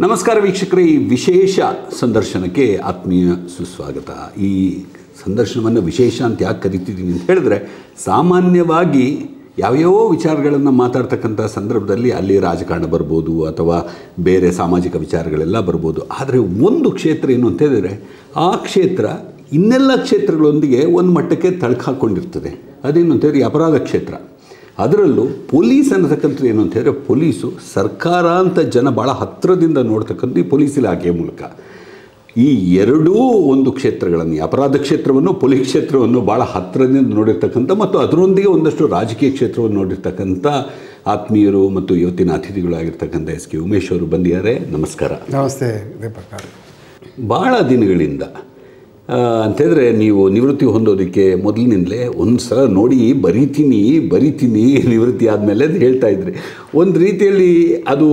ನಮಸ್ಕಾರ ವೀಕ್ಷಕರೇ ಈ ವಿಶೇಷ ಸಂದರ್ಶನಕ್ಕೆ ಆತ್ಮೀಯ ಸುಸ್ವಾಗತ ಈ ಸಂದರ್ಶನವನ್ನು ವಿಶೇಷ ಅಂತ ಯಾಕೆ ಕರಿತಿದ್ದೀನಿ ಅಂತ ಹೇಳಿದ್ರೆ ಸಾಮಾನ್ಯವಾಗಿ ಯಾವ್ಯಾವ ವಿಚಾರಗಳನ್ನು ಮಾತಾಡ್ತಕ್ಕಂಥ ಸಂದರ್ಭದಲ್ಲಿ ಅಲ್ಲಿ ರಾಜಕಾರಣ ಬರ್ಬೋದು ಅಥವಾ ಬೇರೆ ಸಾಮಾಜಿಕ ವಿಚಾರಗಳೆಲ್ಲ ಬರ್ಬೋದು ಆದರೆ ಒಂದು ಕ್ಷೇತ್ರ ಏನು ಅಂತ ಹೇಳಿದ್ರೆ ಆ ಕ್ಷೇತ್ರ ಇನ್ನೆಲ್ಲ ಕ್ಷೇತ್ರಗಳೊಂದಿಗೆ ಒಂದು ಮಟ್ಟಕ್ಕೆ ತಳ್ಕು ಹಾಕ್ಕೊಂಡಿರ್ತದೆ ಅದೇನು ಅಂತ ಹೇಳಿದ್ರೆ ಈ ಅಪರಾಧ ಕ್ಷೇತ್ರ ಅದರಲ್ಲೂ ಪೊಲೀಸ್ ಅನ್ನತಕ್ಕಂಥದ್ದು ಏನು ಅಂತ ಹೇಳಿದ್ರೆ ಪೊಲೀಸು ಸರ್ಕಾರ ಅಂತ ಜನ ಭಾಳ ಹತ್ತಿರದಿಂದ ನೋಡ್ತಕ್ಕಂಥ ಈ ಪೊಲೀಸ್ ಇಲಾಖೆಯ ಮೂಲಕ ಈ ಎರಡೂ ಒಂದು ಕ್ಷೇತ್ರಗಳನ್ನು ಈ ಅಪರಾಧ ಕ್ಷೇತ್ರವನ್ನು ಪೊಲೀಸ್ ಕ್ಷೇತ್ರವನ್ನು ಭಾಳ ಹತ್ತಿರದಿಂದ ನೋಡಿರ್ತಕ್ಕಂಥ ಮತ್ತು ಅದರೊಂದಿಗೆ ಒಂದಷ್ಟು ರಾಜಕೀಯ ಕ್ಷೇತ್ರವನ್ನು ನೋಡಿರ್ತಕ್ಕಂಥ ಆತ್ಮೀಯರು ಮತ್ತು ಇವತ್ತಿನ ಅತಿಥಿಗಳಾಗಿರ್ತಕ್ಕಂಥ ಎಸ್ ಕೆ ಉಮೇಶ್ ಅವರು ಬಂದಿದ್ದಾರೆ ನಮಸ್ಕಾರ ನಮಸ್ತೆ ದೀಪಕ್ ಅವ್ರೆ. ಭಾಳ ದಿನಗಳಿಂದ ಆ, ಅಂತಂದರೆ ನೀವು ನಿವೃತ್ತಿ ಹೊಂದೋದಕ್ಕೆ ಮೊದಲಿನಿಂದಲೇ ಒಂದು ಸಲ ನೋಡಿ ಬರಿತೀನಿ ಬರಿತೀನಿ ನಿವೃತ್ತಿ ಆದಮೇಲೆ ಅಂತ ಹೇಳ್ತಾ ಇದ್ರಿ ಒಂದು ರೀತಿಯಲ್ಲಿ ಅದು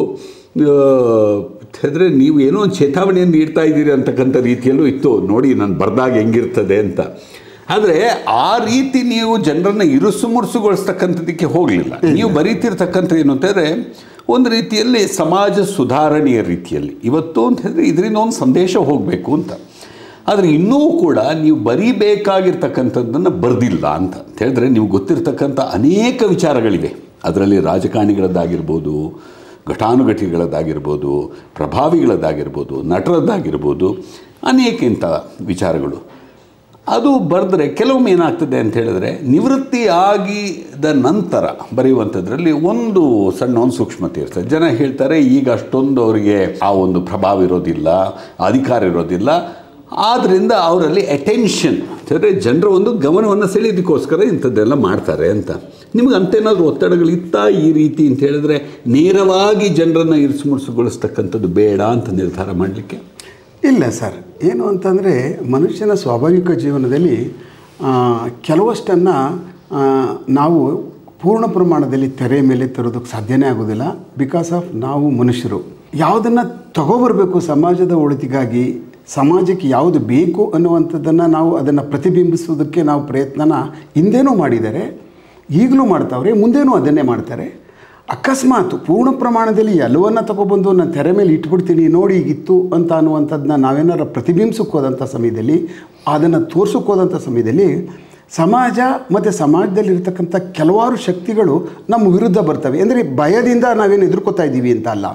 ಅಂದರೆ ನೀವು ಏನೋ ಒಂದು ಚೇತಾವಣೆಯನ್ನು ನೀಡ್ತಾ ಇದ್ದೀರಿ ಅಂತಕ್ಕಂಥ ರೀತಿಯಲ್ಲೂ ಇತ್ತು ನೋಡಿ ನಾನು ಬರ್ದಾಗ ಹೆಂಗಿರ್ತದೆ ಅಂತ ಆದರೆ ಆ ರೀತಿ ನೀವು ಜನರನ್ನು ಇರುಸು ಮುರುಸುಗೊಳಿಸ್ತಕ್ಕಂಥದ್ದಕ್ಕೆ ಹೋಗಲಿಲ್ಲ ನೀವು ಬರೀತಿರ್ತಕ್ಕಂಥ ಏನು ಅಂತಂದರೆ ಒಂದು ರೀತಿಯಲ್ಲಿ ಸಮಾಜ ಸುಧಾರಣೆಯ ರೀತಿಯಲ್ಲಿ ಇವತ್ತು ಅಂತ ಹೇಳಿದ್ರೆ ಇದರಿಂದ ಒಂದು ಸಂದೇಶ ಹೋಗಬೇಕು ಅಂತ ಆದರೆ ಇನ್ನೂ ಕೂಡ ನೀವು ಬರೀಬೇಕಾಗಿರ್ತಕ್ಕಂಥದ್ದನ್ನು ಬರೆದಿಲ್ಲ ಅಂತ ಅಂತ ಹೇಳಿದ್ರೆ ನೀವು ಗೊತ್ತಿರ್ತಕ್ಕಂಥ ಅನೇಕ ವಿಚಾರಗಳಿವೆ ಅದರಲ್ಲಿ ರಾಜಕಾರಣಿಗಳದ್ದಾಗಿರ್ಬೋದು ಘಟಾನುಘಟಿಗಳದ್ದಾಗಿರ್ಬೋದು ಪ್ರಭಾವಿಗಳದ್ದಾಗಿರ್ಬೋದು ನಟರದ್ದಾಗಿರ್ಬೋದು ಅನೇಕ ಇಂಥ ವಿಚಾರಗಳು ಅದು ಬರೆದ್ರೆ ಕೆಲವೊಮ್ಮೆ ಏನಾಗ್ತದೆ ಅಂತ ಹೇಳಿದ್ರೆ ನಿವೃತ್ತಿ ಆಗಿದ ನಂತರ ಬರೆಯುವಂಥದ್ರಲ್ಲಿ ಒಂದು ಸಣ್ಣ ಒಂದು ಸೂಕ್ಷ್ಮತೆ ಇರ್ತದೆ ಜನ ಹೇಳ್ತಾರೆ ಈಗ ಅಷ್ಟೊಂದು ಅವರಿಗೆ ಆ ಒಂದು ಪ್ರಭಾವ ಇರೋದಿಲ್ಲ ಅಧಿಕಾರ ಇರೋದಿಲ್ಲ ಆದ್ದರಿಂದ ಅವರಲ್ಲಿ ಅಟೆನ್ಷನ್ ಅಂದರೆ ಜನರ ಒಂದು ಗಮನವನ್ನು ಸೆಳೆಯೋದಕ್ಕೋಸ್ಕರ ಇಂಥದ್ದೆಲ್ಲ ಮಾಡ್ತಾರೆ ಅಂತ ನಿಮಗೆ ಅಂತೇನಾದರೂ ಒತ್ತಡಗಳಿತ್ತಾ ಈ ರೀತಿ ಅಂತ ಹೇಳಿದ್ರೆ ನೇರವಾಗಿ ಜನರನ್ನು ಇರಿಸುಮುರುಸುಗೊಳಿಸ್ತಕ್ಕಂಥದ್ದು ಬೇಡ ಅಂತ ನಿರ್ಧಾರ ಮಾಡಲಿಕ್ಕೆ ಇಲ್ಲ ಸರ್ ಏನು ಅಂತಂದರೆ ಮನುಷ್ಯನ ಸ್ವಾಭಾವಿಕ ಜೀವನದಲ್ಲಿ ಆ, ಕೆಲವಷ್ಟನ್ನು ಆ, ನಾವು ಪೂರ್ಣ ಪ್ರಮಾಣದಲ್ಲಿ ತೆರೆ ಮೇಲೆ ತರೋದಕ್ಕೆ ಸಾಧ್ಯನೇ ಆಗೋದಿಲ್ಲ ಬಿಕಾಸ್ ಆಫ್ ನಾವು ಮನುಷ್ಯರು ಯಾವುದನ್ನು ತಗೋಬರಬೇಕು ಸಮಾಜದ ಒಳಿತಿಗಾಗಿ ಸಮಾಜಕ್ಕೆ ಯಾವುದು ಬೇಕು ಅನ್ನುವಂಥದ್ದನ್ನು ನಾವು ಅದನ್ನು ಪ್ರತಿಬಿಂಬಿಸೋದಕ್ಕೆ ನಾವು ಪ್ರಯತ್ನನ ಹಿಂದೇನೂ ಮಾಡಿದ್ದಾರೆ ಈಗಲೂ ಮಾಡ್ತಾವ್ರೆ ಮುಂದೇನೂ ಅದನ್ನೇ ಮಾಡ್ತಾರೆ ಅಕಸ್ಮಾತ್ ಪೂರ್ಣ ಪ್ರಮಾಣದಲ್ಲಿ ಎಲ್ಲವನ್ನ ತಗೊಬಂದು ನಾನು ತೆರೆ ಮೇಲೆ ಇಟ್ಬಿಡ್ತೀನಿ ನೋಡಿ ಈಗಿತ್ತು ಅಂತ ಅನ್ನುವಂಥದ್ದನ್ನ ನಾವೇನಾರ ಪ್ರತಿಬಿಂಬಿಸಕ್ಕೆ ಹೋದಂಥ ಸಮಯದಲ್ಲಿ ಅದನ್ನು ತೋರ್ಸಕ್ಕೆ ಹೋದಂಥ ಸಮಯದಲ್ಲಿ ಸಮಾಜ ಮತ್ತು ಸಮಾಜದಲ್ಲಿರ್ತಕ್ಕಂಥ ಕೆಲವಾರು ಶಕ್ತಿಗಳು ನಮ್ಮ ವಿರುದ್ಧ ಬರ್ತವೆ ಅಂದರೆ ಭಯದಿಂದ ನಾವೇನು ಎದುರ್ಕೋತಾ ಇದ್ದೀವಿ ಅಂತ ಅಲ್ಲ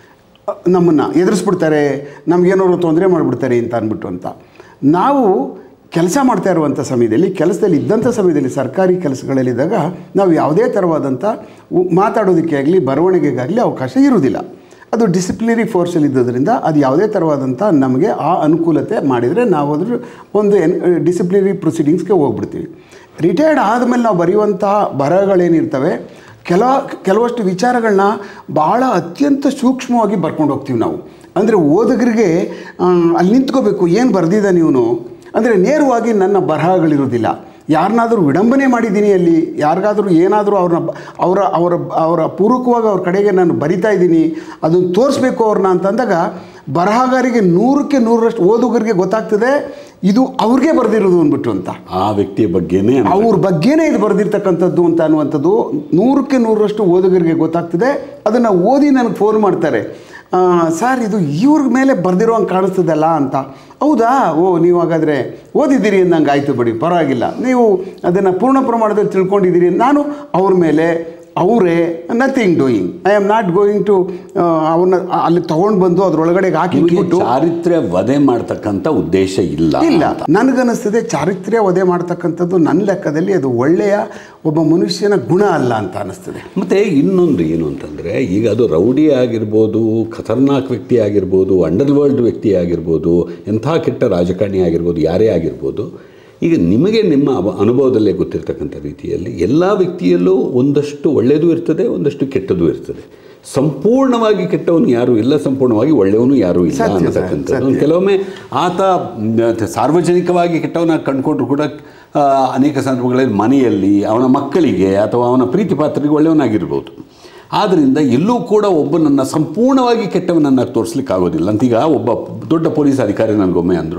ನಮ್ಮನ್ನು ಎದುರಿಸ್ಬಿಡ್ತಾರೆ ನಮಗೇನಾದ್ರು ತೊಂದರೆ ಮಾಡಿಬಿಡ್ತಾರೆ ಅಂತ ಅಂದ್ಬಿಟ್ಟು ಅಂತ ನಾವು ಕೆಲಸ ಮಾಡ್ತಾ ಇರುವಂಥ ಸಮಯದಲ್ಲಿ ಕೆಲಸದಲ್ಲಿ ಇದ್ದಂಥ ಸಮಯದಲ್ಲಿ ಸರ್ಕಾರಿ ಕೆಲಸಗಳಲ್ಲಿದ್ದಾಗ ನಾವು ಯಾವುದೇ ಥರವಾದಂಥ ಉ- ಮಾತಾಡೋದಕ್ಕೆ ಆಗಲಿ ಬರವಣಿಗೆಗಾಗಲಿ ಅವಕಾಶ ಇರುವುದಿಲ್ಲ ಅದು ಡಿಸಿಪ್ಲಿನರಿ ಫೋರ್ಸಲ್ಲಿ ಇದ್ದದ್ರಿಂದ ಅದು ಯಾವುದೇ ಥರವಾದಂಥ ನಮಗೆ ಆ ಅನುಕೂಲತೆ ಮಾಡಿದರೆ ನಾವು ಅದ್ರ ಒಂದು ಎನ್ ಡಿಸಿಪ್ಲಿನರಿ ಪ್ರೊಸೀಡಿಂಗ್ಸ್ಗೆ ಹೋಗ್ಬಿಡ್ತೀವಿ ರಿಟೈರ್ಡ್ ಆದಮೇಲೆ ನಾವು ಬರೆಯುವಂತಹ ಬರಹಗಳೇನಿರ್ತವೆ ಕೆಲ ಕೆಲವಷ್ಟು ವಿಚಾರಗಳನ್ನ ಭಾಳ ಅತ್ಯಂತ ಸೂಕ್ಷ್ಮವಾಗಿ ಬರ್ಕೊಂಡು ಹೋಗ್ತೀವಿ ನಾವು ಅಂದರೆ ಓದುಗರಿಗೆ ಆ, ಅಲ್ಲಿ ನಿಂತ್ಕೋಬೇಕು ಏನು ಬರೆದಿದ್ದಾನೆ ಇವನು ಅಂದರೆ ನೇರವಾಗಿ ನನ್ನ ಬರಹಗಳಿರೋದಿಲ್ಲ ಯಾರನ್ನಾದರೂ ವಿಡಂಬನೆ ಮಾಡಿದ್ದೀನಿ ಅಲ್ಲಿ ಯಾರಿಗಾದರೂ ಏನಾದರೂ ಅವ್ರನ್ನ ಬ- ಅವರ ಅವರ ಅವರ ಪೂರ್ವಕವಾಗಿ ಅವ್ರ ಕಡೆಗೆ ನಾನು ಬರಿತಾ ಇದ್ದೀನಿ ಅದನ್ನು ತೋರಿಸ್ಬೇಕು ಅವ್ರನ್ನ ಅಂತಂದಾಗ ಬರಹಗಾರಿಗೆ ನೂರಕ್ಕೆ ನೂರರಷ್ಟು ಓದುಗರಿಗೆ ಗೊತ್ತಾಗ್ತದೆ ಇದು ಅವ್ರಿಗೆ ಬರೆದಿರೋದು ಅಂದ್ಬಿಟ್ಟು ಅಂತ ಆ ವ್ಯಕ್ತಿಯ ಬಗ್ಗೆನೇ ಅಂತ. ಅವ್ರ ಬಗ್ಗೆನೇ ಇದು ಬರೆದಿರ್ತಕ್ಕಂಥದ್ದು ಅಂತ ಅನ್ನುವಂಥದ್ದು ನೂರಕ್ಕೆ ನೂರರಷ್ಟು ಓದುಗರಿಗೆ ಗೊತ್ತಾಗ್ತದೆ ಅದನ್ನು ಓದಿ ನನಗೆ ಫೋನ್ ಮಾಡ್ತಾರೆ ಆ, ಸರ್ ಇದು ಇವ್ರ ಮೇಲೆ ಬರೆದಿರೋ ಹಂಗೆ ಕಾಣಿಸ್ತದಲ್ಲ ಅಂತ ಹೌದಾ ಓ ನೀವು ಹಾಗಾದರೆ ಓದಿದ್ದೀರಿ ಅಂದಂಗೆ ಆಯಿತು ಬಿಡಿ ಪರವಾಗಿಲ್ಲ ನೀವು ಅದನ್ನು ಪೂರ್ಣ ಪ್ರಮಾಣದಲ್ಲಿ ತಿಳ್ಕೊಂಡಿದ್ದೀರಿ ನಾನು ಅವ್ರ ಮೇಲೆ ಅವರೇ nothing doing I am not going to ಅವ್ರನ್ನ ಅಲ್ಲಿ ತೊಗೊಂಡು ಬಂದು ಅದ್ರೊಳಗಡೆ ಹಾಕಿ ನಿಮಗೆ ಇಟ್ಬಿಟ್ಟು ಚಾರಿತ್ರ್ಯ ವಧೆ ಮಾಡ್ತಕ್ಕಂಥ ಉದ್ದೇಶ ಇಲ್ಲ ಇಲ್ಲ ಅಂತ. ನನಗನ್ನಿಸ್ತದೆ ಚಾರಿತ್ರ್ಯ ವಧೆ ಮಾಡ್ತಕ್ಕಂಥದ್ದು ನನ್ನ ಲೆಕ್ಕದಲ್ಲಿ ಅದು ಒಳ್ಳೆಯ ಒಬ್ಬ ಮನುಷ್ಯನ ಗುಣ ಅಲ್ಲ ಅಂತ ಅನ್ನಿಸ್ತದೆ ಮತ್ತೆ ಇನ್ನೊಂದು ಏನು ಅಂತಂದರೆ ಈಗ ಅದು ರೌಡಿ ಆಗಿರ್ಬೋದು ಖತರ್ನಾಕ್ ವ್ಯಕ್ತಿ ಆಗಿರ್ಬೋದು ಅಂಡರ್ ವರ್ಲ್ಡ್ ವ್ಯಕ್ತಿ ಆಗಿರ್ಬೋದು ಎಂಥ ಕೆಟ್ಟ ರಾಜಕಾರಣಿ ಆಗಿರ್ಬೋದು ಯಾರೇ ಆಗಿರ್ಬೋದು ಈಗ ನಿಮಗೆ ನಿಮ್ಮ ಅವ ಅನುಭವದಲ್ಲೇ ಗೊತ್ತಿರ್ತಕ್ಕಂಥ ರೀತಿಯಲ್ಲಿ ಎಲ್ಲ ವ್ಯಕ್ತಿಯಲ್ಲೂ ಒಂದಷ್ಟು ಒಳ್ಳೆಯದು ಇರ್ತದೆ ಒಂದಷ್ಟು ಕೆಟ್ಟದ್ದು ಇರ್ತದೆ ಸಂಪೂರ್ಣವಾಗಿ ಕೆಟ್ಟವನು ಯಾರೂ ಇಲ್ಲ ಸಂಪೂರ್ಣವಾಗಿ ಒಳ್ಳೆಯವನು ಯಾರೂ ಇಲ್ಲ ಸತ್ಯ, ಸರ್, ಅನ್ನತಕ್ಕಂಥದ್ದು ಕೆಲವೊಮ್ಮೆ ಆತ ಮ್, ಸಾರ್ವಜನಿಕವಾಗಿ ಕೆಟ್ಟವನಾಗಿ ಕಂಡುಕೊಂಡ್ರು ಕೂಡ ಆ, ಅನೇಕ ಸಂದರ್ಭಗಳಲ್ಲಿ ಮನೆಯಲ್ಲಿ ಅವನ ಮಕ್ಕಳಿಗೆ ಅಥವಾ ಅವನ ಪ್ರೀತಿ ಪಾತ್ರರಿಗೆ ಒಳ್ಳೆಯವನಾಗಿರ್ಬೋದು ಆದ್ದರಿಂದ ಎಲ್ಲೂ ಕೂಡ ಒಬ್ಬನನ್ನು ಸಂಪೂರ್ಣವಾಗಿ ಕೆಟ್ಟವನನ್ನು ತೋರಿಸ್ಲಿಕ್ಕೆ ಆಗೋದಿಲ್ಲ ಅಂತೀಗ ಒಬ್ಬ ದೊಡ್ಡ ಪೊಲೀಸ್ ಅಧಿಕಾರಿ ನನಗೊಮ್ಮೆ ಅಂದರು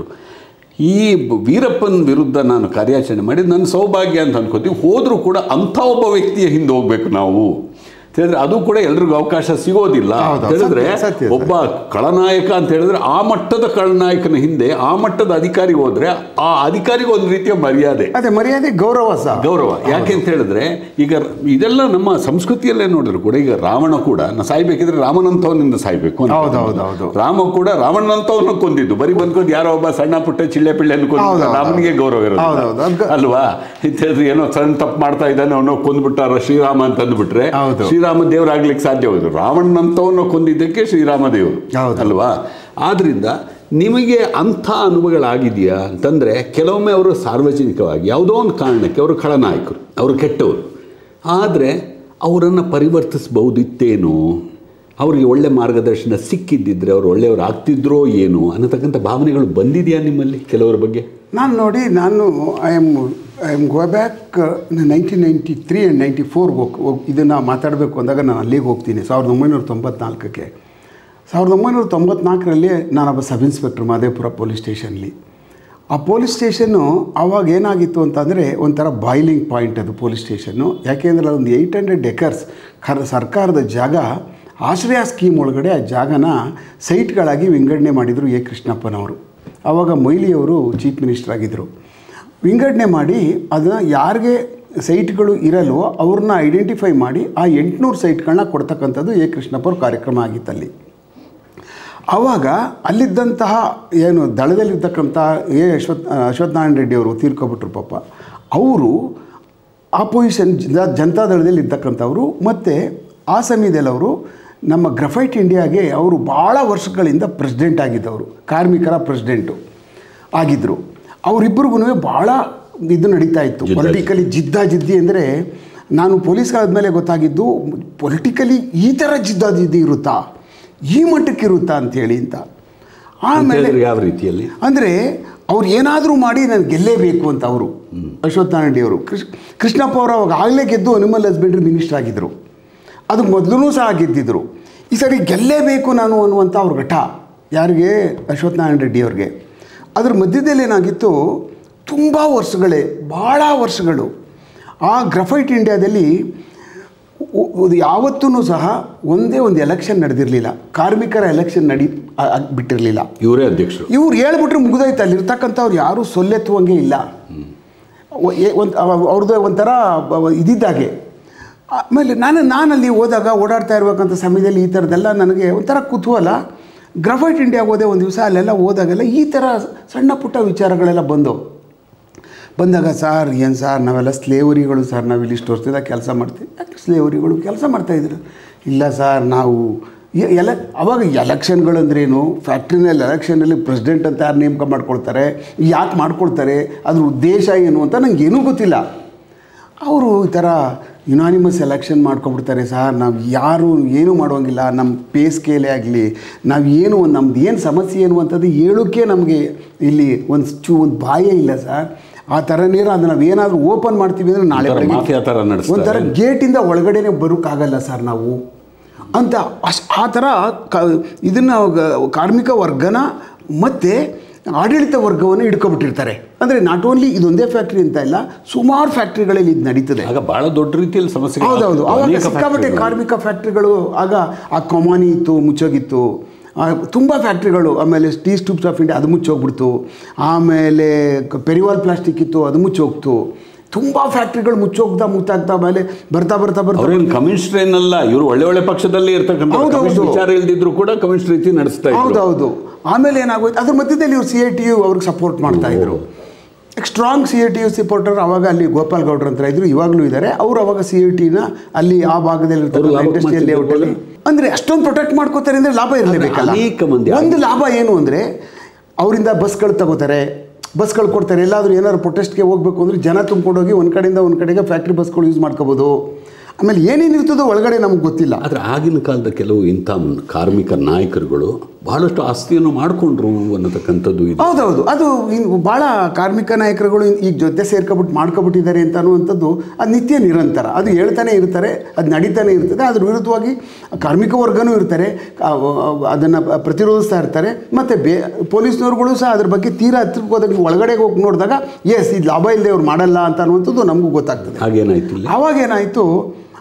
ಈ ಬ- ವೀರಪ್ಪನ ವಿರುದ್ಧ ನಾನು ಕಾರ್ಯಾಚರಣೆ ಮಾಡಿ ನನ್ನ ಸೌಭಾಗ್ಯ ಅಂತ ಅನ್ಕೋತೀವಿ ಹೋದರೂ ಕೂಡ ಅಂಥ ಒಬ್ಬ ವ್ಯಕ್ತಿಯ ಹಿಂದೆ ಹೋಗಬೇಕು ನಾವು ಹೇಳಿದ್ರೆ ಅದು ಕೂಡ ಎಲ್ರಿಗೂ ಅವಕಾಶ ಸಿಗೋದಿಲ್ಲ ಹೌದು, ಅಂತ ಹೇಳಿದ್ರೆ ಸತ್ಯ, ಸತ್ಯ, ಸರ್. ಒಬ್ಬ ಖಳನಾಯಕ ಅಂತ ಹೇಳಿದ್ರೆ ಆ ಮಟ್ಟದ ಖಳನಾಯಕನ ಹಿಂದೆ ಆ ಮಟ್ಟದ ಅಧಿಕಾರಿ ಹೋದ್ರೆ ಆ ಅಧಿಕಾರಿಗೆ ಒಂದು ರೀತಿಯ ಮರ್ಯಾದೆ ಅದೇ ಮರ್ಯಾದೆ ಗೌರವ ಸಹ ಗೌರವ ಯಾಕೆ ಅಂತ ಹೇಳಿದ್ರೆ ಈಗ ಇದೆಲ್ಲ ನಮ್ಮ ಸಂಸ್ಕೃತಿಯಲ್ಲೇ ನೋಡಿದ್ರು ಕೂಡ ಈಗ ರಾವಣ ಕೂಡ ನಾ ಸಾಯ್ಬೇಕಿದ್ರೆ ರಾಮನಂತವನಿಂದ ಸಾಯ್ಬೇಕು ಅಂತ. ಹೌದು, ಹೌದು, ಹೌದು. ರಾಮ ಕೂಡ ರಾವಣನಂತವನ್ನ ಕೊಂದಿದ್ದು ಬರೀ ಬಂದ್ಕೊಂಡು ಯಾರೋ ಒಬ್ಬ ಸಣ್ಣ ಪುಟ್ಟ ಚಿಳ್ಳೆ ಪಿಳ್ಳೆ ಹೌದು, ಅನ್ಕೊಂಡು ಹೌದು. ರಾಮನಿಗೆ ಗೌರವ ಹೌದು, ಹೌದು. ಇರೋದು ಅದ್ಕ- ಅಲ್ವಾ ಅಂತ ಹೇಳಿದ್ರೆ ಏನೋ ಸಣ್ಣ ತಪ್ಪು ಮಾಡ್ತಾ ಇದ್ದಾನೆ ಅವನು ಕೊಂದ್ಬಿಟ್ಟಾರ ಶ್ರೀರಾಮ ಅಂತ ಅಂದ್ಬಿಟ್ರೆ ಹೌದು. ಶ್ರೀರಾಮ ದೇವರಾಗ್ಲಿಕ್ಕೆ ಸಾಧ್ಯವಾದ್ರು ರಾವಣನಂತವನ್ನ ಕೊಂದಿದ್ದಕ್ಕೆ ಶ್ರೀರಾಮ ದೇವರು ಹೌದು. ಅಲ್ವಾ ಆದ್ರಿಂದ ನಿಮಗೆ ಅಂಥ ಅನುಭವಗಳಾಗಿದೆಯಾ ಅಂತಂದರೆ ಕೆಲವೊಮ್ಮೆ ಅವರು ಸಾರ್ವಜನಿಕವಾಗಿ ಯಾವುದೋ ಒಂದು ಕಾರಣಕ್ಕೆ ಅವರು ಖಳನಾಯಕರು ಅವರು ಕೆಟ್ಟವರು ಆದರೆ ಅವರನ್ನು ಪರಿವರ್ತಿಸಬಹುದಿತ್ತೇನೋ ಅವರಿಗೆ ಒಳ್ಳೆ ಮಾರ್ಗದರ್ಶನ ಸಿಕ್ಕಿದ್ದಿದ್ರೆ ಅವರು ಒಳ್ಳೆಯವರು ಆಗ್ತಿದ್ರೋ ಏನೋ ಅನ್ನತಕ್ಕಂಥ ಭಾವನೆಗಳು ಬಂದಿದೆಯಾ ನಿಮ್ಮಲ್ಲಿ ಕೆಲವರ ಬಗ್ಗೆ ನಾನು ನೋಡಿ ನಾನು I am I am go back nineteen ninety three and ninety four ಹೋಗಿ ಇದನ್ನು ಮಾತಾಡಬೇಕು ಅಂದಾಗ ನಾನು ಅಲ್ಲಿಗೆ ಹೋಗ್ತೀನಿ ಸಾವಿರದ ಒಂಬೈನೂರ ತೊಂಬತ್ನಾಲ್ಕಕ್ಕೆ ಸಾವಿರದ ಒಂಬೈನೂರ ತೊಂಬತ್ನಾಲ್ಕರಲ್ಲಿ ನಾನೊಬ್ಬ ಸಬ್ ಇನ್ಸ್ಪೆಕ್ಟರ್ ಮಾದೇಪುರ ಪೊಲೀಸ್ ಸ್ಟೇಷನ್ಲಿ ಆ ಪೊಲೀಸ್ ಸ್ಟೇಷನ್ನು ಆವಾಗ ಏನಾಗಿತ್ತು ಅಂತಂದರೆ ಒಂಥರ ಬಾಯ್ಲಿಂಗ್ ಪಾಯಿಂಟ್ ಅದು ಪೊಲೀಸ್ ಸ್ಟೇಷನ್ನು ಯಾಕೆಂದರೆ ಒಂದು ಏಯ್ಟ್ ಹಂಡ್ರೆಡ್ ಎಕರ್ಸ್ ಖರ್ ಸರ್ಕಾರದ ಜಾಗ ಆಶ್ರಯ ಸ್ಕೀಮ್ ಒಳಗಡೆ ಆ ಜಾಗನ ಸೈಟ್ಗಳಾಗಿ ವಿಂಗಡಣೆ ಮಾಡಿದರು ಎ ಕೃಷ್ಣಪ್ಪನವರು ಆವಾಗ ಮೊಯ್ಲಿಯವರು ಚೀಫ್ ಮಿನಿಸ್ಟರ್ ಆಗಿದ್ದರು ವಿಂಗಡಣೆ ಮಾಡಿ ಅದನ್ನು ಯಾರಿಗೆ ಸೈಟ್ಗಳು ಇರಲ್ವೋ ಅವ್ರನ್ನ ಐಡೆಂಟಿಫೈ ಮಾಡಿ ಆ ಎಂಟುನೂರು ಸೈಟ್ಗಳನ್ನ ಕೊಡ್ತಕ್ಕಂಥದ್ದು ಎ ಕೃಷ್ಣಪ್ಪ ಅವ್ರ ಕಾರ್ಯಕ್ರಮ ಆಗಿತ್ತಲ್ಲಿ ಆವಾಗ ಅಲ್ಲಿದ್ದಂತಹ ಏನು ದಳದಲ್ಲಿರ್ತಕ್ಕಂಥ ಎ ಅಶ್ವಥ್ ಅಶ್ವತ್ಥನಾರಾಯಣ ರೆಡ್ಡಿ ಅವರು ತೀರ್ಕೊಬಿಟ್ರು ಪಾಪ ಅವರು ಆಪೋಸಿಷನ್ ಜನತಾದಳದಲ್ಲಿ ಇರ್ತಕ್ಕಂಥವ್ರು ಮತ್ತು ಆ ಸಮಯದಲ್ಲಿ ಅವರು ನಮ್ಮ ಗ್ರಫೈಟ್ ಇಂಡಿಯಾಗೆ ಅವರು ಭಾಳ ವರ್ಷಗಳಿಂದ ಪ್ರೆಸಿಡೆಂಟ್ ಆಗಿದ್ದವರು ಕಾರ್ಮಿಕರ ಪ್ರೆಸಿಡೆಂಟು ಆಗಿದ್ದರು ಅವರಿಬ್ಬರಿಗೂ ಭಾಳ ಇದು ನಡೀತಾ ಇತ್ತು ಜಿದ್ದಾಜಿ. ಪೊಲಿಟಿಕಲಿ ಜಿದ್ದಾಜಿದ್ದಿ ಅಂದರೆ ನಾನು ಪೊಲೀಸ್ಗಾದ್ಮೇಲೆ ಗೊತ್ತಾಗಿದ್ದು ಪೊಲಿಟಿಕಲಿ ಈ ಥರ ಜಿದ್ದಾಜಿದ್ದಿ ಇರುತ್ತಾ ಈ ಮಟ್ಟಕ್ಕೆ ಇರುತ್ತಾ ಅಂತೇಳಿ ಅಂತ ಅಂತ ಆಮೇಲೆ ಹೇಳಿದ್ರೆ ಯಾವ ರೀತಿಯಲ್ಲಿ ಅಂದರೆ ಅವ್ರು ಏನಾದರೂ ಮಾಡಿ ನಾನು ಗೆಲ್ಲೇಬೇಕು ಅಂತ ಅವರು ಅಶ್ವತ್ಥನಾರಾಯಣ ರೆಡ್ಡಿಯವರು ಕೃಷ್ ಕೃಷ್ಣಪ್ಪ ಅವರು ಅವಾಗ ಆಗಲೇ ಗೆದ್ದು ಅನಿಮಲ್ ಹಸ್ಬೆಂಡ್ರಿ ಮಿನಿಸ್ಟರ್ ಆಗಿದ್ದರು ಅದಕ್ಕೆ ಮೊದಲೂ ಸಹ ಗೆದ್ದಿದ್ರು ಈ ಸರಿ ಗೆಲ್ಲೇಬೇಕು ನಾನು ಅನ್ನುವಂಥ ಅವ್ರ ಘಟ ಯಾರಿಗೆ ಅಶ್ವತ್ಥನಾರಾಯಣ ರೆಡ್ಡಿ ಅವ್ರಿಗೆ ಅದ್ರ ಮಧ್ಯದಲ್ಲಿ ಏನಾಗಿತ್ತು ತುಂಬ ವರ್ಷಗಳೇ ಭಾಳ ವರ್ಷಗಳು ಆ ಗ್ರಫೈಟ್ ಇಂಡಿಯಾದಲ್ಲಿ ಯಾವತ್ತೂ ಸಹ ಒಂದೇ ಒಂದು ಎಲೆಕ್ಷನ್ ನಡೆದಿರಲಿಲ್ಲ ಕಾರ್ಮಿಕರ ಎಲೆಕ್ಷನ್ ನಡಿ ಆ- ಆಗ್- ಬಿಟ್ಟಿರಲಿಲ್ಲ ಇವರೇ ಅಧ್ಯಕ್ಷರು ಇವ್ರು ಹೇಳ್ಬಿಟ್ರೆ ಮುಗಿದೋಯ್ತು ಅಲ್ಲಿರ್ತಕ್ಕಂಥವ್ರು ಯಾರೂ ಸೊಲ್ಲೆತ್ತುವಂಗೆ ಇಲ್ಲ ಒಂದು ಅವ್ರದ್ದು ಒಂಥರ ಬ- ಇದಿದ್ದಾಗೆ ಆಮೇಲೆ ನಾನು ನಾನಲ್ಲಿ ಹೋದಾಗ ಓಡಾಡ್ತಾ ಇರ್ಬೇಕಂತ ಸಮಯದಲ್ಲಿ ಈ ಥರದ್ದೆಲ್ಲ ನನಗೆ ಒಂಥರ ಕುತೂಹಲ ಗ್ರಫೈಟ್ ಇಂಡಿಯಾಗೆ ಹೋದೆ ಒಂದು ದಿವಸ ಅಲ್ಲೆಲ್ಲ ಹೋದಾಗೆಲ್ಲ ಈ ಥರ ಸಣ್ಣ ಪುಟ್ಟ ವಿಚಾರಗಳೆಲ್ಲ ಬಂದವು ಬಂದಾಗ ಸಾರ್ ಏನು ಸಾರ್ ನಾವೆಲ್ಲ ಸ್ಲೇವರಿಗಳು ಸರ್ ನಾವು ಇಲ್ಲಿ ಇಷ್ಟು ವರ್ಷದಿಂದ ಕೆಲಸ ಮಾಡ್ತೀವಿ ಯಾಕೆ ಸ್ಲೇವರಿಗಳು ಕೆಲಸ ಮಾಡ್ತಾಯಿದ್ರು ಇಲ್ಲ ಸರ್ ನಾವು ಎ- ಎಲೆ ಅವಾಗ ಎಲೆಕ್ಷನ್ಗಳು ಅಂದ್ರೇನು ಫ್ಯಾಕ್ಟ್ರಿನಲ್ಲಿ ಎಲೆಕ್ಷನಲ್ಲಿ ಪ್ರೆಸಿಡೆಂಟ್ ಅಂತ ಯಾರು ನೇಮಕ ಮಾಡ್ಕೊಳ್ತಾರೆ ಯಾಕೆ ಮಾಡ್ಕೊಳ್ತಾರೆ ಅದ್ರ ಉದ್ದೇಶ ಏನು ಅಂತ ನಂಗೆ ಏನೂ ಗೊತ್ತಿಲ್ಲ ಅವರು ಈ ಥರ ಯುನಾನಿಮಸ್ ಎಲೆಕ್ಷನ್ ಮಾಡ್ಕೊಬಿಡ್ತಾರೆ ಸರ್ ನಾವು ಯಾರು ಏನೂ ಮಾಡೋಂಗಿಲ್ಲ ನಮ್ಮ ಪೇ ಸ್ಕೇಲೇ ಆಗಲಿ ನಾವು ಏನು ನಮ್ದು ಏನು ಸಮಸ್ಯೆ ಏನು ಅಂತದ್ದು ಹೇಳೋಕ್ಕೆ ನಮಗೆ ಇಲ್ಲಿ ಒಂದು ಚೂ ಒಂದು ಬಾಯೇ ಇಲ್ಲ ಸರ್ ಆ ಥರ ನೀರು ಅದು ನಾವು ಏನಾದರೂ ಓಪನ್ ಮಾಡ್ತೀವಿ ಅಂದರೆ ನಾಳೆ ಒಂಥರ ಬೆಳಗ್ಗೆ ಮಾಫಿಯಾ ಥರ ನಡೆಸ್ತಾರೆ. ಒಂಥರ ಗೇಟಿಂದ ಒಳಗಡೆನೆ ಬರೋಕ್ಕಾಗಲ್ಲ ಸರ್ ನಾವು ಅಂತ ಅಶ್ ಆ ಥರ ಕ ಇದನ್ನು ಕಾರ್ಮಿಕ ವರ್ಗನ ಮತ್ತು ಆಡಳಿತ ವರ್ಗವನ್ನು ಹಿಡ್ಕೊಬಿಟ್ಟಿರ್ತಾರೆ ಅಂದರೆ ನಾಟ್ ಓನ್ಲಿ ಇದೊಂದೇ ಫ್ಯಾಕ್ಟ್ರಿ ಅಂತ ಇಲ್ಲ ಸುಮಾರು ಫ್ಯಾಕ್ಟ್ರಿಗಳಲ್ಲಿ ಇದು ನಡೀತದೆ ಆಗ ಬಹಳ ದೊಡ್ಡ ರೀತಿಯಲ್ಲಿ ಸಮಸ್ಯೆ ಹೌದೌದು ಆವಾಗ ಸಿಕ್ಕಾಪಟ್ಟೆ ಕಾರ್ಮಿಕ ಫ್ಯಾಕ್ಟ್ರಿಗಳು ಆಗ ಆ ಕೊಮಾನಿ ಇತ್ತು ಮುಚ್ಚೋಗಿತ್ತು ತುಂಬ ಫ್ಯಾಕ್ಟ್ರಿಗಳು ಆಮೇಲೆ ಟೀ ಸ್ಟೂಪ್ಸ್ ಆಫ್ ಇಂಡಿಯಾ ಅದು ಮುಚ್ಚೋಗ್ಬಿಡ್ತು ಆಮೇಲೆ ಕ- ಪೆರಿವಾಲ್ ಪ್ಲಾಸ್ಟಿಕ್ ಇತ್ತು ಅದು ಮುಚ್ಚೋಗ್ತು ತುಂಬ ಫ್ಯಾಕ್ಟ್ರಿಗಳು ಮುಚ್ಚೋಗ್ತಾ ಮುಚ್ಚಾಗ್ತಾ ಆಮೇಲೆ ಬರ್ತಾ ಬರ್ತಾ ಬರ್ತಾ ಅವ್ರೇನು ಕಮ್ಯುನಿಸ್ಟ್ ಏನಲ್ಲ ಇವರು ಒಳ್ಳೆ ಒಳ್ಳೆ ಪಕ್ಷದಲ್ಲಿ ಇರ್ತಕ್ಕಂಥ ಹೌದು, ಕಮ್ಯುನಿಸ್ಟ್ ಹೌದು. ವಿಚಾರ ಇಲ್ದಿದ್ರು ಕೂಡ ಕಮ್ಯುನಿಸ್ಟ್ ರೀತಿ ನಡೆಸ್ತಾ ಇದ್ರು ಹೌದೌದು ಆಮೇಲೆ ಏನಾಗೋಯ್ತು ಅದ್ರ ಮಧ್ಯದಲ್ಲಿ ಇವ್ರು ಸಿ ಐ ಟಿ ಯು ಅವ್ರಿಗೆ ಸಪೋರ್ಟ್ ಮಾಡ್ತಾ ಇದ್ರು strong C I T U supporter ಅವಾಗ ಅಲ್ಲಿ ಗೋಪಾಲ್ ಗೌಡ್ರ ಅಂತ ಇದ್ರು ಇವಾಗಲೂ ಇದ್ದಾರೆ ಅವರು ಅವಾಗ ಸಿ ಐ ಟಿನ ಅಲ್ಲಿ ಆ ಭಾಗದಲ್ಲಿ ಅವ್ರು ಲಾಭಕ್ಕೆ ಇಂಡಸ್ಟ್ರಿಯಲ್ ಲೇಔಟಲ್ಲಿ ಅಂದರೆ ಅಷ್ಟೊಂದು ಪ್ರೊಟೆಕ್ಟ್ ಮಾಡ್ಕೋತಾರೆ ಅಂದರೆ ಲಾಭ ಇರಲೇಬೇಕಲ್ಲ ಅನೇಕ ಮಂದಿ ಒಂದು ಲಾಭ ಏನು ಅಂದರೆ ಅವರಿಂದ ಬಸ್ಗಳು ತಗೋತಾರೆ ಬಸ್ಗಳು ಕೊಡ್ತಾರೆ ಎಲ್ಲಾದರೂ ಏನಾದ್ರು ಪ್ರೊಟೆಸ್ಟ್ಗೆ ಹೋಗಬೇಕು ಅಂದರೆ ಜನ ತುಂಬ್ಕೊಂಡೋಗಿ ಒಂದು ಕಡೆಯಿಂದ ಒಂದು ಕಡೆಗೆ ಫ್ಯಾಕ್ಟ್ರಿ ಬಸ್ಗಳು ಯೂಸ್ ಮಾಡ್ಕೋಬೋದು ಆಮೇಲೆ ಏನೇನು ಇರ್ತದೋ ಒಳಗಡೆ ನಮಗೆ ಗೊತ್ತಿಲ್ಲ ಆದರೆ ಆಗಿನ ಕಾಲದ ಕೆಲವು ಇಂಥ ಕಾರ್ಮಿಕ ನಾಯಕರುಗಳು ಬಹಳಷ್ಟು ಆಸ್ತಿಯನ್ನು ಮಾಡಿಕೊಂಡ್ರು ಅನ್ನತಕ್ಕಂಥದ್ದು ಇದೆ ಹೌದೌದು ಅದು ಇನ್ನು ಭಾಳ ಕಾರ್ಮಿಕ ನಾಯಕರುಗಳು ಈಗ ಜೊತೆ ಸೇರ್ಕೊಬಿಟ್ಟು ಮಾಡ್ಕೊಬಿಟ್ಟಿದ್ದಾರೆ ಅಂತ ಅನ್ನುವಂಥದ್ದು ಅದು ನಿತ್ಯ ನಿರಂತರ ಅದು ಹೇಳ್ತಾನೆ ಇರ್ತಾರೆ ಅದು ನಡೀತಾನೆ ಇರ್ತದೆ ಅದ್ರ ವಿರುದ್ಧವಾಗಿ ಕಾರ್ಮಿಕ ವರ್ಗನೂ ಇರ್ತಾರೆ ಅದನ್ನು ಪ್ರತಿರೋಧಿಸ್ತಾ ಇರ್ತಾರೆ ಮತ್ತು ಬೇ ಪೊಲೀಸ್ನವ್ರುಗಳು ಸಹ ಅದ್ರ ಬಗ್ಗೆ ತೀರಾ ಹತ್ರಕ್ಕೆ ಹೋದಾಗ ನೀವು ಒಳಗಡೆ ಹೋಗಿ ನೋಡಿದಾಗ ಎಸ್ ಇದು ಲಾಭ ಇಲ್ಲದೆ ಅವ್ರು ಮಾಡಲ್ಲ ಅಂತ ಅನ್ನುವಂಥದ್ದು ನಮಗೂ ಗೊತ್ತಾಗ್ತದೆ ಹಾಗೇನಾಯ್ತು ಇಲ್ಲಿ ಆವಾಗ ಏನಾಯಿತು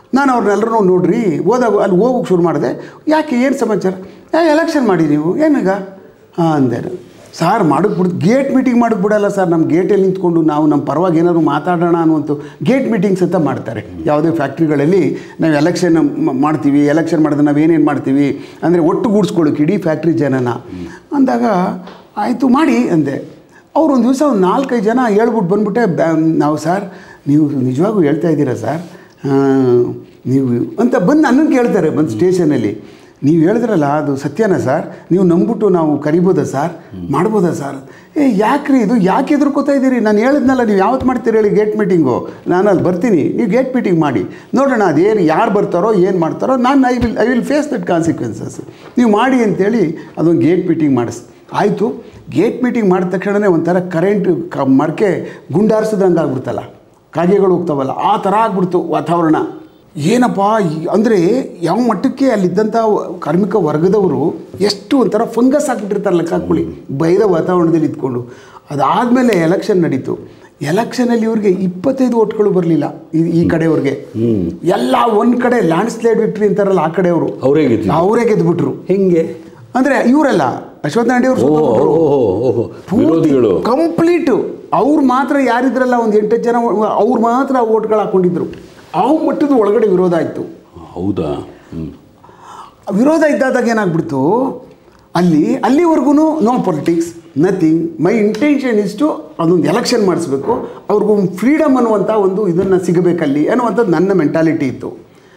ನಾನು ಅವ್ರನ್ನೆಲ್ಲರೂ ನೋಡ್ರಿ ಹೋದಾಗ ಅಲ್ಲಿ ಹೋಗೋಕೆ ಶುರು ಮಾಡಿದೆ ಯಾಕೆ ಏನು ಸಮಾಚಾರ ಯಾ ಎಲೆಕ್ಷನ್ ಮಾಡಿ ನೀವು ಏನೀಗ ಹಾಂ ಅಂದೆ ನಾನು. ಸಾರ್ ಮಾಡಕ್ಕೆ ಬಿಡ್ ಗೇಟ್ ಮೀಟಿಂಗ್ ಮಾಡಕ್ಕೆ ಬಿಡಲ್ಲ ಸರ್ ನಮ್ಮ ಗೇಟಲ್ಲಿ ನಿಂತ್ಕೊಂಡು ನಾವು ನಮ್ಮ ಪರವಾಗಿ ಏನಾದ್ರು ಮಾತಾಡೋಣ ಅನ್ನುವಂಥ ಗೇಟ್ ಮೀಟಿಂಗ್ಸ್ ಅಂತ ಮಾಡ್ತಾರೆ ಯಾವುದೇ ಫ್ಯಾಕ್ಟ್ರಿಗಳಲ್ಲಿ ನಾವು ಎಲೆಕ್ಷನ್ ಮಾಡ್ತೀವಿ ಎಲೆಕ್ಷನ್ ಮಾಡಿದ್ರೆ ನಾವು ಏನೇನು ಮಾಡ್ತೀವಿ ಅಂದರೆ ಒಟ್ಟುಗೂಡಿಸ್ಕೊಳ್ಳೋಕೆ ಇಡೀ ಫ್ಯಾಕ್ಟ್ರಿ ಜನನ ಅಂದಾಗ ಆಯಿತು ಮಾಡಿ ಅಂದೆ ಅವ್ರು ಒಂದು ದಿವಸ ಒಂದು ನಾಲ್ಕೈದು ಜನ ಹೇಳ್ಬಿಟ್ಟು ಬಂದ್ಬಿಟ್ಟೆ ಬ್ಯಾ- ನಾವು ಸರ್ ನೀವು ನಿಜವಾಗೂ ಹೇಳ್ತಾ ಇದ್ದೀರಾ ಸರ್ ಆ, ನೀವು ಅಂತ ಬಂದು ನನ್ನನ್ನು ಕೇಳ್ತಾರೆ ಬಂದು ಸ್ಟೇಷನಲ್ಲಿ ನೀವು ಹೇಳಿದ್ರಲ್ಲ ಅದು ಸತ್ಯನಾ ಸರ್ ನೀವು ನಂಬಿಟ್ಟು ನಾವು ಕರಿಬೋದಾ ಸರ್ ಮಾಡ್ಬೋದಾ ಸರ್ ಏ ಯಾಕ್ರಿ ಇದು ಯಾಕೆ ಎದುರ್ಕೋತಾ ಇದ್ದೀರಿ ನಾನು ಹೇಳಿದ್ನಲ್ಲ ನೀವು ಯಾವತ್ತು ಮಾಡ್ತೀರಿ ಹೇಳಿ ಗೇಟ್ ಮೀಟಿಂಗು ನಾನು ಅಲ್ಲಿ ಬರ್ತೀನಿ ನೀವು ಗೇಟ್ ಮೀಟಿಂಗ್ ಮಾಡಿ ನೋಡೋಣ ಅದೇನು ಯಾರು ಬರ್ತಾರೋ ಏನು ಮಾಡ್ತಾರೋ ನಾನು I will I will face that consequences ನೀವು ಮಾಡಿ ಅಂತೇಳಿ ಅದೊಂದು ಗೇಟ್ ಮೀಟಿಂಗ್ ಮಾಡಿಸ್ ಆಯಿತು ಗೇಟ್ ಮೀಟಿಂಗ್ ಮಾಡಿದ ತಕ್ಷಣವೇ ಒಂಥರ ಕರೆಂಟ್ ಕ ಮರಕೆ ಗುಂಡಾರಿಸಿದಂಗೆ ಆಗ್ಬಿಡ್ತಲ್ಲ ಕಾಗೆಗಳು ಹೋಗ್ತಾವಲ್ಲ ಆ ಥರ ಆಗ್ಬಿಡ್ತು ವಾತಾವರಣ ಏನಪ್ಪ ಅಂದರೆ ಯಾವ ಮಟ್ಟಕ್ಕೆ ಅಲ್ಲಿದ್ದಂಥ ವ- ಕಾರ್ಮಿಕ ವರ್ಗದವರು ಎಷ್ಟು ಒಂಥರ ಫಂಗಸ್ ಹಾಕ್ಬಿಟ್ಟಿರ್ತಾರೆ ಲೆಕ್ಕ ಹಾಕ್ಕೊಳ್ಳಿ ಬೈದ ವಾತಾವರಣದಲ್ಲಿ ಇದ್ಕೊಂಡು ಅದಾದಮೇಲೆ ಎಲೆಕ್ಷನ್ ನಡೀತು ಎಲೆಕ್ಷನಲ್ಲಿ ಇವ್ರಿಗೆ ಇಪ್ಪತ್ತೈದು ಓಟ್ಗಳು ಬರಲಿಲ್ಲ ಈ ಕಡೆಯವ್ರಿಗೆ ಎಲ್ಲ ಒಂದು ಕಡೆ ಲ್ಯಾಂಡ್ ಸ್ಲೈಡ್ ವಿಕ್ಟ್ರಿ ಅಂತಾರಲ್ಲ ಆ ಕಡೆಯವರು ಅವರೇ ಗೆದ್ದಿದ್ದು. ಅವರೇ ಗೆದ್ದುಬಿಟ್ರು ಹೆಂಗೆ ಅಂದರೆ ಇವರಲ್ಲ ಅಶ್ವತ್ಥ ನಾಡಿ ಅವರು ಓಹೋ ಓಹೋ ಓಹೋ ವಿರೋಧಿಗಳು ಕಂಪ್ಲೀಟು ಅವ್ರು ಮಾತ್ರ ಯಾರಿದ್ರಲ್ಲ ಒಂದು ಎಂಟತ್ತು ಜನ ಅವ್ರು ಮಾತ್ರ ಓಟ್ಗಳು ಹಾಕೊಂಡಿದ್ರು ಆ ಮಟ್ಟದ ಒಳಗಡೆ ವಿರೋಧ ಆಯಿತು ಹೌದಾ ಹ್ಮ್. ವಿರೋಧ ಇದ್ದಾದಾಗ ಏನಾಗ್ಬಿಡ್ತು ಅಲ್ಲಿ ಅಲ್ಲಿವರೆಗೂ no politics nothing my intention ಇಷ್ಟು ಅದೊಂದು ಎಲೆಕ್ಷನ್ ಮಾಡಿಸ್ಬೇಕು ಅವ್ರಿಗೂ ಫ್ರೀಡಮ್ ಅನ್ನುವಂಥ ಒಂದು ಇದನ್ನು ಸಿಗಬೇಕಲ್ಲಿ ಅನ್ನುವಂಥದ್ದು ನನ್ನ ಮೆಂಟಾಲಿಟಿ ಇತ್ತು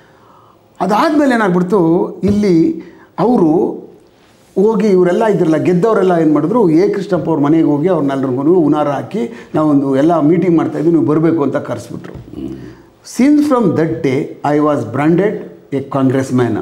ಅದಾದಮೇಲೆ ಏನಾಗ್ಬಿಡ್ತು ಇಲ್ಲಿ ಅವರು ಹೋಗಿ ಇವರೆಲ್ಲ ಇದ್ರಲ್ಲ ಗೆದ್ದವರೆಲ್ಲ ಏನು ಮಾಡಿದ್ರು ಎ ಕೃಷ್ಣಪ್ಪ ಅವ್ರ ಮನೆಗೆ ಹೋಗಿ ಅವ್ರನ್ನೆಲ್ಲರಿಗೂ ಉನಾರ ಹಾಕಿ ನಾವೊಂದು ಎಲ್ಲ ಮೀಟಿಂಗ್ ಮಾಡ್ತಾಯಿದ್ವಿ ನೀವು ಬರಬೇಕು ಅಂತ ಕರೆಸ್ಬಿಟ್ರು since from that day I was branded a Congress man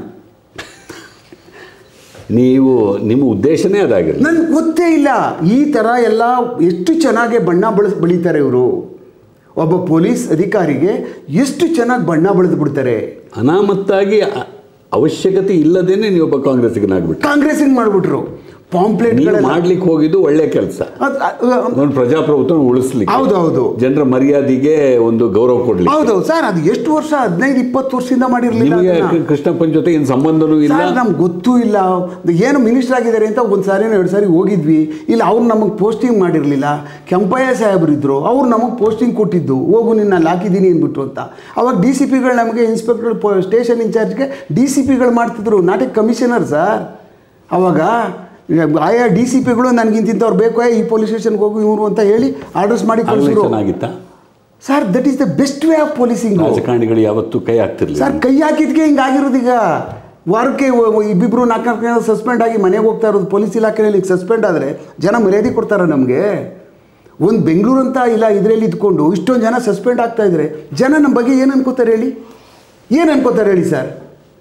ನೀವು ನಿಮ್ಮ ಉದ್ದೇಶನೇ ಅದಾಗಿರಲಿ ನನ್ಗೆ ಗೊತ್ತೇ ಇಲ್ಲ ಈ ಥರ ಎಲ್ಲ ಎಷ್ಟು ಚೆನ್ನಾಗಿ ಬಣ್ಣ ಬಳಸ್ ಬಳಿತಾರೆ ಇವರು ಒಬ್ಬ ಪೊಲೀಸ್ ಅಧಿಕಾರಿಗೆ ಎಷ್ಟು ಚೆನ್ನಾಗಿ ಬಣ್ಣ ಬಳಿದು ಬಿಡ್ತಾರೆ ಅನಾಮತ್ತಾಗಿ ಅ- ಅವಶ್ಯಕತೆ ಇಲ್ಲದೇನೆ ನೀವೊಬ್ಬ ಕಾಂಗ್ರೆಸ್ಸಿಗನಾಗ್ಬಿಟ್ಟು ಕಾಂಗ್ರೆಸ್ಸಿಗೆ ಮಾಡಿಬಿಟ್ರು ನೀವು ಪಾಂಪ್ಲೆಟ್ಗಳೆಲ್ಲ ಮಾಡ್ಲಿಕ್ಕೆ ಹೋಗಿದ್ದು ಒಳ್ಳೆ ಕೆಲಸ ಅದ್- ಅದ್- ಒಂದು ಪ್ರಜಾಪ್ರಭುತ್ವ ಉಳಿಸ್ಲಿಕ್ಕೆ ಹೌದು, ಹೌದು. ಜನರ ಮರ್ಯಾದೆಗೆ ಒಂದು ಗೌರವ ಕೊಡ್ಲಿಕ್ಕೆ ಹೌದು ಸರ್ ಅದು ಎಷ್ಟು ವರ್ಷ ಹದಿನೈದು ಇಪ್ಪತ್ತು ವರ್ಷದಿಂದ ಮಾಡಿರಲಿಲ್ಲ ನಿಮಗೆ ಕ- ಕೃಷ್ಣಪ್ಪನ ಜೊತೆ ಏನು ಸಂಬಂಧನೂ ಇಲ್ಲ ಸರ್ ನಮ್ಗೆ ಗೊತ್ತೂ ಇಲ್ಲ ಏನು ಮಿನಿಸ್ಟರ್ ಆಗಿದ್ದಾರೆ ಅಂತ ಒಂದು ಸಾರಿನೋ ಎರಡು ಸಾರಿ ಹೋಗಿದ್ವಿ ಇಲ್ಲ ಅವ್ರು ನಮಗೆ ಪೋಸ್ಟಿಂಗ್ ಮಾಡಿರಲಿಲ್ಲ ಕೆಂಪಯ್ಯ ಸಾಹೇಬ್ರು ಇದ್ದರು ಅವ್ರು ನಮಗೆ ಪೋಸ್ಟಿಂಗ್ ಕೊಟ್ಟಿದ್ದು ಹೋಗು ನಿನ್ನ ಅಲ್ಲಿ ಹಾಕಿದ್ದೀನಿ ಅಂದ್ಬಿಟ್ಟು ಅಂತ ಅವಾಗ ಡಿ ಸಿ ಪಿಗಳು ನಮಗೆ ಇನ್ಸ್ಪೆಕ್ಟರ್ ಪೊ ಸ್ಟೇಷನ್ ಇನ್ಚಾರ್ಜ್ಗೆ ಡಿ ಸಿ ಪಿಗಳು ಮಾಡ್ತಿದ್ರು ನಾಟ್ ಎ ಕಮಿಷನರ್ ಸರ್ ಅವಾಗ ಆಯಾ ಡಿ ಸಿ ಪಿಗಳು ನನಗಿಂತಿಂತವ್ರು ಬೇಕು ಏ, ಈ ಪೊಲೀಸ್ ಸ್ಟೇಷನ್ಗೆ ಹೋಗು ಇವರು ಅಂತ ಹೇಳಿ ಆರ್ಡರ್ಸ್ ಮಾಡಿ ಆಗ್ಲೇ ಕಳಿಸಿದ್ರು ಚೆನ್ನಾಗಿತ್ತಾ sir that is the best way of policing ರಾಜಕಾರಣಿಗಳು ಯಾವತ್ತೂ ಕೈ ಹಾಕ್ತಿರ್ಲಿಲ್ಲ ಸರ್ ಕೈ ಹಾಕಿದ್ಕೆ ಹಿಂಗಾಗಿರೋದು ಈಗ ವಾರಕ್ಕೆ ಒ- ಒ- ಇಬ್ಬಿಬ್ರು ನಾಲ್ಕು ನಾಲ್ಕು ಜನ ಸಸ್ಪೆಂಡ್ ಆಗಿ ಮನೆಗೆ ಹೋಗ್ತಾ ಇರೋದು ಪೊಲೀಸ್ ಇಲಾಖೆಯಲ್ಲಿ ಈಗ ಸಸ್ಪೆಂಡ್ ಆದರೆ ಜನ ಮರ್ಯಾದೆ ಕೊಡ್ತಾರೆ ನಮಗೆ ಒಂದು ಬೆಂಗಳೂರು ಅಂತ ಇಲ್ಲ ಇದರಲ್ಲಿ ಇದ್ಕೊಂಡು ಇಷ್ಟೊಂದು ಜನ ಸಸ್ಪೆಂಡ್ ಆಗ್ತಾ ಇದ್ದಾರೆ ಜನ ನಮ್ಮ ಬಗ್ಗೆ ಏನು ಅನ್ಕೋತಾರೆ ಹೇಳಿ ಏನು ಅನ್ಕೋತಾರೆ ಹೇಳಿ ಸರ್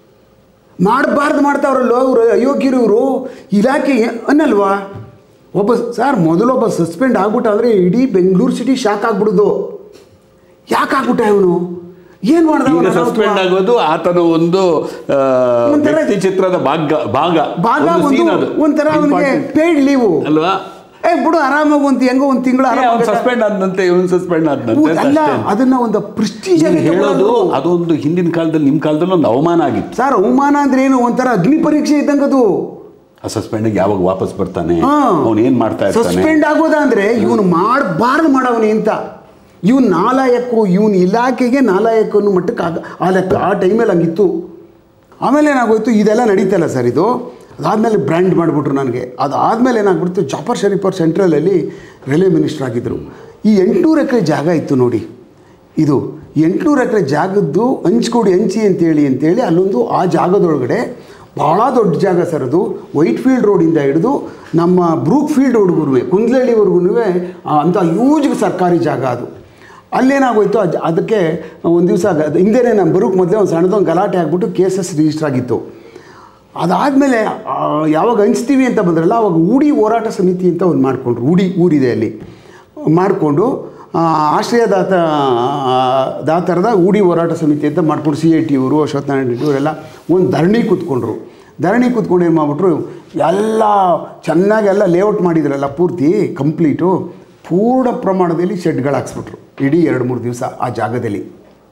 ಮಾಡಬಾರ್ದು ಮಾಡ್ತಾವ್ರಲ್ಲ ಅವರು ಅಯೋಗ್ಯರು ಇವರು ಇಲಾಖೆ ಏ- ಅನ್ನಲ್ವಾ ಒಬ್ಬ ಸರ್ ಮೊದಲೊಬ್ಬ ಸಸ್ಪೆಂಡ್ ಆಗ್ಬಿಟ್ಟ ಅಂದರೆ ಇಡೀ ಬೆಂಗಳೂರು ಸಿಟಿ ಶಾಕ್ ಆಗ್ಬಿಡೋದು ಯಾಕೆ ಆಗ್ಬಿಟ್ಟ ಇವನು ಏನು ಮಾಡ್ದ ಈಗ ಅವ್ನು ಸಸ್ಪೆಂಡ್ ಅನಾಹುತ? ಆಗೋದು ಆತನ ಒಂದು ಆ, ಒಂಥರ- ವ್ಯಕ್ತಿ ಚಿತ್ರದ ಭಾಗ ಭಾಗ ಭಾಗ ಒಂದು scene ಒಂದು ಅದು. ಒಂಥರ ಅವನಿಗೆ Important. ಪೇಯ್ಡ್ ಲೀವು ಅಲ್ವಾ ಏ ಬಿಡು ಆರಾಮಾಗಿ ಒಂದು ಹೆಂಗೋ ಒಂದು ತಿಂಗಳು ಅವ್ನು ಸಸ್ಪೆಂಡ್ ಆದಂತೆ ಇವನು ಸಸ್ಪೆಂಡ್ ಆದಂತೆ ಅಲ್ಲ ಅಷ್ಟೇ. ಅದನ್ನ ಒಂದು ಪ್ರಿಸ್ಟೀಜ್ ನೀವು ಹೇಳೋದು ಅದೊಂದು ಹಿಂದಿನ ಕಾಲದಲ್ಲಿ ನಿಮ್ಮ ಕಾಲದಲ್ಲಿ ಒಂದು ಅವಮಾನ ಆಗಿತ್ತು ಸರ್ ಅವಮಾನ ಅಂದ್ರೆ ಏನು ಒಂಥರ ಅಗ್ನಿ ಪರೀಕ್ಷೆ ಇದ್ದಂಗೆ ಅದು ಆ ಸಸ್ಪೆಂಡ್ ಯಾವಾಗ ವಾಪಸ್ ಬರ್ತಾನೆ ಹಾ. ಅವನು ಏನ್ ಮಾಡ್ತಾ ಇರ್ತಾನೆ ಸಸ್ಪೆಂಡ್ ಆಗೋದ ಅಂದ್ರೆ ಇವನು ಮಾಡಬಾರ್ದು ಮಾಡವನಿ ಅಂತ ಇವನು ನಾಲಾಯಕ್ಕು ಇವನು ಇಲಾಖೆಗೆ ನಾಲಾಯಕ್ಕು ಅನ್ನೋ ಮಟ್ಟಕ್ಕೆ ಆಗ ಆ ಲೆಕ್ಕ ಆ ಟೈಮಲ್ಲಿ ಹಂಗಿತ್ತು ಆಮೇಲೆ ಏನಾಗೋಯ್ತು ಇದೆಲ್ಲ ನಡೀತಲ್ಲ ಸರ್ ಇದು ಅದಾದಮೇಲೆ ಬ್ರ್ಯಾಂಡ್ ಮಾಡಿಬಿಟ್ರು ನನಗೆ ಅದಾದಮೇಲೆ ಏನಾಗ್ಬಿಡ್ತು ಜಾಫರ್ ಶರೀಫ್ ಅವ್ರು ಸೆಂಟ್ರಲಲ್ಲಿ ರೈಲ್ವೆ ಮಿನಿಸ್ಟರ್ ಆಗಿದ್ದರು ಈ ಎಂಟುನೂರು ಎಕರೆ ಜಾಗ ಇತ್ತು ನೋಡಿ ಇದು ಎಂಟುನೂರು ಎಕರೆ ಜಾಗದ್ದು ಹಂಚ್ಕೊಡಿ ಹಂಚಿ ಅಂತೇಳಿ ಅಂತೇಳಿ ಅಲ್ಲೊಂದು ಆ ಜಾಗದೊಳಗಡೆ ಭಾಳ ದೊಡ್ಡ ಜಾಗ ಸರ್ ಅದು ವೈಟ್ ಫೀಲ್ಡ್ ರೋಡಿಂದ ಹಿಡಿದು ನಮ್ಮ ಬ್ರೂಕ್ ಫೀಲ್ಡ್ ಹುಡುಗರು ಕುಂದ್ಲಳ್ಳಿವರೆಗೂ ಅಂಥ ಯೂಜ್ ಸರ್ಕಾರಿ ಜಾಗ ಅದು ಅಲ್ಲೇನಾಗೋಯ್ತು ಅದ್ ಅದಕ್ಕೆ ಒಂದು ದಿವಸ ಹಿಂದೆನೇ ನಾನು ಬರೋಕ್ಕೆ ಮೊದಲೇ ಒಂದು ಸಣ್ಣದೊಂದು ಗಲಾಟೆ ಆಗಿಬಿಟ್ಟು ಕೇಸಸ್ ರಿಜಿಸ್ಟರ್ ಆಗಿತ್ತು ಅದಾದಮೇಲೆ ಯಾವಾಗ ಹಂಚ್ತೀವಿ ಅಂತ ಬಂದ್ರಲ್ಲ ಅವಾಗ ಊಡಿ ಹೋರಾಟ ಸಮಿತಿ ಅಂತ ಒಂದು ಮಾಡಿಕೊಂಡ್ರು ಊಡಿ ಊರಿದೆ ಅಲ್ಲಿ ಮಾಡಿಕೊಂಡು ಆಶ್ರಯದಾತ ದಾತರದ ಊಡಿ ಹೋರಾಟ ಸಮಿತಿ ಅಂತ ಮಾಡ್ಕೊಂಡು ಸಿ ಐ ಟಿ ಇವರು ಅಶ್ವತ್ಥನಾರಾಯಣ ರೆಡ್ಡಿ ಇವರೆಲ್ಲ ಒಂದು ಧರಣಿ ಕೂತ್ಕೊಂಡ್ರು ಧರಣಿ ಕೂತ್ಕೊಂಡು ಏನು ಮಾಡಿಬಿಟ್ರು ಎಲ್ಲ ಚೆನ್ನಾಗಿ ಎಲ್ಲ ಲೇಔಟ್ ಮಾಡಿದ್ರಲ್ಲ ಪೂರ್ತಿ ಕಂಪ್ಲೀಟು ಪೂರ್ಣ ಪ್ರಮಾಣದಲ್ಲಿ ಶೆಡ್ಗಳು ಹಾಕ್ಸ್ಬಿಟ್ರು ಇಡೀ ಎರಡು ಮೂರು ದಿವಸ ಆ ಜಾಗದಲ್ಲಿ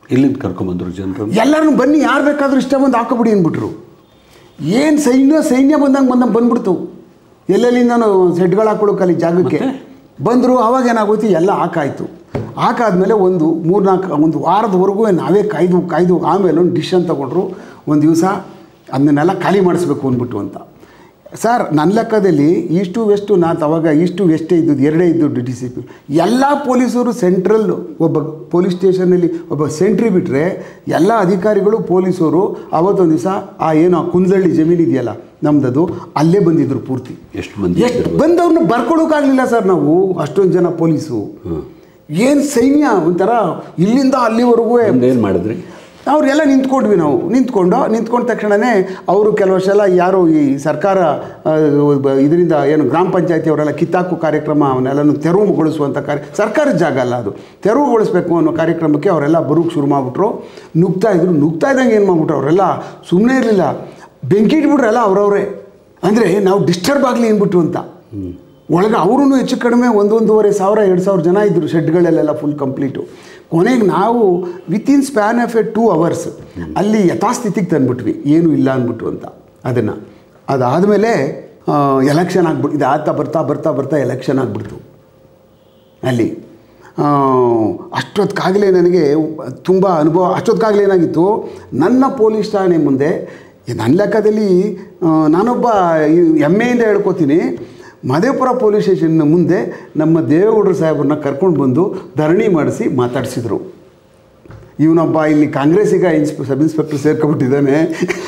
ಎಲ್ಲಿಂದ ಕರ್ಕೊಂಬಂದ್ರು ಜನರು ಎಲ್ಲರನ್ನು ಬನ್ನಿ ಯಾರು ಬೇಕಾದರೂ ಇಷ್ಟ ಬಂದು ಹಾಕೋಬಿಡಿ ಅಂದ್ಬಿಟ್ರು ಏನು ಸೈನ್ಯ ಸೈನ್ಯ ಬಂದಂಗೆ ಬಂದಂಗೆ ಬಂದ್ಬಿಡ್ತು ಎಲ್ಲೆಲ್ಲಿಂದನೂ ಸೆಟ್ಗಳು ಹಾಕೊಳ್ಳೋಕೆ ಅಲ್ಲಿ ಜಾಗಕ್ಕೆ ಬಂದರು ಅವಾಗ ಏನಾಗೋಯ್ತು ಎಲ್ಲ ಹಾಕಾಯ್ತು ಹಾಕಾದ್ಮೇಲೆ ಒಂದು ಮೂರ್ನಾಲ್ಕು ಒಂದು ವಾರದವರೆಗೂ ನಾವೇ ಕಾಯ್ದು ಕಾಯ್ದು ಆಮೇಲೆ ಒಂದು ಡಿಶನ್ ತೊಗೊಂಡ್ರು ಒಂದು ದಿವಸ ಅದನ್ನೆಲ್ಲ ಖಾಲಿ ಮಾಡಿಸ್ಬೇಕು ಅಂದ್ಬಿಟ್ಟು ಅಂತ ಸರ್ ನನ್ನ ಲೆಕ್ಕದಲ್ಲಿ ಈಸ್ಟು ವೆಸ್ಟು ನಾತ್ ಅವಾಗ ಈಸ್ಟು ವೆಸ್ಟೇ ಇದ್ದದ್ದು ಎರಡೇ ಇದ್ದು ಡಿ ಸಿ ಪಿ ಎಲ್ಲ ಪೊಲೀಸರು ಸೆಂಟ್ರಲ್ ಒಬ್ಬ ಪೊಲೀಸ್ ಸ್ಟೇಷನಲ್ಲಿ ಒಬ್ಬ ಸೆಂಟ್ರಿ ಬಿಟ್ಟರೆ ಎಲ್ಲ ಅಧಿಕಾರಿಗಳು ಪೊಲೀಸರು ಅವತ್ತೊಂದು ದಿವಸ ಆ ಏನು ಆ ಕುಂದಳ್ಳಿ ಜಮೀನು ಇದೆಯಲ್ಲ ನಮ್ದದು ಅಲ್ಲೇ ಬಂದಿದ್ರು ಪೂರ್ತಿ ಎಷ್ಟು ಮಂದಿ ಎಷ್ಟು ಇದ್ರು? ಬಂದವ್ರನ್ನ ಬರ್ಕೊಳ್ಳೋಕ್ಕಾಗಲಿಲ್ಲ ಸರ್ ನಾವು ಅಷ್ಟೊಂದು ಜನ ಪೊಲೀಸು ಏನು ಸೈನ್ಯ ಒಂಥರ ಇಲ್ಲಿಂದ ಅಲ್ಲಿವರೆಗೂ ಏನು ಮಾಡಿದ್ರಿ ಅವರೆಲ್ಲ ನಿಂತ್ಕೊಂಡ್ವಿ ನಾವು ನಿಂತ್ಕೊಂಡು ನಿಂತ್ಕೊಂಡ ತಕ್ಷಣವೇ ಅವರು ಕೆಲವು ಸಲ ಯಾರು ಈ ಸರ್ಕಾರ ಇದರಿಂದ ಏನು ಗ್ರಾಮ ಪಂಚಾಯತಿ ಅವರೆಲ್ಲ ಕಿತ್ತಾಕು ಕಾರ್ಯಕ್ರಮ ಅವನ್ನೆಲ್ಲನೂ ತೆರವುಗೊಳಿಸುವಂಥ ಕಾರ್ಯ ಸರ್ಕಾರದ ಜಾಗ ಅಲ್ಲ ಅದು ತೆರವುಗೊಳಿಸ್ಬೇಕು ಅನ್ನೋ ಕಾರ್ಯಕ್ರಮಕ್ಕೆ ಅವರೆಲ್ಲ ಬರೋಕ್ಕೆ ಶುರು ಮಾಡಿಬಿಟ್ರು ನುಗ್ತಾ ಇದ್ರು ನುಗ್ತಾ ಇದ್ದಂಗೆ ಏನು ಮಾಡ್ಬಿಟ್ರು ಅವರೆಲ್ಲ ಸುಮ್ಮನೆ ಇರಲಿಲ್ಲ ಬೆಂಕಿ ಇಟ್ಬಿಟ್ರಲ್ಲ ಅವರವರೇ ಅಂದರೆ ನಾವು ಡಿಸ್ಟರ್ಬ್ ಆಗಲಿ ಅಂದ್ಬಿಟ್ಟು ಅಂತ ಒಳಗೆ ಅವರೂ ಹೆಚ್ಚು ಕಡಿಮೆ ಒಂದೊಂದೂವರೆ ಸಾವಿರ ಎರಡು ಸಾವಿರ ಜನ ಇದ್ದರು ಶೆಡ್ಗಳಲ್ಲೆಲ್ಲ ಫುಲ್ ಕಂಪ್ಲೀಟು ಕೊನೆಗೆ ನಾವು within span of a two hours ಅಲ್ಲಿ ಯಥಾಸ್ಥಿತಿಗೆ ತಂದ್ಬಿಟ್ವಿ ಏನೂ ಇಲ್ಲ ಅಂದ್ಬಿಟ್ಟು ಅಂತ ಅದನ್ನು ಅದಾದಮೇಲೆ ಎಲೆಕ್ಷನ್ ಆಗ್ಬಿಟ್ಟು ಇದು ಆಗ್ತಾ ಬರ್ತಾ ಬರ್ತಾ ಬರ್ತಾ ಎಲೆಕ್ಷನ್ ಆಗಿಬಿಡ್ತು ಅಲ್ಲಿ ಆ, ಅಷ್ಟೊತ್ತಿಗಾಗಲೇ ನನಗೆ ತುಂಬ ಅನುಭವ ಅಷ್ಟೊತ್ತಿಗಾಗಲೇ ಏನಾಗಿತ್ತು ನನ್ನ ಪೊಲೀಸ್ ಠಾಣೆ ಮುಂದೆ ನನ್ನ ಲೆಕ್ಕದಲ್ಲಿ ಆ, ನಾನೊಬ್ಬ ಹೆಮ್ಮೆಯಿಂದ ಹೇಳ್ಕೊತೀನಿ ಮಧೇಪುರ ಪೊಲೀಸ್ ಸ್ಟೇಷನ್ನ ಮುಂದೆ ನಮ್ಮ ದೇವೇಗೌಡರು ಸಾಹೇಬ್ರನ್ನ ಕರ್ಕೊಂಡು ಬಂದು ಧರಣಿ ಮಾಡಿಸಿ ಮಾತಾಡಿಸಿದ್ರು ಇವನೊಬ್ಬ ಇಲ್ಲಿ ಕಾಂಗ್ರೆಸ್ಸಿಗ ಇನ್ಸ್ಪೆ ಸಬ್ ಇನ್ಸ್ಪೆಕ್ಟರ್ ಸೇರ್ಕೊಂಡ್ಬಿಟ್ಟಿದ್ದಾನೆ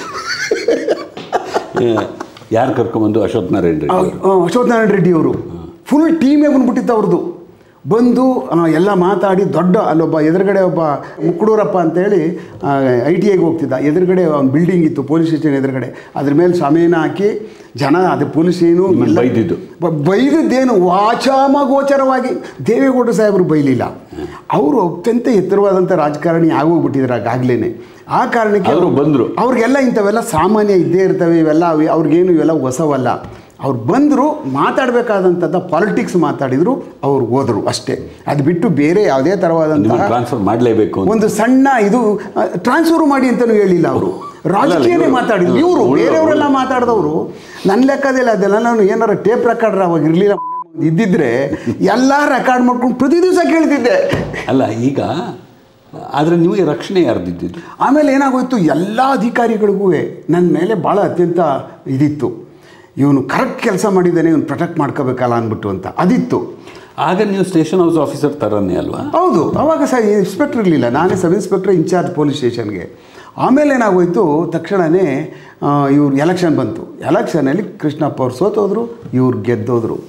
ಯಾರು ಕರ್ಕೊಂಬಂದು ಅಶೋಕ್ ನಾರಾಯಣ ರೆಡ್ಡಿ ಅವರು? ಆ, ಅಶ್ವಥ್ ನಾರಾಯಣ ರೆಡ್ಡಿ ಅವರು ಫುಲ್ ಟೀಮೇ ಬಂದ್ಬಿಟ್ಟಿತ್ತು ಅವ್ರದ್ದು ಬಂದು ಆ, ಎಲ್ಲ ಮಾತಾಡಿ ದೊಡ್ಡ ಅಲ್ಲೊಬ್ಬ ಎದುರುಗಡೆ ಒಬ್ಬ ಮುಕ್ಕಡೂರಪ್ಪ ಅಂತೇಳಿ ಐ ಟಿ ಐಗೆ ಹೋಗ್ತಿದ್ದ ಎದುರುಗಡೆ ಒಂದು ಬಿಲ್ಡಿಂಗ್ ಇತ್ತು ಪೊಲೀಸ್ ಸ್ಟೇಷನ್ ಎದುರುಗಡೆ ಅದ್ರ ಮೇಲೆ ಸಮಯನ ಹಾಕಿ ಜನ ಅದು ಪೊಲೀಸ್ ಏನು ನಿಮ್ಮನ್ನ ಎಲ್ಲ- ಬೈದಿದ್ದು? ಬ- ಬೈದಿದ್ದೇನು ವಾಚಾಮ ಗೋಚರವಾಗಿ ದೇವೇಗೌಡ ಸಾಹೇಬರು ಬೈಲಿಲ್ಲ ಅವರು ಅತ್ಯಂತ ಎತ್ತರವಾದಂಥ ರಾಜಕಾರಣಿ ಆಗೋಗ್ಬಿಟ್ಟಿದ್ರು ಆಗಾಗ್ಲೇ ಆ ಕಾರಣಕ್ಕೆ ಅವ್ರು ಬಂದ್ರು. ಅವ್ರಿಗೆಲ್ಲ ಇಂಥವೆಲ್ಲ ಸಾಮಾನ್ಯ ಇದ್ದೇ ಇರ್ತವೆ ಇವೆಲ್ಲ ಅವು- ಅವ್ರಿಗೇನು ಇವೆಲ್ಲ ಹೊಸವಲ್ಲ ಅವ್ರು ಬಂದರು ಮಾತಾಡಬೇಕಾದಂಥದ್ದು ಪಾಲಿಟಿಕ್ಸ್ ಮಾತಾಡಿದರು ಅವ್ರು ಹೋದರು ಅಷ್ಟೇ ಅದು ಬಿಟ್ಟು ಬೇರೆ ಯಾವುದೇ ನಿಮ್ಮನ್ನು ಥರವಾದಂತಹ ಟ್ರಾನ್ಸ್ಫರ್ ಮಾಡಲೇಬೇಕು ಅಂತ ಒಂದು ಸಣ್ಣ ಇದು ಟ್ರಾನ್ಸ್ಫರ್ ಮಾಡಿ ಅಂತಲೂ ಹೇಳಿಲ್ಲ ಅವರು ರಾಜಕೀಯನೇ ಇವ್ರು- ಮಾತಾಡಿದ್ರು ಇವರು ಇವ್ರು- ಬೇರೆಯವರೆಲ್ಲ ಮಾತಾಡಿದವರು ನನ್ನ ಲೆಕ್ಕದಲ್ಲಿ ಅದೆಲ್ಲ ನಾನು ಏನಾರ ಟೇಪ್ ರೆಕಾರ್ಡರ್ ಅವಾಗ ಇರಲಿಲ್ಲ ಇದ್ದಿದ್ರೆ ಎಲ್ಲ ರೆಕಾರ್ಡ್ ಮಾಡ್ಕೊಂಡು ಪ್ರತಿ ದಿವಸ ಕೇಳ್ತಿದ್ದೆ ಅಲ್ಲ ಈಗ ಆದರೆ ನಿಮಗೆ ರಕ್ಷಣೆ ಯಾರ್ದಿದ್ದು ಆಮೇಲೆ ಏನಾಗೋಯ್ತು ಎಲ್ಲ ಅಧಿಕಾರಿಗಳಿಗೂ ನನ್ನ ಮೇಲೆ ಭಾಳ ಅತ್ಯಂತ ಇದಿತ್ತು ಇವನು ಕರೆಕ್ಟ್ ಕೆಲಸ ಮಾಡಿದ್ದಾನೆ ಇವನು ಪ್ರೊಟೆಕ್ಟ್ ಮಾಡ್ಕೋಬೇಕಲ್ಲ ಅಂದ್ಬಿಟ್ಟು ಅಂತ ಅದಿತ್ತು ಆಗ ನೀವು ಸ್ಟೇಷನ್ ಹೌಸ್ ಆಫೀಸರ್ ಥರನೇ ಅಲ್ವಾ ಹೌದು ಅವಾಗ ಸಹ ಇನ್ಸ್ಪೆಕ್ಟರ್ ಇರಲಿಲ್ಲ ನಾನೇ ಸಬ್ ಇನ್ಸ್ಪೆಕ್ಟರ್ ಇನ್ಚಾರ್ಜ್ ಪೊಲೀಸ್ ಸ್ಟೇಷನ್ಗೆ ಆಮೇಲೆ ಏನಾಗೋಯ್ತು ತಕ್ಷಣವೇ ಇವ್ರು ಎಲೆಕ್ಷನ್ ಬಂತು ಎಲೆಕ್ಷನಲ್ಲಿ ಕೃಷ್ಣಪ್ಪ ಅವ್ರು ಸೋತೋದ್ರು ಇವ್ರು ಗೆದ್ದೋದ್ರು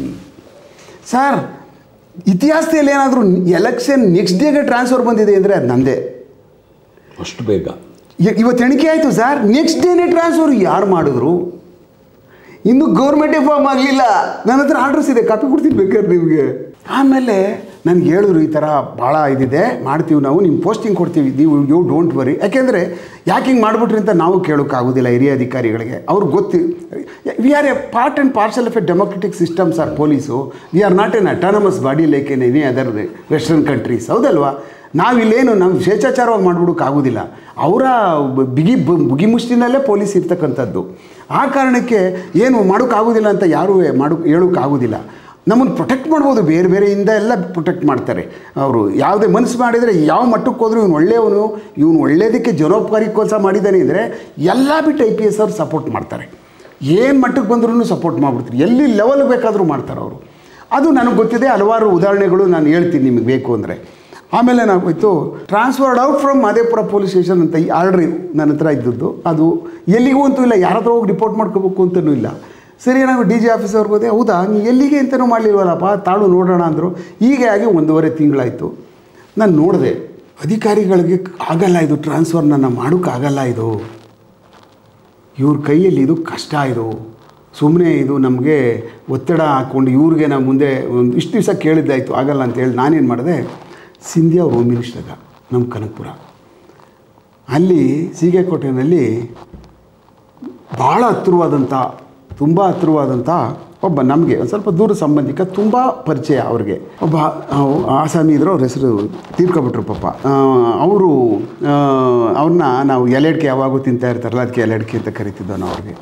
ಸರ್ ಇತಿಹಾಸದಲ್ಲಿ ಏನಾದರೂ ಎಲೆಕ್ಷನ್ ನೆಕ್ಸ್ಟ್ ಡೇಗೆ ಟ್ರಾನ್ಸ್ಫರ್ ಬಂದಿದೆ ಅಂದರೆ ಅದು ನಂದೇ ಅಷ್ಟು ಬೇಗ ಇ- ಇವತ್ತು ಎಣಿಕೆ ಆಯಿತು ಸರ್ ನೆಕ್ಸ್ಟ್ ಡೇನೇ ಟ್ರಾನ್ಸ್ಫರ್ ಯಾರು ಮಾಡಿದ್ರು ಇನ್ನು ಗೌರ್ಮೆಂಟೇ ಫಾರ್ಮ್ ಆಗಲಿಲ್ಲ ನನ್ನ ಹತ್ರ ಆರ್ಡರ್ಸ್ ಇದೆ ಕಾಪಿ ಕೊಡ್ತೀನಿ ಬೇಕಾದ್ರೆ ನಿಮಗೆ ಆಮೇಲೆ ನನಗೆ ಹೇಳಿದ್ರು ಈ ಥರ ಭಾಳ ಇದಿದೆ ಮಾಡ್ತೀವಿ ನಾವು ನಿಮ್ಮ ಪೋಸ್ಟಿಂಗ್ ಕೊಡ್ತೀವಿ ನೀವು ಯು ಡೋಂಟ್ ವರಿ ಯಾಕೆಂದರೆ ಯಾಕೆ ಹಿಂಗೆ ಮಾಡಿಬಿಟ್ರಿ ಅಂತ ನಾವು ಕೇಳೋಕ್ಕಾಗೋದಿಲ್ಲ ಹಿರಿಯ ಅಧಿಕಾರಿಗಳಿಗೆ ಅವ್ರಿಗೆ ಗೊತ್ತಿ we are a part and parcel of a democratic system sir police we are not an autonomous body like an any other western countries ಹೌದಲ್ವಾ ನಾವಿಲ್ಲೇನು ನಮ್ಮ ಸ್ವೇಚ್ಛಾಚಾರವಾಗಿ ಮಾಡ್ಬಿಡೋಕ್ಕಾಗೋದಿಲ್ಲ ಅವರ ಬಿಗಿ ಬ- ಬುಗಿ ಮುಷ್ಟಿನಲ್ಲೇ ಪೊಲೀಸ್ ಇರ್ತಕ್ಕಂಥದ್ದು ಆ ಕಾರಣಕ್ಕೆ ಏನು ಮಾಡೋಕ್ಕಾಗೋದಿಲ್ಲ ಅಂತ ಯಾರೂ ಮಾಡು ಹೇಳೋಕ್ಕಾಗೋದಿಲ್ಲ ನಮ್ಮನ್ನು ಪ್ರೊಟೆಕ್ಟ್ ಮಾಡ್ಬೋದು ಬೇರೆ ಬೇರೆಯಿಂದ ಎಲ್ಲ ಪ್ರೊಟೆಕ್ಟ್ ಮಾಡ್ತಾರೆ ಅವರು ಯಾವುದೇ ಮನಸ್ಸು ಮಾಡಿದರೆ ಯಾವ ಮಟ್ಟಕ್ಕೆ ಹೋದರೂ ಇವನು ಒಳ್ಳೆಯವನು ಇವನು ಒಳ್ಳೆಯದಕ್ಕೆ ಜನೋಪಕಾರಿ ಕೆಲಸ ಮಾಡಿದ್ದಾನೆ ಅಂದರೆ ಎಲ್ಲ ಬಿಟ್ಟು ಐ ಪಿ ಎಸ್ ಅವ್ರು ಸಪೋರ್ಟ್ ಮಾಡ್ತಾರೆ ಏನು ಮಟ್ಟಕ್ಕೆ ಬಂದ್ರೂ ಸಪೋರ್ಟ್ ಮಾಡಿಬಿಡ್ತಾರೆ ಎಲ್ಲಿ ಲೆವೆಲ್ ಬೇಕಾದರೂ ಮಾಡ್ತಾರೆ ಅವರು ಅದು ನನಗೆ ಗೊತ್ತಿದೆ ಹಲವಾರು ಉದಾಹರಣೆಗಳು ನಾನು ಹೇಳ್ತೀನಿ ನಿಮಗೆ ಬೇಕು ಅಂದರೆ ಆಮೇಲೆ ಏನಾಗೋಯ್ತು transferred out from Madepura police station ಅಂತ ಈ ಆರ್ಡ್ರ್ ನನ್ನ ಹತ್ರ ಇದ್ದದ್ದು ಅದು ಎಲ್ಲಿಗೂ ಅಂತೂ ಇಲ್ಲ ಯಾರ ಹತ್ರ ಹೋಗಿ ರಿಪೋರ್ಟ್ ಮಾಡ್ಕೋಬೇಕು ಅಂತಲೂ ಇಲ್ಲ ಸರಿ ನಾವು ಡಿ ಜಿ ಆಫೀಸರ್ಗೆ ಹೋದೆ ಹೌದಾ ನೀವು ಎಲ್ಲಿಗೆ ಅಂತಲೂ ಮಾಡಲಿಲ್ವಲ್ಲಪ್ಪ ತಾಳು ನೋಡೋಣ ಅಂದರು ಹೀಗೆ ಆಗಿ ಒಂದೂವರೆ ತಿಂಗಳಾಯಿತು ನಾನು ನೋಡಿದೆ ಅಧಿಕಾರಿಗಳಿಗೆ ಆಗಲ್ಲ ಇದು ಟ್ರಾನ್ಸ್ಫರ್ ನನ್ನ ಮಾಡೋಕ್ಕಾಗಲ್ಲ ಇದು ಇವ್ರ ಕೈಯಲ್ಲಿ ಇದು ಕಷ್ಟ ಇದು ಸುಮ್ಮನೆ ಇದು ನಮಗೆ ಒತ್ತಡ ಹಾಕ್ಕೊಂಡು ಇವ್ರಿಗೆ ನಾವು ಮುಂದೆ ಒಂದು ಇಷ್ಟು ದಿವಸ ಕೇಳಿದ್ದಾಯಿತು ಆಗಲ್ಲ ಅಂತೇಳಿ ನಾನೇನು ಮಾಡಿದೆ ಸಿಂಧಿಯಾ ಹೋಮ್ ಮಿನಿಸ್ಟರ್ಗ ನಮ್ಮ ಕನಕಪುರ ಅಲ್ಲಿ ಸೀಗೆಕೋಟೆನಲ್ಲಿ ಭಾಳ ಹತ್ತಿರವಾದಂಥ ತುಂಬ ಹತ್ತಿರವಾದಂಥ ಒಬ್ಬ ನಮಗೆ ಒಂದು ಸ್ವಲ್ಪ ದೂರ ಸಂಬಂಧಿಕ ತುಂಬ ಪರಿಚಯ ಅವ್ರಿಗೆ ಒಬ್ಬ ಅವ್- ಆಸಾಮಿ ಇದ್ರು ಅವ್ರ ಹೆಸರು ತೀರ್ಕೊಬಿಟ್ರು ಪಾಪ ಅವರು ಅವ್ರನ್ನ ನಾವು ಎಲೆಡ್ಕೆ ಯಾವಾಗೂ ತಿಂತಾ ಇರ್ತಾರಲ್ಲ ಅದಕ್ಕೆ ಎಲೆಡ್ಕೆ ಅಂತ ಕರಿತಿದ್ದೋ ನಾವು ಅವ್ರಿಗೆ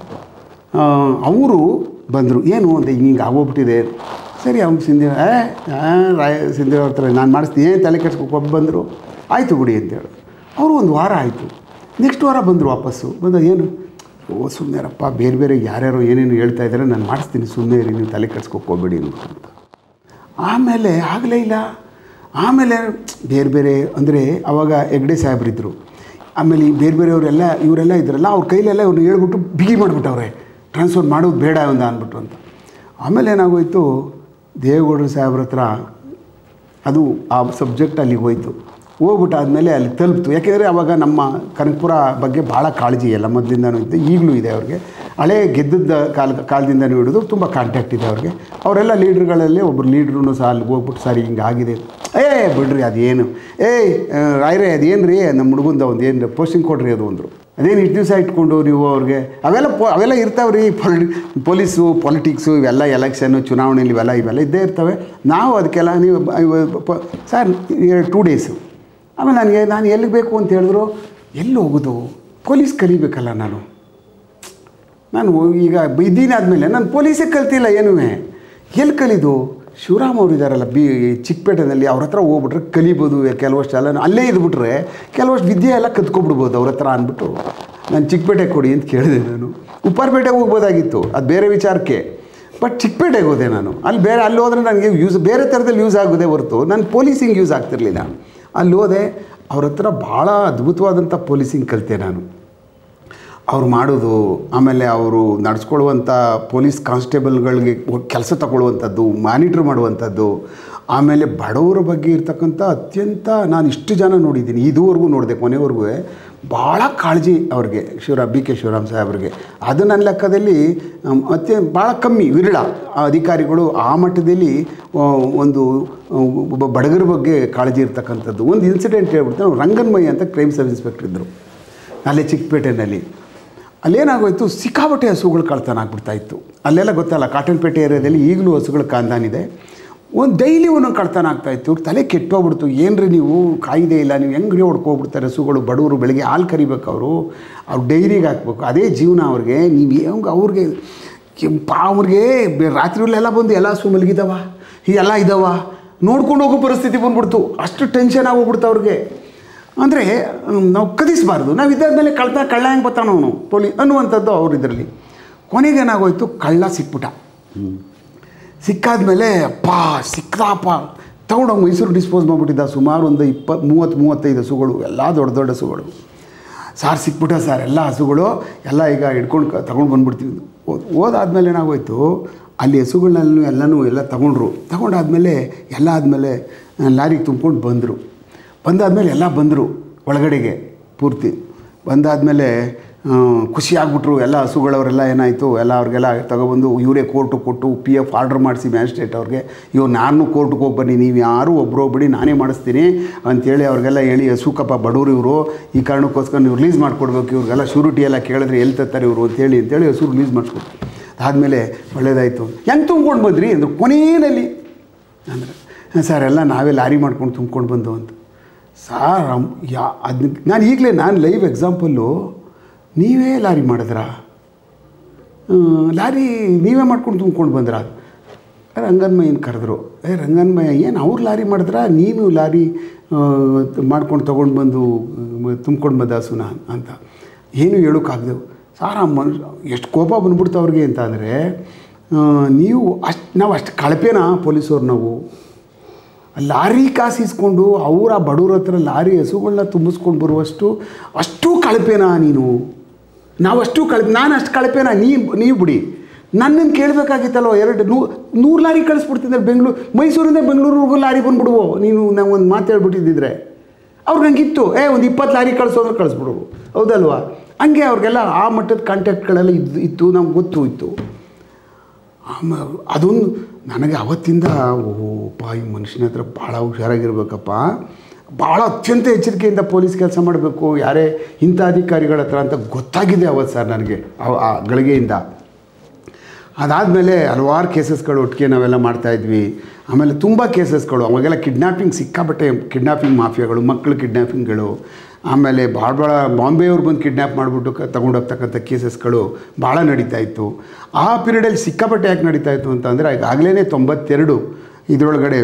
ಅವರು ಬಂದರು ಏನು ಅಂತ ಹಿಂಗೆ ಆಗೋಗ್ಬಿಟ್ಟಿದೆ ಸರಿ ಅವ್ನು ಸಿಂಧಿ ಏ ಆ, ರಾಯ ಸಿಂಧಿ ಅವ್ರ ಹತ್ರ ನಾನು ಮಾಡಿಸ್ತೀನಿ ಏನು ತಲೆ ಕೆಡ್ಸ್ಕೊಕ್ಕೆ ಒಬ್ಬ ಬಂದರು ಆಯಿತು ಬಿಡಿ ಅಂತೇಳಿ ಅವರು ಒಂದು ವಾರ ಆಯಿತು ನೆಕ್ಸ್ಟ್ ವಾರ ಬಂದರು ವಾಪಸ್ಸು ಬಂದ ಏನು ಓ ಸುಮ್ಮನೆರಪ್ಪ ಬೇರೆ ಬೇರೆ ಯಾರ್ಯಾರೋ ಏನೇನು ಹೇಳ್ತಾ ಇದ್ದಾರೆ ನಾನು ಮಾಡಿಸ್ತೀನಿ ಸುಮ್ಮನೆ ಇರಿ ನೀವು ತಲೆ ಕೆಡ್ಸ್ಕೊಕ್ಕೆ ಹೋಗ್ಬೇಡಿ ಅಂತ ಆಮೇಲೆ ಆಗಲೇ ಇಲ್ಲ ಆಮೇಲೆ ಬೇರೆ ಬೇರೆ ಅಂದರೆ ಅವಾಗ ಹೆಗ್ಡೆ ಸಾಹೇಬ್ರಿದ್ರು ಆಮೇಲೆ ಈ ಬೇರೆ ಬೇರೆಯವರೆಲ್ಲ ಇವರೆಲ್ಲ ಇದ್ರಲ್ಲ ಅವ್ರ ಕೈಲೆಲ್ಲ ಇವ್ರನ್ನ ಹೇಳ್ಬಿಟ್ಟು ಬಿಗಿ ಮಾಡಿಬಿಟ್ಟವ್ರೆ ಟ್ರಾನ್ಸ್ಫರ್ ಮಾಡೋದು ಬೇಡ ಒಂದು ಅಂದ್ಬಿಟ್ಟು ಅಂತ ಆಮೇಲೆ ಏನಾಗೋಯ್ತು ದೇವೇಗೌಡರು ಸಾಹೇಬ್ರ ಹತ್ರ ಅದು ಆ ಸಬ್ಜೆಕ್ಟ್ ಅಲ್ಲಿಗೆ ಹೋಯ್ತು ಹೋಗ್ಬಿಟ್ಟು ಆದಮೇಲೆ ಅಲ್ಲಿ ತಲುಪ್ತು ಯಾಕೆಂದರೆ ಅವಾಗ ನಮ್ಮ ಕನಕಪುರ ಬಗ್ಗೆ ಭಾಳ ಕಾಳಜಿ ಎಲ್ಲ ಮೊದಲಿಂದನೂ ಇತ್ತು ಈಗಲೂ ಇದೆ ಅವ್ರಿಗೆ ಹಳೆ ಗೆದ್ದದ ಕಾಲ ಕಾಲದಿಂದನೂ ಹಿಡಿದು ತುಂಬ ಕಾಂಟ್ಯಾಕ್ಟ್ ಇದೆ ಅವ್ರಿಗೆ ಅವರೆಲ್ಲ ಲೀಡ್ರ್ಗಳಲ್ಲಿ ಒಬ್ಬರು ಲೀಡ್ರೂ ಸಹ ಅಲ್ಲಿಗೆ ಹೋಗ್ಬಿಟ್ಟು ಸರಿ ಹಿಂಗೆ ಆಗಿದೆ ಏ ಬಿಡ್ರಿ ಅದೇನು ಏಯ್ ಆ, ರಾಯ್ರೆ ಅದೇನು ರೀ ನಮ್ಮ ಹುಡುಗಂದ ಒಂದು ಏನು ಪೋಸ್ಟಿಂಗ್ ಕೊಡ್ರಿ ಅದು ಅಂದರು ಅದೇನು ಇಷ್ಟು ದಿವಸ ಇಟ್ಕೊಂಡು ನೀವು ಅವ್ರಿಗೆ ಅವೆಲ್ಲ ಪೊ ಅವೆಲ್ಲ ಇರ್ತಾವೆ ರೀ ಪೊಲಿ ಪೊಲೀಸು ಪೊಲಿಟಿಕ್ಸು ಇವೆಲ್ಲ ಎಲೆಕ್ಷನ್ನು ಚುನಾವಣೆಯಲ್ಲಿ ಇವೆಲ್ಲ ಇವೆಲ್ಲ ಇದ್ದೇ ಇರ್ತವೆ ನಾವು ಅದಕ್ಕೆಲ್ಲ ನೀವು ಇವ- ಪ- ಸರ್ ಟೂ ಡೇಸು ಆಮೇಲೆ ನನಗೆ ನಾನು ಎಲ್ಲಿಗೆ ಬೇಕು ಅಂತ ಹೇಳಿದ್ರು ಎಲ್ಲಿ ಹೋಗೋದು ಪೊಲೀಸ್ ಕಲಿಬೇಕಲ್ಲ ನಾನು ನಾನು ಈಗ ಇದ್ದೀನಿ ಆದಮೇಲೆ ನಾನು ಪೊಲೀಸೇ ಕಲ್ತಿಲ್ಲ ಏನೂ ಎಲ್ಲಿ ಕಲಿದು ಶಿವರಾಮ್ ಅವರು ಇದ್ದಾರಲ್ಲ ಬಿ ಚಿಕ್ಕಪೇಟೆನಲ್ಲಿ ಅವ್ರ ಹತ್ರ ಹೋಗ್ಬಿಟ್ರೆ ಕಲಿಬೋದು ಕೆಲವಷ್ಟು ಎಲ್ಲ ಅಲ್ಲೇ ಇದ್ಬಿಟ್ರೆ ಕೆಲವಷ್ಟು ವಿದ್ಯೆ ಎಲ್ಲ ಕತ್ಕೊಬಿಡ್ಬೋದು ಅವ್ರ ಹತ್ರ ಅಂದ್ಬಿಟ್ಟು ನಾನು ಚಿಕ್ಕಪೇಟೆಗೆ ಕೊಡಿ ಅಂತ ಕೇಳಿದೆ ನಾನು ಉಪ್ಪಾರಪೇಟೆಗೆ ಹೋಗ್ಬೋದಾಗಿತ್ತು ಅದು ಬೇರೆ ವಿಚಾರಕ್ಕೆ ಬಟ್ ಚಿಕ್ಕಪೇಟೆಗೆ ಹೋದೆ ನಾನು ಅಲ್ಲಿ ಬೇರೆ ಅಲ್ಲಿ ಹೋದ್ರೆ ನನಗೆ ಯೂಸ್ ಬೇರೆ ಥರದಲ್ಲಿ ಯೂಸ್ ಆಗೋದೇ ಹೊರತು ನಾನು ಪೊಲೀಸಿಂಗ್ ಯೂಸ್ ಆಗ್ತಿರ್ಲಿಲ್ಲ ಅಲ್ಲಿ ಹೋದೆ ಅವ್ರ ಹತ್ರ ಭಾಳ ಅದ್ಭುತವಾದಂಥ ಪೊಲೀಸಿಂಗ್ ಕಲಿತೆ ನಾನು ಅವ್ರು ಮಾಡೋದು ಆಮೇಲೆ ಅವರು ನಡೆಸ್ಕೊಳ್ಳುವಂಥ ಪೊಲೀಸ್ ಕಾನ್ಸ್ಟೇಬಲ್ಗಳಿಗೆ ಕೆಲಸ ತಗೊಳ್ಳುವಂಥದ್ದು ಮಾನಿಟ್ರ್ ಮಾಡುವಂಥದ್ದು ಆಮೇಲೆ ಬಡವರ ಬಗ್ಗೆ ಇರ್ತಕ್ಕಂಥ ಅತ್ಯಂತ ನಾನು ಇಷ್ಟು ಜನ ನೋಡಿದ್ದೀನಿ ಇದುವರೆಗೂ ನೋಡಿದೆ ಕೊನೆವರೆಗೂ ಭಾಳ ಕಾಳಜಿ ಅವ್ರಿಗೆ ಶಿವರಾಮ್ ಬಿ ಕೆ ಶಿವರಾಮ್ ಸಾಹೇಬ್ರಿಗೆ ಅದು ನನ್ನ ಲೆಕ್ಕದಲ್ಲಿ ಅಮ್, ಅತ್ಯ ಭಾಳ ಕಮ್ಮಿ ವಿರಳ ಆ ಅಧಿಕಾರಿಗಳು ಆ ಮಟ್ಟದಲ್ಲಿ ಆ, ಒಂದು ಆ, ಒಬ್ಬ ಬಡಗರ ಬಗ್ಗೆ ಕಾಳಜಿ ಇರ್ತಕ್ಕಂಥದ್ದು ಒಂದು ಇನ್ಸಿಡೆಂಟ್ ಹೇಳ್ಬಿಡ್ತಾರೆ ಅವ್ರು ರಂಗನ್ಮಯ್ಯ ಅಂತ ಕ್ರೈಮ್ ಸಬ್ ಇನ್ಸ್ಪೆಕ್ಟರ್ ಇದ್ದರು ಅಲ್ಲೇ ಚಿಕ್ಕಪೇಟೆನಲ್ಲಿ ಅಲ್ಲೇನಾಗೋಯ್ತು ಸಿಕ್ಕಾಪಟ್ಟೆ ಹಸುಗಳು ಕಳ್ತನ ಆಗ್ಬಿಡ್ತಾ ಇತ್ತು ಅಲ್ಲೆಲ್ಲ ಗೊತ್ತಲ್ಲ ಕಾಟನ್ಪೇಟೆ ಏರಿಯಾದಲ್ಲಿ ಈಗಲೂ ಹಸುಗಳ ಕಾಂದಾನಿದೆ ಒಂದು ಡೈಲಿ ಒಂದೊಂದು ಕಳ್ತನ ಆಗ್ತಾ ಇತ್ತು ಇವ್ರ ತಲೆ ಕೆಟ್ಟೋಗ್ಬಿಡ್ತು ಏನ್ರಿ ನೀವು ಕಾಯ್ದೆ ಇಲ್ಲ ನೀವು ಹೆಂಗ್ರಿ ಹೊಡ್ಕೊಬಿಡ್ತಾರೆ ಹಸುಗಳು ಬಡವರು ಬೆಳಗ್ಗೆ ಹಾಲು ಕರಿಬೇಕು ಅವರು ಅವ್ರು ಡೈರಿಗೆ ಹಾಕ್ಬೇಕು ಅದೇ ಜೀವನ ಅವ್ರಿಗೆ ನೀವು ಹೆಂಗೆ ಅವ್ರಿಗೆ ಪಾ ಅವ್ರಿಗೆ ಬೆ- ರಾತ್ರಿಯಲ್ಲೆಲ್ಲ ಬಂದು ಎಲ್ಲ ಹಸು ಮಲಗಿದಾವ ಎಲ್ಲ ಇದಾವ ನೋಡ್ಕೊಂಡು ಹೋಗೋ ಪರಿಸ್ಥಿತಿ ಬಂದ್ಬಿಡ್ತು ಅಷ್ಟು ಟೆನ್ಷನ್ ಆಗೋಗ್ಬಿಡ್ತು ಅವ್ರಿಗೆ ಅಂದರೆ ನಾವು ಕದಿಸಬಾರ್ದು ನಾವು ಇದ್ದಾದ್ಮೇಲೆ ಕಳ್ತ ಕಳ್ಳ ಹೆಂಗೆ ಬರ್ತಾನ ಅವನು ಪೊಲೀ ಅನ್ನುವಂಥದ್ದು ಅವ್ರ ಇದರಲ್ಲಿ ಕೊನೆಗೇನಾಗೋಯ್ತು ಕಳ್ಳ ಸಿಕ್ಬಿಟ್ಟ ಸಿಕ್ಕಾದ್ಮೇಲೆ ಅಪ್ಪ ಸಿಕ್ಕದಪ್ಪ ತಗೊಂಡೋಗಿ ಮೈಸೂರು ಡಿಸ್ಪೋಸ್ ಮಾಡಿಬಿಟ್ಟಿದ್ದ ಸುಮಾರು ಒಂದು ಇಪ್ಪತ್ತು ಮೂವತ್ತು ಮೂವತ್ತೈದು ಹಸುಗಳು ಎಲ್ಲ ದೊಡ್ಡ ದೊಡ್ಡ ಹಸುಗಳು ಸಾರ್ ಸಿಕ್ಬಿಟ್ಟ ಸರ್ ಎಲ್ಲ ಹಸುಗಳು ಎಲ್ಲ ಈಗ ಹಿಡ್ಕೊಂಡು ತಗೊಂಡು ಬಂದ್ಬಿಡ್ತೀವಿ ಹೋದ್- ಹೋದಾದ್ಮೇಲೆ ಏನಾಗೋಯ್ತು ಅಲ್ಲಿ ಹಸುಗಳನ್ನೂ ಎಲ್ಲನೂ ಎಲ್ಲ ತಗೊಂಡ್ರು ತಗೊಂಡಾದ್ಮೇಲೆ ಎಲ್ಲ ಆದಮೇಲೆ ಲಾರಿಗೆ ತುಂಬ್ಕೊಂಡು ಬಂದರು ಬಂದಾದ್ಮೇಲೆ ಎಲ್ಲ ಬಂದರು ಒಳಗಡೆಗೆ ಪೂರ್ತಿ ಬಂದಾದಮೇಲೆ ಖುಷಿ ಆಗ್ಬಿಟ್ರು ಎಲ್ಲ ಹಸುಗಳವರೆಲ್ಲ ಏನಾಯಿತು ಎಲ್ಲ ಅವ್ರಿಗೆಲ್ಲ ತಗೊಬಂದು ಇವರೇ ಕೋರ್ಟು ಕೊಟ್ಟು ಪಿ ಎಫ್ ಆರ್ಡ್ರ್ ಮಾಡಿಸಿ ಮ್ಯಾಜಿಸ್ಟ್ರೇಟ್ ಅವ್ರಿಗೆ ಇವ್ ನಾನು ಕೋರ್ಟ್ಗೆ ಹೋಗಿ ಬನ್ನಿ ನೀವು ಯಾರೂ ಒಬ್ಬರು ಹೋಗ್ಬಿಡಿ ನಾನೇ ಮಾಡಿಸ್ತೀನಿ ಅಂತೇಳಿ ಅವ್ರಿಗೆಲ್ಲ ಹೇಳಿ ಹಸು ಕಪ್ಪ ಬಡವರು ಇವರು ಈ ಕಾರಣಕ್ಕೋಸ್ಕರ ನೀವು ರಿಲೀಸ್ ಮಾಡಿಕೊಡ್ಬೇಕು ಇವ್ರಿಗೆಲ್ಲ ಶ್ಯೂರಿಟಿ ಎಲ್ಲ ಕೇಳಿದ್ರೆ ಎಲ್ಲಿ ತರ್ತಾರೆ ಇವರು ಅಂತೇಳಿ ಅಂತೇಳಿ ಹಸು ರಿಲೀಸ್ ಮಾಡಿಸ್ಕೊಡ್ತು ಅದಾದಮೇಲೆ ಒಳ್ಳೇದಾಯಿತು ಹೆಂಗೆ ತುಂಬ್ಕೊಂಡು ಬಂದ್ರಿ ಅಂದರು ಕೊನೆಯಲ್ಲಿ ಅಂದರೆ ಸರ್ ಎಲ್ಲ ನಾವೇ ಲಾರಿ ಮಾಡ್ಕೊಂಡು ತುಂಬ್ಕೊಂಡು ಬಂದು ಅಂತ ಸಾರ್ ಅಮ್- ಯಾ ಅದನ್ನ ನಾನು ಈಗಲೇ ನಾನು ಲೈವ್ ಎಕ್ಸಾಂಪಲ್ಲು ನೀವೇ ಲಾರಿ ಮಾಡಿದ್ರಾ ಆ, ಲಾರಿ ನೀವೇ ಮಾಡ್ಕೊಂಡು ತುಂಬ್ಕೊಂಡು ಬಂದ್ರಾ ರಂಗನ್ಮಯ್ಯನ ಕರೆದ್ರು ಏ ರಂಗನ್ಮಯ್ಯ ಏನು ಅವ್ರು ಲಾರಿ ಮಾಡಿದ್ರಾ ನೀನು ಲಾರಿ ಮಾಡ್ಕೊಂಡು ತೊಗೊಂಡು ಬಂದು ತುಂಬ್ಕೊಂಡು ಬಂದ ಹಸುನ ಅಂತ ಏನು ಹೇಳೋಕ್ಕಾಗ್ದೆವು ಸಾರ ಮನುಷ್ಯ ಎಷ್ಟು ಕೋಪ ಬಂದ್ಬಿಡ್ತು ಅವ್ರಿಗೆ ಅಂತ ಅಂದರೆ ನೀವು ಅಷ್ಟು ನಾವು ಅಷ್ಟು ಕಳಪೆನಾ ಪೊಲೀಸವ್ರು ನಾವು ಲಾರಿ ಕಾಸು ಇಸ್ಕೊಂಡು ಅವರ ಬಡವ್ರ ಹತ್ರ ಲಾರಿ ಹಸುಗಳನ್ನ ತುಂಬಿಸ್ಕೊಂಡು ಬರುವಷ್ಟು ಅಷ್ಟು ಕಳಪೆನಾ ನೀನು ನಾವು ಅಷ್ಟು ಕಳಪೆ ನಾನು ಅಷ್ಟು ಕಳಪೆನಾ ನೀ ನೀವು ಬಿಡಿ ನನ್ನನ್ನು ಕೇಳಬೇಕಾಗಿತ್ತಲ್ಲೋ ಎರಡು ನೂ ನೂರು ಲಾರಿ ಕಳಿಸ್ಬಿಡ್ತಿದ್ದೆ ಬೆಂಗಳೂರು ಮೈಸೂರಿಂದ ಬೆಂಗಳೂರಿಗೂ ಲಾರಿ ಬಂದ್ಬಿಡುವೋ ನೀನು ನಾವು ಒಂದು ಮಾತು ಹೇಳ್ಬಿಟ್ಟಿದ್ದಿದ್ರೆ ಅವ್ರು ನಂಗಿತ್ತು ಏ ಒಂದು ಇಪ್ಪತ್ತು ಲಾರಿ ಕಳಿಸೋದ್ರೆ ಕಳಿಸ್ಬಿಡು ಹೌದಲ್ವಾ ಹಂಗೆ ಅವ್ರಿಗೆಲ್ಲ ಆ ಮಟ್ಟದ ಕಾಂಟ್ಯಾಕ್ಟ್ಗಳೆಲ್ಲ ಇದ್ದು ಇತ್ತು ನಮ್ಗೆ ಗೊತ್ತು ಇತ್ತು ಆಮೇಲೆ ಅದೊಂದು ನನಗೆ ಅವತ್ತಿಂದ ಓ ಪಾ ಈ ಮನುಷ್ಯನ ಹತ್ರ ಭಾಳ ಹುಷಾರಾಗಿರ್ಬೇಕಪ್ಪ ಭಾಳ ಅತ್ಯಂತ ಎಚ್ಚರಿಕೆಯಿಂದ ಪೊಲೀಸ್ ಕೆಲಸ ಮಾಡಬೇಕು ಯಾರೇ ಇಂಥ ಅಧಿಕಾರಿಗಳ ಹತ್ರ ಅಂತ ಗೊತ್ತಾಗಿದೆ ಅವತ್ತು ಸರ್ ನನಗೆ ಆ- ಆ ಗಳಿಗೆಯಿಂದ ಅದಾದಮೇಲೆ ಹಲವಾರು ಕೇಸಸ್ಗಳು ಒಟ್ಟಿಗೆ ನಾವೆಲ್ಲ ಮಾಡ್ತಾಯಿದ್ವಿ ಆಮೇಲೆ ತುಂಬ ಕೇಸಸ್ಗಳು ಅವಾಗೆಲ್ಲ ಕಿಡ್ನ್ಯಾಪಿಂಗ್ ಸಿಕ್ಕಾಪಟ್ಟೆ ಕಿಡ್ನ್ಯಾಪಿಂಗ್ ಮಾಫಿಯಾಗಳು ಮಕ್ಕಳು ಕಿಡ್ನ್ಯಾಪಿಂಗ್ಗಳು ಆಮೇಲೆ ಭಾಳ ಭಾಳ ಬಾಂಬೆಯವ್ರು ಬಂದು ಕಿಡ್ನ್ಯಾಪ್ ಮಾಡಿಬಿಟ್ಟು ಕ ತಗೊಂಡೋಗ್ತಕ್ಕಂಥ ಕೇಸಸ್ಗಳು ಭಾಳ ನಡೀತಾ ಇತ್ತು ಆ ಪೀರಿಯಡಲ್ಲಿ ಸಿಕ್ಕಾಪಟ್ಟೆ ಯಾಕೆ ನಡೀತಾ ಇತ್ತು ಅಂತಂದರೆ ಈಗಾಗಲೇ ತೊಂಬತ್ತೆರಡು ಇದರೊಳಗಡೆ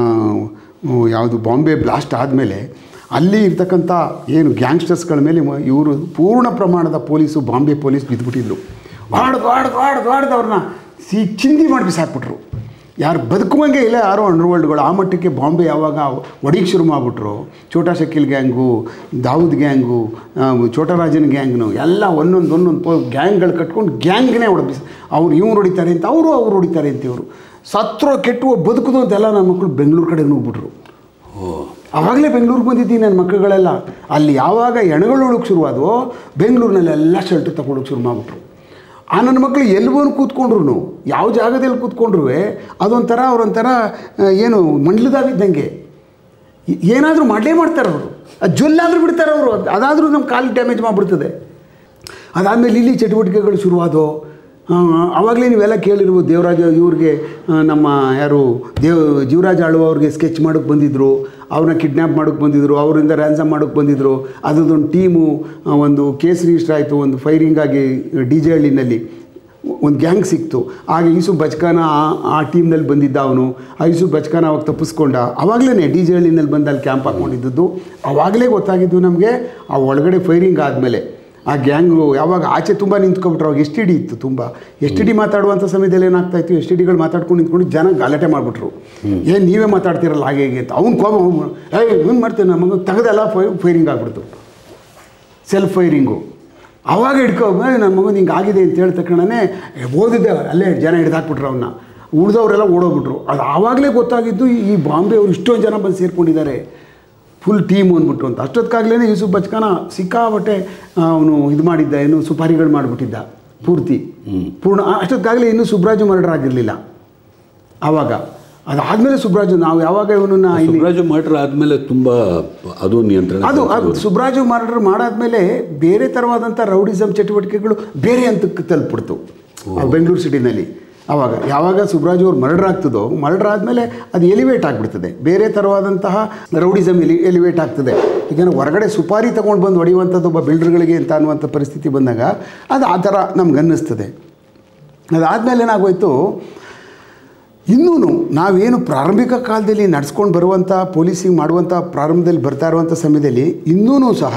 ಯಾವುದು ಬಾಂಬೆ ಬ್ಲಾಸ್ಟ್ ಆದಮೇಲೆ ಅಲ್ಲಿ ಇರ್ತಕ್ಕಂಥ ಏನು ಗ್ಯಾಂಗ್ಸ್ಟರ್ಸ್ಗಳ ಮೇಲೆ ಇವರು ಪೂರ್ಣ ಪ್ರಮಾಣದ ಪೊಲೀಸು ಬಾಂಬೆ ಪೊಲೀಸ್ ಬಿದ್ದುಬಿಟ್ಟಿದ್ರು ಹೊಡ್ದು ಹೊಡ್ದು ಹೊಡ್ದು ಹೊಡ್ದು ಅವ್ರನ್ನ ಸಿ ಚಿಂದಿ ಮಾಡಿ ಬಿಸಾಕ್ಬಿಟ್ರು ಯಾರು ಬದುಕುವಂಗೆ ಇಲ್ಲ ಯಾರೋ ಅಂಡರ್ವರ್ಲ್ಡ್ಗಳು ಆ ಮಟ್ಟಕ್ಕೆ ಬಾಂಬೆ ಯಾವಾಗ ಒಡಿಗೆ ಶುರು ಮಾಡಿಬಿಟ್ರು ಛೋಟಾ ಶಕೀಲ್ ಗ್ಯಾಂಗು ದಾವೂದ್ ಗ್ಯಾಂಗು ಆ, ಛೋಟರಾಜನ್ ಗ್ಯಾಂಗ್ನು ಎಲ್ಲ ಒಂದೊಂದು ಒಂದೊಂದು ಪೋ ಗ್ಯಾಂಗ್ಗಳು ಕಟ್ಕೊಂಡು ಗ್ಯಾಂಗ್ನೇ ಹೊಡೆದು ಅವ್ರು ಇವ್ರು ಹೊಡಿತಾರೆ ಅಂತ ಅವರು ಅವ್ರು ಹೊಡಿತಾರೆ ಅಂತ ಇವರು ಸತ್ರೋ ಕೆಟ್ಟು ಬದುಕುದು ಅಂತೆಲ್ಲ ನನ್ನ ಮಕ್ಕಳು ಬೆಂಗಳೂರು ಕಡೆ ಹೋಗ್ಬಿಟ್ರು ಆವಾಗಲೇ ಬೆಂಗಳೂರಿಗೆ ಬಂದಿದ್ದೀನಿ ನನ್ನ ಮಕ್ಕಳುಗಳೆಲ್ಲ ಅಲ್ಲಿ ಯಾವಾಗ ಎಣಗಳು ಉಳಕ್ಕೆ ಶುರುವಾದವೋ ಬೆಂಗಳೂರಿನಲ್ಲೆಲ್ಲ ಶೆಲ್ಟರ್ ತಗೊಳಕ್ಕೆ ಶುರು ಮಾಡಿಬಿಟ್ರು ಆ ನನ್ನ ಮಕ್ಕಳು ಎಲ್ಲಿ ಬಂದು ಕೂತ್ಕೊಂಡ್ರು ಯಾವ ಜಾಗದಲ್ಲಿ ಕೂತ್ಕೊಂಡ್ರು ಅದೊಂಥರ ಅವರೊಂಥರ ಆ, ಏನು ಮಂಡ್ಲದಾಗಿದ್ದಂಗೆ ಏನಾದರೂ ಮಾಡಲೇ ಮಾಡ್ತಾರೆ ಅವರು ಅದು ಜೊಲ್ಲಾದರೂ ಬಿಡ್ತಾರೆ ಅವರು ಅದಾದರೂ ನಮ್ಮ ಕಾಲಿಗೆ ಡ್ಯಾಮೇಜ್ ಮಾಡಿಬಿಡ್ತದೆ ಅದಾದಮೇಲೆ ಇಲ್ಲಿ ಚಟುವಟಿಕೆಗಳು ಶುರುವಾದವು ಆವಾಗಲೇ ನೀವೆಲ್ಲ ಕೇಳಿರ್ಬೋದು ದೇವರಾಜ ಇವ್ರಿಗೆ ಆ, ನಮ್ಮ ಯಾರು ದೇವ್ ಜೀವರಾಜ ಆಳುವ ಅವ್ರಿಗೆ ಸ್ಕೆಚ್ ಮಾಡೋಕ್ಕೆ ಬಂದಿದ್ದರು ಅವ್ರನ್ನ ಕಿಡ್ನ್ಯಾಪ್ ಮಾಡೋಕ್ಕೆ ಬಂದಿದ್ದರು ಅವರಿಂದ ರ್ಯಾನ್ಸಮ್ ಮಾಡೋಕ್ಕೆ ಬಂದಿದ್ದರು ಅದರದೊಂದು ಟೀಮು ಆ, ಒಂದು ಕೇಸ್ ರಿಜಿಸ್ಟರ್ ಆಯಿತು ಒಂದು ಫೈರಿಂಗ್ ಆಗಿ ಡಿ ಜೆ ಹಳ್ಳಿನಲ್ಲಿ ಒಂದು ಗ್ಯಾಂಗ್ ಸಿಕ್ತು ಆಗ ಯೂಸುಫ್ ಬಚ್ಕಾನ ಆ- ಆ ಟೀಮ್ನಲ್ಲಿ ಬಂದಿದ್ದ ಅವನು ಆ ಯೂಸುಫ್ ಬಚ್ಕಾನ ಅವಾಗ ತಪ್ಪಿಸ್ಕೊಂಡ ಅವಾಗಲೇ ಡಿ ಜೆ ಹಳ್ಳಿನಲ್ಲಿ ಬಂದು ಅಲ್ಲಿ ಕ್ಯಾಂಪ್ ಹಾಕ್ಕೊಂಡಿದ್ದದ್ದು ಅವಾಗಲೇ ಗೊತ್ತಾಗಿದ್ದು ನಮಗೆ ಆ ಒಳಗಡೆ ಫೈರಿಂಗ್ ಆದಮೇಲೆ ಆ ಗ್ಯಾಂಗು ಯಾವಾಗ ಆಚೆ ತುಂಬ ನಿಂತ್ಕೊಬಿಟ್ರು ಅವಾಗ ಎಸ್ ಟಿ ಡಿ ಇತ್ತು ತುಂಬ ಎಸ್ ಟಿ ಡಿ ಮಾತಾಡುವಂಥ ಸಮಯದಲ್ಲಿ ಏನಾಗ್ತಾ ಇತ್ತು ಎಸ್ ಟಿ ಡಿಗಳು ಮಾತಾಡ್ಕೊಂಡು ನಿಂತ್ಕೊಂಡು ಜನ ಗಲಾಟೆ ಮಾಡಿಬಿಟ್ರು ಏನು ನೀವೇ ಮಾತಾಡ್ತಿರಲ್ಲ ಹಾಗೆ ಹೀಗೆ ಅಂತ ಅವ್ನು ಕೋಪ ಏಯ್ ಏನು ಮಾಡ್ತೇನೆ ನಮಗೆ ತೆಗೆದೆಲ್ಲ ಫೈ ಫೈರಿಂಗ್ ಆಗ್ಬಿಡ್ತು ಸೆಲ್ಫ್ ಫೈರಿಂಗು ಆವಾಗ ಹಿಡ್ಕೊ "ಏ, ನನ್ನ ಮಗನ ಹಿಂಗೆ ಆಗಿದೆ ಅಂತ ಹೇಳಿದ ತಕ್ಷಣನೇ "ಏ, ಓದಿದ್ದೆ ಅಲ್ಲೇ ಜನ ಹಿಡ್ದಾಕ್ಬಿಟ್ರು ಅವನ್ನ ಉಳಿದವರೆಲ್ಲ ಓಡೋಗ್ಬಿಟ್ರು ಅದು ಆವಾಗಲೇ ಗೊತ್ತಾಗಿದ್ದು ಈ- ಈ ಬಾಂಬೆ ಅವರು ಇಷ್ಟೊಂದು ಜನ ಬಂದು ಸೇರ್ಕೊಂಡಿದ್ದಾರೆ ಫುಲ್ ಟೀಮ್ ಅಂದ್ಬಿಟ್ರು ಅಂತ ಅಷ್ಟೊತ್ತಿಗಾಗಲೇ ಯೂಸುಫ್ ಬಚ್ಕಾನ ಸಿಕ್ಕಾಬಟ್ಟೆ ಅವನು ಇದು ಮಾಡಿದ್ದ ಏನು ಸುಪಾರಿಗಳು ಮಾಡಿಬಿಟ್ಟಿದ್ದ ಪೂರ್ತಿ ಪೂರ್ಣ ಅಷ್ಟೊತ್ತಿಗಾಗಲೇ ಇನ್ನೂ ಸುಬ್ರಾಜು ಮರ್ಡರ್ ಆಗಿರಲಿಲ್ಲ ಆವಾಗ ಅದಾದಮೇಲೆ ಸುಬ್ರಾಜು ನಾವು ಯಾವಾಗ ಇವನನ್ನ ಇಲ್ಲಿ ಸುಬ್ರಾಜು ಮರ್ಡರ್ ಆದಮೇಲೆ ತುಂಬ ಅದು ನಿಯಂತ್ರಣ ಅದು ಅದು ಸುಬ್ರಾಜು ಮರ್ಡರ್ ಮಾಡಾದ್ಮೇಲೆ ಬೇರೆ ಥರವಾದಂಥ ರೌಡಿಸಮ್ ಚಟುವಟಿಕೆಗಳು ಬೇರೆ ಹಂತಕ್ಕೆ ತಲುಪಿಡ್ತು ಆ ಬೆಂಗಳೂರು ಸಿಟಿನಲ್ಲಿ ಆವಾಗ ಯಾವಾಗ ಸುಬ್ರಾಜು ಅವ್ರು ಮರ್ಡರ್ ಆಗ್ತದೋ ಮರ್ಡರ್ ಆದಮೇಲೆ ಅದು ಎಲಿವೇಟ್ ಆಗಿಬಿಡ್ತದೆ ಬೇರೆ ಥರವಾದಂತಹ ರೌಡಿಸಮ್ ಎಲಿ ಎಲಿವೇಟ್ ಆಗ್ತದೆ ಈಗ ನಾವು ಹೊರಗಡೆ ಸುಪಾರಿ ತೊಗೊಂಡು ಬಂದು ಹೊಡೆಯುವಂಥದ್ದು ಒಬ್ಬ ಬಿಲ್ಡರ್ಗಳಿಗೆ ಅಂತ ಅನ್ನುವಂಥ ಪರಿಸ್ಥಿತಿ ಬಂದಾಗ ಅದು ಆ ಥರ ನಮ್ಗೆ ಅನ್ನಿಸ್ತದೆ ಅದಾದಮೇಲೆ ಏನಾಗೋಯ್ತು ಇನ್ನೂ ನಾವೇನು ಪ್ರಾರಂಭಿಕ ಕಾಲದಲ್ಲಿ ನಡ್ಸ್ಕೊಂಡು ಬರುವಂಥ ಪೊಲೀಸಿಂಗ್ ಮಾಡುವಂಥ ಪ್ರಾರಂಭದಲ್ಲಿ ಬರ್ತಾ ಇರುವಂಥ ಸಮಯದಲ್ಲಿ ಇನ್ನೂ ಸಹ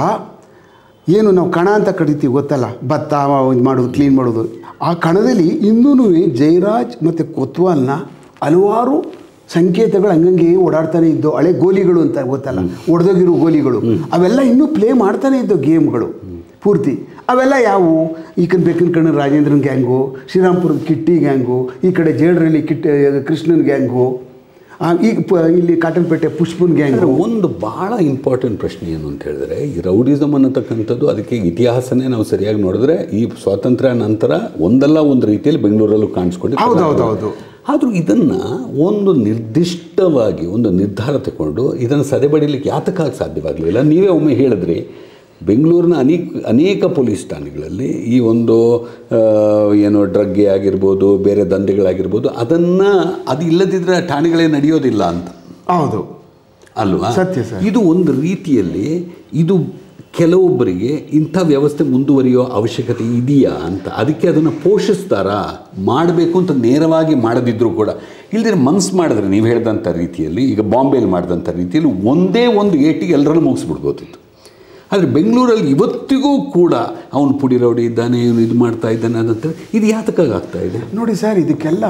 ಏನು ನಾವು ಕಣ ಅಂತ ಕಡಿತೀವಿ ಗೊತ್ತಲ್ಲ ಭತ್ತ ಇದು ಮಾಡೋದು ಕ್ಲೀನ್ ಮಾಡೋದು ಆ ಕಣದಲ್ಲಿ ಇನ್ನೂ ಜಯರಾಜ್ ಮತ್ತು ಕೊತ್ವಾಲ್ನ ಹಲವಾರು ಸಂಕೇತಗಳು ಹಂಗಂಗೆ ಓಡಾಡ್ತಾನೆ ಇದ್ದು ಹಳೆ ಗೋಲಿಗಳು ಅಂತ ಗೊತ್ತಲ್ಲ ಒಡೆದೋಗಿರೋ ಗೋಲಿಗಳು ಅವೆಲ್ಲ ಇನ್ನೂ ಪ್ಲೇ ಮಾಡ್ತಾನೆ ಇದ್ದು ಗೇಮ್ಗಳು ಪೂರ್ತಿ ಅವೆಲ್ಲ ಯಾವುವು ಈ ಕಡೆ ಬೆಕ್ಕನ ಕಣ್ಣ ರಾಜೇಂದ್ರನ್ ಗ್ಯಾಂಗು ಶ್ರೀರಾಮ್ಪುರದ ಕಿಟ್ಟಿ ಗ್ಯಾಂಗು ಈ ಕಡೆ ಜೇಡ್ರಲ್ಲಿ ಕಿಟ್ಟ ಕೃಷ್ಣನ್ ಗ್ಯಾಂಗು ಆ, ಈಗ ಪ ಇಲ್ಲಿ ಕಾಟನ್ಪೇಟೆ ಪುಷ್ಪನ್ ಗ್ಯಾಂಗು ಅಂದರೆ ಒಂದು ಭಾಳ ಇಂಪಾರ್ಟೆಂಟ್ ಪ್ರಶ್ನೆ ಏನು ಅಂತ ಹೇಳಿದ್ರೆ ಈ ರೌಡಿಸಮ್ ಅನ್ನತಕ್ಕಂಥದ್ದು ಅದಕ್ಕೆ ಇತಿಹಾಸನೇ ನಾವು ಸರಿಯಾಗಿ ನೋಡಿದ್ರೆ ಈ ಸ್ವಾತಂತ್ರ್ಯ ನಂತರ ಒಂದಲ್ಲ ಒಂದು ರೀತಿಯಲ್ಲಿ ಬೆಂಗಳೂರಲ್ಲೂ ಕಾಣಿಸ್ಕೊಂಡು ಹೌದು, ಹೌದು, ಹೌದು. ಆದರೂ ಇದನ್ನು ಒಂದು ನಿರ್ದಿಷ್ಟವಾಗಿ ಒಂದು ನಿರ್ಧಾರ ತಗೊಂಡು ಇದನ್ನು ಸದೆಬಡಿಲಿಕ್ಕೆ ಯಾತಕ್ಕಾಗಿ ಸಾಧ್ಯವಾಗಲಿಲ್ಲ ನೀವೇ ಒಮ್ಮೆ ಹೇಳಿದ್ರಿ ಬೆಂಗಳೂರಿನ ಅನೇಕ ಅನೇಕ ಪೊಲೀಸ್ ಠಾಣೆಗಳಲ್ಲಿ ಈ ಒಂದು ಆ, ಏನು ಡ್ರಗ್ಗೆ ಆಗಿರ್ಬೋದು ಬೇರೆ ದಂಧೆಗಳಾಗಿರ್ಬೋದು ಅದನ್ನು ಅದು ಇಲ್ಲದಿದ್ದರೆ ಆ ಠಾಣೆಗಳೇ ನಡೆಯೋದಿಲ್ಲ ಅಂತ ಹೌದು ಅಲ್ವಾ ಸತ್ಯ ಸರ್. ಇದು ಒಂದು ರೀತಿಯಲ್ಲಿ ಇದು ಕೆಲವೊಬ್ಬರಿಗೆ ಇಂಥ ವ್ಯವಸ್ಥೆ ಮುಂದುವರಿಯೋ ಅವಶ್ಯಕತೆ ಇದೆಯಾ ಅಂತ ಅದಕ್ಕೆ ಅದನ್ನು ಪೋಷಿಸ್ತಾರಾ ಮಾಡಬೇಕು ಅಂತ ನೇರವಾಗಿ ಮಾಡದಿದ್ದರೂ ಕೂಡ ಇಲ್ದಿರ ಮನ್ಸು ಮಾಡಿದ್ರೆ ನೀವು ಹೇಳಿದಂಥ ರೀತಿಯಲ್ಲಿ ಈಗ ಬಾಂಬೆಯಲ್ಲಿ ಮಾಡಿದಂಥ ರೀತಿಯಲ್ಲಿ ಒಂದೇ ಒಂದು ಏಟಿಗೆ ಎಲ್ಲರನ್ನು ಮುಗಿಸ್ಬಿಡ್ಬೋದಿತ್ತು ಆದರೆ ಬೆಂಗಳೂರಲ್ಲಿ ಇವತ್ತಿಗೂ ಕೂಡ ಅವನು ಪುಡಿ ರೌಡಿ ಇದ್ದಾನೆ ಇವನು ಇದು ಮಾಡ್ತಾ ಇದ್ದಾನೆ ಅದಂತ ಇದು ಯಾತಕ್ಕಾಗಿ ಆಗ್ತಾ ಇದೆ ನೋಡಿ ಸರ್ ಇದಕ್ಕೆಲ್ಲ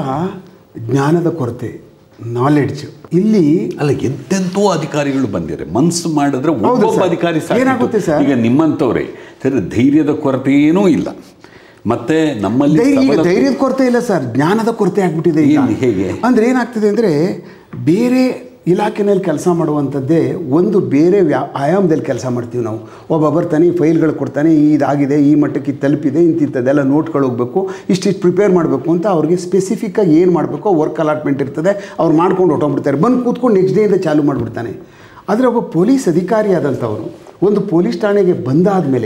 ಜ್ಞಾನದ ಕೊರತೆ ನಾಲೆಡ್ಜ್ ಇಲ್ಲಿ ಅಲ್ಲ ಎಂತೆಂತೋ ಅಧಿಕಾರಿಗಳು ಬಂದಿದ್ದಾರೆ ಮನ್ಸು ಮಾಡಿದ್ರೆ ಹೌದು ಒಬ್ಬೊಬ್ಬ ಸರ್. ಅಧಿಕಾರಿ ಸಾಕಿತ್ತು. ಏನಾಗುತ್ತೆ ಸರ್? ಈಗ ನಿಮ್ಮಂಥವ್ರೆ ಸರಿ ಧೈರ್ಯದ ಕೊರತೆ ಏನೂ ಇಲ್ಲ ಮತ್ತೆ ನಮ್ಮಲ್ಲಿ ಧೈರ್ಯ ಈಗ ಸಬಲ- ಧೈರ್ಯದ ಕೊರತೆ ಇಲ್ಲ ಸರ್ ಜ್ಞಾನದ ಕೊರತೆ ಆಗ್ಬಿಟ್ಟಿದೆ ಈಗ ಏನು, ಹೇಗೆ? ಅಂದ್ರೆ ಏನಾಗ್ತಿದೆ ಅಂದರೆ ಬೇರೆ ಇಲಾಖೆನಲ್ಲಿ ಕೆಲಸ ಮಾಡುವಂಥದ್ದೇ ಒಂದು ಬೇರೆ ವ್ಯಾ ಆಯಾಮದಲ್ಲಿ ಕೆಲಸ ಮಾಡ್ತೀವಿ ನಾವು ಒಬ್ಬ ಬರ್ತಾನೆ ಈ ಫೈಲ್ಗಳು ಕೊಡ್ತಾನೆ ಇದಾಗಿದೆ ಈ ಮಟ್ಟಕ್ಕೆ ಇದು ತಲುಪಿದೆ ಇಂತಿಂಥದ್ದೆಲ್ಲ ನೋಟ್ಗಳು ಹೋಗಬೇಕು ಇಷ್ಟಿಷ್ಟು ಪ್ರಿಪೇರ್ ಮಾಡಬೇಕು ಅಂತ ಅವ್ರಿಗೆ ಸ್ಪೆಸಿಫಿಕ್ಕಾಗಿ ಏನು ಮಾಡಬೇಕು ವರ್ಕ್ ಅಲಾಟ್ಮೆಂಟ್ ಇರ್ತದೆ ಅವ್ರು ಮಾಡ್ಕೊಂಡು ಹೊಟ್ಟೋಗ್ಬಿಡ್ತಾರೆ ಬಂದು ಕೂತ್ಕೊಂಡು ನೆಕ್ಸ್ಟ್ ಡೇಯಿಂದ ಚಾಲು ಮಾಡಿಬಿಡ್ತಾನೆ ಆದರೆ ಒಬ್ಬ ಪೊಲೀಸ್ ಅಧಿಕಾರಿ ಆದಂಥವನು ಒಂದು ಪೊಲೀಸ್ ಠಾಣೆಗೆ ಬಂದಾದ ಮೇಲೆ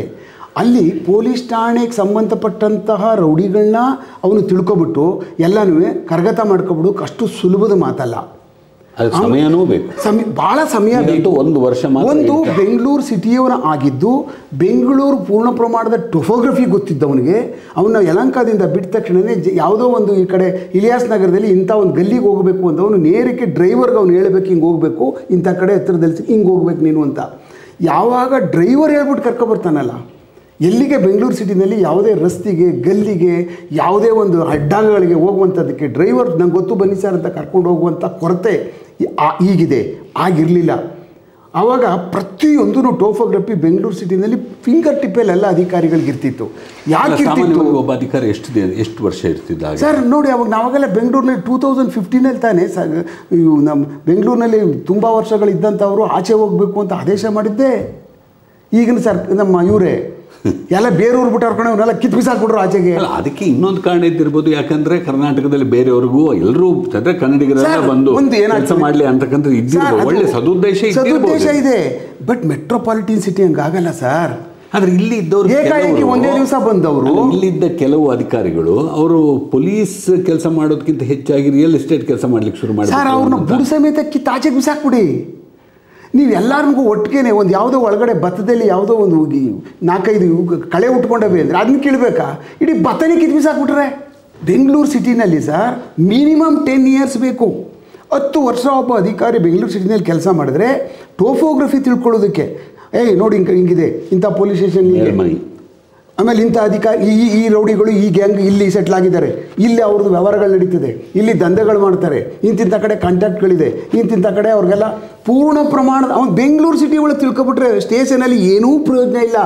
ಅಲ್ಲಿ ಪೊಲೀಸ್ ಠಾಣೆಗೆ ಸಂಬಂಧಪಟ್ಟಂತಹ ರೌಡಿಗಳನ್ನ ಅವನು ತಿಳ್ಕೊಬಿಟ್ಟು ಎಲ್ಲನೂ ಕರಗತ ಮಾಡ್ಕೊಬಿಡು ಅಷ್ಟು ಸುಲಭದ ಮಾತಲ್ಲ ಅದು ಸಮಯನೂ ಬೇಕು ಸಮಯ ಭಾಳ ಸಮಯ ಬೇಕು ಇದಂತೂ ಒಂದು ವರ್ಷ ಮಾತ್ರ ಒಂದು ಇರುತ್ತೆ. ಬೆಂಗಳೂರು ಸಿಟಿಯವನ ಆಗಿದ್ದು ಬೆಂಗಳೂರು ಪೂರ್ಣ ಪ್ರಮಾಣದ ಟೊಫೋಗ್ರಫಿ ಗೊತ್ತಿದ್ದವನಿಗೆ ಅವನ ಯಲಂಕಾದಿಂದ ಬಿಟ್ಟ ತಕ್ಷಣವೇ ಜ- ಯಾವುದೋ ಒಂದು ಈ ಕಡೆ ಇಲಿಯಾಸ್ ನಗರದಲ್ಲಿ ಇಂಥ ಒಂದು ಗಲ್ಲಿಗೆ ಹೋಗಬೇಕು ಅಂತ ಅವನು ನೇರಕ್ಕೆ ಡ್ರೈವರ್ಗೆ ಅವ್ನು ಹೇಳ್ಬೇಕು ಹಿಂಗೆ ಹೋಗಬೇಕು ಇಂಥ ಕಡೆ ಹತ್ತಿರದಲ್ಲಿ ಹಿಂಗೆ ಹೋಗ್ಬೇಕು ನೀನು ಅಂತ ಯಾವಾಗ ಡ್ರೈವರ್ ಹೇಳ್ಬಿಟ್ಟು ಕರ್ಕೊಬರ್ತಾನಲ್ಲ ಎಲ್ಲಿಗೆ ಬೆಂಗಳೂರು ಸಿಟಿನಲ್ಲಿ ಯಾವುದೇ ರಸ್ತೆಗೆ ಗಲ್ಲಿಗೆ ಯಾವುದೇ ಒಂದು ಅಡ್ಡಾಂಗಗಳಿಗೆ ಹೋಗುವಂಥದ್ದಕ್ಕೆ ಡ್ರೈವರ್ ನಂಗೆ ಗೊತ್ತು ಬನ್ನಿ ಸರ್ ಅಂತ ಕರ್ಕೊಂಡು ಹೋಗುವಂಥ ಕೊರತೆ ಈ- ಆ- ಈಗಿದೆ ಆಗಿರಲಿಲ್ಲ ಆವಾಗ ಪ್ರತಿಯೊಂದು ಟೋಫೋಗ್ರಫಿ ಬೆಂಗಳೂರು ಸಿಟಿನಲ್ಲಿ ಫಿಂಗರ್ ಟಿಪ್ಪಲ್ಲಿ ಎಲ್ಲ ಅಧಿಕಾರಿಗಳಿಗೆ ಇರ್ತಿತ್ತು ಅಲ್ಲ, ಯಾಕೆ ಇರ್ತಿತ್ತು ಸಾಮಾನ್ಯವಾಗಿ ಒಬ್ಬ ಅಧಿಕಾರಿ ಎಷ್ಟು ದಿನ ಎಷ್ಟು ವರ್ಷ ಇರ್ತಿದ್ದ ಹಾಗೆ? ಸರ್ ನೋಡಿ ಅವಾಗ ನಾವಾಗೆಲ್ಲ ಬೆಂಗಳೂರಿನಲ್ಲಿ ಟೂ ತೌಸಂಡ್ ಫಿಫ್ಟೀನಲ್ಲಿ ತಾನೇ ಸ ಇವು ನಮ್ಮ ಬೆಂಗಳೂರಿನಲ್ಲಿ ತುಂಬ ವರ್ಷಗಳಿದ್ದಂಥವರು ಆಚೆ ಹೋಗಬೇಕು ಅಂತ ಆದೇಶ ಮಾಡಿದ್ದೆ ಈಗಿನ ಸರ್ ನಮ್ಮ ಇವರೇ ಎಲ್ಲ ಬೇರೆಯವ್ರು ಬಿಟ್ಟು ಅವ್ರಕಣೆ ಅವನ್ನೆಲ್ಲ ಕಿತ್ತು ಬಿಸಾಕ್ಬಿಟ್ರು ಆಚೆಗೆ ಅಲ್ಲ ಅದಕ್ಕೆ ಇನ್ನೊಂದು ಕಾರಣ ಇದ್ದಿರ್ಬೋದು ಯಾಕಂದ್ರೆ ಕರ್ನಾಟಕದಲ್ಲಿ ಬೇರೆಯವ್ರಿಗೂ ಎಲ್ಲರೂ ಅಂದ್ರೆ ಕನ್ನಡಿಗರೆಲ್ಲ ಸರ್, ಬಂದು ಒಂದು ಏನಾಗ್ತದೆ? ಕೆಲಸ ಮಾಡ್ಲಿ ಅಂತಕ್ಕಂಥ ಇದ್ದಿರ್ಬೋದು ಸರ್, ಅದು ಒಳ್ಳೆ ಸದುದ್ದೇಶ ಸದುದ್ದೇಶ ಇದ್ದಿರ್ಬೋದು ಇದೆ ಬಟ್ ಮೆಟ್ರೋಪಾಲಿಟನ್ ಸಿಟಿ ಹಂಗಾಗಲ್ಲ ಸರ್ ಆದ್ರೆ ಇಲ್ಲಿ ಇದ್ದವರು ಏಕಾಏಕಿ ಒಂದೇ ದಿವಸ ಬಂದವರು ಇಲ್ಲಿದ್ದ ಕೆಲವು ಅಧಿಕಾರಿಗಳು ಅವರು ಪೊಲೀಸ್ ಕೆಲಸ ಮಾಡೋದಕ್ಕಿಂತ ಹೆಚ್ಚಾಗಿ ರಿಯಲ್ ಎಸ್ಟೇಟ್ ಕೆಲಸ ಮಾಡ್ಲಿಕ್ಕೆ ಶುರು ಸರ್ ಅವ್ರನ್ನ ಮಾಡಿದ್ರು ಬುಡ ಸಮೇತ ಕಿತ್ತು ಆಚೆಗೆ ಬಿಸಾಕ್ಬಿಡಿ ನೀವು ಎಲ್ಲರಿಗೂ ಒಟ್ಟಿಗೆ ಒಂದು ಯಾವುದೋ ಒಳಗಡೆ ಭತ್ತದಲ್ಲಿ ಯಾವುದೋ ಒಂದು ಈ ನಾಲ್ಕೈದು ಇವು ಕಳೆ ಉಟ್ಕೊಂಡವೆ ಅಂದರೆ ಅದನ್ನ ಕೀಳ್ಬೇಕಾ ಇಡೀ ಭತ್ತನೇ ಕಿತ್ತು ಬಿಸಾಕ್ಬಿಟ್ರೆ ಬೆಂಗಳೂರು ಸಿಟಿನಲ್ಲಿ ಸರ್ ಮಿನಿಮಮ್ ಟೆನ್ ಇಯರ್ಸ್ ಬೇಕು ಹತ್ತು ವರ್ಷ ಒಬ್ಬ ಅಧಿಕಾರಿ ಬೆಂಗಳೂರು ಸಿಟಿನಲ್ಲಿ ಕೆಲಸ ಮಾಡಿದ್ರೆ ಟೋಫೋಗ್ರಫಿ ತಿಳ್ಕೊಳ್ಳೋದಕ್ಕೆ ಏಯ್ ನೋಡಿ ಹಿಂಗೆ ಹಿಂಗಿದೆ ಇಂಥ ಪೊಲೀಸ್ ಸ್ಟೇಷನ್ ಮೇಲ್ಮೈ ಆಮೇಲೆ ಇಂಥ ಅಧಿಕಾರಿ ಈ ಈ ರೌಡಿಗಳು ಈ ಗ್ಯಾಂಗ್ ಇಲ್ಲಿ ಸೆಟ್ಲ್ ಆಗಿದ್ದಾರೆ ಇಲ್ಲಿ ಅವ್ರದ್ದು ವ್ಯವಹಾರಗಳು ನಡೀತದೆ ಇಲ್ಲಿ ದಂಧೆಗಳು ಮಾಡ್ತಾರೆ ಇಂತಿಂಥ ಕಡೆ ಕಾಂಟ್ಯಾಕ್ಟ್ಗಳಿದೆ ಇಂತಿಂಥ ಕಡೆ ಅವ್ರಿಗೆಲ್ಲ ಪೂರ್ಣ ಪ್ರಮಾಣದ ಅವ್ನು ಬೆಂಗಳೂರು ಸಿಟಿ ಒಳಗೆ ತಿಳ್ಕೊಬಿಟ್ರೆ ಸ್ಟೇಷನಲ್ಲಿ ಏನೂ ಪ್ರಯೋಜನ ಇಲ್ಲ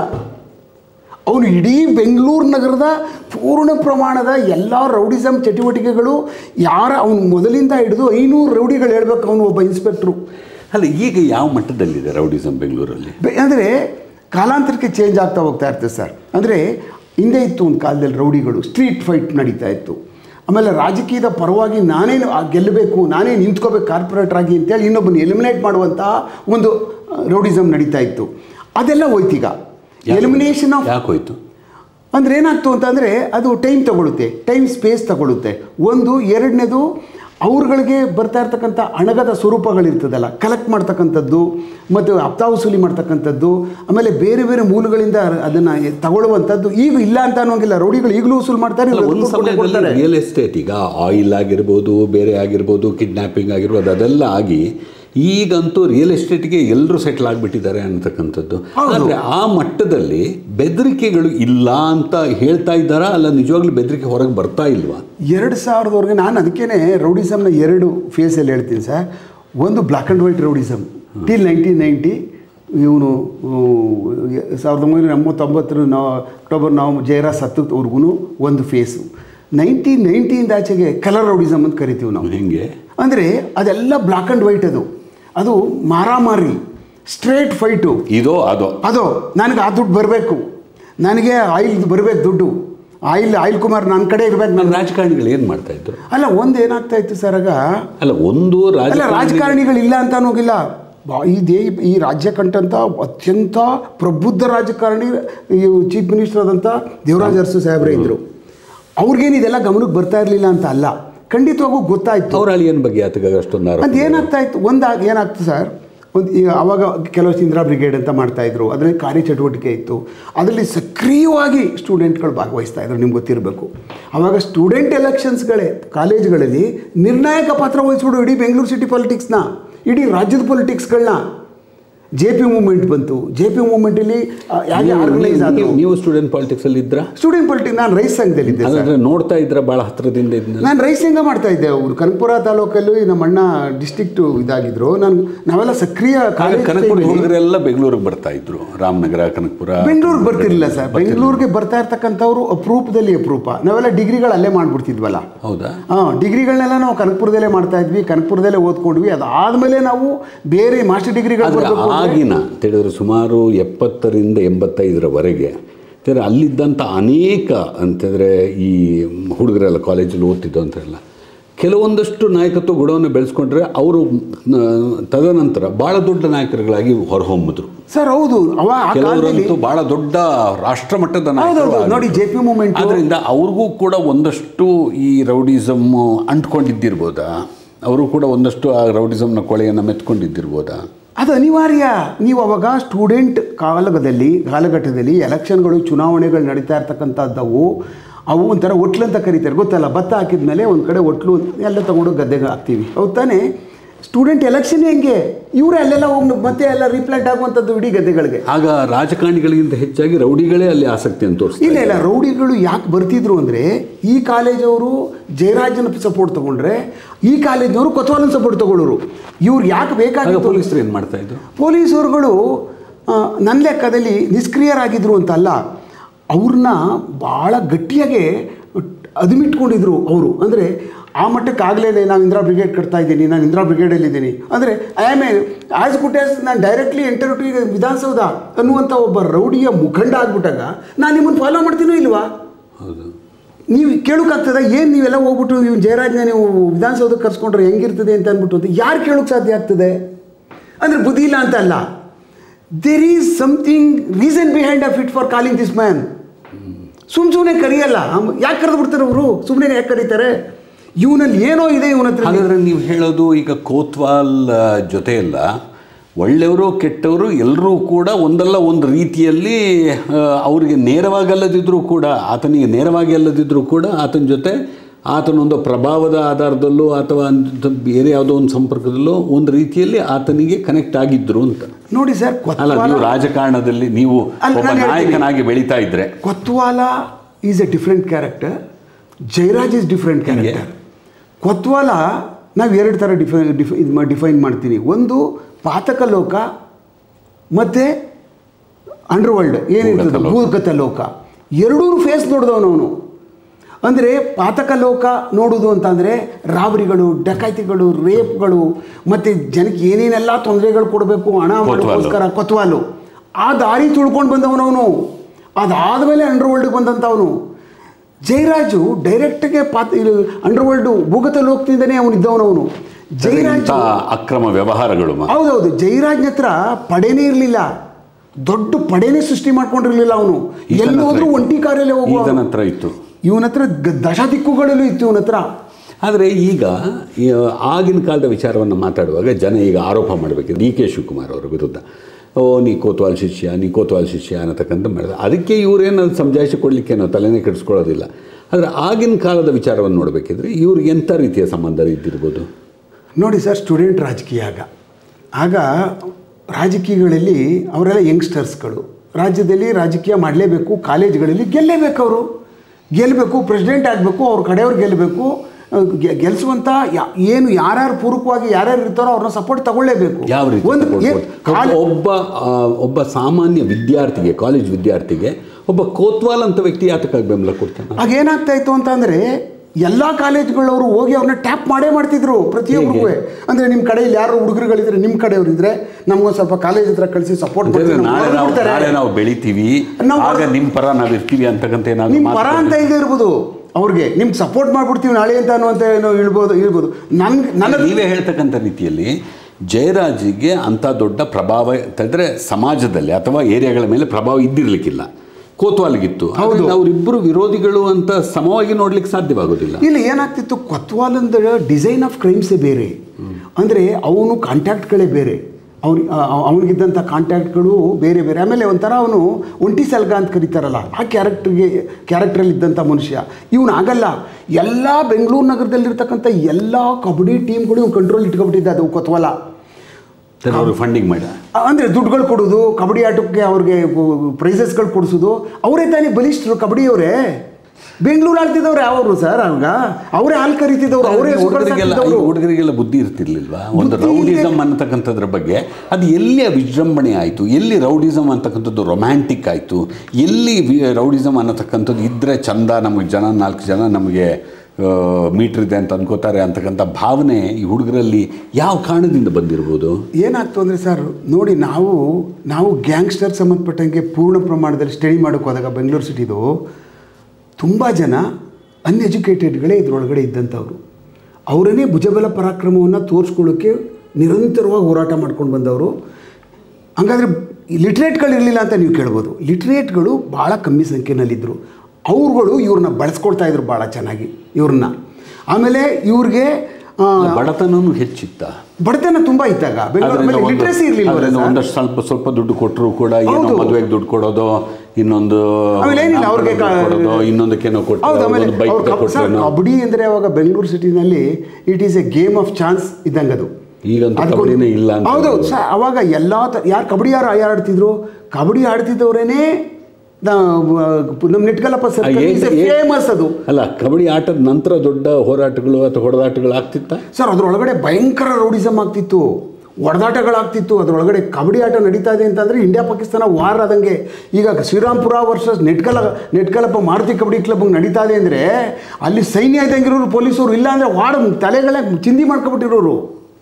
ಅವನು ಇಡೀ ಬೆಂಗಳೂರು ನಗರದ ಪೂರ್ಣ ಪ್ರಮಾಣದ ಎಲ್ಲ ರೌಡಿಸಮ್ ಚಟುವಟಿಕೆಗಳು ಯಾರ ಅವನು ಮೊದಲಿಂದ ಹಿಡಿದು ಐನೂರು ರೌಡಿಗಳು ಹೇಳ್ಬೇಕು ಅವನು ಒಬ್ಬ ಇನ್ಸ್ಪೆಕ್ಟ್ರು ಅಲ್ಲ ಈಗ ಯಾವ ಮಟ್ಟದಲ್ಲಿದೆ ರೌಡಿಸಮ್ ಬೆಂಗಳೂರಲ್ಲಿ ಅಂದರೆ ಕಾಲಾಂತರಕ್ಕೆ ಚೇಂಜ್ ಆಗ್ತಾ ಹೋಗ್ತಾ ಇರ್ತದೆ ಸರ್ ಅಂದರೆ ಹಿಂದೆ ಇತ್ತು ಒಂದು ಕಾಲದಲ್ಲಿ ರೌಡಿಗಳು ಸ್ಟ್ರೀಟ್ ಫೈಟ್ ನಡೀತಾ ಇತ್ತು ಆಮೇಲೆ ರಾಜಕೀಯದ ಪರವಾಗಿ ನಾನೇ ಆ ಗೆಲ್ಲಬೇಕು ನಾನೇ ನಿಂತ್ಕೋಬೇಕು ಕಾರ್ಪೊರೇಟರ್ ಆಗಿ ಅಂತೇಳಿ ಇನ್ನೊಬ್ಬನ ಎಲಿಮಿನೇಟ್ ಮಾಡುವಂಥ ಒಂದು ರೌಡಿಸಮ್ ನಡೀತಾ ಇತ್ತು ಅದೆಲ್ಲ ಹೋಯ್ತೀಗ ಎಲಿಮಿನೇಷನ್ ಆಫ್ ಯಾಕೆ ಹೋಯ್ತು ಅಂದರೆ ಏನಾಗ್ತು ಅಂತಂದರೆ ಅದು ಟೈಮ್ ತಗೊಳುತ್ತೆ ಟೈಮ್ ಸ್ಪೇಸ್ ತಗೊಳುತ್ತೆ ಒಂದು ಎರಡನೇದು ಅವ್ರುಗಳಿಗೆ ಬರ್ತಾ ಇರ್ತಕ್ಕಂಥ ಹಣಗದ ಸ್ವರೂಪಗಳಿರ್ತದಲ್ಲ ಕಲೆಕ್ಟ್ ಮಾಡ್ತಕ್ಕಂಥದ್ದು ಮತ್ತು ಹಪ್ತಾ ವಸೂಲಿ ಮಾಡ್ತಕ್ಕಂಥದ್ದು ಆಮೇಲೆ ಬೇರೆ ಬೇರೆ ಮೂಲಗಳಿಂದ ಅದನ್ನು ತಗೊಳ್ಳುವಂಥದ್ದು ಈಗ ಇಲ್ಲ ಅಂತ ಅನ್ನೋಂಗಿಲ್ಲ ರೌಡಿಗಳು ಈಗಲೂ ವಸೂಲು ಮಾಡ್ತಾರೆ ಅಲ್ಲ, ಒಂದು ಇವ್ರು ಕೊಡ್ತಾರೆ. ಸಮಯದಲ್ಲಿ ರಿಯಲ್ ಎಸ್ಟೇಟ್ ಈಗ ಆಯಿಲ್ ಆಗಿರ್ಬೋದು ಬೇರೆ ಆಗಿರ್ಬೋದು ಕಿಡ್ನ್ಯಾಪಿಂಗ್ ಆಗಿರ್ಬೋದು ಅದೆಲ್ಲ ಆಗಿ ಈಗಂತೂ ರಿಯಲ್ ಎಸ್ಟೇಟ್ಗೆ ಎಲ್ಲರೂ ಸೆಟ್ಲ್ ಆಗಿಬಿಟ್ಟಿದ್ದಾರೆ ಅನ್ನತಕ್ಕಂಥದ್ದು ಹೌದು. ಆದರೆ ಆ ಮಟ್ಟದಲ್ಲಿ ಬೆದರಿಕೆಗಳು ಇಲ್ಲ ಅಂತ ಹೇಳ್ತಾ ಇದ್ದಾರಾ ಅಲ್ಲ ನಿಜವಾಗ್ಲೂ ಬೆದರಿಕೆ ಹೊರಗೆ ಬರ್ತಾ ಇಲ್ವಾ ಎರಡು ಸಾವಿರದವರೆಗೆ ನಾನು ಅದಕ್ಕೇ ರೌಡಿಸಮ್ನ ಎರಡು ಫೇಸಲ್ಲಿ ಹೇಳ್ತೀನಿ ಸರ್ ಒಂದು black and white rowdyism till nineteen ninety ಇವನು ಸಾವಿರದ ಒಂಬೈನೂರ ಎಂಬತ್ತೊಂಬತ್ತರ ನವ ಅಕ್ಟೋಬರ್ ನವಂಬರ್ ಜಯರಾಜ್ ಸತ್ತವ್ರಿಗೂ ಒಂದು ಫೇಸು ನೈನ್ಟೀನ್ ನೈಂಟಿಯಿಂದ ಆಚೆಗೆ ಕಲರ್ ರೌಡಿಸಮ್ ಅಂತ ಕರಿತೀವಿ ನಾವು ಹೆಂಗೆ ಅಂದರೆ ಅದೆಲ್ಲ ಬ್ಲ್ಯಾಕ್ ಆ್ಯಂಡ್ ವೈಟ್ ಅದು ಅದು ಮಾರಾಮಾರಿ ಸ್ಟ್ರೇಟ್ ಫೈಟು ಇದೋ ಅದೋ ಅದು ನನಗೆ ಆ ದುಡ್ಡು ಬರಬೇಕು ನನಗೆ ಆಯಿಲ್ ಬರಬೇಕು ದುಡ್ಡು ಆಯಿಲ್ ಆಯಿಲ್ ಕುಮಾರ್ ನನ್ನ ಕಡೆ ಇರ್ಬೇಕು ನಮ್ಮ ನನ್ನ ರಾಜಕಾರಣಿಗಳು ಏನು ಮಾಡ್ತಾ ಇದ್ರು ಅಲ್ಲ ಒಂದು ಏನಾಗ್ತಾ ಇತ್ತು ಸರ್ ಆಗ ಅಲ್ಲ ಒಂದು ಅಲ್ಲ ರಾಜಕಾರಣಿ ರಾಜಕಾರಣಿಗಳಿಲ್ಲ ಅಂತ ಅನ್ನೋಗಿಲ್ಲ ಬಾ ಈ ದೇ ಈ ರಾಜ್ಯ ಕಂಡಂಥ ಅತ್ಯಂತ ಪ್ರಬುದ್ಧ ರಾಜಕಾರಣಿ ಈ ಚೀಫ್ ಮಿನಿಸ್ಟರ್ ಆದಂಥ ದೇವರಾಜ್ ಅರಸು ಸಾಹೇಬ್ರೇ ಇದ್ದರು ಅವ್ರಿಗೇನು ಇದೆಲ್ಲ ಗಮನಕ್ಕೆ ಬರ್ತಾ ಇರಲಿಲ್ಲ ಅಂತ ಅಲ್ಲ ಖಂಡಿತವಾಗೂ ಗೊತ್ತಾಯ್ತು ಅವ್ರ ಅಳಿಯನ ಬಗ್ಗೆ ಆತಗ ಅಷ್ಟೊಂದು ಆರೋಪ ಅದು ಏನಾಗ್ತಾ ಇತ್ತು ಒಂದು ಏನಾಗ್ತು ಸರ್ ಒಂದು ಈಗ ಆವಾಗ ಕೆಲವು ಇಂದಿರಾ ಬ್ರಿಗೇಡ್ ಅಂತ ಮಾಡ್ತಾಯಿದ್ರು ಅದರಲ್ಲಿ ಕಾರ್ಯಚಟುವಟಿಕೆ ಇತ್ತು ಅದರಲ್ಲಿ ಸಕ್ರಿಯವಾಗಿ ಸ್ಟೂಡೆಂಟ್ಗಳು ಭಾಗವಹಿಸ್ತಾ ಇದ್ರು ನಿಮ್ಗೆ ಗೊತ್ತಿರಬೇಕು ಆವಾಗ ಸ್ಟೂಡೆಂಟ್ ಎಲೆಕ್ಷನ್ಸ್ಗಳೇ ಕಾಲೇಜ್ಗಳಲ್ಲಿ ನಿರ್ಣಾಯಕ ಪಾತ್ರ ವಹಿಸ್ಬಿಡು ಇಡೀ ಬೆಂಗಳೂರು ಸಿಟಿ ಪೊಲಿಟಿಕ್ಸ್ನ ಇಡೀ ರಾಜ್ಯದ ಪೊಲಿಟಿಕ್ಸ್ಗಳನ್ನ ಜೆ ಪಿ ಮೂಮೆಂಟ್ ಬಂತು ಜೆ ಪಿ ಮೂಮೆಂಟಲ್ಲಿ ಹೇಗೆ ಆರ್ಗನೈಸ್ ಆದರು ನೀವು- ನೀವು ಸ್ಟೂಡೆಂಟ್ ಪಾಲಿಟಿಕ್ಸ್ ಅಲ್ಲಿ ಇದ್ರ ಸ್ಟೂಡೆಂಟ್ ಪೊಲಿಟಿಕ್ಸ್ ನಾನು ರೈಸ್ ಸಂಘದಲ್ಲಿದ್ದೆ ಸರ್ ಅದಂದ್ರೆ ನೋಡ್ತಾ ಇದ್ರ ಬಹಳ ಹತ್ರದಿಂದ ಇದನ್ನ ನಾನು ರೈಸ್ ಸಂಘ ಮಾಡ್ತಾ ಇದ್ದೆ ಅವರು ಕನಕಪುರ ತಾಲೂಕಲ್ಲಿ ನಮ್ಮ ಅಣ್ಣ ಡಿಸ್ಟಿಕ್ಟ್ ಇದಾಗಿದ್ರು ನಾನು ನಾವೆಲ್ಲ ಸಕ್ರಿಯ ಕಾಲೇಜ್ ಕನಕಪುರ ಟೈಮಲ್ಲಿ ಹುಡುಗರೆಲ್ಲ ಬೆಂಗಳೂರಿಗೆ ಬರ್ತಾ ಇದ್ರು ರಾಮನಗರ ಕನಕಪುರ ಬೆಂಗಳೂರಿಗೆ ಬರ್ತಿರ್ಲಿಲ್ಲ ಸರ್ ಬೆಂಗಳೂರಿಗೆ ಬರ್ತಾ ಇರ್ತಕ್ಕಂಥವ್ರು ಅಪರೂಪದಲ್ಲಿ ಅಪರೂಪ ನಾವೆಲ್ಲ ಡಿಗ್ರಿಗಳು ಅಲ್ಲೇ ಮಾಡ್ಬಿಡ್ತಿದ್ವಲ್ಲ ಹೌದಾ ಹಾಂ ಡಿಗ್ರಿಗಳನ್ನೆಲ್ಲ ನಾವು ಕನಕಪುರದಲ್ಲೇ ಮಾಡ್ತಾ ಇದ್ವಿ ಕನಕಪುರದಲ್ಲೇ ಓದ್ಕೊಂಡ್ವಿ ಅದಾದಮೇಲೆ ನಾವು ಬೇರೆ ಮಾಸ್ಟರ್ ಡಿಗ್ರಿಗಳು ಆದ್ರೆ ಬರಬೇಕು ಆಗಿನ ಅಂತ ಹೇಳಿದ್ರೆ ಸುಮಾರು ಎಪ್ಪತ್ತರಿಂದ ಎಂಬತ್ತೈದರವರೆಗೆ ಅಂದರೆ ಅಲ್ಲಿದ್ದಂಥ ಅನೇಕ ಅಂತಂದರೆ ಈ ಹುಡುಗರೆಲ್ಲ ಕಾಲೇಜಲ್ಲಿ ಓದ್ತಿದ್ದು ಅಂತಾರಲ್ಲ ಕೆಲವೊಂದಷ್ಟು ನಾಯಕತ್ವ ಗುಣವನ್ನು ಬೆಳೆಸ್ಕೊಂಡ್ರೆ ಅವರು ನ- ತದನಂತರ ಭಾಳ ದೊಡ್ಡ ನಾಯಕರುಗಳಾಗಿ ಹೊರಹೊಮ್ಮಿದ್ರು ಸರ್ ಹೌದು ಅವ ಆ ಕಾಲದಲ್ಲಿ ಕೆಲವರಂತೂ ಬಹಳ ದೊಡ್ಡ ರಾಷ್ಟ್ರಮಟ್ಟದ ಹೌದೌದು ನಾಯಕರು ನೋಡಿ ಜೆ ಪಿ ಮೂಮೆಂಟ್ ಆದ್ದರಿಂದ ಅವ್ರಿಗೂ ಕೂಡ ಒಂದಷ್ಟು ಈ ರೌಡಿಸಮ್ ಅಂಟ್ಕೊಂಡಿದ್ದಿರ್ಬೋದಾ ಅವರು ಕೂಡ ಒಂದಷ್ಟು ಆ ರೌಡಿಸಮ್ನ ಕೊಳೆಯನ್ನು ಮೆತ್ಕೊಂಡಿದ್ದಿರ್ಬೋದಾ ಅದು ಅನಿವಾರ್ಯ ನೀವು ಅವಾಗ ಸ್ಟೂಡೆಂಟ್ ಕಾಲದಲ್ಲಿ ಕಾಲಘಟ್ಟದಲ್ಲಿ ಎಲೆಕ್ಷನ್ಗಳು ಚುನಾವಣೆಗಳು ನಡೀತಾ ಇರ್ತಕ್ಕಂಥದ್ದವು ಅವು ಒಂಥರ ಒಟ್ಲು ಅಂತ ಕರೀತಾರೆ ಗೊತ್ತಲ್ಲ ಭತ್ತ ಹಾಕಿದ ಮೇಲೆ ಒಂದು ಕಡೆ ಒಟ್ಲು ಎಲ್ಲ ತಗೊಂಡು ಗದ್ದೆಗೆ ಹಾಕ್ತೀವಿ ಹೌದು ತಾನೇ ಸ್ಟೂಡೆಂಟ್ ಎಲೆಕ್ಷನ್ ಹೆಂಗೆ ಇವರೇ ಅಲ್ಲೆಲ್ಲ ಹೋಗಿ ಮತ್ತೆ ಎಲ್ಲ ರಿಪ್ಲೆಕ್ಟ್ ಆಗುವಂಥದ್ದು ಇಡೀ ಗದ್ದೆಗಳಿಗೆ ಆಗ ರಾಜಕಾರಣಿಗಳಿಗಿಂತ ಹೆಚ್ಚಾಗಿ ರೌಡಿಗಳೇ ಅಲ್ಲಿ ಆಸಕ್ತಿಯನ್ನು ತೋರಿಸ್ತಾರೆ ಇಲ್ಲ ಇಲ್ಲ ರೌಡಿಗಳು ಯಾಕೆ ಬರ್ತಿದ್ರು ಅಂದರೆ ಈ ಕಾಲೇಜವರು ಜಯರಾಜನ ಸಪೋರ್ಟ್ ತಗೊಂಡ್ರೆ ಈ ಕಾಲೇಜಿನವರು ಕೊತ್ವಾಲನ ಸಪೋರ್ಟ್ ತಗೊಳ್ಳೋರು ಇವ್ರು ಯಾಕೆ ಆಗ ಬೇಕಾಗಿತ್ತು ಪೊಲೀಸರು ಏನು ಮಾಡ್ತಾ ಇದ್ರು ಪೊಲೀಸರುಗಳು ಆ, ನನ್ನ ಲೆಕ್ಕದಲ್ಲಿ ನಿಷ್ಕ್ರಿಯರಾಗಿದ್ರು ಅಂತಲ್ಲ ಅವ್ರನ್ನ ಭಾಳ ಗಟ್ಟಿಯಾಗೆ ಅದುಮಿಟ್ಕೊಂಡಿದ್ರು ಅವರು ಅಂದರೆ ಆ ಮಟ್ಟಕ್ಕೆ ಆಗಲೇ ನಾನು ಇಂದಿರಾ ಬ್ರಿಗೇಡ್ ಕಟ್ತಾ ಇದ್ದೀನಿ ನಾನು ಇಂದಿರಾ ಬ್ರಿಗೇಡಲ್ಲಿದ್ದೀನಿ ಅಂದರೆ I am A as good as ನಾನು ಡೈರೆಕ್ಟ್ಲಿ ಎಂಟರ್ ಟು ವಿಧಾನಸೌಧ ಅನ್ನುವಂಥ ಒಬ್ಬ ರೌಡಿಯ ಮುಖಂಡ ಆಗ್ಬಿಟ್ಟಾಗ ನಾನು ನಿಮ್ಮನ್ನು ಫಾಲೋ ಮಾಡ್ತೀನೋ ಇಲ್ವಾ ಹೌದು ನೀವು ಕೇಳೋಕ್ಕಾಗ್ತದ ಏನು ನೀವೆಲ್ಲ ಹೋಗ್ಬಿಟ್ಟು ನೀವು ಜಯರಾಜ್ನ ನೀವು ವಿಧಾನಸೌಧಕ್ಕೆ ಕರ್ಸ್ಕೊಂಡ್ರೆ ಹೆಂಗಿರ್ತದೆ ಅಂತ ಅಂದ್ಬಿಟ್ಟು ಅಂತ ಯಾರು ಕೇಳೋಕ್ಕೆ ಸಾಧ್ಯ ಆಗ್ತದೆ ಅಂದರೆ ಬುದ್ಧಿ ಇಲ್ಲ ಅಂತ ಅಲ್ಲ there is something reason behind a fit for calling this man ಸುಮ್ ಸುಮ್ಮನೆ ಕರೆಯಲ್ಲ ಯಾಕೆ ಕರೆದು ಬಿಡ್ತಾರೆ ಅವರು ಸುಮ್ಮನೆ ಯಾಕೆ ಕರೀತಾರೆ ಇವನಲ್ಲಿ ಏನೋ ಇದೆ ಇವನ ಹತ್ರ ಹಾಗಾದ್ರೆ ನೀವು ಹೇಳೋದು ಈಗ ಕೋತ್ವಾಲ್ ಆ, ಜೊತೆ ಎಲ್ಲ ಒಳ್ಳೆಯವರು ಕೆಟ್ಟವರು ಎಲ್ಲರೂ ಕೂಡ ಒಂದಲ್ಲ ಒಂದು ರೀತಿಯಲ್ಲಿ ಆ, ಅವರಿಗೆ ನೇರವಾಗಿ ಅಲ್ಲದಿದ್ದರೂ ಕೂಡ ಆತನಿಗೆ ನೇರವಾಗಿ ಅಲ್ಲದಿದ್ದರೂ ಕೂಡ ಆತನ ಜೊತೆ ಆತನೊಂದು ಪ್ರಭಾವದ ಆಧಾರದಲ್ಲೋ ಅಥವಾ ಅಂತ ಬೇರೆ ಯಾವುದೋ ಒಂದು ಸಂಪರ್ಕದಲ್ಲೋ ಒಂದು ರೀತಿಯಲ್ಲಿ ಆತನಿಗೆ ಕನೆಕ್ಟ್ ಆಗಿದ್ರು ಅಂತ ನೋಡಿ ಸರ್ ಅಲ್ಲ ಕೊತ್ವಾಲ ನೀವು ರಾಜಕಾರಣದಲ್ಲಿ ನೀವು ಅಲ್ಲ, ಒಬ್ಬ ನಾನು ಹೇಳ್ತೀನಿ. ನಾಯಕನಾಗಿ ಬೆಳೀತಾ ಇದ್ರೆ Kotwal is a different character Jayaraj is different character Kotwal ನಾವು ಎರಡು ಥರ ಡಿಫೈ ಡಿಫೈ ಇದು ಡಿಫೈನ್ ಮಾಡ್ತೀನಿ ಒಂದು ಪಾತಕ ಲೋಕ ಮತ್ತು ಅಂಡರ್ ವರ್ಲ್ಡ್ ಏನಿರ್ತದೆ ಭೂಗತ ಲೋಕ. ಭೂಗತ ಲೋಕ ಎರಡೂ ಫೇಸ್ ನೋಡಿದವನು ಅವನು ಅಂದರೆ ಪಾತಕ ಲೋಕ ನೋಡುವುದು ಅಂತಂದರೆ ರಾಬರಿಗಳು ಡಕಾಯಿತಿಗಳು ರೇಪ್ಗಳು ಮತ್ತು ಜನಕ್ಕೆ ಏನೇನೆಲ್ಲ ತೊಂದರೆಗಳು ಕೊಡಬೇಕು ಹಣ ಮಾಡೋಕ್ಕೋಸ್ಕರ ಕೊತ್ವಾಲು ಆ ದಾರಿ ತುಳ್ಕೊಂಡು ಬಂದವನವನು ಅದಾದಮೇಲೆ ಅಂಡರ್ ವರ್ಲ್ಡ್ಗೆ ಬಂದಂಥವನು ಜಯರಾಜು ಡೈರೆಕ್ಟ್ಗೆ ಪಾತ್ ಇದು ಅಂಡರ್ ವರ್ಲ್ಡು ಭೂಗತ ಲೋಕದಿಂದನೇ ಅವನು ಇದ್ದವನವನು ಜಯರಾಜ್ ಇಂಥ ಅಕ್ರಮ ವ್ಯವಹಾರಗಳು ಮ- ಹೌದೌದು ಜಯರಾಜ್ನ ಹತ್ರ ಪಡೆನೇ ಇರಲಿಲ್ಲ ದೊಡ್ಡ ಪಡೆನೇ ಸೃಷ್ಟಿ ಮಾಡ್ಕೊಂಡಿರಲಿಲ್ಲ ಅವನು ಈತನ ಹತ್ರ ಎಲ್ಲೋದ್ರೂ ಇತ್ತು. ಒಂಟಿ ಕಾರಲ್ಲೇ ಹೋಗುವ ಈತನ ಹತ್ರ ಇತ್ತು ಇವನ ಹತ್ರ ಗ- ದಶ ದಿಕ್ಕುಗಳಲ್ಲೂ ಇತ್ತು ಇವನ ಹತ್ರ ಆದರೆ ಈಗ ಈ ಆಗಿನ ಕಾಲದ ವಿಚಾರವನ್ನು ಮಾತಾಡುವಾಗ ಜನ ಈಗ ಆರೋಪ ಮಾಡಬೇಕು ಡಿ ಕೆ ಶಿವಕುಮಾರ್ ಅವರ ವಿರುದ್ಧ ಓ ನೀ ಕೋತ್ವಾಲ್ ಶಿಷ್ಯ ನೀ ಕೋತ್ವಾಲ್ ಶಿಷ್ಯ ಅನ್ನತಕ್ಕಂಥ ಮಾಡಿದ ಅದಕ್ಕೆ ಇವರೇನು ಅದು ಸಮಜಾಯಿಷಿ ಕೊಡಲಿಕ್ಕೆ ನಾವು ತಲೆನೇ ಕೆಡಿಸ್ಕೊಳ್ಳೋದಿಲ್ಲ ಆದರೆ ಆಗಿನ ಕಾಲದ ವಿಚಾರವನ್ನು ನೋಡಬೇಕಿದ್ರೆ ಇವ್ರಿಗೆ ಎಂಥ ರೀತಿಯ ಸಂಬಂಧ ಇದ್ದಿರ್ಬೋದು ನೋಡಿ ಸರ್ ಸ್ಟೂಡೆಂಟ್ ರಾಜಕೀಯ ಆಗ ಆಗ ರಾಜಕೀಯಗಳಲ್ಲಿ ಅವರೆಲ್ಲ ಯಂಗ್ಸ್ಟರ್ಸ್ಗಳು ರಾಜ್ಯದಲ್ಲಿ ರಾಜಕೀಯ ಮಾಡಲೇಬೇಕು ಕಾಲೇಜ್ಗಳಲ್ಲಿ ಗೆಲ್ಲೇಬೇಕು ಅವರು ಗೆಲ್ಲಬೇಕು ಪ್ರೆಸಿಡೆಂಟ್ ಆಗಬೇಕು ಅವ್ರ ಕಡೆಯವ್ರು ಗೆಲ್ಲಬೇಕು ಗೆಲ್ಲಿಸುವಂಥ ಯಾ- ಏನು ಯಾರ್ಯಾರು ಪೂರಕವಾಗಿ ಯಾರ್ಯಾರು ಇರ್ತಾರೋ ಅವ್ರನ್ನ ಸಪೋರ್ಟ್ ತಗೊಳ್ಳೇಬೇಕು ಯಾವ ರೀತಿ ಒಂದು support ಏ- ಕೊಡ್ತಾರೆ? ಕಾಲ- ಒಬ್ಬ ಆ, ಒಬ್ಬ ಸಾಮಾನ್ಯ ವಿದ್ಯಾರ್ಥಿಗೆ ಕಾಲೇಜ್ ವಿದ್ಯಾರ್ಥಿಗೆ ಒಬ್ಬ ಕೋತ್ವಾಲ್ ಅಂತ ವ್ಯಕ್ತಿ ಯಾತಕ್ಕಾಗಿ ಬೆಂಬಲ ಕೊಡ್ತಾನೆ ಆಗ ಏನಾಗ್ತಾ ಇತ್ತು ಅಂತ ಅಂದರೆ ಎಲ್ಲ ಕಾಲೇಜ್ಗಳವರು ಹೋಗಿ ಅವ್ರನ್ನ ಟ್ಯಾಪ್ ಮಾಡೇ ಮಾಡ್ತಿದ್ರು ಪ್ರತಿಯೊಬ್ಬರಿಗೂ ಅಂದರೆ ನಿಮ್ಮ ಕಡೆಯಲ್ಲಿ ಯಾರು ಹುಡುಗರುಗಳಿದ್ರೆ ನಿಮ್ಮ ಕಡೆಯವ್ರು ಇದ್ರೆ ನಮ್ಗೊಂದು ಸ್ವಲ್ಪ ಕಾಲೇಜ್ ಹತ್ರ ಕಳಿಸಿ ಸಪೋರ್ಟ್ ಅಂತಂದ್ರೆ ನಾಳೆ ನಾವು ನಾಳೆ ನಾವು ಬೆಳಿತೀವಿ ನಾವು- ಆಗ ನಿಮ್ಮ ಪರ ನಾವು ಇರ್ತೀವಿ ಅಂತಕ್ಕಂಥ ಏನಾದ್ರು ನಿಮ್ಮ ಪರ ಮಾತು ಅಂತ ಇಲ್ಲದೆ ಇರ್ಬೋದು ಅವ್ರಿಗೆ ನಿಮ್ಗೆ ಸಪೋರ್ಟ್ ಮಾಡ್ಬಿಡ್ತೀವಿ ನಾಳೆ ಅಂತ ಅನ್ನುವಂಥ ಏನೋ ಇಳ್ಬೋದು ಇರ್ಬೋದು ನನ್ಗೆ ನನ್ನ ನೀವೇ ಹೇಳ್ತಕ್ಕಂಥ ರೀತಿಯಲ್ಲಿ ಜಯರಾಜಿಗೆ ಅಂಥ ದೊಡ್ಡ ಪ್ರಭಾವ ಅಂತಂದ್ರೆ ಸಮಾಜದಲ್ಲಿ ಅಥವಾ ಏರಿಯಾಗಳ ಮೇಲೆ ಪ್ರಭಾವ ಇದ್ದಿರ್ಲಿಕ್ಕಿಲ್ಲ ಕೋತ್ವಾಲ್ಗಿತ್ತು ಹೌದು. ಹೌದು ಅವರಿಬ್ಬರು ವಿರೋಧಿಗಳು ಅಂತ ಸಮವಾಗಿ ನೋಡ್ಲಿಕ್ಕೆ ಸಾಧ್ಯವಾಗೋದಿಲ್ಲ ಇಲ್ಲಿ ಏನಾಗ್ತಿತ್ತು ಕೊತ್ವಾಲಂದ ಡಿಸೈನ್ ಆಫ್ ಕ್ರೈಮ್ಸೇ ಬೇರೆ ಅಂದರೆ ಅವನು ಕಾಂಟ್ಯಾಕ್ಟ್ಗಳೇ ಬೇರೆ ಅವ್ನು ಅವನಿಗಿದ್ದಂಥ ಕಾಂಟ್ಯಾಕ್ಟ್ಗಳು ಬೇರೆ ಬೇರೆ ಆಮೇಲೆ ಒಂಥರ ಅವನು ಒಂಟಿ ಸಲ್ಗ ಅಂತ ಕರೀತಾರಲ್ಲ ಆ ಕ್ಯಾರೆಕ್ಟ್ರಿಗೆ ಕ್ಯಾರೆಕ್ಟ್ರಲ್ಲಿ ಇದ್ದಂಥ ಮನುಷ್ಯ ಇವನು ಆಗಲ್ಲ ಎಲ್ಲ ಬೆಂಗಳೂರು ನಗರದಲ್ಲಿರ್ತಕ್ಕಂಥ ಎಲ್ಲ ಕಬಡ್ಡಿ ಟೀಮ್ಗಳು ಇವ್ನು ಕಂಟ್ರೋಲ್ ಇಟ್ಕೊಬಿಟ್ಟಿದ್ದ ಅದು ಕೊತ್ವಾಲ ಅವರು ಫಂಡಿಂಗ್ ಮಾಡ ಅಂದರೆ ದುಡ್ಡುಗಳು ಕೊಡೋದು ಕಬಡ್ಡಿ ಆಟಕ್ಕೆ ಅವ್ರಿಗೆ ಪ್ರೈಸಸ್ಗಳು ಕೊಡಿಸೋದು ಅವರೇ ತಾನೇ ಬಲಿಷ್ಠರು ಕಬಡ್ಡಿಯವರೇ ಬೆಂಗಳೂರು ಆಡ್ತಿದ್ದವ್ರು ಯಾವರು ಸರ್ ಆವಾಗ ಅವರೇ ಹಾಲು ಕರಿತಿದ್ದವ್ರು ಅವರೇ ಹುಡುಗರಿಗೆಲ್ಲ ಈ ಹುಡುಗರಿಗೆಲ್ಲ ಬುದ್ಧಿ ಇರ್ತಿರ್ಲಿಲ್ವಾ ಒಂದು ಬುದ್ಧಿ ಇದೆ. ರೌಡಿಸಮ್ ಅನ್ನತಕ್ಕಂಥದ್ರ ಬಗ್ಗೆ ಅದು ಎಲ್ಲಿ ಆ ವಿಜೃಂಭಣೆ ಆಯಿತು ಎಲ್ಲಿ ರೌಡಿಸಮ್ ಅಂತಕ್ಕಂಥದ್ದು ರೊಮ್ಯಾಂಟಿಕ್ ಆಯಿತು ಎಲ್ಲಿ ರೌಡಿಸಮ್ ಅನ್ನತಕ್ಕಂಥದ್ದು ಇದ್ದರೆ ಚಂದ ನಮಗೆ ಜನ ನಾಲ್ಕು ಜನ ನಮಗೆ ಮೀಟ್ರ್ ಇದೆ ಅಂತ ಅನ್ಕೋತಾರೆ ಅಂತಕ್ಕಂಥ ಭಾವನೆ ಈ ಹುಡುಗರಲ್ಲಿ ಯಾವ ಕಾರಣದಿಂದ ಬಂದಿರ್ಬೋದು ಏನಾಗ್ತು ಅಂದರೆ ಸರ್ ನೋಡಿ ನಾವು ನಾವು ಗ್ಯಾಂಗ್ಸ್ಟರ್ ಸಂಬಂಧಪಟ್ಟಂಗೆ ಪೂರ್ಣ ಪ್ರಮಾಣದಲ್ಲಿ ಸ್ಟಡಿ ಮಾಡೋಕೆ ಹೋದಾಗ ಬೆಂಗಳೂರು ಸಿಟಿದು ತುಂಬ ಜನ ಅನ್ಎಜುಕೇಟೆಡ್ಗಳೇ ಇದ್ರೊಳಗಡೆ ಇದ್ದಂಥವ್ರು ಅವರನ್ನೇ ಭುಜಬಲ ಪರಾಕ್ರಮವನ್ನು ತೋರಿಸ್ಕೊಳ್ಳೋಕ್ಕೆ ನಿರಂತರವಾಗಿ ಹೋರಾಟ ಮಾಡ್ಕೊಂಡು ಬಂದವರು ಹಂಗಾದ್ರೆ ಲಿಟ್ರೇಟ್ಗಳಿರಲಿಲ್ಲ ಅಂತ ನೀವು ಕೇಳ್ಬೋದು ಲಿಟ್ರೇಟ್ಗಳು ಭಾಳ ಕಮ್ಮಿ ಸಂಖ್ಯೆನಲ್ಲಿದ್ದರು ಅವ್ರುಗಳು ಇವ್ರನ್ನ ಬಳಸ್ಕೊಳ್ತಾ ಇದ್ರು ಭಾಳ ಚೆನ್ನಾಗಿ ಇವ್ರನ್ನ ಆಮೇಲೆ ಇವ್ರಿಗೆ ಆ, ಬಡತನೂ ಹೆಚ್ಚಿತ್ತ ಬಡತನ ತುಂಬ ಇದ್ದಾಗ ಬೆಂಗಳೂರಲ್ಲಿ ಲಿಟ್ರಸಿ ಇರಲಿಲ್ಲ ಅದರಿಂದ ಒಂದಷ್ಟು ಸ್ವಲ್ಪ ಸ್ವಲ್ಪ ದುಡ್ಡು ಕೊಟ್ಟರು ಕೂಡ ಏನೋ ಹೌದು. ಮದುವೆಗೆ ದುಡ್ಡು ಕೊಡೋದು ಇನ್ನೊಂದು ಆಮೇಲೆ ಏನಿಲ್ಲ ಅವ್ರಿಗೆ ಕ- ನಾಮಕರಣಕ್ಕೆ ಕೊಡೋದು ಇನ್ನೊಂದಕ್ಕೇನೋ ಹೌದು ಕೊಟ್ಟರು ಆಮೇಲೆ ಒಂದು ಬೈಕ್ ಅವ್ರು ಕಬ್- ಸರ್, ಕೊಟ್ಟರೇನೋ ಕಬಡ್ಡಿ ಅಂದರೆ ಅವಾಗ ಬೆಂಗಳೂರು ಸಿಟಿನಲ್ಲಿ it is a game of chance ಇದ್ದಂಗೆ ಅದು ಈಗಂತೂ ಅದಕ್ಕೊಂದು- ಕಬಡ್ಡಿನೇ ಇಲ್ಲ ಅಂತ ಹೌದು ಹೇಳ್ಬೋದು. ಸರ್ ಅವಾಗ ಎಲ್ಲ ಯಾರು ಕಬಡ್ಡಿ ಯಾರು ಯಾರು ಆಡ್ತಿದ್ರು ಕಬಡ್ಡಿ ಆಡ್ತಿದ್ದವರೇನೆ ನಮ್ಮ ನೆಟ್ಕಲಪ್ಪ ಸರ್ ಆ, ಏನ್- ಏನ್- ಫೇಮಸ್ ಅದು ಅಲ್ಲ ಕಬಡ್ಡಿ ಆಟದ ನಂತರ ದೊಡ್ಡ ಹೋರಾಟಗಳು ಅಥವಾ ಹೊಡೆದಾಟಗಳು ಆಗ್ತಿತ್ತ ಸರ್ ಅದ್ರೊಳಗಡೆ ಭಯಂಕರ ರೌಡಿಸಮ್ ಆಗ್ತಿತ್ತು ಹೊಡೆದಾಟಗಳಾಗ್ತಿತ್ತು ಅದರೊಳಗಡೆ ಕಬಡ್ಡಿ ಆಟ ನಡೀತಾ ಇದೆ ಅಂತಂದರೆ ಇಂಡಿಯಾ ಪಾಕಿಸ್ತಾನ ವಾರ್ ಆದಂಗೆ ಈಗ ಶ್ರೀರಾಮ್ಪುರ ವರ್ಸಸ್ ನೆಟ್ಕಲ ನೆಟ್ಕಲಪ್ಪ ಮಾರುತಿ ಕಬಡ್ಡಿ ಕ್ಲಬ್ ನಡೀತಾ ಇದೆ ಅಂದರೆ ಅಲ್ಲಿ ಸೈನ್ಯ ಇದ್ದಂಗಿರೋರು ಪೊಲೀಸರು ಇಲ್ಲ ಅಂದರೆ ವಾರ್ಡ್ ತಲೆಗಳೇ ಚಿಂದಿ ಮಾಡ್ಕೊಬಿಟ್ಟಿರೋರು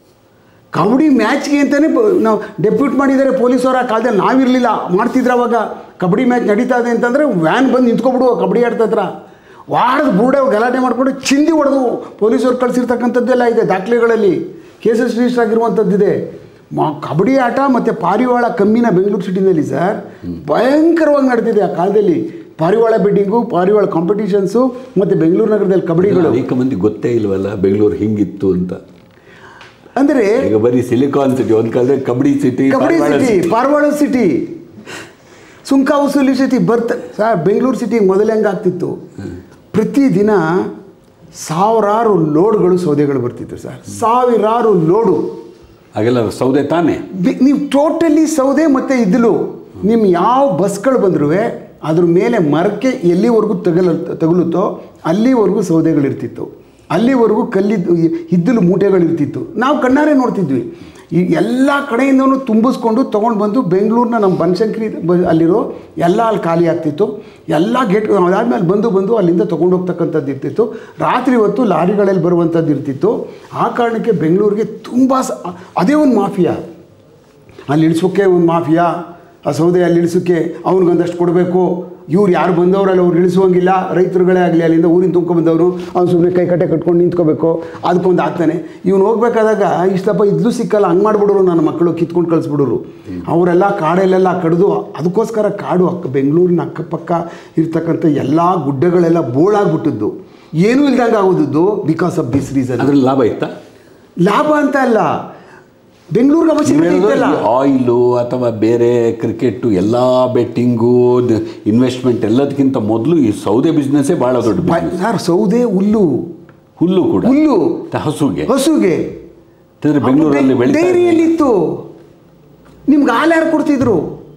ಕಬಡ್ಡಿ ಮ್ಯಾಚ್ಗೆ ಅಂತಲೇ ನಾವು ಡೆಪ್ಯೂಟ್ ಮಾಡಿದ್ದಾರೆ ಪೊಲೀಸರು ಆ ಕಾಲದಲ್ಲಿ ನಾವಿರಲಿಲ್ಲ ಮಾಡ್ತಿದ್ರು ಅವಾಗ ಕಬಡ್ಡಿ ಮ್ಯಾಚ್ ನಡೀತಾ ಇದೆ ಅಂತಂದರೆ ವ್ಯಾನ್ ಬಂದು ನಿಂತ್ಕೊಬಿಡು ಕಬಡ್ಡಿ ಆಡ್ತಾ ಹತ್ರ ವಾಡದ ಬೂಡೆ ಗಲಾಟೆ ಮಾಡಿಕೊಂಡು ಚಿಂದಿ ಹೊಡೆದು ಪೊಲೀಸರು ಕಳಿಸಿರ್ತಕ್ಕಂಥದ್ದೆಲ್ಲ ಇದೆ ದಾಖಲೆಗಳಲ್ಲಿ ಕೇಸಸ್ ರಿಜಿಸ್ಟರ್ ಆಗಿರುವಂಥದ್ದಿದೆ ಮಾ ಕಬಡ್ಡಿ ಆಟ ಮತ್ತು ಪಾರಿವಾಳ ಕಮ್ಮಿನ ಬೆಂಗಳೂರು ಸಿಟಿನಲ್ಲಿ ಸರ್ ಭಯಂಕರವಾಗಿ ನಡೆದಿದೆ ಆ ಕಾಲದಲ್ಲಿ ಪಾರಿವಾಳ ಬೆಡ್ಡಿಂಗು ಪಾರಿವಾಳ ಕಾಂಪಿಟೇಷನ್ಸು ಮತ್ತು ಬೆಂಗಳೂರು ನಗರದಲ್ಲಿ ಕಬಡ್ಡಿಗಳು ಅನೇಕ ಮಂದಿ ಗೊತ್ತೇ ಇಲ್ವಲ್ಲ ಬೆಂಗಳೂರು ಹಿಂಗಿತ್ತು ಅಂತ ಅಂದರೆ ಈಗ ಬರೀ ಸಿಲಿಕಾನ್ ಸಿಟಿ ಒಂದ್ ಕಾಲದಲ್ಲಿ ಕಬಡ್ಡಿ ಸಿಟಿ ಕಬಡ್ಡಿ ಸಿಟಿ ಪಾರವಾಡ ಸಿಟಿ ಸುಂಕ ವಸೂಲಿ ಸಿಟಿ ಬರ್ತ ಸರ್ ಬೆಂಗಳೂರು ಸಿಟಿ ಮೊದಲು ಹೆಂಗೆ ಆಗ್ತಿತ್ತು ಪ್ರತಿದಿನ ಸಾವಿರಾರು ಲೋಡ್ಗಳು ಸೌದೆಗಳು ಬರ್ತಿತ್ತು ಸರ್ ಸಾವಿರಾರು ಲೋಡು ಹಾಗೆಲ್ಲ ಸೌದೆ ತಾನೇ ಬಿ- ನೀವು ಟೋಟಲಿ ಸೌದೆ ಮತ್ತು ಇದ್ದಲು ನಿಮ್ಮ ಯಾವ ಬಸ್ಗಳು ಬಂದ್ರೂ ಅದ್ರ ಮೇಲೆ ಮರಕ್ಕೆ ಎಲ್ಲಿವರೆಗೂ ತಗಲ ತಗುಲುತ್ತೋ ಅಲ್ಲಿವರೆಗೂ ಸೌದೆಗಳಿರ್ತಿತ್ತು ಅಲ್ಲಿವರೆಗೂ ಕಲ್ಲಿದ್ದು ಇದ್ದಲು ಮೂಟೆಗಳಿರ್ತಿತ್ತು ನಾವು ಕಣ್ಣಾರೆ ನೋಡ್ತಿದ್ವಿ ಈ ಎಲ್ಲ ಕಡೆಯಿಂದನೂ ತುಂಬಿಸ್ಕೊಂಡು ತೊಗೊಂಡು ಬಂದು ಬೆಂಗಳೂರಿನ ನಮ್ಮ ಬನಶಂಕರಿ ಬ- ಅಲ್ಲಿರೋ ಎಲ್ಲ ಅಲ್ಲಿ ಖಾಲಿ ಆಗ್ತಿತ್ತು ಎಲ್ಲ ಗೇಟ್ ಅದಾದಮೇಲೆ ಬಂದು ಬಂದು ಅಲ್ಲಿಂದ ತೊಗೊಂಡು ಹೋಗ್ತಕ್ಕಂಥದ್ದು ಇರ್ತಿತ್ತು ರಾತ್ರಿ ಹೊತ್ತು ಲಾರಿಗಳಲ್ಲಿ ಬರುವಂಥದ್ದು ಇರ್ತಿತ್ತು ಆ ಕಾರಣಕ್ಕೆ ಬೆಂಗಳೂರಿಗೆ ತುಂಬ ಸ ಅದೇ ಒಂದು ಮಾಫಿಯಾ ಅಲ್ಲಿ ಇಳಿಸೋಕ್ಕೆ ಒಂದು ಮಾಫಿಯಾ ಆ ಸೌದೆ ಅಲ್ಲಿ ಇಳಿಸೋಕ್ಕೆ ಅವ್ನಿಗೊಂದಷ್ಟು ಕೊಡಬೇಕು ಇವ್ರು ಯಾರು ಬಂದವರಲ್ಲ ಅವ್ರು ಇಳಿಸುವಂಗಿಲ್ಲ ರೈತರುಗಳೇ ಆಗಲಿ ಅಲ್ಲಿಂದ ಊರಿನ ತುಂಬ್ಕೊಂಬಂದವರು ಅವ್ನು ಸುಮ್ಮನೆ ಕೈ ಕಟ್ಟೆ ಕಟ್ಕೊಂಡು ನಿಂತ್ಕೋಬೇಕು ಅದಕ್ಕೊಂದು ಆಗ್ತಾನೆ ಇವ್ನು ಹೋಗ್ಬೇಕಾದಾಗ ಇಷ್ಟಪ್ಪ ಇದ್ಲು ಸಿಕ್ಕಲ್ಲ ಹಂಗೆ ಮಾಡಿಬಿಡೋರು ನನ್ನ ಮಕ್ಕಳು ಕಿತ್ಕೊಂಡು ಕಳಿಸ್ಬಿಡೋರು ಅವರೆಲ್ಲ ಕಾಡಲ್ಲೆಲ್ಲ ಕಡಿದು ಅದಕ್ಕೋಸ್ಕರ ಕಾಡು ಅಕ್ಕ ಬೆಂಗಳೂರಿನ ಅಕ್ಕಪಕ್ಕ ಇರ್ತಕ್ಕಂಥ ಎಲ್ಲ ಗುಡ್ಡಗಳೆಲ್ಲ ಬೋಳಾಗ್ಬಿಟ್ಟಿದ್ದು ಏನೂ ಇಲ್ದಂಗೆ ಆಗೋದದ್ದು ಬಿಕಾಸ್ ಆಫ್ ದಿಸ್ ರೀಸನ್ ಅದ್ರಲ್ಲಿ ಲಾಭ ಇತ್ತಾ ಲಾಭ ಅಂತ ಅಲ್ಲ ಬೆಂಗಳೂರಿಗೆ ಅವಶ್ಯಕತೆ ಇತ್ತಲ್ಲ ಆಯಿಲು ಅಥವಾ ಬೇರೆ ಕ್ರಿಕೆಟ್ ಎಲ್ಲ ಬೆಟ್ಟಿಂಗು ಇನ್ವೆಸ್ಟ್ಮೆಂಟ್ ಎಲ್ಲದಕ್ಕಿಂತ ಮೊದಲು ಈ ಸೌದೆ ಬಿಸ್ನೆಸ್ಸೇ ಬಹಳ ದೊಡ್ಡ ಬ- ಬಿಸ್ನೆಸ್ ಸರ್ ಸೌದೆ ಹುಲ್ಲು ಹುಲ್ಲು ಕೂಡ ಹುಲ್ಲು ತ- ಹಸುಗೆ ಹಸುಗೆ ಯಾಕಂದ್ರೆ ಬೆಂಗಳೂರಲ್ಲಿ ಬೆಳೀತಾ ಇದೆ. ಡೈರಿಯಲ್ಲಿತ್ತು ನಿಮ್ಗೆ ಹಾಲು ಯಾರು ಕೊಡ್ತಿದ್ರು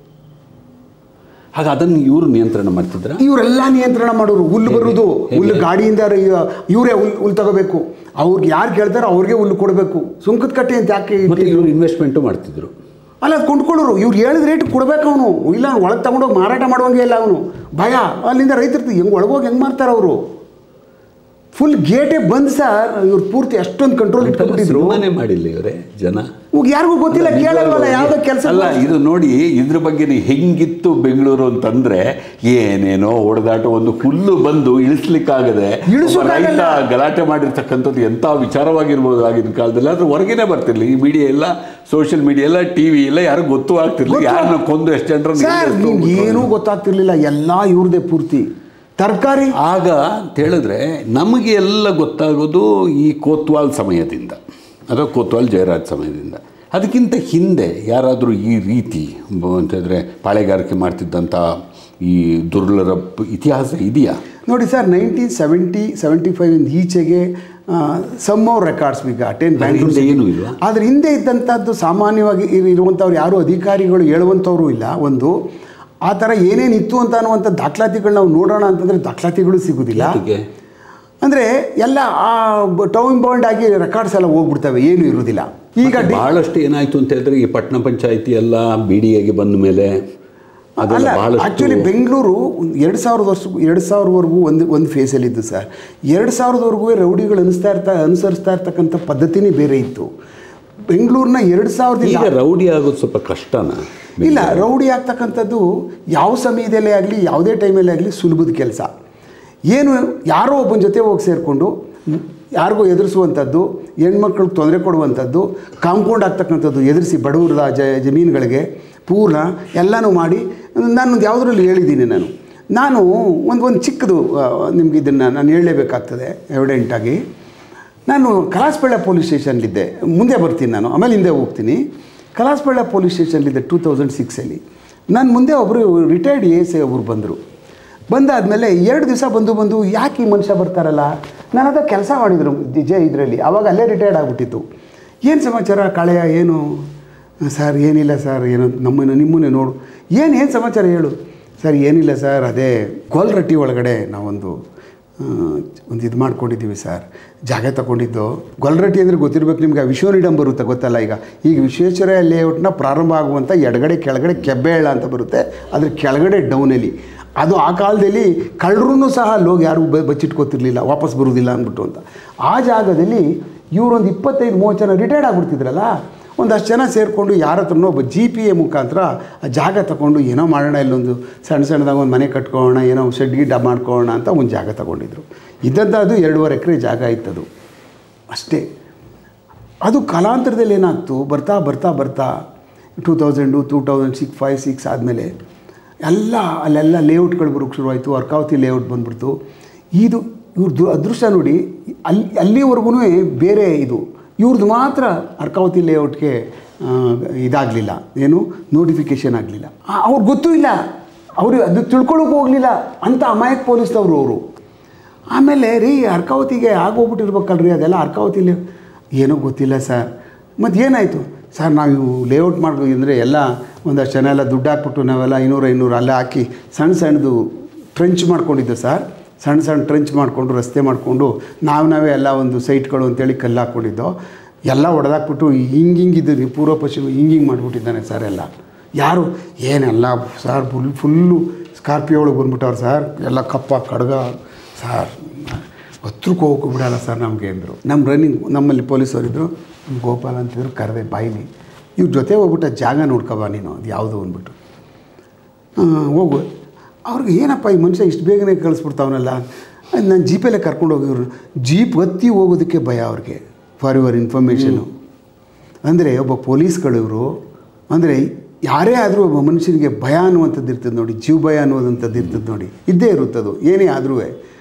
ಹಾಗೆ ಅದನ್ನು ಇವರು ನಿಯಂತ್ರಣ ಮಾಡ್ತಿದ್ರ ಇವರೆಲ್ಲ ನಿಯಂತ್ರಣ ಮಾಡೋರು ಹುಲ್ಲು ಬರುವುದು ಹೇಗೆ? ಹುಲ್ಲು ಗಾಡಿಯಿಂದ ಇವರೇ ಹುಲ್ಲು ಹುಲ್ಲು ತಗೋಬೇಕು ಅವ್ರಿಗೆ ಯಾರು ಕೇಳ್ತಾರೋ ಅವ್ರಿಗೆ ಹುಲ್ಲು ಕೊಡಬೇಕು ಸುಂಕದ ಕಟ್ಟೆ ಅಂತ ಯಾಕೆ ಮತ್ತೆ ಇವರು ಇನ್ವೆಸ್ಟ್ಮೆಂಟು ಮಾಡ್ತಿದ್ರು ಅಲ್ಲ ಅದು ಕೊಂಡ್ಕೊಳ್ಳೋರು ಇವ್ರು ಹೇಳಿದ ರೇಟ್ ಕೊಡ್ಬೇಕು ಅವನು ಇಲ್ಲ ಒಳಗೆ ತಗೊಂಡೋಗಿ ಮಾರಾಟ ಮಾಡುವಂಗೆ ಇಲ್ಲ ಅವನು ಭಯ ಅಲ್ಲಿಂದ ರೈತರು ಹೆಂಗೆ ಒಳಗೋಗಿ ಹೆಂಗೆ ಮಾಡ್ತಾರೆ ಅವರು ಫುಲ್ ಗೇಟೇ ಬಂದ್ ಸರ್ ಇವ್ರು ಪೂರ್ತಿ ಅಷ್ಟೊಂದು ಕಂಟ್ರೋಲ್ ಇಟ್ಕೊಂಡ್ಬಿಟ್ಟಿದ್ರು ಸುಮ್ಮನೆ ಮಾಡಿಲ್ಲ ಇವರೇ ಜನ ಇವಾಗ ಯಾರಿಗೂ ಗೊತ್ತಿಲ್ಲ ಕೇಳಲ್ವಲ್ಲ ಯಾವುದೋ ಕೆಲಸ ಅಲ್ಲ ಇದು ನೋಡಿ ಇದ್ರ ಬಗ್ಗೆ ಹೆಂಗಿತ್ತು ಬೆಂಗಳೂರು ಅಂತಂದ್ರೆ ಏನೇನೋ ಹೊಡೆದಾಟ ಒಂದು ಹುಲ್ಲು ಬಂದು ಇಳಿಸ್ಲಿಕ್ಕಾಗದೆ ಒಬ್ಬ ಇಳಿಸೋಕ್ಕಾಗಲ್ಲ. ರೈತ ಗಲಾಟೆ ಮಾಡಿರ್ತಕ್ಕಂಥದ್ದು ಎಂಥ ವಿಚಾರವಾಗಿರ್ಬೋದು ಆಗಿನ ಕಾಲದಲ್ಲಿ ಆದ್ರೆ ಹೊರಗೇನೆ ಬರ್ತಿರ್ಲಿ ಈ ಮೀಡಿಯಾ ಎಲ್ಲ ಸೋಷಿಯಲ್ ಮೀಡಿಯಾ ಎಲ್ಲ ಟಿವಿ ಎಲ್ಲ ಯಾರು ಗೊತ್ತೂ ಆಗ್ತಿರ್ಲಿಲ್ಲ ಗೊತ್ತು. ಯಾರನ್ನ ಕೊಂದು ಎಷ್ಟು ಜನರನ್ನ ಸರ್ ಎಲ್ಲಿ ನಿಮ್ಗೆ ಎತ್ಕೊಂಡ್ಬಿಟ್ರು ಏನೂ ಗೊತ್ತಾಗ್ತಿರ್ಲಿಲ್ಲ ಎಲ್ಲ ಇವ್ರದೇ ಪೂರ್ತಿ ತರಕಾರಿ ಆಗ ಅಂತ ಹೇಳಿದ್ರೆ ನಮಗೆ ಎಲ್ಲ ಗೊತ್ತಾಗೋದು ಈ ಕೋತ್ವಾಲ್ ಸಮಯದಿಂದ ಅಥವಾ ಕೋತ್ವಾಲ್ ಜಯರಾಜ್ ಸಮಯದಿಂದ ಅದಕ್ಕಿಂತ ಹಿಂದೆ ಯಾರಾದರೂ ಈ ರೀತಿ ಬ- ಅಂತಂದರೆ ಪಾಳೆಗಾರಿಕೆ ಮಾಡ್ತಿದ್ದಂಥ ಈ ದುರ್ಲರ ಪ್- ಇತಿಹಾಸ ಇದೆಯಾ ನೋಡಿ sir nineteen seventy seventy five ಇಂದ ಈಚೆಗೆ some of records we got ಏನ್ ಅದ್ರ ಹಿಂದೆ ಏನೂ ಇಲ್ವಾ? ಅದ್ರ ಹಿಂದೆ ಇದ್ದಂಥದ್ದು ಸಾಮಾನ್ಯವಾಗಿ ಇರ್- ಇರುವಂಥವ್ರು ಯಾರು ಅಧಿಕಾರಿಗಳು ಹೇಳುವಂಥವ್ರು ಇಲ್ಲ ಒಂದು ಆ ಥರ ಏನೇನಿತ್ತು ಅಂತ ಅನ್ನುವಂಥ ದಾಖಲಾತಿಗಳು ನಾವು ನೋಡೋಣ ಅಂತಂದರೆ ದಾಖಲಾತಿಗಳು ಸಿಗೋದಿಲ್ಲ ಅದಕ್ಕೆ ಅಂದರೆ ಎಲ್ಲ ಆ ಟೌನ್ ಬಾಂಡ್ ಆಗಿ ರೆಕಾರ್ಡ್ಸ್ ಎಲ್ಲ ಹೋಗ್ಬಿಡ್ತವೆ ಏನು ಇರೋದಿಲ್ಲ ಈಗ ಡಿ- ಬಹಳಷ್ಟು ಏನಾಯ್ತು ಅಂತ ಹೇಳಿದ್ರೆ ಈ ಪಟ್ಟಣ ಪಂಚಾಯತಿ ಎಲ್ಲ ಬಿ ಡಿ ಎಗೆ ಬಂದ ಮೇಲೆ ಅದೆಲ್ಲ ಅಲ್ಲ ಬಹಳಷ್ಟು ಆ್ಯಕ್ಚುಲಿ ಬೆಂಗಳೂರು ಎರಡು ಸಾವಿರದ ವರ್ಷ ಎರಡು ಸಾವಿರವರೆಗೂ ಒಂದು ಒಂದು ಫೇಸಲ್ಲಿದ್ದು ಸರ್ ಎರಡು ಸಾವಿರದವರೆಗೂ ರೌಡಿಗಳು ಅನಿಸ್ತಾ ಇರ್ತಾ ಅನುಸರಿಸ್ತಾ ಇರ್ತಕ್ಕಂಥ ಪದ್ಧತಿನೇ ಬೇರೆ ಇತ್ತು ಬೆಂಗಳೂರಿನ ಎರಡು ಸಾವಿರದ ಈಗ ರೌಡಿ ಆಗೋದು ಸ್ವಲ್ಪ ಕಷ್ಟನಾ ಇಲ್ಲ ರೌಡಿ ಆಗ್ತಕ್ಕಂಥದ್ದು ಯಾವ ಸಮಯದಲ್ಲೇ ಆಗಲಿ ಯಾವುದೇ ಟೈಮಲ್ಲೇ ಆಗಲಿ ಸುಲಭದ ಕೆಲಸ ಏನು ಯಾರೋ ಒಬ್ಬನ ಜೊತೆ ಹೋಗಿ ಸೇರಿಕೊಂಡು ಯಾರಿಗೂ ಎದುರಿಸುವಂಥದ್ದು ಹೆಣ್ಮಕ್ಳಿಗೆ ತೊಂದರೆ ಕೊಡುವಂಥದ್ದು ಕಾಂಪೌಂಡ್ ಆಗ್ತಕ್ಕಂಥದ್ದು ಎದುರಿಸಿ ಬಡವರದ ಜ ಜಮೀನುಗಳಿಗೆ ಪೂರ್ಣ ಎಲ್ಲನೂ ಮಾಡಿ ನಾನು ಯಾವುದರಲ್ಲಿ ಹೇಳಿದ್ದೀನಿ ನಾನು ನಾನು ಒಂದು ಒಂದು ಚಿಕ್ಕದು ನಿಮ್ಗೆ ಇದನ್ನು ನಾನು ಹೇಳಲೇಬೇಕಾಗ್ತದೆ ಎವಿಡೆಂಟಾಗಿ ನಾನು ಕಲಾಸ್ಪೇಳೆ ಪೊಲೀಸ್ ಸ್ಟೇಷನ್ಲಿದ್ದೆ ಮುಂದೆ ಬರ್ತೀನಿ ನಾನು ಆಮೇಲೆ ಹಿಂದೆ ಹೋಗ್ತೀನಿ ಕಲಾಸ್ಪೇಳೆ ಪೊಲೀಸ್ ಸ್ಟೇಷನ್ಲಿದ್ದೆ ಟೂ ತೌಸಂಡ್ ಸಿಕ್ಸಲ್ಲಿ ನನ್ನ ಮುಂದೆ ಒಬ್ಬರು ರಿಟೈರ್ಡ್ ಎ ಎಸ್ ಒಬ್ಬರು ಬಂದರು ಬಂದಾದಮೇಲೆ ಎರಡು ದಿವಸ ಬಂದು ಬಂದು ಯಾಕೆ ಈ ಮನುಷ್ಯ ಬರ್ತಾರಲ್ಲ ನಾನು ಅದ ಕೆಲಸ ಮಾಡಿದರು ಜೆ ಇದರಲ್ಲಿ ಆವಾಗ ಅಲ್ಲೇ ರಿಟೈರ್ಡ್ ಆಗಿಬಿಟ್ಟಿತ್ತು ಏನು ಸಮಾಚಾರ ಕಾಳೆಯ ಏನು ಸರ್ ಏನಿಲ್ಲ ಸರ್ ಏನೋ ನಮ್ಮನ್ನು ನಿಮ್ಮನ್ನೇ ನೋಡು ಏನು ಏನು ಸಮಾಚಾರ ಹೇಳು ಸರ್ ಏನಿಲ್ಲ ಸರ್ ಅದೇ ಗೋಲ್ರಟ್ಟಿ ಒಳಗಡೆ ನಾವೊಂದು ಆ, ಒಂದು ಇದು ಮಾಡ್ಕೊಂಡಿದ್ದೀವಿ ಸರ್ ಜಾಗ ತಗೊಂಡಿದ್ದು ಗೊಲ್ರಟ್ಟಿ ಅಂದರೆ ಗೊತ್ತಿರ್ಬೇಕು ನಿಮ್ಗೆ ವಿಶ್ವನಿಡಮ್ ಬರುತ್ತೆ ಗೊತ್ತಲ್ಲ ಈಗ ಈಗ ವಿಶ್ವೇಶ್ವರ ಲೇಔಟ್ನ ಪ್ರಾರಂಭ ಆಗುವಂಥ ಎಡಗಡೆ ಕೆಳಗಡೆ ಕೆಬ್ಬೆಳ ಅಂತ ಬರುತ್ತೆ ಅದ್ರ ಕೆಳಗಡೆ ಡೌನಲ್ಲಿ ಅದು ಆ ಕಾಲದಲ್ಲಿ ಕಳ್ಳರೂ ಸಹ ಅಲ್ಲಿ ಹೋಗಿ ಯಾರು ಬ ಬಚ್ಚಿಟ್ಕೋತಿರ್ಲಿಲ್ಲ ವಾಪಸ್ ಬರೋದಿಲ್ಲ ಅಂದ್ಬಿಟ್ಟು ಅಂತ ಆ ಜಾಗದಲ್ಲಿ ಇವರೊಂದು ಇಪ್ಪತ್ತೈದು ಮೂವತ್ತು ಜನ ರಿಟೈರ್ಡ್ ಆಗಿಬಿಡ್ತಿದ್ರಲ್ಲ ಒಂದಷ್ಟು ಜನ ಸೇರಿಕೊಂಡು ಯಾರ ಹತ್ರನೋ ಒಬ್ಬ ಜಿ ಪಿ ಎ ಮುಖಾಂತರ ಆ ಜಾಗ ತಗೊಂಡು ಏನೋ ಮಾಡೋಣ ಇಲ್ಲೊಂದು ಸಣ್ಣ ಸಣ್ಣದಾಗ ಒಂದು ಮನೆ ಕಟ್ಕೊಳ್ಳೋಣ ಏನೋ ಶೆಡ್ ಗಿಡ್ಡ ಮಾಡ್ಕೊಳ್ಳೋಣ ಅಂತ ಒಂದು ಜಾಗ ತಗೊಂಡಿದ್ರು ಇದ್ದದ್ದು ಅದು ಎರಡೂವರೆ ಎಕರೆ ಜಾಗ ಇತ್ತದು ಅಷ್ಟೇ ಅದು ಕಾಲಾಂತರದಲ್ಲಿ ಏನಾಗ್ತು ಬರ್ತಾ ಬರ್ತಾ ಬರ್ತಾ two thousand two thousand six five six ಆದಮೇಲೆ ಎಲ್ಲ ಅಲ್ಲೆಲ್ಲ ಲೇಔಟ್ಗಳು ಬರೋಕ್ಕೆ ಶುರುವಾಯಿತು ಅರ್ಕಾವತಿ ಲೇಔಟ್ ಬಂದ್ಬಿಡ್ತು ಇದು ಇವ್ರದ್ದು ಅದೃಷ್ಟ ನೋಡಿ ಅಲ್ಲಿ ಅಲ್ಲಿವರೆಗೂ ಬೇರೆ ಇದು ಇವ್ರದ್ದು ಮಾತ್ರ ಅರ್ಕಾವತಿ ಲೇಔಟ್ಗೆ ಇದಾಗಲಿಲ್ಲ ಏನು ನೋಟಿಫಿಕೇಷನ್ ಆಗಲಿಲ್ಲ ಅವ್ರಿಗೆ ಗೊತ್ತೂ ಇಲ್ಲ ಅವರು ಅದು ತಿಳ್ಕೊಳ್ಳೋಕೆ ಹೋಗಲಿಲ್ಲ ಅಂತ ಅಮಾಯಕ್ ಪೊಲೀಸ್ದವರು ಅವರು ಆಮೇಲೆ ರೀ ಅರ್ಕಾವತಿಗೆ ಆಗೋಗ್ಬಿಟ್ಟಿರ್ಬೇಕಲ್ರಿ ಅದೆಲ್ಲ ಅರ್ಕಾವತಿಲಿ ಏನೋ ಗೊತ್ತಿಲ್ಲ ಸರ್ ಮತ್ತು ಏನಾಯಿತು ಸರ್ ನಾವು ಇವು ಲೇಔಟ್ ಮಾಡಬೇಕು ಅಂದರೆ ಎಲ್ಲ ಒಂದಷ್ಟು ಜನ ಎಲ್ಲ ದುಡ್ಡು ಹಾಕ್ಬಿಟ್ಟು ನಾವೆಲ್ಲ ಐನೂರು ಐನೂರು ಅಲ್ಲೇ ಹಾಕಿ ಸಣ್ಣ ಸಣ್ಣದು ಟ್ರೆಂಚ್ ಮಾಡ್ಕೊಂಡಿದ್ದು ಸರ್ ಸಣ್ಣ ಸಣ್ಣ ಟ್ರೆಂಚ್ ಮಾಡಿಕೊಂಡು ರಸ್ತೆ ಮಾಡಿಕೊಂಡು ನಾವು ನಾವೇ ಎಲ್ಲ ಒಂದು ಸೈಟ್ಗಳು ಅಂತೇಳಿ ಕಲ್ಲು ಹಾಕ್ಕೊಂಡಿದ್ದೋ ಎಲ್ಲ ಹೊಡೆದಾಕ್ಬಿಟ್ಟು ಹಿಂಗೆ ಹಿಂಗಿದ್ದು ಪೂರ್ವ ಪಶ್ಚಿಮ ಹಿಂಗೆ ಹಿಂಗೆ ಮಾಡಿಬಿಟ್ಟಿದ್ದಾನೆ ಸರ್ ಎಲ್ಲ ಯಾರು ಏನೆಲ್ಲ ಸರ್ ಫುಲ್ ಫುಲ್ಲು ಸ್ಕಾರ್ಪಿಯೋ ಒಳಗೆ ಬಂದ್ಬಿಟ್ಟವ್ರು ಸರ್ ಎಲ್ಲ ಕಪ್ಪ ಕಡ್ಗ ಸರ್ ಹತ್ರಕ್ಕೆ ಹೋಗೋಕೆ ಬಿಡಲ್ಲ ಸರ್ ನಮಗೆ ಅಂದರು ನಮ್ಮ ರನ್ನಿಂಗ್ ನಮ್ಮಲ್ಲಿ ಪೊಲೀಸವರಿದ್ದರು ಗೋಪಾಲ್ ಅಂತಿದ್ರು ಕರೆದೆ ಬಾಯಿಲಿ ಇವ್ರ ಜೊತೆ ಹೋಗ್ಬಿಟ್ಟು ಆ ಜಾಗ ನೋಡ್ಕೊಬ ನೀನು ಅದು ಯಾವುದು ಅಂದ್ಬಿಟ್ಟು ಆ, ಹೋಗು ಅವ್ರಿಗೆ ಏನಪ್ಪ ಈ ಮನುಷ್ಯ ಇಷ್ಟು ಬೇಗನೆ ಕಳಿಸ್ಬಿಡ್ತಾವನಲ್ಲ ನಾನು ಜೀಪಲ್ಲೇ ಕರ್ಕೊಂಡು ಹೋಗಿದ್ರು ಜೀಪ್ ಹತ್ತಿ ಹೋಗೋದಕ್ಕೆ ಭಯ ಅವ್ರಿಗೆ ಫಾರ್ ಯುವರ್ ಇನ್ಫಾರ್ಮೇಷನು ಅಂದರೆ ಒಬ್ಬ ಪೊಲೀಸ್ಗಳು ಇವರು ಅಂದರೆ ಯಾರೇ ಆದರೂ ಒಬ್ಬ ಮನುಷ್ಯನಿಗೆ ಭಯ ಅನ್ನುವಂಥದ್ದು ಇರ್ತದೆ ನೋಡಿ ಜೀವ ಭಯ ಅನ್ನುವಂಥದ್ದು ಇರ್ತದೆ ನೋಡಿ ಇದ್ದೇ ಇರುತ್ತದು ಏನೇ ಆದರೂ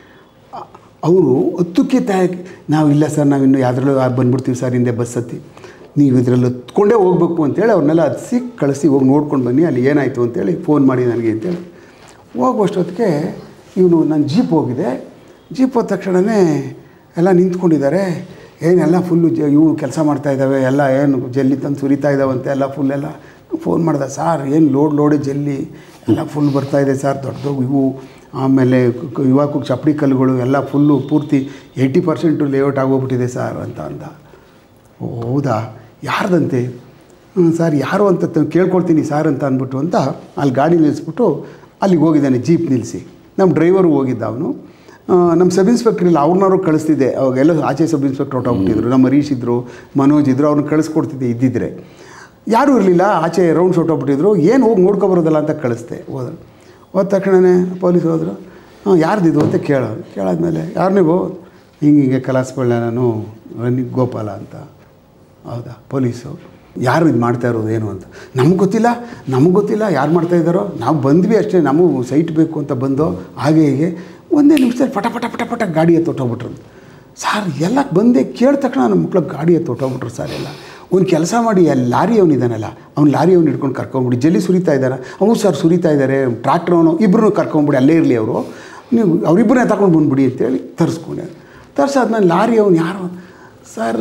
ಅವರು ಹತ್ತಕ್ಕೆ ತಾಯಿ ನಾವು ಇಲ್ಲ ಸರ್ ನಾವು ಇನ್ನೂ ಯಾವ್ದ್ರಲ್ಲೂ ಬಂದ್ಬಿಡ್ತೀವಿ ಸರ್ ಹಿಂದೆ ಬಸ್ ಹತ್ತಿ ನೀವು ಇದರಲ್ಲಿ ಹತ್ಕೊಂಡೇ ಹೋಗ್ಬೇಕು ಅಂತೇಳಿ ಅವ್ರನ್ನೆಲ್ಲ ಹತ್ಸಿ ಕಳಿಸಿ ಹೋಗಿ ನೋಡ್ಕೊಂಡು ಬನ್ನಿ ಅಲ್ಲಿ ಏನಾಯಿತು ಅಂತೇಳಿ ಫೋನ್ ಮಾಡಿ ನನಗೆ ಅಂತೇಳಿ ಹೋಗುವಷ್ಟೊತ್ತಿಗೆ ಇವನು ನನ್ನ ಜೀಪ್ ಹೋಗಿದೆ ಜೀಪ್ ಹೋದ ತಕ್ಷಣವೇ ಎಲ್ಲ ನಿಂತ್ಕೊಂಡಿದ್ದಾರೆ ಏನೆಲ್ಲ ಫುಲ್ಲು ಜ ಇವು ಕೆಲಸ ಮಾಡ್ತಾ ಇದ್ದಾವೆ ಎಲ್ಲ ಏನು ಜಲ್ಲಿ ತಂದು ಸುರಿತಾ ಇದ್ದಾವಂತೆ ಎಲ್ಲ ಫುಲ್ ಎಲ್ಲ ಫೋನ್ ಮಾಡ್ದೆ ಸಾರ್ ಏನು ಲೋಡ್ ಲೋಡೆ ಜಲ್ಲಿ ಎಲ್ಲ ಫುಲ್ ಬರ್ತಾ ಇದೆ ಸರ್ ದೊಡ್ಡ ದೊಡ್ಡ ಇವು ಆಮೇಲೆ ಇವಾಗ ಚಪ್ಪಡಿ ಕಲ್ಲುಗಳು ಎಲ್ಲ ಫುಲ್ಲು ಪೂರ್ತಿ ಏಯ್ಟಿ ಪರ್ಸೆಂಟು ಲೇಔಟ್ ಆಗೋಗ್ಬಿಟ್ಟಿದೆ ಸರ್ ಅಂತ ಅಂದ ಓ, ಹೌದಾ ಯಾರ್ದಂತೆ ಹ್ಞೂ ಸರ್ ಯಾರು ಅಂತ ತ- ಕೇಳ್ಕೊಳ್ತೀನಿ ಸರ್ ಅಂತ ಅಂದ್ಬಿಟ್ಟು ಅಂತ ಅಲ್ಲಿ ಗಾಡಿ ನಿಲ್ಲಿಸ್ಬಿಟ್ಟು ಅಲ್ಲಿಗೆ ಹೋಗಿದ್ದಾನೆ ಜೀಪ್ ನಿಲ್ಲಿಸಿ ನಮ್ಮ ಡ್ರೈವರು ಹೋಗಿದ್ದ ಅವನು ನಮ್ಮ ಸಬ್ ಇನ್ಸ್ಪೆಕ್ಟರ್ ಇಲ್ಲ ಅವ್ರನ್ನವರು ಕಳಿಸ್ತಿದ್ದೆ ಅವಾಗೆಲ್ಲ ಆಚೆ ಸಬ್ ಇನ್ಸ್ಪೆಕ್ಟರ್ ಹೊಟ್ಟೋಗ್ಬಿಟ್ಟಿದ್ರು ನಮ್ಮ ಹರೀಶ್ ಇದ್ದರು ಮನೋಜ್ ಇದ್ದರು ಅವ್ರನ್ನ ಕಳಿಸ್ಕೊಡ್ತಿದ್ದೆ ಇದ್ದಿದ್ರೆ ಯಾರೂ ಇರಲಿಲ್ಲ ಆಚೆ ರೌಂಡ್ಸ್ ಹೊಟ್ಟೋಗ್ಬಿಟ್ಟಿದ್ರು ಏನು ಹೋಗಿ ನೋಡ್ಕೊಬರೋದಲ್ಲ ಅಂತ ಕಳಿಸ್ದೆ ಹೋದ ಹೋದ ತಕ್ಷಣವೇ ಪೊಲೀಸ್ ಹೋದರು ಹಾಂ ಯಾರ್ದಿದು ಅಂತ ಕೇಳೋರು ಕೇಳಾದ್ಮೇಲೆ ಯಾರು ನೀವು ಹಿಂಗೆ ಹಿಂಗೆ ಕಲಾಸ್ಕೊಳ್ಳ ನಾನು ರನ್ನಿಂಗ್ ಗೋಪಾಲ ಅಂತ ಹೌದಾ ಪೊಲೀಸು ಯಾರು ಇದು ಮಾಡ್ತಾ ಇರೋದು ಏನು ಅಂತ ನಮ್ಗೆ ಗೊತ್ತಿಲ್ಲ ನಮಗೆ ಗೊತ್ತಿಲ್ಲ ಯಾರು ಮಾಡ್ತಾ ಇದ್ದಾರೋ ನಾವು ಬಂದ್ವಿ ಅಷ್ಟೇ ನಮಗೂ ಸೈಟ್ ಬೇಕು ಅಂತ ಬಂದೋ ಹಾಗೆ ಹೀಗೆ ಒಂದೇ ನಿಮಿಷದಲ್ಲಿ ಪಟ ಪಟ ಪಟ ಪಟ ಗಾಡಿ ಎತ್ತೊಟ್ಟೋಗ್ಬಿಟ್ರು ಸರ್ ಎಲ್ಲ ಬಂದೆ ಕೇಳಿದ ತಕ್ಷಣ ನಮ್ಮ ಮಕ್ಳಿಗೆ ಗಾಡಿ ಎತ್ತೊಟ್ಟೋಗ್ಬಿಟ್ರು ಸರ್ ಎಲ್ಲ ಒಂದು ಕೆಲಸ ಮಾಡಿ ಅಲ್ಲಿ ಲಾರಿ ಅವನಿದ್ದಾನಲ್ಲ ಅವ್ನು ಲಾರಿ ಅವ್ನು ಹಿಡ್ಕೊಂಡು ಕರ್ಕೊಂಬಿಡಿ ಜಲ್ಲಿ ಸುರಿತಾ ಇದ್ದಾನೆ ಅವ್ನು ಸರ್ ಸುರಿತಾ ಇದ್ದಾರೆ ಟ್ರ್ಯಾಕ್ಟರ್ ಅವನು ಇಬ್ಬರು ಕರ್ಕೊಂಬಿಡಿ ಅಲ್ಲೇ ಇರಲಿ ಅವರು ನೀವು ಅವರಿಬ್ಬರನ್ನೇ ತಗೊಂಡು ಬಂದ್ಬಿಡಿ ಅಂತೇಳಿ ತರಿಸ್ಕೊಂಡೆ ತರಿಸಾದ್ಮೇಲೆ ಲಾರಿ ಅವನು ಯಾರು ಸರ್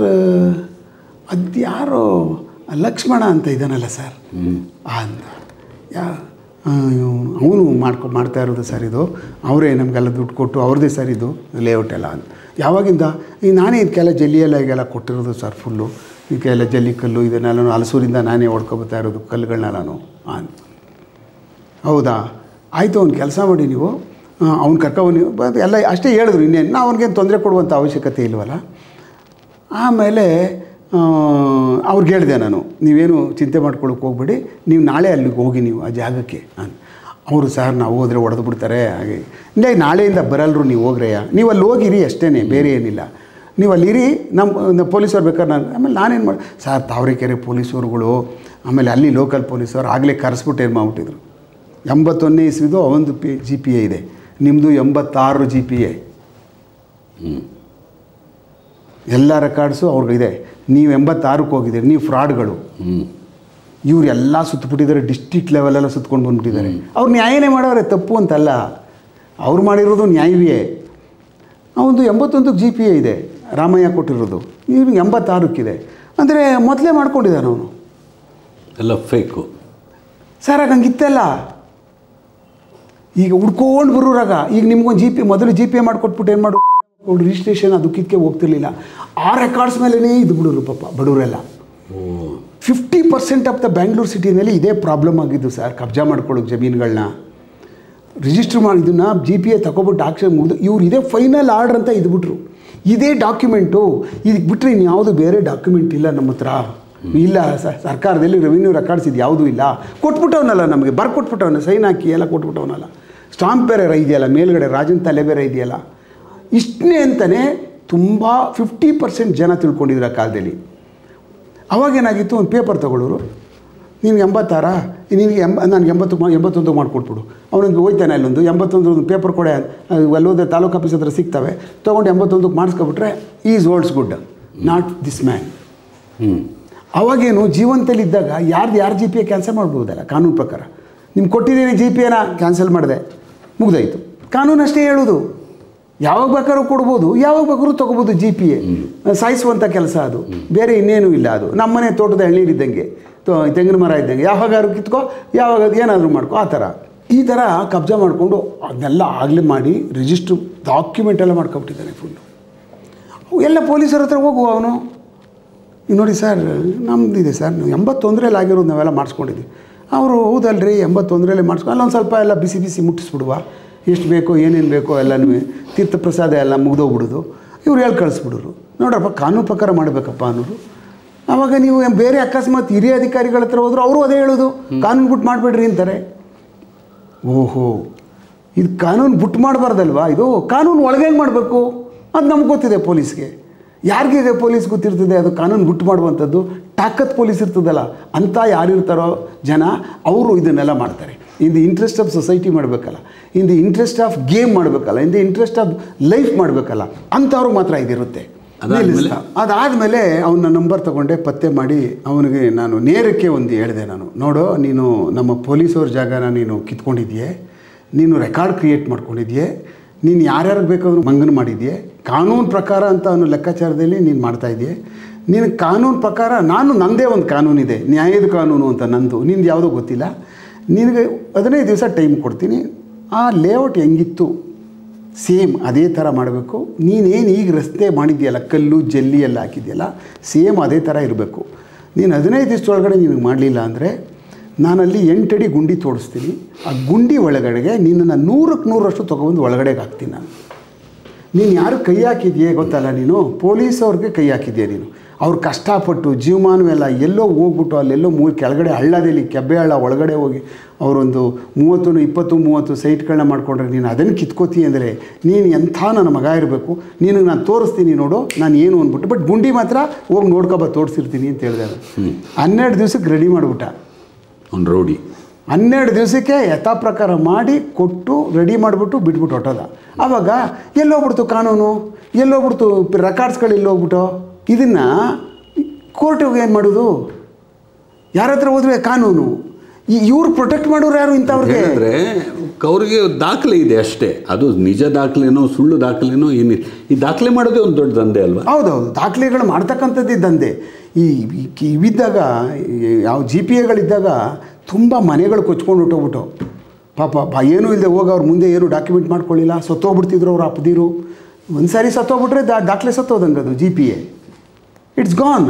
ಅದು ಯಾರೋ ಲಕ್ಷ್ಮಣ ಅಂತ ಇದ್ದಾನಲ್ಲ ಸರ್ ಆ ಅಂತ ಯಾ ಅವನು ಮಾಡ್ಕೊ ಮಾಡ್ತಾ ಇರೋದು ಸರ್ ಇದು ಅವರೇ ನಮಗೆಲ್ಲ ದುಡ್ಡು ಕೊಟ್ಟು ಅವ್ರದ್ದೇ ಸರ್ ಇದು ಲೇಔಟ್ ಎಲ್ಲ ಅಂತ ಯಾವಾಗಿಂದ ಈ ನಾನೇ ಇದಕ್ಕೆಲ್ಲ ಜಲ್ಲಿಯೆಲ್ಲ ಈಗೆಲ್ಲ ಕೊಟ್ಟಿರೋದು ಸರ್ ಫುಲ್ಲು ಇದಕ್ಕೆಲ್ಲ ಜಲ್ಲಿ ಕಲ್ಲು ಇದನ್ನೆಲ್ಲ ಹಲಸೂರಿಂದ ನಾನೇ ಹೊಡ್ಕೊಬತ್ತಾ ಇರೋದು ಕಲ್ಲುಗಳನ್ನ ನಾನು ಅಂತ ಹೌದಾ ಆಯಿತು ಅವ್ನು ಕೆಲಸ ಮಾಡಿ ನೀವು ಅವ್ನು ಕರ್ಕೊಬನ್ನಿ ಬಂದು ಎಲ್ಲ ಅಷ್ಟೇ ಹೇಳಿದ್ರು ಇನ್ನೇನು ನಾವು ಅವ್ನಿಗೇನು ತೊಂದರೆ ಕೊಡುವಂಥ ಅವಶ್ಯಕತೆ ಇಲ್ವಲ್ಲ ಆಮೇಲೆ ಅವ್ರಿಗೆ ಹೇಳಿದೆ ನಾನು ನೀವೇನು ಚಿಂತೆ ಮಾಡ್ಕೊಳಕ್ಕೆ ಹೋಗ್ಬೇಡಿ ನೀವು ನಾಳೆ ಅಲ್ಲಿಗೆ ಹೋಗಿ ನೀವು ಆ ಜಾಗಕ್ಕೆ ಅಂತ ಅವರು ಸರ್ ನಾವು ಹೋದರೆ ಹೊಡೆದು ಬಿಡ್ತಾರೆ ಹಾಗೆ ಇಲ್ಲ ನಾಳೆಯಿಂದ ಬರಲ್ರು ನೀವು ಹೋಗ್ರಯ್ಯ ನೀವು ಅಲ್ಲಿ ಹೋಗಿರಿ ಅಷ್ಟೇ ಬೇರೆ ಏನಿಲ್ಲ ನೀವು ಅಲ್ಲಿ ಇರಿ ನಮ್ಮ ಪೊಲೀಸವ್ರು ಬೇಕಾದ್ರೆ ನಾನು ಆಮೇಲೆ ನಾನೇನು ಮಾಡಿ ಸರ್ ತಾವರೆಕೆರೆ ಪೊಲೀಸವ್ರುಗಳು ಆಮೇಲೆ ಅಲ್ಲಿ ಲೋಕಲ್ ಪೊಲೀಸವ್ರು ಆಗಲೇ ಕರೆಸ್ಬಿಟ್ಟು ಏನು ಮಾಡ್ಬಿಟ್ಟಿದ್ರು ಎಂಬತ್ತೊಂದನೇ ಇಸ್ವಿದು ಒಂದು ಪಿ ಜಿ ಪಿ ಎ ಇದೆ ನಿಮ್ಮದು ಎಂಬತ್ತಾರು ಜಿ ಪಿ ಎ ಎಲ್ಲ ರೆಕಾರ್ಡ್ಸು ಅವ್ರಿಗಿದೆ ನೀವು ಎಂಬತ್ತಾರಕ್ಕೆ ಹೋಗಿದ್ದೀರಿ ನೀವು ಫ್ರಾಡ್ಗಳು ಇವ್ರು ಎಲ್ಲ ಸುತ್ತಬಿಟ್ಟಿದ್ದಾರೆ ಡಿಸ್ಟ್ರಿಕ್ಟ್ ಲೆವೆಲೆಲ್ಲ ಸುತ್ಕೊಂಡು ಬಂದ್ಬಿಟ್ಟಿದ್ದಾರೆ ಅವ್ರು ನ್ಯಾಯನೇ ಮಾಡೋರೆ ತಪ್ಪು ಅಂತಲ್ಲ ಅವ್ರು ಮಾಡಿರೋದು ನ್ಯಾಯವೇ ಅವನು ಎಂಬತ್ತೊಂದಕ್ಕೆ ಜಿ ಪಿ ಎ ಇದೆ ರಾಮಯ್ಯ ಕೊಟ್ಟಿರೋದು ಇವ್ರಿಗೆ ಎಂಬತ್ತಾರಕ್ಕಿದೆ ಅಂದರೆ ಮೊದಲೇ ಮಾಡ್ಕೊಂಡಿದ್ದಾನೆ ಅವನು ಎಲ್ಲ ಫೇಕು ಸರ್ ಆಗ ಹಂಗಿತ್ತಲ್ಲ ಈಗ ಹುಡ್ಕೊಂಡು ಬರೋರಾಗ ಈಗ ನಿಮ್ಗೊಂದು ಜಿ ಪಿ ಮೊದಲು ಜಿ ಪಿ ಎ ಮಾಡಿಕೊಟ್ಬಿಟ್ಟು ಏನು ಮಾಡು ರಿಜಿಸ್ಟ್ರೇಷನ್ ಅದಕ್ಕಿದಕ್ಕೆ ಹೋಗ್ತಿರ್ಲಿಲ್ಲ ಆ ರೆಕಾರ್ಡ್ಸ್ ಮೇಲೇ ಇದು ಬಿಡೋರು ಪಾಪ ಬಡವರೆಲ್ಲ fifty percent of the Bangalore ಸಿಟಿನಲ್ಲಿ ಇದೇ ಪ್ರಾಬ್ಲಮ್ ಆಗಿದ್ದು ಸರ್ ಕಬ್ಜಾ ಮಾಡ್ಕೊಳ್ಳೋಕೆ ಜಮೀನುಗಳನ್ನ ರಿಜಿಸ್ಟರ್ ಮಾಡಿ ಇದನ್ನು ಜಿ ಪಿ ಎ ತಗೊಬಿಟ್ಟು ಆಕ್ಷನ್ ಮುಗಿದು ಇವ್ರು ಇದೇ ಫೈನಲ್ ಆರ್ಡ್ರ್ ಅಂತ ಇದು ಬಿಟ್ರು ಇದೇ ಡಾಕ್ಯುಮೆಂಟು ಇದಕ್ಕೆ ಬಿಟ್ಟರೆ ಇನ್ಯಾವುದು ಬೇರೆ ಡಾಕ್ಯುಮೆಂಟ್ ಇಲ್ಲ ನಮ್ಮ ಹತ್ರ ಇಲ್ಲ ಸ- ಸರ್ಕಾರದಲ್ಲಿ ರೆವಿನ್ಯೂ ರೆಕಾರ್ಡ್ಸ್ ಇದು ಯಾವುದೂ ಇಲ್ಲ ಕೊಟ್ಬಿಟ್ಟವನಲ್ಲ ನಮಗೆ ಬರ್ಕೊಟ್ಬಿಟ್ಟವನ ಸೈನ್ ಹಾಕಿ ಎಲ್ಲ ಕೊಟ್ಬಿಟ್ಟವನಲ್ಲ ಸ್ಟಾಂಪ್ ಬೇರೆ ಇದೆಯಲ್ಲ ಮೇಲ್ಗಡೆ ರಾಜನ್ ತಲೆ ಬೇರೆ ಇದೆಯಲ್ಲ ಇಷ್ಟನೇ ಅಂತಲೇ ತುಂಬ ಫಿಫ್ಟಿ ಪರ್ಸೆಂಟ್ ಜನ ತಿಳ್ಕೊಂಡಿದ್ರು ಆ ಕಾಲದಲ್ಲಿ ಅವಾಗೇನಾಗಿತ್ತು ಒಂದು ಪೇಪರ್ ತಗೊಳ್ಳೋರು ನಿನ್ಗೆ ಎಂಬತ್ತಾರ ನಿನಗೆ ಎಂಬ ನನಗೆ ಎಂಬತ್ತು ಮಾ- ಎಂಬತ್ತೊಂದು ಮಾಡಿಕೊಟ್ಬಿಡು ಅವನಿಗೆ ಹೋಯ್ತಾನೆ ಅಲ್ಲೊಂದು ಎಂಬತ್ತೊಂದು ಒಂದು ಪೇಪರ್ ಕೊಡೆ ಅಲ್ಲೋದ್ರೆ ತಾಲೂಕು ಆಫೀಸ್ ಹತ್ರ ಸಿಗ್ತವೆ ತೊಗೊಂಡು ಎಂಬತ್ತೊಂದಕ್ಕೆ ಮಾಡಿಸ್ಕೊಬಿಟ್ರೆ is olds good not this man ಹ್ಞೂ ಅವಾಗೇನು ಜೀವಂತಲ್ಲಿದ್ದಾಗ ಯಾರ್ದು ಯಾರು ಜಿ ಪಿ ಎ ಕ್ಯಾನ್ಸಲ್ ಮಾಡ್ಬೋದಲ್ಲ ಕಾನೂನು ಪ್ರಕಾರ ನಿಮ್ಗೆ ಕೊಟ್ಟಿದ್ದೀನಿ ಜಿ ಪಿ ಎನ ಕ್ಯಾನ್ಸಲ್ ಮಾಡಿದೆ ಮುಗ್ದಾಯಿತು ಕಾನೂನು ಅಷ್ಟೇ ಹೇಳೋದು ಯಾವಾಗ ಬೇಕಾದ್ರೂ ಕೊಡ್ಬೋದು ಯಾವಾಗ ಬೇಕಾದ್ರೂ ತೊಗೋಬೋದು ಜಿ ಪಿ ಎ ಸಾಯಿಸುವಂಥ ಕೆಲಸ ಅದು ಬೇರೆ ಇನ್ನೇನೂ ಇಲ್ಲ ಅದು ನಮ್ಮನೆ ತೋಟದ ಎಳ್ನೀರಿದ್ದಂಗೆ ತೊ- ತೆಂಗಿನ ಮರ ಇದ್ದಂಗೆ ಯಾವಾಗಾದ್ರು ಕಿತ್ಕೋ ಯಾವಾಗ ಏನಾದರೂ ಮಾಡ್ಕೋ ಆ ಥರ ಈ ಥರ ಕಬ್ಜಾ ಮಾಡಿಕೊಂಡು ಅದನ್ನೆಲ್ಲ ಆಗಲೇ ಮಾಡಿ ರಿಜಿಸ್ಟ್ರ್ ಡಾಕ್ಯುಮೆಂಟ್ ಎಲ್ಲ ಮಾಡ್ಕೊಬಿಟ್ಟಿದ್ದಾನೆ ಫುಲ್ಲು ಎಲ್ಲ ಪೊಲೀಸರ ಹತ್ರ ಹೋಗುವ ಅವನು ಈಗ ನೋಡಿ ಸರ್ ನಮ್ಮದಿದೆ ಸರ್ ನಾವು ಎಂಬತ್ತೊಂದರಲ್ಲಿ ಆಗಿರೋದು ನಾವೆಲ್ಲ ಮಾಡಿಸ್ಕೊಂಡಿದ್ವಿ ಅವರು ಹೌದಲ್ರಿ ಎಂಬತ್ತೊಂದರಲ್ಲೇ ಮಾಡಿಸ್ಕೊ ಅಲ್ಲೊಂದು ಸ್ವಲ್ಪ ಎಲ್ಲ ಬಿಸಿ ಬಿಸಿ ಮುಟ್ಟಿಸ್ಬಿಡುವ ಎಷ್ಟು ಬೇಕೋ ಏನೇನು ಬೇಕೋ ಎಲ್ಲನೂ ತೀರ್ಥ ಪ್ರಸಾದ ಎಲ್ಲ ಮುಗ್ದೋಗ್ಬಿಡೋದು ಇವ್ರು ಹೇಳಿ ಕಳಿಸ್ಬಿಡೋರು ನೋಡ್ರಪ್ಪ ಕಾನೂನು ಪ್ರಕಾರ ಮಾಡಬೇಕಪ್ಪ ಅನ್ನೋರು ಆವಾಗ ನೀವು ಬೇರೆ ಅಕಸ್ಮಾತ್ ಹಿರಿಯ ಅಧಿಕಾರಿಗಳ ಹತ್ರ ಹೋದ್ರು ಅವರು ಅದೇ ಹೇಳೋದು ಕಾನೂನು ಬಿಟ್ಟು ಮಾಡಬೇಡ್ರಿ ಅಂತಾರೆ ಓಹೋ ಇದು ಕಾನೂನು ಬಿಟ್ಟು ಮಾಡಬಾರ್ದಲ್ವಾ ಇದು ಕಾನೂನು ಒಳಗೆ ಹೆಂಗೆ ಮಾಡಬೇಕು ಅದು ನಮ್ಗೆ ಗೊತ್ತಿದೆ ಪೊಲೀಸ್ಗೆ ಯಾರಿಗೆ ಪೊಲೀಸ್ ಗೊತ್ತಿರ್ತದೆ ಅದು ಕಾನೂನು ಬಿಟ್ಟು ಮಾಡುವಂಥದ್ದು ತಾಕತ್ ಪೊಲೀಸ್ ಇರ್ತದಲ್ಲ ಅಂಥ ಯಾರಿರ್ತಾರೋ ಜನ ಅವರು ಇದನ್ನೆಲ್ಲ ಮಾಡ್ತಾರೆ in the interest of society ಮಾಡಬೇಕಲ್ಲ in the interest of game ಮಾಡಬೇಕಲ್ಲ in the interest of life ಮಾಡಬೇಕಲ್ಲ ಅಂಥವ್ರು ಮಾತ್ರ ಇದಿರುತ್ತೆ ಅದಾದ್ಮೇಲೆ? ಅದಾದಮೇಲೆ ಅವನ ನಂಬರ್ ತಗೊಂಡೆ ಪತ್ತೆ ಮಾಡಿ ಅವನಿಗೆ ನಾನು ನೇರಕ್ಕೆ ಒಂದು ಹೇಳಿದೆ ನಾನು ನೋಡು ನೀನು ನಮ್ಮ ಪೊಲೀಸವ್ರ ಜಾಗನ ನೀನು ಕಿತ್ಕೊಂಡಿದ್ಯೆ ನೀನು ರೆಕಾರ್ಡ್ ಕ್ರಿಯೇಟ್ ಮಾಡ್ಕೊಂಡಿದ್ಯೆ ನೀನು ಯಾರ್ಯಾರಿಗೆ ಬೇಕಾದ್ರೂ ಮಂಗನ ಮಾಡಿದ್ಯೆ ಕಾನೂನು ಪ್ರಕಾರ ಅಂತ ಅವನು ಲೆಕ್ಕಾಚಾರದಲ್ಲಿ ನೀನು ಮಾಡ್ತಾ ಇದೆಯೇ ನೀನು ಕಾನೂನು ಪ್ರಕಾರ ನಾನು ನನ್ನದೇ ಒಂದು ಕಾನೂನಿದೆ ನ್ಯಾಯದ ಕಾನೂನು ಅಂತ ನಂದು ನಿಂದು ಯಾವುದೋ ಗೊತ್ತಿಲ್ಲ ನಿನಗೆ ಹದಿನೈದು ದಿವಸ ಟೈಮ್ ಕೊಡ್ತೀನಿ ಆ ಲೇಔಟ್ ಹೆಂಗಿತ್ತು ಸೇಮ್ ಅದೇ ಥರ ಮಾಡಬೇಕು ನೀನೇನು ಈಗ ರಸ್ತೆ ಮಾಡಿದ್ಯಲ್ಲ ಕಲ್ಲು ಜಲ್ಲಿ ಎಲ್ಲ ಹಾಕಿದ್ಯಲ್ಲ ಸೇಮ್ ಅದೇ ಥರ ಇರಬೇಕು ನೀನು ಹದಿನೈದು ದಿವಸದೊಳಗಡೆ ನಿನಗೆ ಮಾಡಲಿಲ್ಲ ಅಂದರೆ ನಾನಲ್ಲಿ ಎಂಟಡಿ ಗುಂಡಿ ತೋಡಿಸ್ತೀನಿ ಆ ಗುಂಡಿ ಒಳಗಡೆಗೆ ನಿನ್ನನ್ನು ನೂರಕ್ಕೆ ನೂರಷ್ಟು ತೊಗೊಬಂದು ಒಳಗಡೆಗೆ ಹಾಕ್ತೀನಿ ನಾನು ನೀನು ಯಾರು ಕೈ ಹಾಕಿದ್ಯೆ ಗೊತ್ತಲ್ಲ ನೀನು ಪೊಲೀಸವ್ರಿಗೆ ಕೈ ಹಾಕಿದ್ಯಾ ನೀನು ಅವ್ರು ಕಷ್ಟಪಟ್ಟು ಜೀವಮಾನವೆಲ್ಲ ಎಲ್ಲೋ ಹೋಗ್ಬಿಟ್ಟು ಅಲ್ಲೆಲ್ಲೋ ಮೂ ಕೆಳಗಡೆ ಹಳ್ಳದಲ್ಲಿ ಕೆಬ್ಬೆ ಹಳ್ಳ ಒಳಗಡೆ ಹೋಗಿ ಅವರೊಂದು ಮೂವತ್ತು ಇಪ್ಪತ್ತು ಮೂವತ್ತು ಸೈಟ್ಗಳನ್ನ ಮಾಡ್ಕೊಂಡ್ರೆ ನೀನು ಅದನ್ನು ಕಿತ್ಕೋತಿ ಅಂದರೆ ನೀನು ಎಂಥ ನನ್ನ ಮಗ ಇರಬೇಕು ನಿನಗೆ ನಾನು ತೋರಿಸ್ತೀನಿ ನೋಡು ನಾನು ಏನು ಅಂದ್ಬಿಟ್ಟು ಬಟ್ ಗುಂಡಿ ಮಾತ್ರ ಹೋಗಿ ನೋಡ್ಕೊಬ ತೋರಿಸಿರ್ತೀನಿ ಅಂತ ಹೇಳಿದೆ ನಾನು. ಹನ್ನೆರಡು ದಿವ್ಸಕ್ಕೆ ರೆಡಿ ಮಾಡಿಬಿಟ್ಟ ಅವ್ನು ರೌಡಿ ಹನ್ನೆರಡು ದಿವಸಕ್ಕೆ ಯಥಾ ಪ್ರಕಾರ ಮಾಡಿ ಕೊಟ್ಟು ರೆಡಿ ಮಾಡಿಬಿಟ್ಟು ಬಿಟ್ಬಿಟ್ಟು ಹೊಟ್ಟೋದ ಆವಾಗ ಎಲ್ಲೋಗ್ಬಿಡ್ತು ಕಾನೂನು ಎಲ್ಲೋಗ್ಬಿಡ್ತು ರೆಕಾರ್ಡ್ಸ್ಗಳು ಎಲ್ಲೋಗ್ಬಿಟ್ಟು ಇದನ್ನು ಕೋರ್ಟಿಗೆ ಏನು ಮಾಡೋದು ಯಾರ ಹತ್ರ ಹೋದ್ರೆ ಕಾನೂನು ಈ ಇವ್ರು ಪ್ರೊಟೆಕ್ಟ್ ಮಾಡೋರು ಯಾರು ಇಂಥವ್ರಿಗೆ ಹೇಳಿದ್ರೆ ಅವ್ರಿಗೆ ದಾಖಲೆ ಇದೆ ಅಷ್ಟೇ ಅದು ನಿಜ ದಾಖಲೆನೋ ಸುಳ್ಳು ದಾಖಲೆನೋ ಏನಿಲ್ಲ ಈ ದಾಖಲೆ ಮಾಡೋದೇ ಒಂದು ದೊಡ್ಡ ದಂಧೆ ಅಲ್ವಾ ಹೌದೌದು ದಾಖಲೆಗಳು ಮಾಡ್ತಕ್ಕಂಥದ್ದು ದಂಧೆ ಈ ಈ- ಇವಿದ್ದಾಗ ಈ ಯಾವ ಜಿ ಪಿ ಎಗಳಿದ್ದಾಗ ತುಂಬ ಮನೆಗಳು ಕೊಚ್ಕೊಂಡು ಹೊಟ್ಟೋಗ್ಬಿಟ್ಟು ಪಾಪ ಬ ಏನೂ ಇಲ್ಲದೆ ಹೋಗಿ ಅವ್ರ ಮುಂದೆ ಏನು ಡಾಕ್ಯುಮೆಂಟ್ ಮಾಡ್ಕೊಳ್ಳಿಲ್ಲ ಸತ್ತೋಗ್ಬಿಡ್ತಿದ್ರು ಅವ್ರು ಅಪ್ಪದಿರು ಒಂದು ಸಾರಿ ಸತ್ತೋಗ್ಬಿಟ್ರೆ ದಾ ದಾಖಲೆ ಸತ್ತೋದಂಗೆ ಅದು G P A it's gone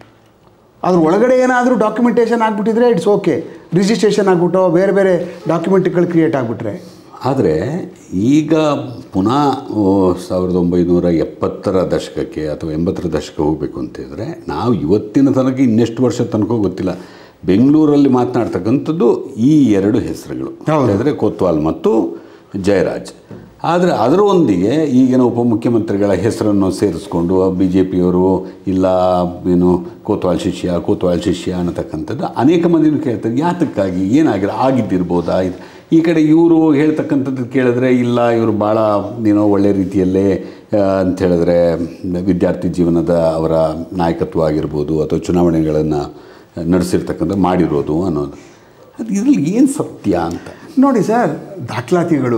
ಅದ್ರ ಒಳಗಡೆ ಏನಾದರೂ ಡಾಕ್ಯುಮೆಂಟೇಷನ್ ಆಗಿಬಿಟ್ಟಿದ್ರೆ ಇಟ್ಸ್ ಓಕೆ ರಿಜಿಸ್ಟ್ರೇಷನ್ ಆಗಿಬಿಟ್ಟು ಬೇರೆ ಬೇರೆ ಡಾಕ್ಯುಮೆಂಟ್ಗಳು ಕ್ರಿಯೇಟ್ ಆಗಿಬಿಟ್ರೆ ಆದರೆ ಈಗ ಪುನಃ ಓ, ಸಾವಿರದ ಒಂಬೈನೂರ ಎಪ್ಪತ್ತರ ದಶಕಕ್ಕೆ ಅಥವಾ ಎಂಬತ್ತರ ದಶಕ ಹೋಗಬೇಕು ಅಂತಿದ್ರೆ ನಾವು ಇವತ್ತಿನ ತನಕ ಇನ್ನೆಷ್ಟು ವರ್ಷ ತನಕ ಗೊತ್ತಿಲ್ಲ ಬೆಂಗಳೂರಲ್ಲಿ ಮಾತನಾಡ್ತಕ್ಕಂಥದ್ದು ಈ ಎರಡು ಹೆಸರುಗಳು ಹೌದು. ಅಂದರೆ ಕೊತ್ವಾಲ್ ಮತ್ತು ಜಯರಾಜ್ ಆದರೆ ಅದರೊಂದಿಗೆ ಈಗಿನ ಉಪಮುಖ್ಯಮಂತ್ರಿಗಳ ಹೆಸರನ್ನು ಸೇರಿಸ್ಕೊಂಡು ಬಿ ಜೆ ಪಿಯವರು ಇಲ್ಲ ಏನು ಕೋತ್ವಾಲ್ ಶಿಷ್ಯ ಕೋತ್ವಾಲ್ ಶಿಷ್ಯ ಅನ್ನತಕ್ಕಂಥದ್ದು ಅನೇಕ ಮಂದಿನೂ ಕೇಳ್ತಾರೆ ಯಾತಕ್ಕಾಗಿ ಏನಾಗಿರೋ ಆಗಿದ್ದಿರ್ಬೋದಾ ಇದು ಈ ಕಡೆ ಇವರು ಹೇಳ್ತಕ್ಕಂಥದ್ದು ಕೇಳಿದ್ರೆ ಇಲ್ಲ ಇವರು ಭಾಳ ಏನೋ ಒಳ್ಳೆ ರೀತಿಯಲ್ಲೇ ಆ, ಅಂತ ಹೇಳಿದ್ರೆ ವಿದ್ಯಾರ್ಥಿ ಜೀವನದ ಅವರ ನಾಯಕತ್ವ ಆಗಿರ್ಬೋದು ಅಥವಾ ಚುನಾವಣೆಗಳನ್ನು ನಡೆಸಿರ್ತಕ್ಕಂಥ ಮಾಡಿರೋದು ಅನ್ನೋದು ಅದು ಇದರಲ್ಲಿ ಏನು ಸತ್ಯ ಅಂತ ನೋಡಿ ಸರ್ ದಾಖಲಾತಿಗಳು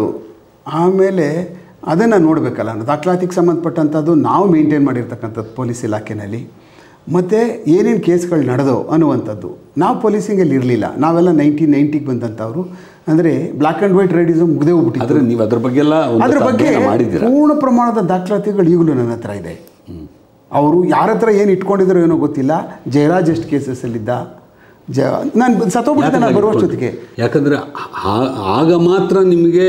ಆಮೇಲೆ ಅದನ್ನು ನೋಡಬೇಕಲ್ಲ ದಾಖಲಾತಿಗೆ ಸಂಬಂಧಪಟ್ಟಂಥದ್ದು ನಾವು ಮೇಂಟೈನ್ ಮಾಡಿರ್ತಕ್ಕಂಥದ್ದು ಪೊಲೀಸ್ ಇಲಾಖೆಯಲ್ಲಿ ಮತ್ತು ಏನೇನು ಕೇಸ್ಗಳು ನಡೆದೋ ಅನ್ನುವಂಥದ್ದು ನಾವು ಪೊಲೀಸಿಂಗಲ್ಲಿ ಇರಲಿಲ್ಲ ನಾವೆಲ್ಲ ನೈನ್ಟೀನ್ ನೈಂಟಿಗೆ ಬಂದಂಥವ್ರು ಅಂದರೆ ಬ್ಲ್ಯಾಕ್ ಆ್ಯಂಡ್ ವೈಟ್ ರೈಡಿಸಮ್ ಮುಗ್ದೇ ಹೋಗ್ಬಿಟ್ಟಿತ್ತು ಆದರೆ ನೀವು ಅದ್ರ ಬಗ್ಗೆ ಎಲ್ಲ ಒಂದು ಅದ್ರ ಬಗ್ಗೆ ಅಧ್ಯಯನ ಮಾಡಿದ್ದೀರಾ ಪೂರ್ಣ ಪ್ರಮಾಣದ ದಾಖಲಾತಿಗಳು ಈಗಲೂ ನನ್ನ ಹತ್ರ ಇದೆ ಅವರು ಯಾರ ಹತ್ರ ಏನು ಇಟ್ಕೊಂಡಿದ್ದಾರೋ ಏನೋ ಗೊತ್ತಿಲ್ಲ ಜಯರಾಜ್ ಎಷ್ಟು ಕೇಸಸ್ಸಲ್ಲಿದ್ದ ಜ ನಾನು ಸತ್ತೋಗ್ಬಿಟ್ಟಿದ್ದೆ ನಾನು ಬರುವಷ್ಟೊತ್ತಿಗೆ ಯಾಕಂದರೆ ಆ- ಆಗ ಮಾತ್ರ ನಿಮಗೆ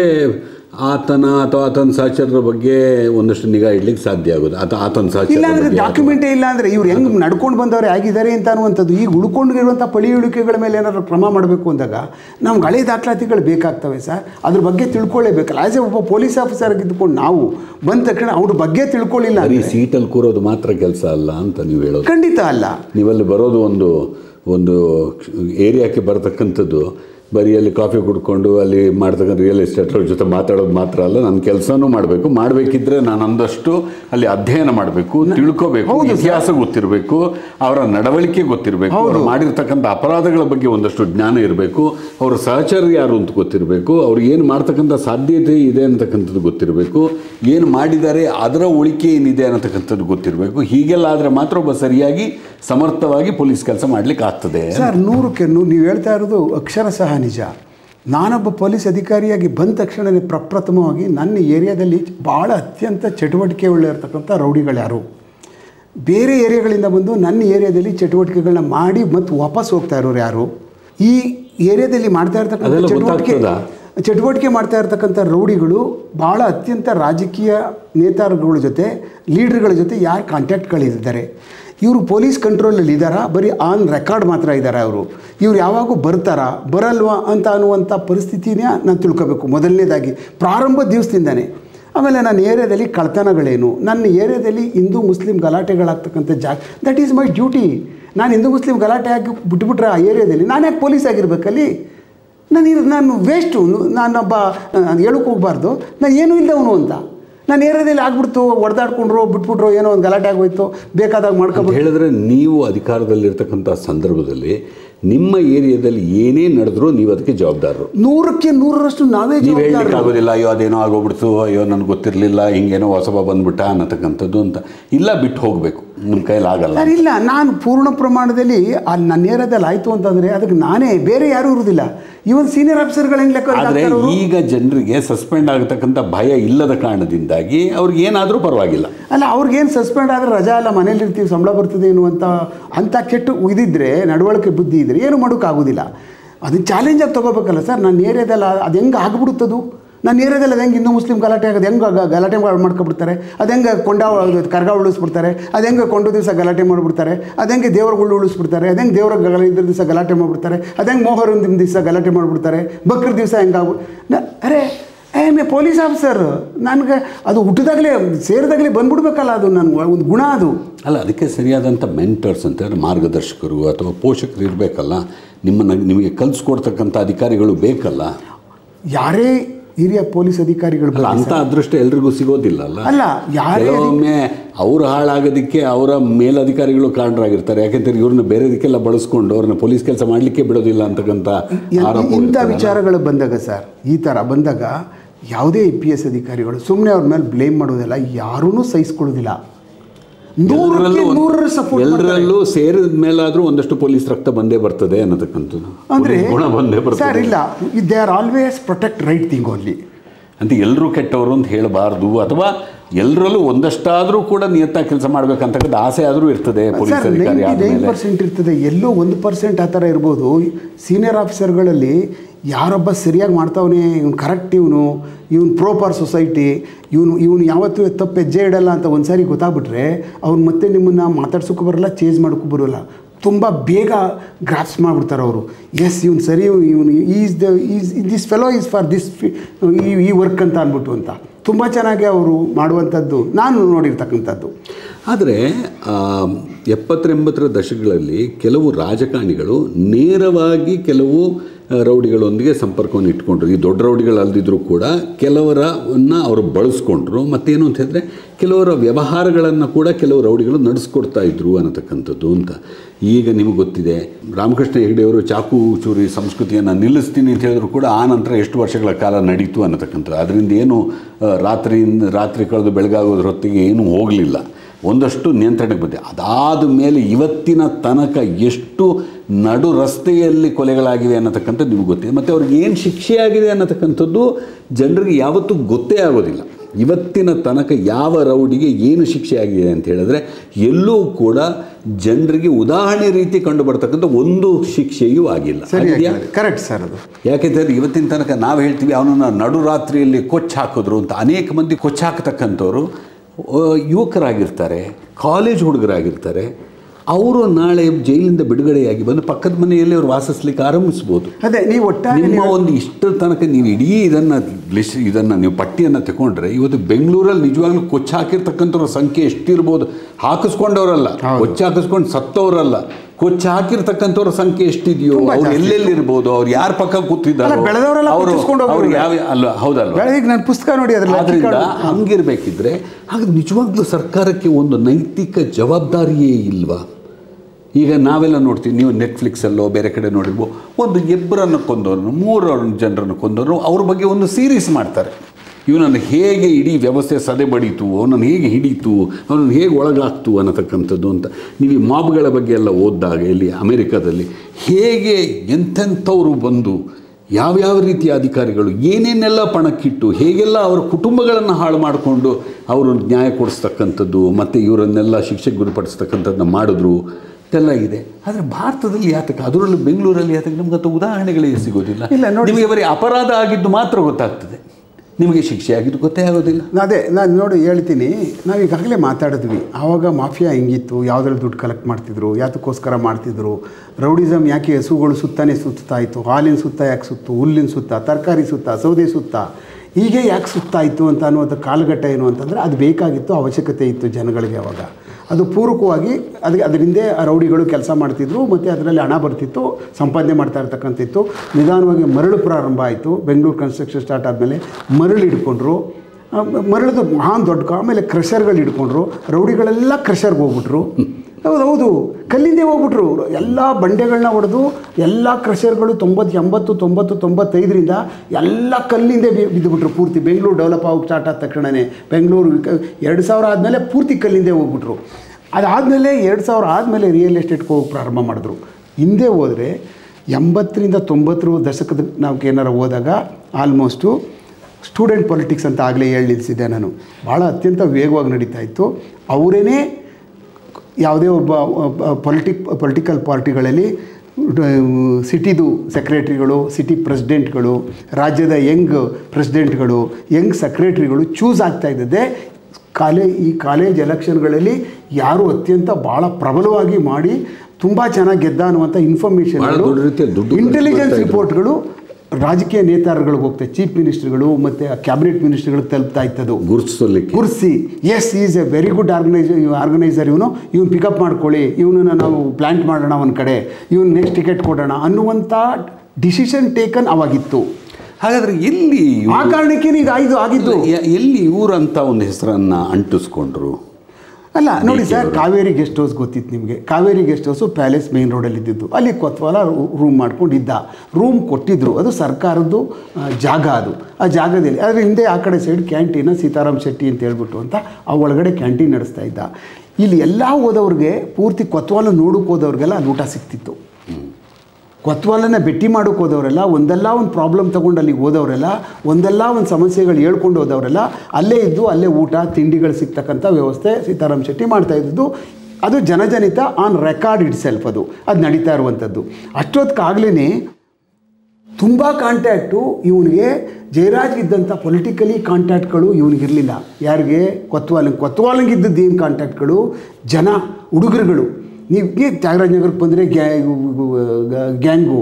ಆತನ ಅಥವಾ ಆತನ ಸಹಚರರ ಬಗ್ಗೆ ಒಂದಷ್ಟು ನಿಗಾ ಇಡ್ಲಿಕ್ಕೆ ಸಾಧ್ಯ ಆಗೋದು ಅಥವಾ ಆತನ ಸಹಚರ ಇಲ್ಲ ಅಂದರೆ ಡಾಕ್ಯುಮೆಂಟೇ ಇಲ್ಲ ಅಂದರೆ ಇವ್ರು ಹೆಂಗೆ ನಡ್ಕೊಂಡು ಬಂದವ್ರು ಆಗಿದ್ದಾರೆ ಅಂತ ಅನ್ನುವಂಥದ್ದು ಈಗ ಉಳ್ಕೊಂಡಿರುವಂಥ ಪಳಿ ಇಳಿಕೆಗಳ ಮೇಲೆ ಏನಾದ್ರು ಕ್ರಮ ಮಾಡಬೇಕು ಅಂದಾಗ ನಮ್ಗೆ ಹಳೆ ದಾಖಲಾತಿಗಳು ಬೇಕಾಗ್ತವೆ ಸರ್ ಅದ್ರ ಬಗ್ಗೆ ತಿಳ್ಕೊಳ್ಳೇಬೇಕಲ್ಲ ಆ್ಯಸ್ ಎ ಒಬ್ಬ ಪೊಲೀಸ್ ಆಫೀಸರ್ ಇದ್ದುಕೊಂಡು ನಾವು ಬಂದ ತಕ್ಷಣ ಅವ್ರ ಬಗ್ಗೆ ತಿಳ್ಕೊಳ್ಳಿಲ್ಲ ಬರೀ ಅಂದರೆ ಸೀಟಲ್ಲಿ ಕೂರೋದು ಮಾತ್ರ ಕೆಲಸ ಅಲ್ಲ ಅಂತ ನೀವು ಹೇಳೋದು ಖಂಡಿತ ಅಲ್ಲ ನೀವಲ್ಲಿ ಬರೋದು ಒಂದು ಒಂದು ಏರಿಯಾಕ್ಕೆ ಬರತಕ್ಕಂಥದ್ದು ಬರೀ ಅಲ್ಲಿ ಕಾಫಿ ಕುಡ್ಕೊಂಡು ಅಲ್ಲಿ ಮಾಡ್ತಕ್ಕಂಥ ರಿಯಲ್ ಎಸ್ಟೇಟ್ ಅವ್ರ ಜೊತೆ ಮಾತಾಡೋದು ಮಾತ್ರ ಅಲ್ಲ ನನ್ನ ಕೆಲಸನೂ ಮಾಡಬೇಕು ಮಾಡಬೇಕಿದ್ರೆ ನಾನು ಒಂದಷ್ಟು ಅಲ್ಲಿ ಅಧ್ಯಯನ ಮಾಡಬೇಕು ತಿಳ್ಕೋಬೇಕು ಇತಿಹಾಸ ಗೊತ್ತಿರಬೇಕು ಅವರ ನಡವಳಿಕೆ ಗೊತ್ತಿರಬೇಕು ಅವರು ಮಾಡಿರ್ತಕ್ಕಂಥ ಅಪರಾಧಗಳ ಬಗ್ಗೆ ಒಂದಷ್ಟು ಜ್ಞಾನ ಇರಬೇಕು ಅವರ ಸಹಚರ ಯಾರು ಅಂತ ಗೊತ್ತಿರಬೇಕು ಅವ್ರು ಏನು ಮಾಡ್ತಕ್ಕಂಥ ಸಾಧ್ಯತೆ ಇದೆ ಅಂತಕ್ಕಂಥದ್ದು ಗೊತ್ತಿರಬೇಕು ಏನು ಮಾಡಿದ್ದಾರೆ ಅದರ ಉಳಿಕೆ ಏನಿದೆ ಅನ್ನತಕ್ಕಂಥದ್ದು ಗೊತ್ತಿರಬೇಕು ಹೀಗೆಲ್ಲ ಆದರೆ ಮಾತ್ರ ಒಬ್ಬ ಸರಿಯಾಗಿ ಸಮರ್ಥವಾಗಿ ಪೊಲೀಸ್ ಕೆಲಸ ಮಾಡ್ಲಿಕ್ಕೆ ಆಗ್ತದೆ ಸರ್ ನೂರಕ್ಕೆ ನೂರು ನೀವು ಹೇಳ್ತಾ ಇರೋದು ಅಕ್ಷರ ಸಹ ನಿಜ ನಾನೊಬ್ಬ ಪೊಲೀಸ್ ಅಧಿಕಾರಿಯಾಗಿ ಬಂದ ತಕ್ಷಣವೇ ಪ್ರಪ್ರಥಮವಾಗಿ ನನ್ನ ಏರಿಯಾದಲ್ಲಿ ಭಾಳ ಅತ್ಯಂತ ಚಟುವಟಿಕೆ ಉಳ್ಳ ಇರ್ತಕ್ಕಂಥ ರೌಡಿಗಳು ಯಾರು ಬೇರೆ ಏರಿಯಾಗಳಿಂದ ಬಂದು ನನ್ನ ಏರಿಯಾದಲ್ಲಿ ಚಟುವಟಿಕೆಗಳನ್ನ ಮಾಡಿ ಮತ್ತು ವಾಪಸ್ ಹೋಗ್ತಾ ಇರೋರು ಯಾರು ಈ ಏರಿಯಾದಲ್ಲಿ ಮಾಡ್ತಾ ಇರ್ತಕ್ಕಂಥ ಅದೆಲ್ಲ ಚಟುವಟಿಕೆ ಗೊತ್ತಾಗ್ತದಾ? ಚಟುವಟಿಕೆ ಮಾಡ್ತಾ ಇರ್ತಕ್ಕಂಥ ರೌಡಿಗಳು ಭಾಳ ಅತ್ಯಂತ ರಾಜಕೀಯ ನೇತಾರಗಳ ಜೊತೆ ಲೀಡರ್ಗಳ ಜೊತೆ ಯಾರು ಕಾಂಟ್ಯಾಕ್ಟ್ಗಳಿದ್ದಾರೆ ಇವರು ಪೊಲೀಸ್ ಕಂಟ್ರೋಲಲ್ಲಿ ಇದ್ದಾರಾ ಬರೀ ಆನ್ ರೆಕಾರ್ಡ್ ಮಾತ್ರ ಇದ್ದಾರೆ ಅವರು ಇವ್ರು ಯಾವಾಗೂ ಬರ್ತಾರಾ ಬರಲ್ವಾ ಅಂತ ಅನ್ನುವಂಥ ಪರಿಸ್ಥಿತಿನೇ ನಾನು ತಿಳ್ಕೋಬೇಕು ಮೊದಲನೇದಾಗಿ ಪ್ರಾರಂಭ ದಿವಸದಿಂದನೇ ಆಮೇಲೆ ನನ್ನ ಏರಿಯಾದಲ್ಲಿ ಕಳ್ತನಗಳೇನು ನನ್ನ ಏರಿಯಾದಲ್ಲಿ ಹಿಂದೂ ಮುಸ್ಲಿಂ ಗಲಾಟೆಗಳಾಗ್ತಕ್ಕಂಥ ಜಾಗ ದಟ್ ಈಸ್ ಮೈ ಡ್ಯೂಟಿ ನಾನು ಹಿಂದೂ ಮುಸ್ಲಿಂ ಗಲಾಟೆ ಆಗಿ ಬಿಟ್ಬಿಟ್ರೆ ಆ ಏರಿಯಾದಲ್ಲಿ ನಾನು ಯಾಕೆ ಪೊಲೀಸ್ ಆಗಿರ್ಬೇಕಲ್ಲಿ ನಾನು ಇದು ನಾನು ವೇಸ್ಟು ನಾನೊಬ್ಬ ಹೇಳಕ್ಕೆ ಹೋಗ್ಬಾರ್ದು ನಾನು ಏನೂ ಇಲ್ಲವನು ಅಂತ ನಾನು ಏರಿಯಾದಲ್ಲಿ ಆಗ್ಬಿಡ್ತು ಹೊಡೆದಾಡ್ಕೊಂಡ್ರು ಬಿಟ್ಬಿಟ್ರು ಏನೋ ಒಂದು ಗಲಾಟೆ ಆಗೋಯ್ತು ಬೇಕಾದಾಗ ಅಂತ ಮಾಡ್ಕೊಬಿಟ್ಟು ಹೇಳಿದ್ರೆ ನೀವು ಅಧಿಕಾರದಲ್ಲಿರ್ತಕ್ಕಂಥ ಸಂದರ್ಭದಲ್ಲಿ ನಿಮ್ಮ ಏರಿಯಾದಲ್ಲಿ ಏನೇ ನಡೆದ್ರೂ ನೀವು ಅದಕ್ಕೆ ಜವಾಬ್ದಾರರು ನೂರಕ್ಕೆ ನೂರರಷ್ಟು ನಾವೇ ನೀವು ಜವಾಬ್ದಾರರು. ಹೇಳಲಿಕ್ಕೆ ಆಗೋದಿಲ್ಲ ಅಯ್ಯೋ ಅದೇನೋ ಆಗೋಗ್ಬಿಡ್ತು ಅಯ್ಯೋ ನನಗೆ ಗೊತ್ತಿರಲಿಲ್ಲ ಹಿಂಗೇನೋ ಹೊಸಬ ಬಂದ್ಬಿಟ್ಟ ಅನ್ನತಕ್ಕಂಥದ್ದು ಅಂತ ಇಲ್ಲ ಬಿಟ್ಟು ಹೋಗಬೇಕು ನಿಮ್ಮ ಕೈಯಲ್ಲಿ ಆಗಲ್ಲ ಸರ್ ಇಲ್ಲ ನಾನು ಪೂರ್ಣ ಪ್ರಮಾಣದಲ್ಲಿ ಅಲ್ಲಿ ನನ್ನ ಏರಿಯಾದಲ್ಲಿ ಆಯಿತು ಅಂತಂದರೆ ಅದಕ್ಕೆ ನಾನೇ ಬೇರೆ ಯಾರೂ ಇರುವುದಿಲ್ಲ ಇವನ್ ಸೀನಿಯರ್ ಆಫೀಸರ್ಗಳು ಹೆಂಗೆ ಲೆಕ್ಕ ಆದರೆ ಹಾಕ್ತಾರೆ ಅವ್ರು? ಈಗ ಜನರಿಗೆ ಸಸ್ಪೆಂಡ್ ಆಗತಕ್ಕಂಥ ಭಯ ಇಲ್ಲದ ಕಾರಣದಿಂದಾಗಿ ಅವ್ರಿಗೆ ಏನಾದರೂ ಪರವಾಗಿಲ್ಲ ಅಲ್ಲ ಅವ್ರಿಗೇನು ಸಸ್ಪೆಂಡ್ ಆದರೆ ರಜಾ ಎಲ್ಲ ಮನೇಲಿ ಇರ್ತೀವಿ ಸಂಬಳ ಬರ್ತದೆ ಎನ್ನುವಂಥ ಅಂಥ ಕೆಟ್ಟು ಇದಿದ್ರೆ ನಡವಳಿಕೆ ಬುದ್ಧಿ ಇದ್ದರೆ ಏನು ಮಾಡೋಕ್ಕಾಗೋದಿಲ್ಲ ಅದನ್ನ ಚಾಲೆಂಜಾಗಿ ತೊಗೋಬೇಕಲ್ಲ ಸರ್ ನನ್ನ ಏರಿಯಾದಲ್ಲಿ ಅದು ಹೆಂಗೆ ಆಗ್ಬಿಡುತ್ತದು ನನ್ನ ಏರಿಯಾದಲ್ಲಿ ಅದು ಹೆಂಗೆ ಹಿಂದೂ ಮುಸ್ಲಿಂ ಗಲಾಟೆ ಆಗೋದು ಹೆಂಗೆ ಗ- ಗಲಾಟೆ ಮಾಡ್- ಮಾಡ್ಕೊಬಿಡ್ತಾರೆ ಅದು ಹೆಂಗೆ ಕೊಂಡ ಕರ್ಗ ಉಳಿಸ್ಬಿಡ್ತಾರೆ ಅದು ಹೆಂಗೆ ಕೊಂಡು ದಿವಸ ಗಲಾಟೆ ಮಾಡಿಬಿಡ್ತಾರೆ ಅದು ಹೆಂಗೆ ದೇವ್ರಗಳು ಉಳಿಸ್ಬಿಡ್ತಾರೆ ಅದು ಹೆಂಗೆ ದೇವ್ರ ಗಲ ಇದ್ರ ದಿವಸ ಗಲಾಟೆ ಮಾಡಿಬಿಡ್ತಾರೆ ಅದು ಹೆಂಗೆ ಮೋಹರಂ ದಿವಸ ಗಲಾಟೆ ಮಾಡಿಬಿಡ್ತಾರೆ ಬಕ್ರ ದಿವಸ ಹೆಂಗೆ ಆಗ್ಬಿಟ್ಟು ಅರೆ I am a police officer ನನಗೆ ಅದು ಹುಟ್ಟಿದಾಗಲೇ ಸೇರಿದಾಗಲೇ ಬಂದ್ಬಿಡ್ಬೇಕಲ್ಲ ಅದು ನನ್ನ ಒಂದು ಗುಣ ಅದು ಅಲ್ಲ ಅದಕ್ಕೆ ಸರಿಯಾದಂಥ ಮೆಂಟರ್ಸ್ ಅಂತ ಹೇಳಿದ್ರೆ ಮಾರ್ಗದರ್ಶಕರು ಅಥವಾ ಪೋಷಕರು ಇರಬೇಕಲ್ಲ ನಿಮ್ಮನ್ನು ನಿಮಗೆ ಕಲಿಸ್ಕೊಡ್ತಕ್ಕಂಥ ಅಧಿಕಾರಿಗಳು ಬೇಕಲ್ಲ ಯಾರೇ ಹಿರಿಯ ಪೊಲೀಸ್ ಅಧಿಕಾರಿಗಳು ಅಲ್ಲ ಬರಲಿ ಅಂಥ ಅದೃಷ್ಟ ಎಲ್ರಿಗೂ ಸಿಗೋದಿಲ್ಲ ಅಲ್ಲ ಅಲ್ಲ ಯಾರೇ ಅಧಿ- ಕೆಲವೊಮ್ಮೆ ಅವ್ರು ಹಾಳಾಗೋದಕ್ಕೆ ಅವರ ಮೇಲಧಿಕಾರಿಗಳು ಕಾರಣರಾಗಿರ್ತಾರೆ ಯಾಕೆಂದ್ರೆ ಇವ್ರನ್ನ ಬೇರೆದಕ್ಕೆಲ್ಲ ಬಳಸ್ಕೊಂಡು ಅವ್ರನ್ನ ಪೊಲೀಸ್ ಕೆಲಸ ಮಾಡಲಿಕ್ಕೆ ಬಿಡೋದಿಲ್ಲ ಅಂತಕ್ಕಂಥ ಎ- ಆರೋಪ ಇಂಥ ಇರ್ತದಲ್ಲ. ವಿಚಾರಗಳು ಬಂದಾಗ ಸರ್ ಈ ಥರ ಬಂದಾಗ ಯಾವುದೇ ಐ ಪಿ ಎಸ್ ಅಧಿಕಾರಿಗಳು ಸುಮ್ಮನೆ ಅವ್ರ ಮೇಲೆ ಬ್ಲೇಮ್ ಮಾಡೋದಿಲ್ಲ ಯಾರೂ ಸಹಿಸ್ಕೊಳ್ಳೋದಿಲ್ಲ ನೂರಕ್ಕೆ ಎಲ್ಲರಲ್ಲೂ ಒಂದು- ನೂರರ ಸಪೋರ್ಟ್ ಎಲ್ಲರಲ್ಲೂ ಸೇರಿದ ಮೇಲಾದ್ರೂ ಒಂದಷ್ಟು ಪೊಲೀಸ್ ರಕ್ತ ಬಂದೇ ಬರ್ತದೆ ಅನ್ನತಕ್ಕಂಥದ್ದು ಅಂದರೆ ಪೊಲೀಸ್ ಗುಣ ಬಂದೇ ಸರ್ ಬರ್ತದೆ ಇಲ್ಲ they are always protect right thing only ಅಂತ ಎಲ್ಲರೂ ಕೆಟ್ಟವರು ಅಂತ ಹೇಳಬಾರ್ದು ಅಥವಾ ಎಲ್ಲರಲ್ಲೂ ಒಂದಷ್ಟಾದರೂ ಕೂಡ ನಿಯತ್ತಾಗಿ ಕೆಲಸ ಮಾಡ್ಬೇಕಂತಕ್ಕಂಥ ಆಸೆ ಆದರೂ ಇರ್ತದೆ ಪೊಲೀಸ್ ಸರ್ ಅಧಿಕಾರಿ ನೈಂಟಿ ನೈನ್ ಆದಮೇಲೆ ಪರ್ಸೆಂಟ್ ಇರ್ತದೆ ಎಲ್ಲೋ ಒಂದು ಪರ್ಸೆಂಟ್ ಆ ಥರ ಇರ್ಬೋದು ಸೀನಿಯರ್ ಆಫೀಸರ್ಗಳಲ್ಲಿ ಯಾರೊಬ್ಬ ಸರಿಯಾಗಿ ಮಾಡ್ತಾವನೆ ಇವ್ನು ಕರೆಕ್ಟ್ ಇವನು ಇವ್ನು ಪ್ರೋಪರ್ ಸೊಸೈಟಿ ಇವನು ಇವನು ಯಾವತ್ತೂ ತಪ್ಪು ಹೆಜ್ಜೆ ಇಡಲ್ಲ ಅಂತ ಒಂದು ಸಾರಿ ಗೊತ್ತಾಗ್ಬಿಟ್ರೆ ಅವ್ನು ಮತ್ತೆ ನಿಮ್ಮನ್ನು ಮಾತಾಡ್ಸೋಕ್ಕೂ ಬರಲ್ಲ ಚೇಂಜ್ ಮಾಡೋಕ್ಕೂ ಬರೋಲ್ಲ ತುಂಬ ಬೇಗ ಗ್ರಾಪ್ಸ್ ಮಾಡಿಬಿಡ್ತಾರೆ ಅವರು ಎಸ್ ಇವ್ನು ಸರಿ ಇವನು is the is this fellow is for this ಈ ಈ ವರ್ಕ್ ಅಂತ ಅಂದ್ಬಿಟ್ಟು ಅಂತ ತುಂಬ ಚೆನ್ನಾಗಿ ಅವರು ಮಾಡುವಂಥದ್ದು ನಾನು ನೋಡಿರ್ತಕ್ಕಂಥದ್ದು ಆದರೆ ಎಪ್ಪತ್ತರ ಎಂಬತ್ತರ ದಶಕಗಳಲ್ಲಿ ಕೆಲವು ರಾಜಕಾರಣಿಗಳು ನೇರವಾಗಿ ಕೆಲವು ಆ, ರೌಡಿಗಳೊಂದಿಗೆ ಸಂಪರ್ಕವನ್ನು ಇಟ್ಕೊಂಡ್ರು ಈ ದೊಡ್ಡ ರೌಡಿಗಳು ಅಲ್ದಿದ್ರು ಕೂಡ ಕೆಲವರನ್ನ ಅವರು ಬಳಸ್ಕೊಂಡ್ರು ಮತ್ತೇನು ಅಂತ ಹೇಳಿದ್ರೆ ಕೆಲವರ ವ್ಯವಹಾರಗಳನ್ನು ಕೂಡ ಕೆಲವು ರೌಡಿಗಳು ನಡೆಸ್ಕೊಡ್ತಾ ಇದ್ರು ಅನ್ನತಕ್ಕಂಥದ್ದು ಅಂತ ಈಗ ನಿಮಗೆ ಗೊತ್ತಿದೆ ರಾಮಕೃಷ್ಣ ಹೆಗಡೆಯವರು ಚಾಕು ಚೂರಿ ಸಂಸ್ಕೃತಿಯನ್ನು ನಿಲ್ಲಿಸ್ತೀನಿ ಅಂತ ಹೇಳಿದ್ರು ಕೂಡ ಆ ನಂತರ ಎಷ್ಟು ವರ್ಷಗಳ ಕಾಲ ನಡೀತು ಅನ್ನತಕ್ಕಂಥದ್ದು ಅದರಿಂದ ಏನು ಆ, ರಾತ್ರಿಯಿಂದ ರಾತ್ರಿ ಕಳೆದು ಬೆಳಗಾಗೋದ್ರ ಹೊತ್ತಿಗೆ ಏನೂ ಹೋಗಲಿಲ್ಲ ಒಂದಷ್ಟು ನಿಯಂತ್ರಣಕ್ಕೆ ಬಂದೆ ಅದಾದ ಮೇಲೆ ಇವತ್ತಿನ ತನಕ ಎಷ್ಟು ನಡು ರಸ್ತೆಯಲ್ಲಿ ಕೊಲೆಗಳಾಗಿವೆ ಅನ್ನತಕ್ಕಂಥದ್ದು ನಿಮಗೆ ಗೊತ್ತಿದೆ ಮತ್ತು ಅವ್ರಿಗೆ ಏನು ಶಿಕ್ಷೆಯಾಗಿದೆ ಅನ್ನತಕ್ಕಂಥದ್ದು ಜನರಿಗೆ ಯಾವತ್ತೂ ಗೊತ್ತೇ ಆಗೋದಿಲ್ಲ ಇವತ್ತಿನ ತನಕ ಯಾವ ರೌಡಿಗೆ ಏನು ಶಿಕ್ಷೆ ಆಗಿದೆ ಅಂತ ಹೇಳಿದ್ರೆ ಎಲ್ಲೂ ಕೂಡ ಜನರಿಗೆ ಉದಾಹರಣೆ ರೀತಿ ಕಂಡು ಬರ್ತಕ್ಕಂಥ ಒಂದು ಶಿಕ್ಷೆಯೂ ಆಗಿಲ್ಲ ಸರಿಯಾಗಿ ಆಗಿದೆಯಾ? ಕರೆಕ್ಟ್ ಸರ್ ಅದು ಯಾಕೆಂತಂದ್ರೆ ಇವತ್ತಿನ ತನಕ ನಾವು ಹೇಳ್ತೀವಿ ಅವನನ್ನು ನಡು ರಾತ್ರಿಯಲ್ಲಿ ಕೊಚ್ಚು ಹಾಕಿದ್ರು ಅಂತ ಅನೇಕ ಮಂದಿ ಕೊಚ್ಚು ಹಾಕತಕ್ಕಂಥವ್ರು ಆ, ಯುವಕರಾಗಿರ್ತಾರೆ ಕಾಲೇಜ್ ಹುಡುಗರಾಗಿರ್ತಾರೆ ಅವರು ನಾಳೆ ಜೈಲಿಂದ ಬಿಡುಗಡೆಯಾಗಿ ಬಂದು ಪಕ್ಕದ ಮನೆಯಲ್ಲಿ ಅವರು ವಾಸಿಸ್ಲಿಕ್ಕೆ ಆರಂಭಿಸ್ಬೋದು ಅದೇ ನೀವು ಒಟ್ಟಾರೆ ನಿಮ್ಮ ಒಂದು ಇಷ್ಟರ ತನಕ ನೀವು ಇಡೀ ಇದನ್ನು ಲಿಸ್ಟ್ ಇದನ್ನು ನೀವು ಪಟ್ಟಿಯನ್ನು ತಗೊಂಡ್ರೆ ಇವತ್ತು ಬೆಂಗಳೂರಲ್ಲಿ ನಿಜವಾಗ್ಲೂ ಕೊಚ್ಚು ಹಾಕಿರ್ತಕ್ಕಂಥವ್ರ ಸಂಖ್ಯೆ ಎಷ್ಟಿರ್ಬೋದು ಹಾಕಿಸ್ಕೊಂಡವರಲ್ಲ ಕೊಚ್ಚು ಹಾಕಿಸ್ಕೊಂಡು ಸತ್ತವರಲ್ಲ ಕೊಚ್ಚು ಹಾಕಿರ್ತಕ್ಕಂಥವ್ರ ಸಂಖ್ಯೆ ಎಷ್ಟಿದೆಯೋ ತುಂಬಾ ಅವ್ರು ಜಾಸ್ತಿ. ಎಲ್ಲೆಲ್ಲಿರ್ಬೋದು ಅವ್ರು ಯಾರ ಪಕ್ಕ ಕೂತಿದ್ದಾರೋ ಅಲ್ಲ, ಬೆಳೆದವರೆಲ್ಲ ಅವರು ಕೊಚ್ಚಿಸ್ಕೊಂಡು ಹೋಗೋರು. ಅವ್ರು ಯಾವ ಅಲ್ಲ ಹೌದಲ್ವ ಬೆಳಗ್ಗೆ ನಾನು ಪುಸ್ತಕ ನೋಡಿ ಅದ್ರಲ್ಲಿ ಆದ್ರಿಂದ ಹಂಗಿರ್ಬೇಕಿದ್ರೆ ಹಾಗೆ ನಿಜವಾಗ್ಲೂ ಸರ್ಕಾರಕ್ಕೆ ಒಂದು ನೈತಿಕ ಜವಾಬ್ದಾರಿಯೇ ಇಲ್ವಾ ಈಗ ನಾವೆಲ್ಲ ನೋಡ್ತೀವಿ ನೀವು ನೆಟ್ಫ್ಲಿಕ್ಸಲ್ಲೋ ಬೇರೆ ಕಡೆ ನೋಡಿರ್ಬೋದು ಒಂದು ಇಬ್ಬರನ್ನು ಕೊಂದವರು ಮೂರು ಜನರನ್ನು ಕೊಂದವರು ಅವ್ರ ಬಗ್ಗೆ ಒಂದು ಸೀರೀಸ್ ಮಾಡ್ತಾರೆ ಇವನನ್ನು ಹೇಗೆ ಇಡೀ ವ್ಯವಸ್ಥೆ ಸದೆ ಬಡೀತು ಅವನನ್ನು ಹೇಗೆ ಹಿಡೀತು ಅವನನ್ನು ಹೇಗೆ ಒಳಗಾಕ್ತು ಅನ್ನತಕ್ಕಂಥದ್ದು ಅಂತ ನೀವು ಈ ಮಾಬ್ಗಳ ಬಗ್ಗೆ ಎಲ್ಲ ಓದಿದಾಗ ಇಲ್ಲಿ ಅಮೆರಿಕದಲ್ಲಿ ಹೇಗೆ ಎಂತೆಂಥವರು ಬಂದು ಯಾವ್ಯಾವ ರೀತಿಯ ಅಧಿಕಾರಿಗಳು ಏನೇನೆಲ್ಲ ಪಣಕ್ಕಿಟ್ಟು ಹೇಗೆಲ್ಲ ಅವರ ಕುಟುಂಬಗಳನ್ನು ಹಾಳು ಮಾಡಿಕೊಂಡು ಅವರು ನ್ಯಾಯ ಕೊಡಿಸ್ತಕ್ಕಂಥದ್ದು ಮತ್ತು ಇವರನ್ನೆಲ್ಲ ಶಿಕ್ಷೆಗೆ ಗುರಿಪಡಿಸ್ತಕ್ಕಂಥದ್ದನ್ನ ಮಾಡಿದ್ರು ಇದೆಲ್ಲ ಇದೆ ಆದರೆ ಭಾರತದಲ್ಲಿ ಯಾತಕ್ಕೆ ಅದರಲ್ಲೂ ಬೆಂಗಳೂರಲ್ಲಿ ಯಾತಕ್ಕೆ ನಮ್ಗೆ ಅಂತ ಉದಾಹರಣೆಗಳೇ ಸಿಗೋದಿಲ್ಲ ಇಲ್ಲ, ನೋಡಿ. ನಿಮಗೆ ಬರೀ ಅಪರಾಧ ಆಗಿದ್ದು ಮಾತ್ರ ಗೊತ್ತಾಗ್ತದೆ ನಿಮಗೆ ಶಿಕ್ಷೆ ಆಗಿದ್ದು ಗೊತ್ತೇ ಆಗೋದಿಲ್ಲ ಅದೇ ನಾನು ನೋಡಿ ಹೇಳ್ತೀನಿ ನಾವು ಈಗಾಗಲೇ ಮಾತಾಡಿದ್ವಿ ಆವಾಗ ಮಾಫಿಯಾ ಹೆಂಗಿತ್ತು ಯಾವುದ್ರಲ್ಲಿ ದುಡ್ಡು ಕಲೆಕ್ಟ್ ಮಾಡ್ತಿದ್ರು ಯಾತಕ್ಕೋಸ್ಕರ ಮಾಡ್ತಿದ್ರು ರೌಡಿಸಮ್ ಯಾಕೆ ಹಸುಗಳು ಸುತ್ತಾನೆ ಸುತ್ತಾ ಇತ್ತು ಹಾಲಿನ ಸುತ್ತ ಯಾಕೆ ಸುತ್ತು ಹುಲ್ಲಿನ ಸುತ್ತ ತರಕಾರಿ ಸುತ್ತ ಸೌದೆ ಸುತ್ತ ಹೀಗೆ ಯಾಕೆ ಸುತ್ತಾ ಇತ್ತು ಅಂತ ಅನ್ನುವಂಥ ಕಾಲಘಟ್ಟ ಏನು ಅಂತಂದರೆ ಅದು ಬೇಕಾಗಿತ್ತು ಅವಶ್ಯಕತೆ ಇತ್ತು ಜನಗಳಿಗೆ ಅವಾಗ ಅದು ಪೂರಕವಾಗಿ ಅದಕ್ಕೆ ಅದರ ಹಿಂದೆ ಆ ರೌಡಿಗಳು ಕೆಲಸ ಮಾಡ್ತಿದ್ರು ಮತ್ತು ಅದರಲ್ಲಿ ಹಣ ಬರ್ತಿತ್ತು ಸಂಪಾದನೆ ಮಾಡ್ತಾ ಇರ್ತಕ್ಕಂಥಿತ್ತು ನಿಧಾನವಾಗಿ ಮರಳು ಪ್ರಾರಂಭ ಆಯಿತು ಬೆಂಗಳೂರು ಕನ್ಸ್ಟ್ರಕ್ಷನ್ ಸ್ಟಾರ್ಟ್ ಆದಮೇಲೆ ಮರಳು ಹಿಡ್ಕೊಂಡ್ರು ಆ, ಮರಳದು ಮಹಾನ್ ದೊಡ್ಡ ಕ- ಆಮೇಲೆ ಕ್ರಷರ್ಗಳು ಹಿಡ್ಕೊಂಡ್ರು ರೌಡಿಗಳೆಲ್ಲ ಕ್ರಷರ್ಗೆ ಹೋಗ್ಬಿಟ್ರು ಹೌದು ಹೌದು ಕಲ್ಲಿಂದೇ ಹೋಗ್ಬಿಟ್ರು ಎಲ್ಲ ಬಂಡೆಗಳನ್ನ ಹೊಡೆದು ಎಲ್ಲ ಕ್ರಷರ್ಗಳು ತೊಂಬತ್ತು ಎಂಬತ್ತು ತೊಂಬತ್ತು ತೊಂಬತ್ತೈದರಿಂದ ಎಲ್ಲ ಕಲ್ಲಿಂದೇ ಬಿ- ಬಿದ್ದುಬಿಟ್ರು ಪೂರ್ತಿ ಬೆಂಗಳೂರು ಡೆವಲಪ್ ಆಗೋಕ್ಕೆ ಸ್ಟಾರ್ಟ್ ಆದ ತಕ್ಷಣವೇ ಬೆಂಗಳೂರು ವಿಕ- ಎರಡು ಸಾವಿರ ಆದಮೇಲೆ ಪೂರ್ತಿ ಕಲ್ಲಿಂದೇ ಹೋಗ್ಬಿಟ್ರು ಅದಾದಮೇಲೆ ಎರಡು ಸಾವಿರ ಆದಮೇಲೆ ರಿಯಲ್ ಎಸ್ಟೇಟ್ಗೆ ಹೋಗಿ ಪ್ರಾರಂಭ ಮಾಡಿದ್ರು ಹಿಂದೆ ಹೋದರೆ ಎಂಬತ್ತರಿಂದ ತೊಂಬತ್ತರ ದಶಕದ ನಾವು ಏನಾರು ಹೋದಾಗ ಆಲ್ಮೋಸ್ಟು ಸ್ಟೂಡೆಂಟ್ ಪೊಲಿಟಿಕ್ಸ್ ಅಂತ ಆಗಲೇ ಹೇಳಿ ನಿಲ್ಲಿಸಿದ್ದೆ ನಾನು ಭಾಳ ಅತ್ಯಂತ ವೇಗವಾಗಿ ನಡೀತಾ ಇತ್ತು ಅವರೇನೇ ಯಾವುದೇ ಒಬ್ಬ ಪೊಲಿಟಿಕ್ ಪೊಲಿಟಿಕಲ್ ಪಾರ್ಟಿಗಳಲ್ಲಿ ಸಿಟಿದು ಸೆಕ್ರೆಟ್ರಿಗಳು ಸಿಟಿ ಪ್ರೆಸಿಡೆಂಟ್ಗಳು ರಾಜ್ಯದ ಯಂಗ್ ಪ್ರೆಸಿಡೆಂಟ್ಗಳು ಯಂಗ್ ಸೆಕ್ರೆಟ್ರಿಗಳು ಚೂಸ್ ಆಗ್ತಾ ಇದ್ದದ್ದೇ ಕಾಲೇ ಈ ಕಾಲೇಜ್ ಎಲೆಕ್ಷನ್ಗಳಲ್ಲಿ ಯಾರು ಅತ್ಯಂತ ಭಾಳ ಪ್ರಬಲವಾಗಿ ಮಾಡಿ ತುಂಬ ಚೆನ್ನಾಗಿ ಗೆದ್ದ ಅನ್ನುವಂಥ ಇನ್ಫಾರ್ಮೇಷನ್ ಬಹಳ ದೊಡ್ಡ ರೀತಿಯಲ್ಲಿ ದುಡ್ಡು ಖರ್ಚು ಇಂಟೆಲಿಜೆನ್ಸ್ ಮಾಡ್ತಾ ಇದ್ರು. ರಿಪೋರ್ಟ್ಗಳು ರಾಜಕೀಯ ನೇತಾರಗಳಿಗೆ ಹೋಗ್ತದೆ ಚೀಫ್ ಮಿನಿಸ್ಟರ್ಗಳು ಮತ್ತು ಕ್ಯಾಬಿನೆಟ್ ಮಿನಿಸ್ಟರ್ಗಳಿಗೆ ತಲುಪ್ತಾ ಇತ್ತದು ಗುರುತಿಸಲಿಕ್ಕೆ ಕುರ್ಸಿ yes is a very good organise organiser ಇವನು ಇವ್ನು ಪಿಕಪ್ ಮಾಡ್ಕೊಳ್ಳಿ ಇವನನ್ನು ನಾವು ಪ್ಲ್ಯಾಂಟ್ ಮಾಡೋಣ ಒಂದು ಕಡೆ ಇವ್ನು ನೆಕ್ಸ್ಟ್ ಟಿಕೆಟ್ ಕೊಡೋಣ ಅನ್ನುವಂಥ ಡಿಸಿಷನ್ ಟೇಕನ್ ಅವಾಗಿತ್ತು ಹಾಗಾದ್ರೆ ಎಲ್ಲಿ ಇವ್ರು- ಆ ಕಾರಣಕ್ಕೆ ಈಗ ಇದು ಆಗಿದ್ದು ಎ- ಎಲ್ಲಿ ಇವರಂತ ಒಂದು ಹೆಸರನ್ನ ಅಂಟಿಸ್ಕೊಂಡ್ರು ಅಲ್ಲ ನೋಡಿ sir DK Kaveri guest house ಗೊತ್ತಿತ್ತು ನಿಮಗೆ Kaveri guest house palace main ರೋಡಲ್ಲಿ ಇದ್ದಿದ್ದು ಅಲ್ಲಿ ಕೊತ್ವಾಲ ರೂಮ್ ಮಾಡ್ಕೊಂಡಿದ್ದ ರೂಮ್ ಕೊಟ್ಟಿದ್ರು ಅದು ಸರ್ಕಾರದ್ದು ಆ, ಜಾಗ ಅದು ಆ ಜಾಗದಲ್ಲಿ ಅದ್ರ ಹಿಂದೆ ಆ ಕಡೆ ಸೈಡ್ ಕ್ಯಾಂಟೀನ ಸೀತಾರಾಮ್ ಶೆಟ್ಟಿ ಅಂತ ಹೇಳ್ಬಿಟ್ಟು ಅಂತ ಆ ಒಳಗಡೆ ಕ್ಯಾಂಟೀನ್ ನಡೆಸ್ತಾ ಇದ್ದ ಇಲ್ಲಿ ಎಲ್ಲ ಹೋದವ್ರಿಗೆ ಪೂರ್ತಿ ಕೊತ್ವಾಲ ನೋಡಕ್ಕೆ ಹೋದವ್ರಿಗೆಲ್ಲ ಅಲ್ಲಿ ಊಟ ಸಿಕ್ತಿತ್ತು ಕೊತ್ವಾಲನ್ನ ಭೇಟಿ ಮಾಡೋಕೆ ಹೋದವರೆಲ್ಲ ಒಂದಲ್ಲ ಒಂದು ಪ್ರಾಬ್ಲಮ್ ತೊಗೊಂಡು ಅಲ್ಲಿಗೆ ಹೋದವರೆಲ್ಲ ಒಂದಲ್ಲ ಒಂದು ಸಮಸ್ಯೆಗಳು ಹೇಳ್ಕೊಂಡು ಹೋದವರೆಲ್ಲ ಅಲ್ಲೇ ಇದ್ದು ಅಲ್ಲೇ ಊಟ ತಿಂಡಿಗಳು ಸಿಗ್ತಕ್ಕಂಥ ವ್ಯವಸ್ಥೆ ಸೀತಾರಾಮ್ ಶೆಟ್ಟಿ ಮಾಡ್ತಾ ಇದ್ದದ್ದು ಅದು ಜನಜನಿತ ಆನ್ ರೆಕಾರ್ಡ್ ಇಟ್ ಸೆಲ್ಫ್ ಅದು ಅದು ನಡೀತಾ ಇರುವಂಥದ್ದು ಅಷ್ಟೊತ್ತಿಗಾಗಲೇ ತುಂಬ ಕಾಂಟ್ಯಾಕ್ಟು ಇವನಿಗೆ ಜಯರಾಜ್ಗಿದ್ದಂಥ ಪೊಲಿಟಿಕಲಿ ಕಾಂಟ್ಯಾಕ್ಟ್ಗಳು ಇವನಿಗಿರಲಿಲ್ಲ ಯಾರಿಗೆ ಕೊತ್ವಾಲಂಗ್ ಕೊತ್ವಾಲಂಗಿದ್ದದ್ದು ಏನು ಕಾಂಟ್ಯಾಕ್ಟ್ಗಳು ಜನ ಹುಡುಗರುಗಳು ನೀವು ಈ ತ್ಯಾಗರಾಜ್ ನಗರಕ್ಕೆ ಬಂದರೆ ಗ್ಯಾ ಗ್ಯಾಂಗು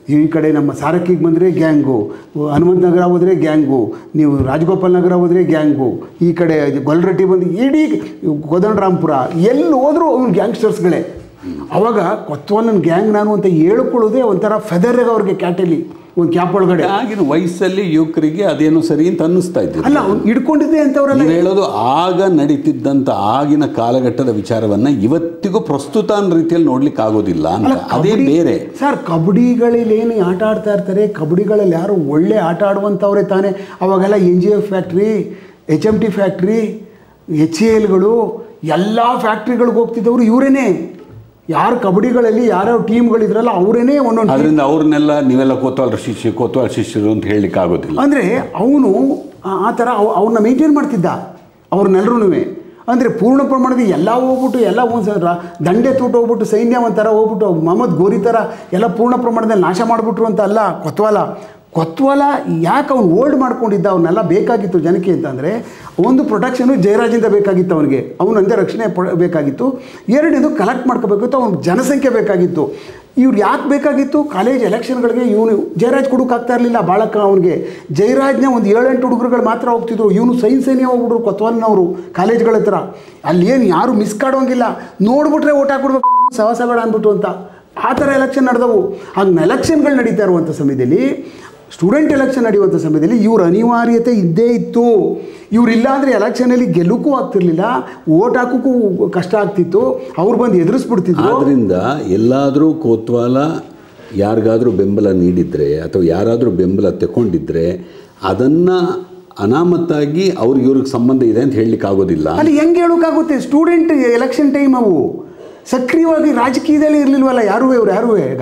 ಈ ಕಡೆ ನಮ್ಮ ಸಾರಕ್ಕಿಗೆ ಬಂದರೆ ಗ್ಯಾಂಗು ಹನುಮಂತ ನಗರ ಹೋದರೆ ಗ್ಯಾಂಗು ನೀವು ರಾಜಗೋಪಾಲ್ ನಗರ ಹೋದರೆ ಗ್ಯಾಂಗು ಈ ಕಡೆ ಗೊಲ್ರಟ್ಟಿ ಬಂದು ಇಡೀ ಕೋದಂಡರಾಮ್ಪುರ ಎಲ್ಲಿ ಹೋದರೂ ಅವ್ನು ಗ್ಯಾಂಗ್ಸ್ಟರ್ಸ್ಗಳೇ ಅವಾಗ ಕೊತ್ವಾಲನ್ ಗ್ಯಾಂಗ್ ನಾನು ಅಂತ ಹೇಳ್ಕೊಳ್ಳೋದೇ ಒಂಥರ ಫೆದರ್ಗೆ ಅವ್ರಿಗೆ ಕ್ಯಾಟಲಿ ಒಂದು ಕ್ಯಾಪ್ ಒಳಗಡೆ ಆಗಿನ ವಯಸ್ಸಲ್ಲಿ ಯುವಕರಿಗೆ ಅದೇನೋ ಸರಿ ಅಂತ ಅನ್ನಿಸ್ತಾ ಇದ್ದಿಲ್ಲ ಅಲ್ಲ ಅವ್ನು ಹಿಡ್ಕೊಂಡಿದ್ದೆ ಅಂತವ್ರಲ್ಲ ನೀವು ಹೇಳೋದು ಆಗ ನಡೀತಿದ್ದಂಥ ಆಗಿನ ಕಾಲಘಟ್ಟದ ವಿಚಾರವನ್ನ ಇವತ್ತಿಗೂ ಪ್ರಸ್ತುತ ಅನ್ನೋ ರೀತಿಯಲ್ಲಿ ನೋಡ್ಲಿಕ್ಕೆ ಆಗೋದಿಲ್ಲ ಅಂತ ಅದೇ ಕಬಡ್ಡಿ- ಬೇರೆ ಸರ್ ಕಬಡ್ಡಿಗಳಲ್ಲಿ ಏನು ಆಟ ಆಡ್ತಾ ಇರ್ತಾರೆ ಕಬಡ್ಡಿಗಳಲ್ಲಿ ಯಾರು ಒಳ್ಳೆ ಆಟ ಆಡುವಂಥವ್ರೆ ತಾನೇ ಅವಾಗೆಲ್ಲ N G F factory H M T factory H A ಎಲ್ಗಳು ಎಲ್ಲ ಫ್ಯಾಕ್ಟ್ರಿಗಳಿಗೆ ಹೋಗ್ತಿದ್ದವರು ಇವರೇನೆ ಯಾರು ಕಬಡ್ಡಿಗಳಲ್ಲಿ ಯಾರ್ಯಾವ ಟೀಮ್ಗಳಿದ್ರಲ್ಲ ಅವರೇನೆ ಒಂದೊಂದು ಅದರಿಂದ ಅವ್ರನ್ನೆಲ್ಲ ನೀವೆಲ್ಲ ಕೋತ್ವಾಲ್ ಶಿಷ್ಯ ಕೋತ್ವಾಲ್ ಶಿಷ್ಯರು ಅಂತ ಹೇಳಲಿಕ್ಕೆ ಆಗೋದಿಲ್ಲ ಅಂದರೆ ಅವನು ಆ ಥರ ಅವ್- ಅವ್ರನ್ನ ಮೇಂಟೈನ್ ಮಾಡ್ತಿದ್ದ ಅವ್ರನ್ನೆಲ್ಲರೂ ಅಂದರೆ ಪೂರ್ಣ ಪ್ರಮಾಣದ ಎಲ್ಲ ಹೋಗ್ಬಿಟ್ಟು ಎಲ್ಲ ಒಂದು ರ- ದಂಡೆ ತೂಟ ಹೋಗ್ಬಿಟ್ಟು ಸೈನ್ಯ ಒಂಥರ ಹೋಗ್ಬಿಟ್ಟು ಮೊಹಮ್ಮದ್ ಗೋರಿ ಥರ ಎಲ್ಲ ಪೂರ್ಣ ಪ್ರಮಾಣದಲ್ಲಿ ನಾಶ ಮಾಡಿಬಿಟ್ರು ಅಂತ ಅಲ್ಲ ಕೊತ್ವಾಲ ಕೊತ್ವಾಲ ಯಾಕೆ ಅವ್ನು ಓಲ್ಡ್ ಮಾಡ್ಕೊಂಡಿದ್ದ ಅವನ್ನೆಲ್ಲ ಬೇಕಾಗಿತ್ತು ಜನಕ್ಕೆ ಅಂತಂದರೆ ಒಂದು ಪ್ರೊಟೆಕ್ಷನು ಜಯರಾಜಿಂದ ಬೇಕಾಗಿತ್ತು ಅವನಿಗೆ ಅವನಂತೆ ರಕ್ಷಣೆ ಪ- ಬೇಕಾಗಿತ್ತು ಎರಡನೇದು ಕಲೆಕ್ಟ್ ಮಾಡ್ಕೋಬೇಕಿತ್ತು ಅವ್ನ ಜನಸಂಖ್ಯೆ ಬೇಕಾಗಿತ್ತು ಇವ್ರು ಯಾಕೆ ಬೇಕಾಗಿತ್ತು ಕಾಲೇಜ್ ಎಲೆಕ್ಷನ್ಗಳಿಗೆ ಇವನು ಜಯರಾಜ್ ಕೊಡೋಕ್ಕಾಗ್ತಾ ಇರಲಿಲ್ಲ ಬಾಳಕ ಅವನಿಗೆ ಜಯರಾಜ್ನ ಒಂದು ಏಳೆಂಟು ಹುಡುಗರುಗಳು ಮಾತ್ರ ಹೋಗ್ತಿದ್ರು ಇವನು ಸೈನ್ಸ್ ಸೇನೆ ಹೋಗ್ಬಿಟ್ರು ಕೊತ್ವಾಲ್ನವರು ಕಾಲೇಜ್ಗಳ ಹತ್ರ ಅಲ್ಲಿ ಏನು ಯಾರು ಮಿಸ್ ಕಾಡೋಂಗಿಲ್ಲ ನೋಡ್ಬಿಟ್ರೆ ಓಟ್ ಹಾಕ್ಬಿಡ್ಬೇಕು ಸಹವಾಸ ಬೇಡ ಅಂದ್ಬಿಟ್ಟು ಅಂತ ಆ ಥರ ಎಲೆಕ್ಷನ್ ನಡೆದವು ಹಾಗೆ ಎಲೆಕ್ಷನ್ಗಳು ನಡೀತಾ ಇರುವಂಥ ಸಮಯದಲ್ಲಿ ಸ್ಟೂಡೆಂಟ್ ಎಲೆಕ್ಷನ್ ನಡೆಯುವಂಥ ಸಮಯದಲ್ಲಿ ಇವ್ರ ಅನಿವಾರ್ಯತೆ ಇದ್ದೇ ಇತ್ತು ಇವರಿಲ್ಲ ಅಂದರೆ ಎಲೆಕ್ಷನಲ್ಲಿ ಗೆಲ್ಲಕ್ಕೂ ಆಗ್ತಿರ್ಲಿಲ್ಲ ಓಟ್ ಹಾಕೋಕ್ಕೂ ಕಷ್ಟ ಆಗ್ತಿತ್ತು ಅವ್ರು ಬಂದು ಎದುರಿಸ್ಬಿಡ್ತಿದ್ರು ಆದ್ರಿಂದ ಎಲ್ಲಾದರೂ ಕೋತ್ವಾಲ ಯಾರಿಗಾದರೂ ಬೆಂಬಲ ನೀಡಿದರೆ ಅಥವಾ ಯಾರಾದರೂ ಬೆಂಬಲ ತಗೊಂಡಿದ್ರೆ ಅದನ್ನು ಅನಾಮತ್ತಾಗಿ ಅವ್ರಿಗೆ ಇವ್ರಿಗೆ ಸಂಬಂಧ ಇದೆ ಅಂತ ಹೇಳಲಿಕ್ಕೆ ಆಗೋದಿಲ್ಲ ಅಲ್ಲಿ ಹೆಂಗೆ ಹೇಳೋಕ್ಕಾಗುತ್ತೆ ಸ್ಟೂಡೆಂಟ್ ಎಲೆಕ್ಷನ್ ಟೈಮ್ ಅವು ಸಕ್ರಿಯವಾಗಿ ರಾಜಕೀಯದಲ್ಲಿ ಇರಲಿಲ್ವಲ್ಲ ಯಾರೂ ಇವ್ರು ಯಾರೂ ಈಗ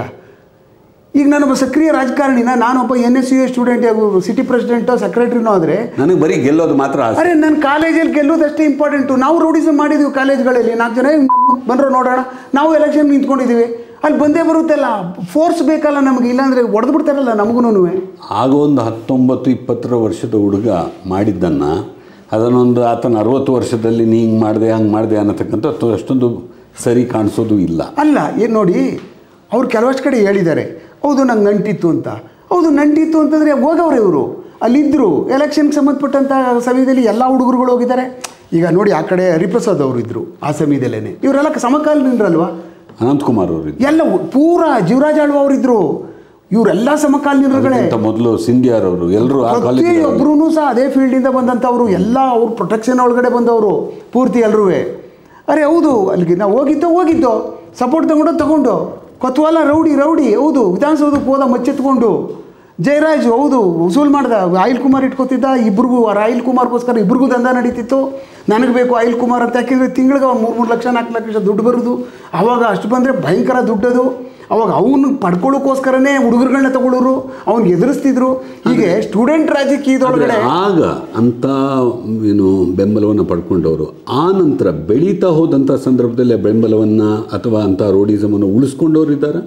ಈಗ ನಾನೊಬ್ಬ ಸಕ್ರಿಯ ರಾಜಕಾರಣಿನ ನಾನೊಬ್ಬ N S U A student city ಪ್ರೆಸಿಡೆಂಟೋ ಸೆಕ್ರೆಟ್ರಿನೋ ಆದರೆ ನನಗೆ ಬರೀ ಗೆಲ್ಲೋದು ಮಾತ್ರ ಆಸೆ ಅರೆ ನನ್ನ ಕಾಲೇಜಲ್ಲಿ ಗೆಲ್ಲೋದಷ್ಟೇ ಇಂಪಾರ್ಟೆಂಟು ನಾವು ರೋಡಿಸಮ್ ಮಾಡಿದ್ದೀವಿ ಕಾಲೇಜ್ಗಳಲ್ಲಿ ನಾಲ್ಕು ಜನ ಬಂದರು ನೋಡೋಣ ನಾವು ಎಲೆಕ್ಷನ್ ನಿಂತ್ಕೊಂಡಿದ್ದೀವಿ ಅಲ್ಲಿ ಬಂದೇ ಬರುತ್ತಲ್ಲ ಫೋರ್ಸ್ ಬೇಕಲ್ಲ ನಮಗೆ ಇಲ್ಲಾಂದರೆ ಹೊಡೆದು ಬಿಡ್ತಾರಲ್ಲ ನಮಗೂ ಆಗ ಒಂದು ಹತ್ತೊಂಬತ್ತು ಇಪ್ಪತ್ತರ ವರ್ಷದ ಹುಡುಗ ಮಾಡಿದ್ದನ್ನು ಅದನ್ನೊಂದು ಆತನ ಅರವತ್ತು ವರ್ಷದಲ್ಲಿ ನೀ ಹಿಂಗೆ ಮಾಡಿದೆ ಹಂಗೆ ಮಾಡಿದೆ ಅನ್ನತಕ್ಕಂಥ ಅಷ್ಟೊಂದು ಸರಿ ಕಾಣಿಸೋದು ಇಲ್ಲ ಅಲ್ಲ ಏನು ನೋಡಿ ಅವ್ರು ಕೆಲವಷ್ಟು ಕಡೆ ಹೇಳಿದ್ದಾರೆ ಹೌದು ನಂಗೆ ನಂಟಿತ್ತು ಅಂತ ಹೌದು ನಂಟಿತ್ತು ಅಂತಂದರೆ ಹೋಗವ್ರೆ ಇವರು ಅಲ್ಲಿದ್ದರು ಎಲೆಕ್ಷನ್ಗೆ ಸಂಬಂಧಪಟ್ಟಂಥ ಸಮಯದಲ್ಲಿ ಎಲ್ಲ ಹುಡುಗರುಗಳು ಹೋಗಿದ್ದಾರೆ ಈಗ ನೋಡಿ ಆ ಕಡೆ ಹರಿಪ್ರಸಾದ್ ಅವರು ಇದ್ದರು ಆ ಸಮಯದಲ್ಲೇ ಇವರೆಲ್ಲ ಸಮಕಾಲೀನರಲ್ವಾ ಅನಂತಕುಮಾರ್ ಅವರು ಎಲ್ಲ ಪೂರ ಜೀವರಾಜ್ ಆಳ್ವ ಅವರಿದ್ರು ಇವರೆಲ್ಲ ಸಮಕಾಲೀನರುಗಳೇ ಅಂತ ಮೊದಲು ಸಿಂಧಿಯಾರ್ ಅವರು ಎಲ್ಲರೂ ಆ ಕಾಲೇಜ್ ಪ್ರತಿಯೊಬ್ಬರೂ ಸಹ ಅದೇ ಫೀಲ್ಡಿಂದ ಬಂದಂಥವ್ರು ಎಲ್ಲ ಅವ್ರ ಪ್ರೊಟೆಕ್ಷನ್ ಒಳಗಡೆ ಬಂದವರು ಪೂರ್ತಿ ಎಲ್ಲರೂ ಅರೆ ಹೌದು ಅಲ್ಲಿಗೆ ನಾವು ಹೋಗಿದ್ದೋ ಹೋಗಿದ್ದೋ ಸಪೋರ್ಟ್ ತಗೊಂಡು ತಗೊಂಡು ಕೊತ್ವಾಲ ರೌಡಿ ರೌಡಿ ಹೌದು ವಿಧಾನಸೌಧಕ್ಕೆ ಹೋದ ಮಚ್ಚೆತ್ಕೊಂಡು ಜಯರಾಜ್ ಹೌದು ವಸೂಲ್ ಮಾಡ್ದ ಆಯಿಲ್ ಕುಮಾರ್ ಇಟ್ಕೊತಿದ್ದ ಇಬ್ರಿಗೂ ಆ ಆಯಿಲ್ ಕುಮಾರ್ಗೋಸ್ಕರ ಇಬ್ರಿಗೂ ದಂಧ ನಡೀತಿತ್ತು ನನಗೆ ಬೇಕು ಆಯಿಲ್ ಕುಮಾರ್ ಅಂತ ಯಾಕೆಂದರೆ ತಿಂಗಳಿಗೆ ಮೂರು ಮೂರು ಲಕ್ಷ ನಾಲ್ಕು ಲಕ್ಷ ದುಡ್ಡು ಬರೋದು ಆವಾಗ ಅಷ್ಟು ಬಂದರೆ ಭಯಂಕರ ದುಡ್ಡದು ಅವಾಗ ಅವನು ಪಡ್ಕೊಳ್ಳೋಕ್ಕೋಸ್ಕರನೇ ಹುಡುಗರುಗಳನ್ನ ತಗೊಳ್ಳೋರು ಅವ್ನಿಗೆ ಎದುರಿಸ್ತಿದ್ರು ಹೀಗೆ ಸ್ಟೂಡೆಂಟ್ ರಾಜಕೀಯದೊಳಗಡೆ ಆಗ ಅಂಥ ಏನು ಬೆಂಬಲವನ್ನು ಪಡ್ಕೊಂಡವರು ಆ ನಂತರ ಬೆಳೀತಾ ಹೋದಂಥ ಸಂದರ್ಭದಲ್ಲಿ ಆ ಬೆಂಬಲವನ್ನು ಅಥವಾ ಅಂಥ ರೋಡಿಸಮನ್ನು ಉಳಿಸ್ಕೊಂಡವ್ರು ಇದ್ದಾರೆ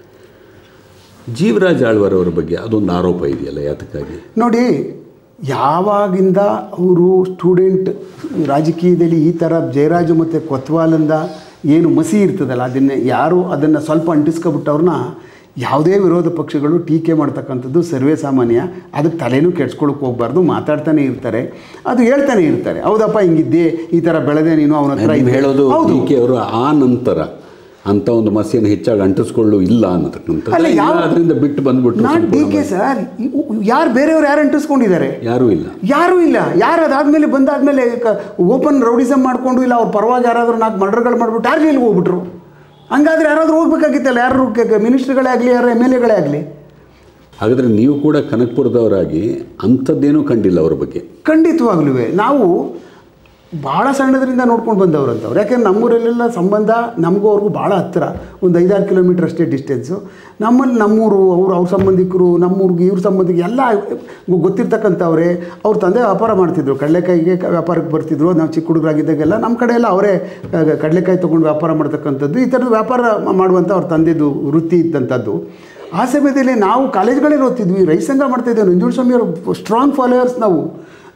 ಜೀವರಾಜ್ ಆಳ್ವರವರ ಬಗ್ಗೆ ಅದೊಂದು ಆರೋಪ ಇದೆಯಲ್ಲ ಯಾತಕ್ಕಾಗಿ ನೋಡಿ ಯಾವಾಗಿಂದ ಅವರು ಸ್ಟೂಡೆಂಟ್ ರಾಜಕೀಯದಲ್ಲಿ ಈ ಥರ ಜಯರಾಜು ಮತ್ತು ಕೊತ್ವಾಲಿಂದ ಏನು ಮಸಿ ಇರ್ತದಲ್ಲ ಅದನ್ನು ಯಾರು ಅದನ್ನು ಸ್ವಲ್ಪ ಅಂಟಿಸ್ಕೊಬಿಟ್ಟವ್ರನ್ನ ಯಾವುದೇ ವಿರೋಧ ಪಕ್ಷಗಳು ಟೀಕೆ ಮಾಡ್ತಕ್ಕಂಥದ್ದು ಸರ್ವೇ ಸಾಮಾನ್ಯ ಅದಕ್ಕೆ ತಲೆನೂ ಕೆಡ್ಸ್ಕೊಳಕ್ಕೆ ಹೋಗ್ಬಾರ್ದು ಮಾತಾಡ್ತಾನೆ ಇರ್ತಾರೆ ಅದು ಹೇಳ್ತಾನೆ ಇರ್ತಾರೆ ಹೌದಪ್ಪ ಹಿಂಗಿದ್ದೆ ಈ ಥರ ಬೆಳೆದೆ ನೀನು ಅವನ ಹತ್ರ ನೀವು ಇದ್ದೆ. ಹೇಳೋದು ಹೌದು ಡಿ ಕೆ ಅವರು ಆ ನಂತರ ಅಂಥ ಒಂದು ಮಸಿಯನ್ನು ಹೆಚ್ಚಾಗಿ ಅಂಟಿಸ್ಕೊಳ್ಳು ಇಲ್ಲ ಅನ್ನತಕ್ಕಂಥ ಅಲ್ಲ, ಯಾವ- ಅದರಿಂದ ಬಿಟ್ಟು ಬಂದ್ಬಿಟ್ಟು ನಾಟ್ ಡಿ ಕೆ ಸರ್ ಯಾರು ಬೇರೆಯವ್ರು ಯಾರು ಅಂಟಿಸ್ಕೊಂಡಿದ್ದಾರೆ ಯಾರೂ ಇಲ್ಲ ಯಾರೂ ಇಲ್ಲ ಯಾರು ಅದಾದ್ಮೇಲೆ ಬಂದಾದ್ಮೇಲೆ ಓಪನ್ ರೌಡಿಸಮ್ ಮಾಡಿಕೊಂಡು ಇಲ್ಲ ಅವ್ರ ಪರವಾಗಿ ಯಾರಾದರೂ ನಾಲ್ಕು ಮರ್ಡರ್ಗಳು ಮಾಡಿಬಿಟ್ಟು ಯಾರು ಜೈಲಿಗೆ ಹೋಗ್ಬಿಟ್ರು ಹಂಗಾದ್ರೆ ಯಾರಾದರೂ ಹೋಗ್ಬೇಕಾಗಿತ್ತಲ್ಲ ಯಾರು ಮಿನಿಸ್ಟ್ರಿಗಳೇ ಆಗಲಿ ಯಾರು ಎಮ್ ಎಲ್ ಎಗಳೇ ಆಗಲಿ ಹಾಗಾದರೆ ನೀವು ಕೂಡ ಕನಕಪುರದವರಾಗಿ ಅಂಥದ್ದೇನೂ ಕಂಡಿಲ್ಲ ಅವ್ರ ಬಗ್ಗೆ ಖಂಡಿತವಾಗ್ಲೂ ನಾವು ಭಾಳ ಸಣ್ಣದರಿಂದ ನೋಡ್ಕೊಂಡು ಬಂದವರು ಅಂತವ್ರು ಯಾಕೆಂದ್ರೆ ನಮ್ಮೂರಲ್ಲೆಲ್ಲ ಸಂಬಂಧ ನಮಗೂ ಅವ್ರಿಗೂ ಭಾಳ ಹತ್ತಿರ ಒಂದು ಐದಾರು ಕಿಲೋಮೀಟ್ರ್ ಅಷ್ಟೇ ಡಿಸ್ಟೆನ್ಸು ನಮ್ಮಲ್ಲಿ ನಮ್ಮೂರು ಅವ್ರು ಅವ್ರ ಸಂಬಂಧಿಕರು ನಮ್ಮೂರಿಗೆ ಇವ್ರ ಸಂಬಂಧಿಕ ಎಲ್ಲ ಗೊತ್ತಿರ್ತಕ್ಕಂಥವ್ರೆ ಅವ್ರ ತಂದೆ ವ್ಯಾಪಾರ ಮಾಡ್ತಿದ್ರು ಕಡಲೆಕಾಯಿಗೆ ಕ- ವ್ಯಾಪಾರಕ್ಕೆ ಬರ್ತಿದ್ರು ನಾವು ಚಿಕ್ಕ ಹುಡುಗರಾಗಿದ್ದಾಗೆಲ್ಲ ನಮ್ಮ ಕಡೆ ಎಲ್ಲ ಅವರೇ ಕಡಲೆಕಾಯಿ ತೊಗೊಂಡು ವ್ಯಾಪಾರ ಮಾಡ್ತಕ್ಕಂಥದ್ದು ಈ ಥರದ ವ್ಯಾಪಾರ ಮಾಡುವಂಥ ಅವ್ರ ತಂದೆದು ವೃತ್ತಿ ಇದ್ದಂಥದ್ದು ಆ ಸಮಯದಲ್ಲಿ ನಾವು ಕಾಲೇಜ್ಗಳಲ್ಲಿ ಓದ್ತಿದ್ವಿ ರೈತ ಸಂಘ ಮಾಡ್ತಾಯಿದ್ವಿ ನಂಜುಂಡ ಸ್ವಾಮಿಯವರು ಸ್ಟ್ರಾಂಗ್ ಫಾಲೋವರ್ಸ್ ನಾವು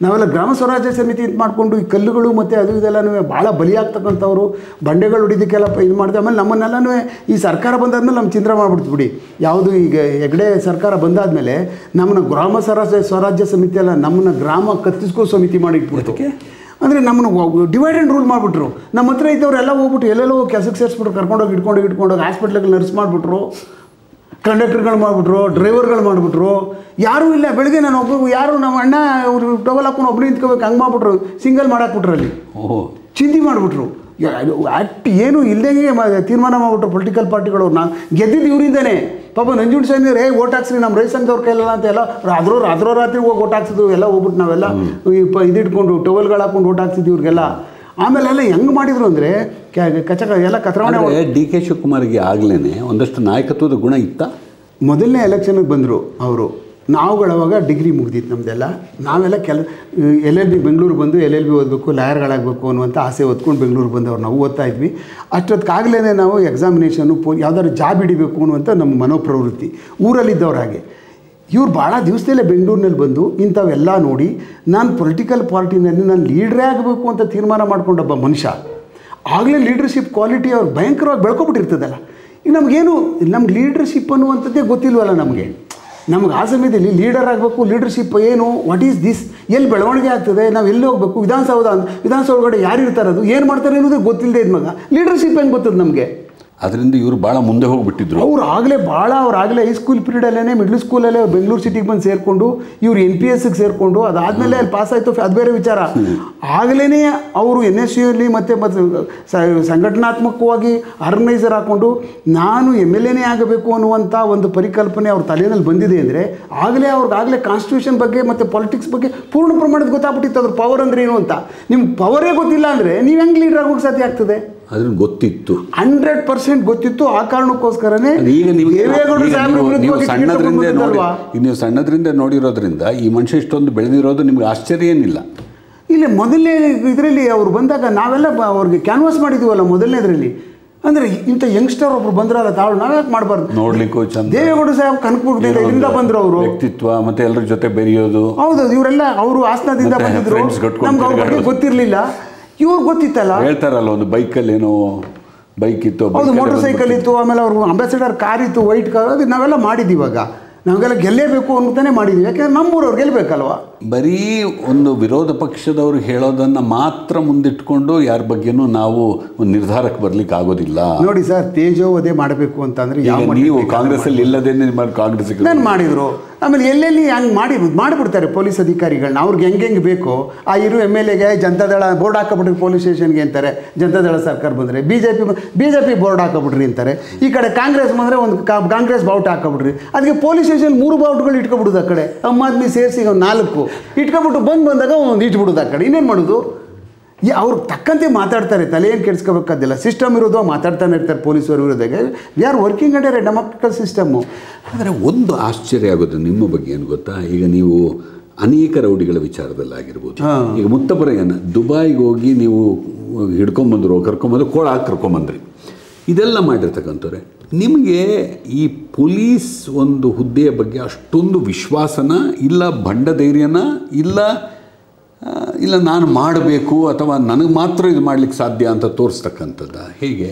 ನಾವೆಲ್ಲ ಗ್ರಾಮ ಸ್ವರಾಜ್ಯ ಸಮಿತಿ ಇದು ಮಾಡಿಕೊಂಡು ಈ ಕಲ್ಲುಗಳು ಮತ್ತು ಅದು ಇದೆಲ್ಲನೂ ಭಾಳ ಬಲಿಯಾಗ್ತಕ್ಕಂಥವ್ರು ಬಂಡೆಗಳು ಹೊಡಿದಕ್ಕೆಲ್ಲ ಇದು ಮಾಡಿದೆ ಆಮೇಲೆ ನಮ್ಮನ್ನೆಲ್ಲನೂ ಈ ಸರ್ಕಾರ ಬಂದಾದ್ಮೇಲೆ ನಮ್ಮ ಚಿಂದ್ರ ಮಾಡ್ಬಿಡ್ತು ಬಿಡಿ ಯಾವುದು ಈಗ ಹೆಗಡೆ ಸರ್ಕಾರ ಬಂದಾದ್ಮೇಲೆ ನಮ್ಮನ್ನ ಗ್ರಾಮ ಸ್ವರಾಜ್ಯ ಸ್ವರಾಜ್ಯ ಸಮಿತಿ ಅಲ್ಲ ನಮ್ಮನ್ನ ಗ್ರಾಮ ಕತ್ತಿಸ್ಕೋ ಸಮಿತಿ ಮಾಡಿ ಇಟ್ಬಿಡ್ತು ಅಂದರೆ ನಮ್ಮನ್ನು ಡಿವೈಡ್ ಆ್ಯಂಡ್ ರೂಲ್ ಮಾಡಿಬಿಟ್ರು ನಮ್ಮ ಹತ್ರ ಇದ್ದವರೆಲ್ಲ ಹೋಗ್ಬಿಟ್ಟು ಎಲ್ಲೆಲ್ಲೋ ಹೋಗಿ ಕೆಲಸಕ್ಕೆ ಸೇರಿಸ್ಬಿಟ್ರು ಕರ್ಕೊಂಡೋಗಿ ಇಟ್ಕೊಂಡು ಇಟ್ಕೊಂಡೋಗಿ ಹಾಸ್ಪಿಟ್ಲಿಗೆ ನರ್ಸ್ ಮಾಡಿಬಿಟ್ರು ಕಂಡಕ್ಟರ್ಗಳು ಮಾಡಿಬಿಟ್ರು ಡ್ರೈವರ್ಗಳು ಮಾಡಿಬಿಟ್ರು ಯಾರೂ ಇಲ್ಲ ಬೆಳಗ್ಗೆ ನಾನು ಒಬ್ಬ ಯಾರು ನಮ್ಮ ಅಣ್ಣ ಅವ್ರು ಟವಲ್ ಹಾಕೊಂಡು ಒಬ್ಬರು ನಿಂತ್ಕೋಬೇಕು ಹಂಗೆ ಮಾಡ್ಬಿಟ್ರು ಸಿಂಗಲ್ ಮಾಡಾಕ್ಬಿಟ್ರು ಅಲ್ಲಿ ಓಹೋ ಚಿಂದಿ ಮಾಡಿಬಿಟ್ರು ಆ್ಯಕ್ಟ್ ಏನು ಇಲ್ಲದಂಗೆ ತೀರ್ಮಾನ ಮಾಡಿಬಿಟ್ರು ಪೊಲಿಟಿಕಲ್ ಪಾರ್ಟಿಗಳು ನಾನು ಗೆದ್ದಿದ್ದು ಇವರಿಂದನೇ ಪಾಪ ನಂಜುಂಡ ಸ್ವಾಮಿ ರೇ ಓಟ್ ಹಾಕ್ಸ್ರಿ ನಮ್ಮ ರೈತ ಸಂಘದವ್ರ ಕೈಲಲ್ಲ ಅಂತ ಎಲ್ಲ ಅದ್ರೋ ಅದ್ರೋ ರಾತ್ರಿ ಹೋಗಿ ಓಟ್ ಹಾಕ್ಸಿದ್ವು ಎಲ್ಲ ಹೋಗ್ಬಿಟ್ಟು ನಾವೆಲ್ಲ ಈ ಪ ಇದಿಟ್ಕೊಂಡು ಟವಲ್ಗಳು ಹಾಕೊಂಡು ಓಟ್ ಹಾಕ್ಸಿದ್ವಿ ಇವ್ರಿಗೆಲ್ಲ ಆಮೇಲೆ ಎಲ್ಲ ಹೆಂಗೆ ಮಾಡಿದ್ರು ಅಂದರೆ ಕಚ ಎಲ್ಲ ಕತ್ರಾವಣೆ ಆದರೆ ಡಿ ಕೆ ಶಿವಕುಮಾರ್ಗೆ ಆಗ್ಲೇ ಒಂದಷ್ಟು ನಾಯಕತ್ವದ ಗುಣ ಇತ್ತ ಮೊದಲನೇ ಎಲೆಕ್ಷನ್ಗೆ ಬಂದರು ಅವರು ನಾವುಗಳವಾಗ ಡಿಗ್ರಿ ಮುಗ್ದಿತ್ತು ನಮ್ಮದೆಲ್ಲ ನಾವೆಲ್ಲ ಕೆಲ ಎಲ್ ಎಲ್ ಬಿ ಬೆಂಗಳೂರು ಬಂದು ಎಲ್ ಎಲ್ ಬಿ ಓದಬೇಕು ಲಾಯರ್ಗಳಾಗಬೇಕು ಅನ್ನುವಂಥ ಆಸೆ ಓದ್ಕೊಂಡು ಬೆಂಗಳೂರು ಬಂದವ್ರು ನಾವು ಓದ್ತಾ ಇದ್ವಿ ಅಷ್ಟೊತ್ತಿಗಾಗಲೇ ನಾವು ಎಕ್ಸಾಮಿನೇಷನ್ನು ಪೋ ಯಾವ್ದಾದ್ರು ಜಾಬ್ ಹಿಡಿಬೇಕು ಅನ್ನುವಂಥ ನಮ್ಮ ಮನೋಪ್ರವೃತ್ತಿ ಊರಲ್ಲಿದ್ದವ್ರ ಹಾಗೆ ಇವ್ರು ಭಾಳ ದಿವಸದಲ್ಲೇ ಬೆಂಗಳೂರಿನಲ್ಲಿ ಬಂದು ಇಂಥವೆಲ್ಲ ನೋಡಿ ನಾನು ಪೊಲಿಟಿಕಲ್ ಪಾರ್ಟಿನಲ್ಲಿ ನಾನು ಲೀಡ್ರೇ ಆಗಬೇಕು ಅಂತ ತೀರ್ಮಾನ ಮಾಡ್ಕೊಂಡೊಬ್ಬ ಮನುಷ್ಯ ಆಗಲೇ ಲೀಡರ್ಶಿಪ್ ಕ್ವಾಲಿಟಿ ಅವ್ರು ಭಯಂಕರವಾಗಿ ಬೆಳ್ಕೊಬಿಟ್ಟಿರ್ತದಲ್ಲ ಈಗ ನಮಗೇನು ನಮ್ಗೆ ಲೀಡರ್ಶಿಪ್ ಅನ್ನುವಂಥದ್ದೇ ಗೊತ್ತಿಲ್ವಲ್ಲ ನಮಗೆ ನಮ್ಗೆ ಆ ಸಮಯದಲ್ಲಿ ಲೀಡರ್ ಆಗಬೇಕು ಲೀಡರ್ಶಿಪ್ ಏನು ವಾಟ್ ಈಸ್ ದಿಸ್ ಎಲ್ಲಿ ಬೆಳವಣಿಗೆ ಆಗ್ತದೆ ನಾವು ಎಲ್ಲಿ ಹೋಗಬೇಕು ವಿಧಾನಸೌಧ ವಿಧಾನಸೌಧ ಒಳಗಡೆ ಯಾರು ಇರ್ತಾರೆ ಅದು ಏನು ಮಾಡ್ತಾರೆ ಅನ್ನೋದೇ ಗೊತ್ತಿಲ್ಲದೆ ಇದ್ಮಾಗ ಲೀಡರ್ಶಿಪ್ ಹೆಂಗೆ ಗೊತ್ತದ ನಮಗೆ ಅದರಿಂದ ಇವರು ಭಾಳ ಮುಂದೆ ಹೋಗ್ಬಿಟ್ಟಿದ್ರು ಅವ್ರು ಆಗಲೇ ಭಾಳ ಅವ್ರು ಆಗಲೇ ಹೈಸ್ಕೂಲ್ ಪೀರಿಯಡಲ್ಲೇ ಮಿಡ್ಲ್ ಸ್ಕೂಲಲ್ಲೇ ಬೆಂಗಳೂರು ಸಿಟಿಗೆ ಬಂದು ಸೇರಿಕೊಂಡು ಇವ್ರು ಎನ್ ಪಿ ಎಸ್ಗೆ ಸೇರಿಕೊಂಡು ಅದಾದಮೇಲೆ ಅಲ್ಲಿ ಪಾಸ್ ಆಯಿತು ಅದು ಬೇರೆ ವಿಚಾರ ಆಗಲೇ ಅವರು ಎನ್ ಎಸ್ ಯುಲಿ ಮತ್ತು ಮತ್ತು ಸ- ಸಂಘಟನಾತ್ಮಕವಾಗಿ ಆರ್ಗನೈಸರ್ ಹಾಕ್ಕೊಂಡು ನಾನು ಎಮ್ ಎಲ್ ಎನೇ ಆಗಬೇಕು ಅನ್ನುವಂಥ ಒಂದು ಪರಿಕಲ್ಪನೆ ಅವ್ರ ತಲೆಯಲ್ಲಿ ಬಂದಿದೆ ಅಂದರೆ ಆಗಲೇ ಅವ್ರಿಗೆ ಆಗಲೇ ಕಾನ್ಸ್ಟಿಟ್ಯೂಷನ್ ಬಗ್ಗೆ ಮತ್ತು ಪಾಲಿಟಿಕ್ಸ್ ಬಗ್ಗೆ ಪೂರ್ಣ ಪ್ರಮಾಣದ ಗೊತ್ತಾಗ್ಬಿಟ್ಟಿತ್ತು ಅದ್ರ ಪವರ್ ಅಂದ್ರೆ ಏನು ಅಂತ ನಿಮ್ಗೆ ಪವರೇ ಗೊತ್ತಿಲ್ಲ ಅಂದರೆ ನೀವು ಹೆಂಗೆ ಲೀಡರ್ ಆಗೋಕ್ಕೆ ಸಾಧ್ಯ ಆಗ್ತದೆ ಅದ್ರಿಂದ ಗೊತ್ತಿತ್ತು ಹಂಡ್ರೆಡ್ ಪರ್ಸೆಂಟ್ ಗೊತ್ತಿತ್ತು ಆ ಕಾರಣಕ್ಕೋಸ್ಕರನೇ ಅದು ಈಗ ನೀವು ದೇವೇಗೌಡರು ಈಗ ಸಾಹೇಬ್ರ ನೀವು- ನೀವು ವಿರುದ್ಧವಾಗಿ ಸಣ್ಣದ್ರಿಂದ ಟಿಕೆಟ್ ನೋಡಿ ತಗೊಂಡ್ಬಂದಲ್ವಾ? ಈಗ ನೀವು ಸಣ್ಣದ್ರಿಂದ ನೋಡಿರೋದ್ರಿಂದ ಈ ಮನುಷ್ಯ ಇಷ್ಟೊಂದು ಬೆಳೆದಿರೋದು ನಿಮ್ಗೆ ಆಶ್ಚರ್ಯ ಏನಿಲ್ಲ ಇಲ್ಲ ಮೊದಲನೇ ಇದರಲ್ಲಿ ಅವ್ರು ಬಂದಾಗ ನಾವೆಲ್ಲ ಬ- ಅವ್ರಿಗೆ ಕ್ಯಾನ್ವಾಸ್ ಮಾಡಿದ್ದೀವಲ್ಲ ಮೊದಲನೇದ್ರಲ್ಲಿ ಅಂದರೆ ಇಂಥ ಯಂಗ್ಸ್ಟರ್ ಒಬ್ರು ಬಂದ್ರಲ್ಲ ತಾಳು ನಾವ್ಯಾಕೆ ಮಾಡಬಾರ್ದು ನೋಡ್ಲಿಕ್ಕೂ ಚಂದ ದೇವೇಗೌಡ ಸಾಹೇಬ್ ಕನಕಪುರದಿಂದ ಇದರಿಂದ ಬಂದ್ರು ಅವರು ವ್ಯಕ್ತಿತ್ವ ಮತ್ತೆ ಎಲ್ಲರ ಜೊತೆ ಬೆರೆಯೋದು ಹೌದು ಇವರೆಲ್ಲ ಅವರು ಹಾಸನದಿಂದ ಮತ್ತೆ ಬಂದಿದ್ರು friends ಗಟ್ಕೊಂಡು ನಮ್ಗೆ ಅವ್ರ ಬಗ್ಗೆ ತಿರ್ಗಾಡೋದು. ಗೊತ್ತಿರಲಿಲ್ಲ ಇವ್ರು ಗೊತ್ತಿತ್ತಲ್ಲ ಹೇಳ್ತಾರಲ್ಲ ಒಂದು ಬೈಕಲ್ಲಿ ಏನೋ ಬೈಕ್ ಇತ್ತು ಹೌದು bike ಅಲ್ಲೇ ಮೋಟರ್ ಸೈಕಲ್ ಬಂದ್ಬಿಟ್ಟು- ಇತ್ತು ಆಮೇಲೆ ಅವ್ರು ಅಂಬಾಸಿಡರ್ ಕಾರ್ ಇತ್ತು ವೈಟ್ ಕಾರ್ ಅದು ನಾವೆಲ್ಲ ಮಾಡಿದ್ದೀವಿ ಇವಾಗ ನಾವೆಲ್ಲ ಗೆಲ್ಲೇಬೇಕು ಅಂತಾನೆ ಮಾಡಿದ್ದೀವಿ ಯಾಕಂದ್ರೆ ನಮ್ಮೂರವ್ರು ಗೆಲ್ಲಬೇಕಲ್ವಾ ಬರೀ ಒಂದು ವಿರೋಧ ಪಕ್ಷದವರು ಹೇಳೋದನ್ನ ಮಾತ್ರ ಮುಂದಿಟ್ಕೊಂಡು ಯಾರ ಬಗ್ಗೆನೂ ನಾವು ಒಂದು ನಿರ್ಧಾರಕ್ಕೆ ಬರ್ಲಿಕ್ಕೆ ಆಗೋದಿಲ್ಲ ನೋಡಿ ಸರ್ ತೇಜೋವಧೆ ಮಾಡಬೇಕು ಅಂತಂದ್ರೆ ಈಗ ಯಾವ ನೀವು ಮಟ್ಟಿಗೆ ಕಾಂಗ್ರೆಸ್ ಅಲ್ಲಿ ಇಲ್ಲದೇನೆ ನಿಮ್ಮ ಕಾಂಗ್ರೆಸ್ ನಾನು ಮಾಡಿದ್ರು ಆಮೇಲೆ ಎಲ್ಲೆಲ್ಲಿ ಹಂಗೆ ಮಾಡಿ ಮಾಡಿಬಿಡ್ತಾರೆ ಪೊಲೀಸ್ ಅಧಿಕಾರಿಗಳನ್ನ ಅವ್ರಿಗೆ ಹೆಂಗೆ ಹೆಂಗೆ ಬೇಕೋ ಆ ಇರು ಎಮ್ ಎಲ್ ಎಗೆ ಜನತಾದಳ ಬೋರ್ಡ್ ಹಾಕೊಬಿಟ್ರಿ ಪೊಲೀಸ್ ಸ್ಟೇಷನ್ಗೆ ಅಂತಾರೆ ಜನತಾದಳ ಸರ್ಕಾರ ಬಂದರೆ B J P B J P board ಹಾಕೊಬಿಟ್ರಿ ಅಂತಾರೆ ಈ ಕಡೆ ಕಾಂಗ್ರೆಸ್ ಬಂದರೆ ಒಂದು ಕಾ- ಕಾಂಗ್ರೆಸ್ ಬಾವುಟ ಹಾಕೊಬಿಟ್ರಿ ಅದಕ್ಕೆ ಪೊಲೀಸ್ ಸ್ಟೇಷನ್ ಮೂರು ಬಾವುಟಗಳು ಇಟ್ಕೊಬಿಡುದು ಆ ಕಡೆ ಅಮ್ಮ ಆದ್ಮಿ ಸೇರಿಸಿ ಒಂದು ನಾಲ್ಕು ಇಟ್ಕೊಬಿಟ್ಟು ಬಂದು ಬಂದಾಗ ಒಂದು ಇಟ್ಬಿಡುದು ಆ ಕಡೆ ಇನ್ನೇನು ಮಾಡೋದು ಈ ಅವ್ರು ತಕ್ಕಂತೆ ಮಾತಾಡ್ತಾರೆ ತಲೆ ಏನು ಕೆಡ್ಸ್ಕೋಬೇಕಾದಿಲ್ಲ ಸಿಸ್ಟಮ್ ಇರೋದು ಮಾತಾಡ್ತಾನೆ ಇರ್ತಾರೆ ಪೊಲೀಸರು ವಿರೋಧಾಗೆ we are working under a democratical system ಆದರೆ ಒಂದು ಆಶ್ಚರ್ಯ ಆಗೋದು ನಿಮ್ಮ ಬಗ್ಗೆ ಏನು ಗೊತ್ತಾ ಈಗ ನೀವು ಅನೇಕ ರೌಡಿಗಳ ವಿಚಾರದಲ್ಲಾಗಿರ್ಬೋದು ಈಗ ಮುತ್ತಪರೆಯನ್ನ ದುಬೈಗೆ ಹೋಗಿ ನೀವು ಹಿಡ್ಕೊಂಬಂದ್ರು ಕರ್ಕೊಂಬಂದ್ರು ಕೋಳ ಹಾಕಿ ಕರ್ಕೊಂಬಂದ್ರಿ ಇದೆಲ್ಲ ಮಾಡಿರ್ತಕ್ಕಂಥವ್ರೆ ನಿಮಗೆ ಈ ಪೊಲೀಸ್ ಒಂದು ಹುದ್ದೆಯ ಬಗ್ಗೆ ಅಷ್ಟೊಂದು ವಿಶ್ವಾಸನ ಇಲ್ಲ ಭಂಡ ಧೈರ್ಯನ ಇಲ್ಲ ಆ, ಇಲ್ಲ ನಾನು ಮಾಡಬೇಕು ಅಥವಾ ನನಗೆ ಮಾತ್ರ ಇದು ಮಾಡ್ಲಿಕ್ಕೆ ಸಾಧ್ಯ ಅಂತ ತೋರಿಸ್ತಕ್ಕಂಥದ್ದ ಹೇಗೆ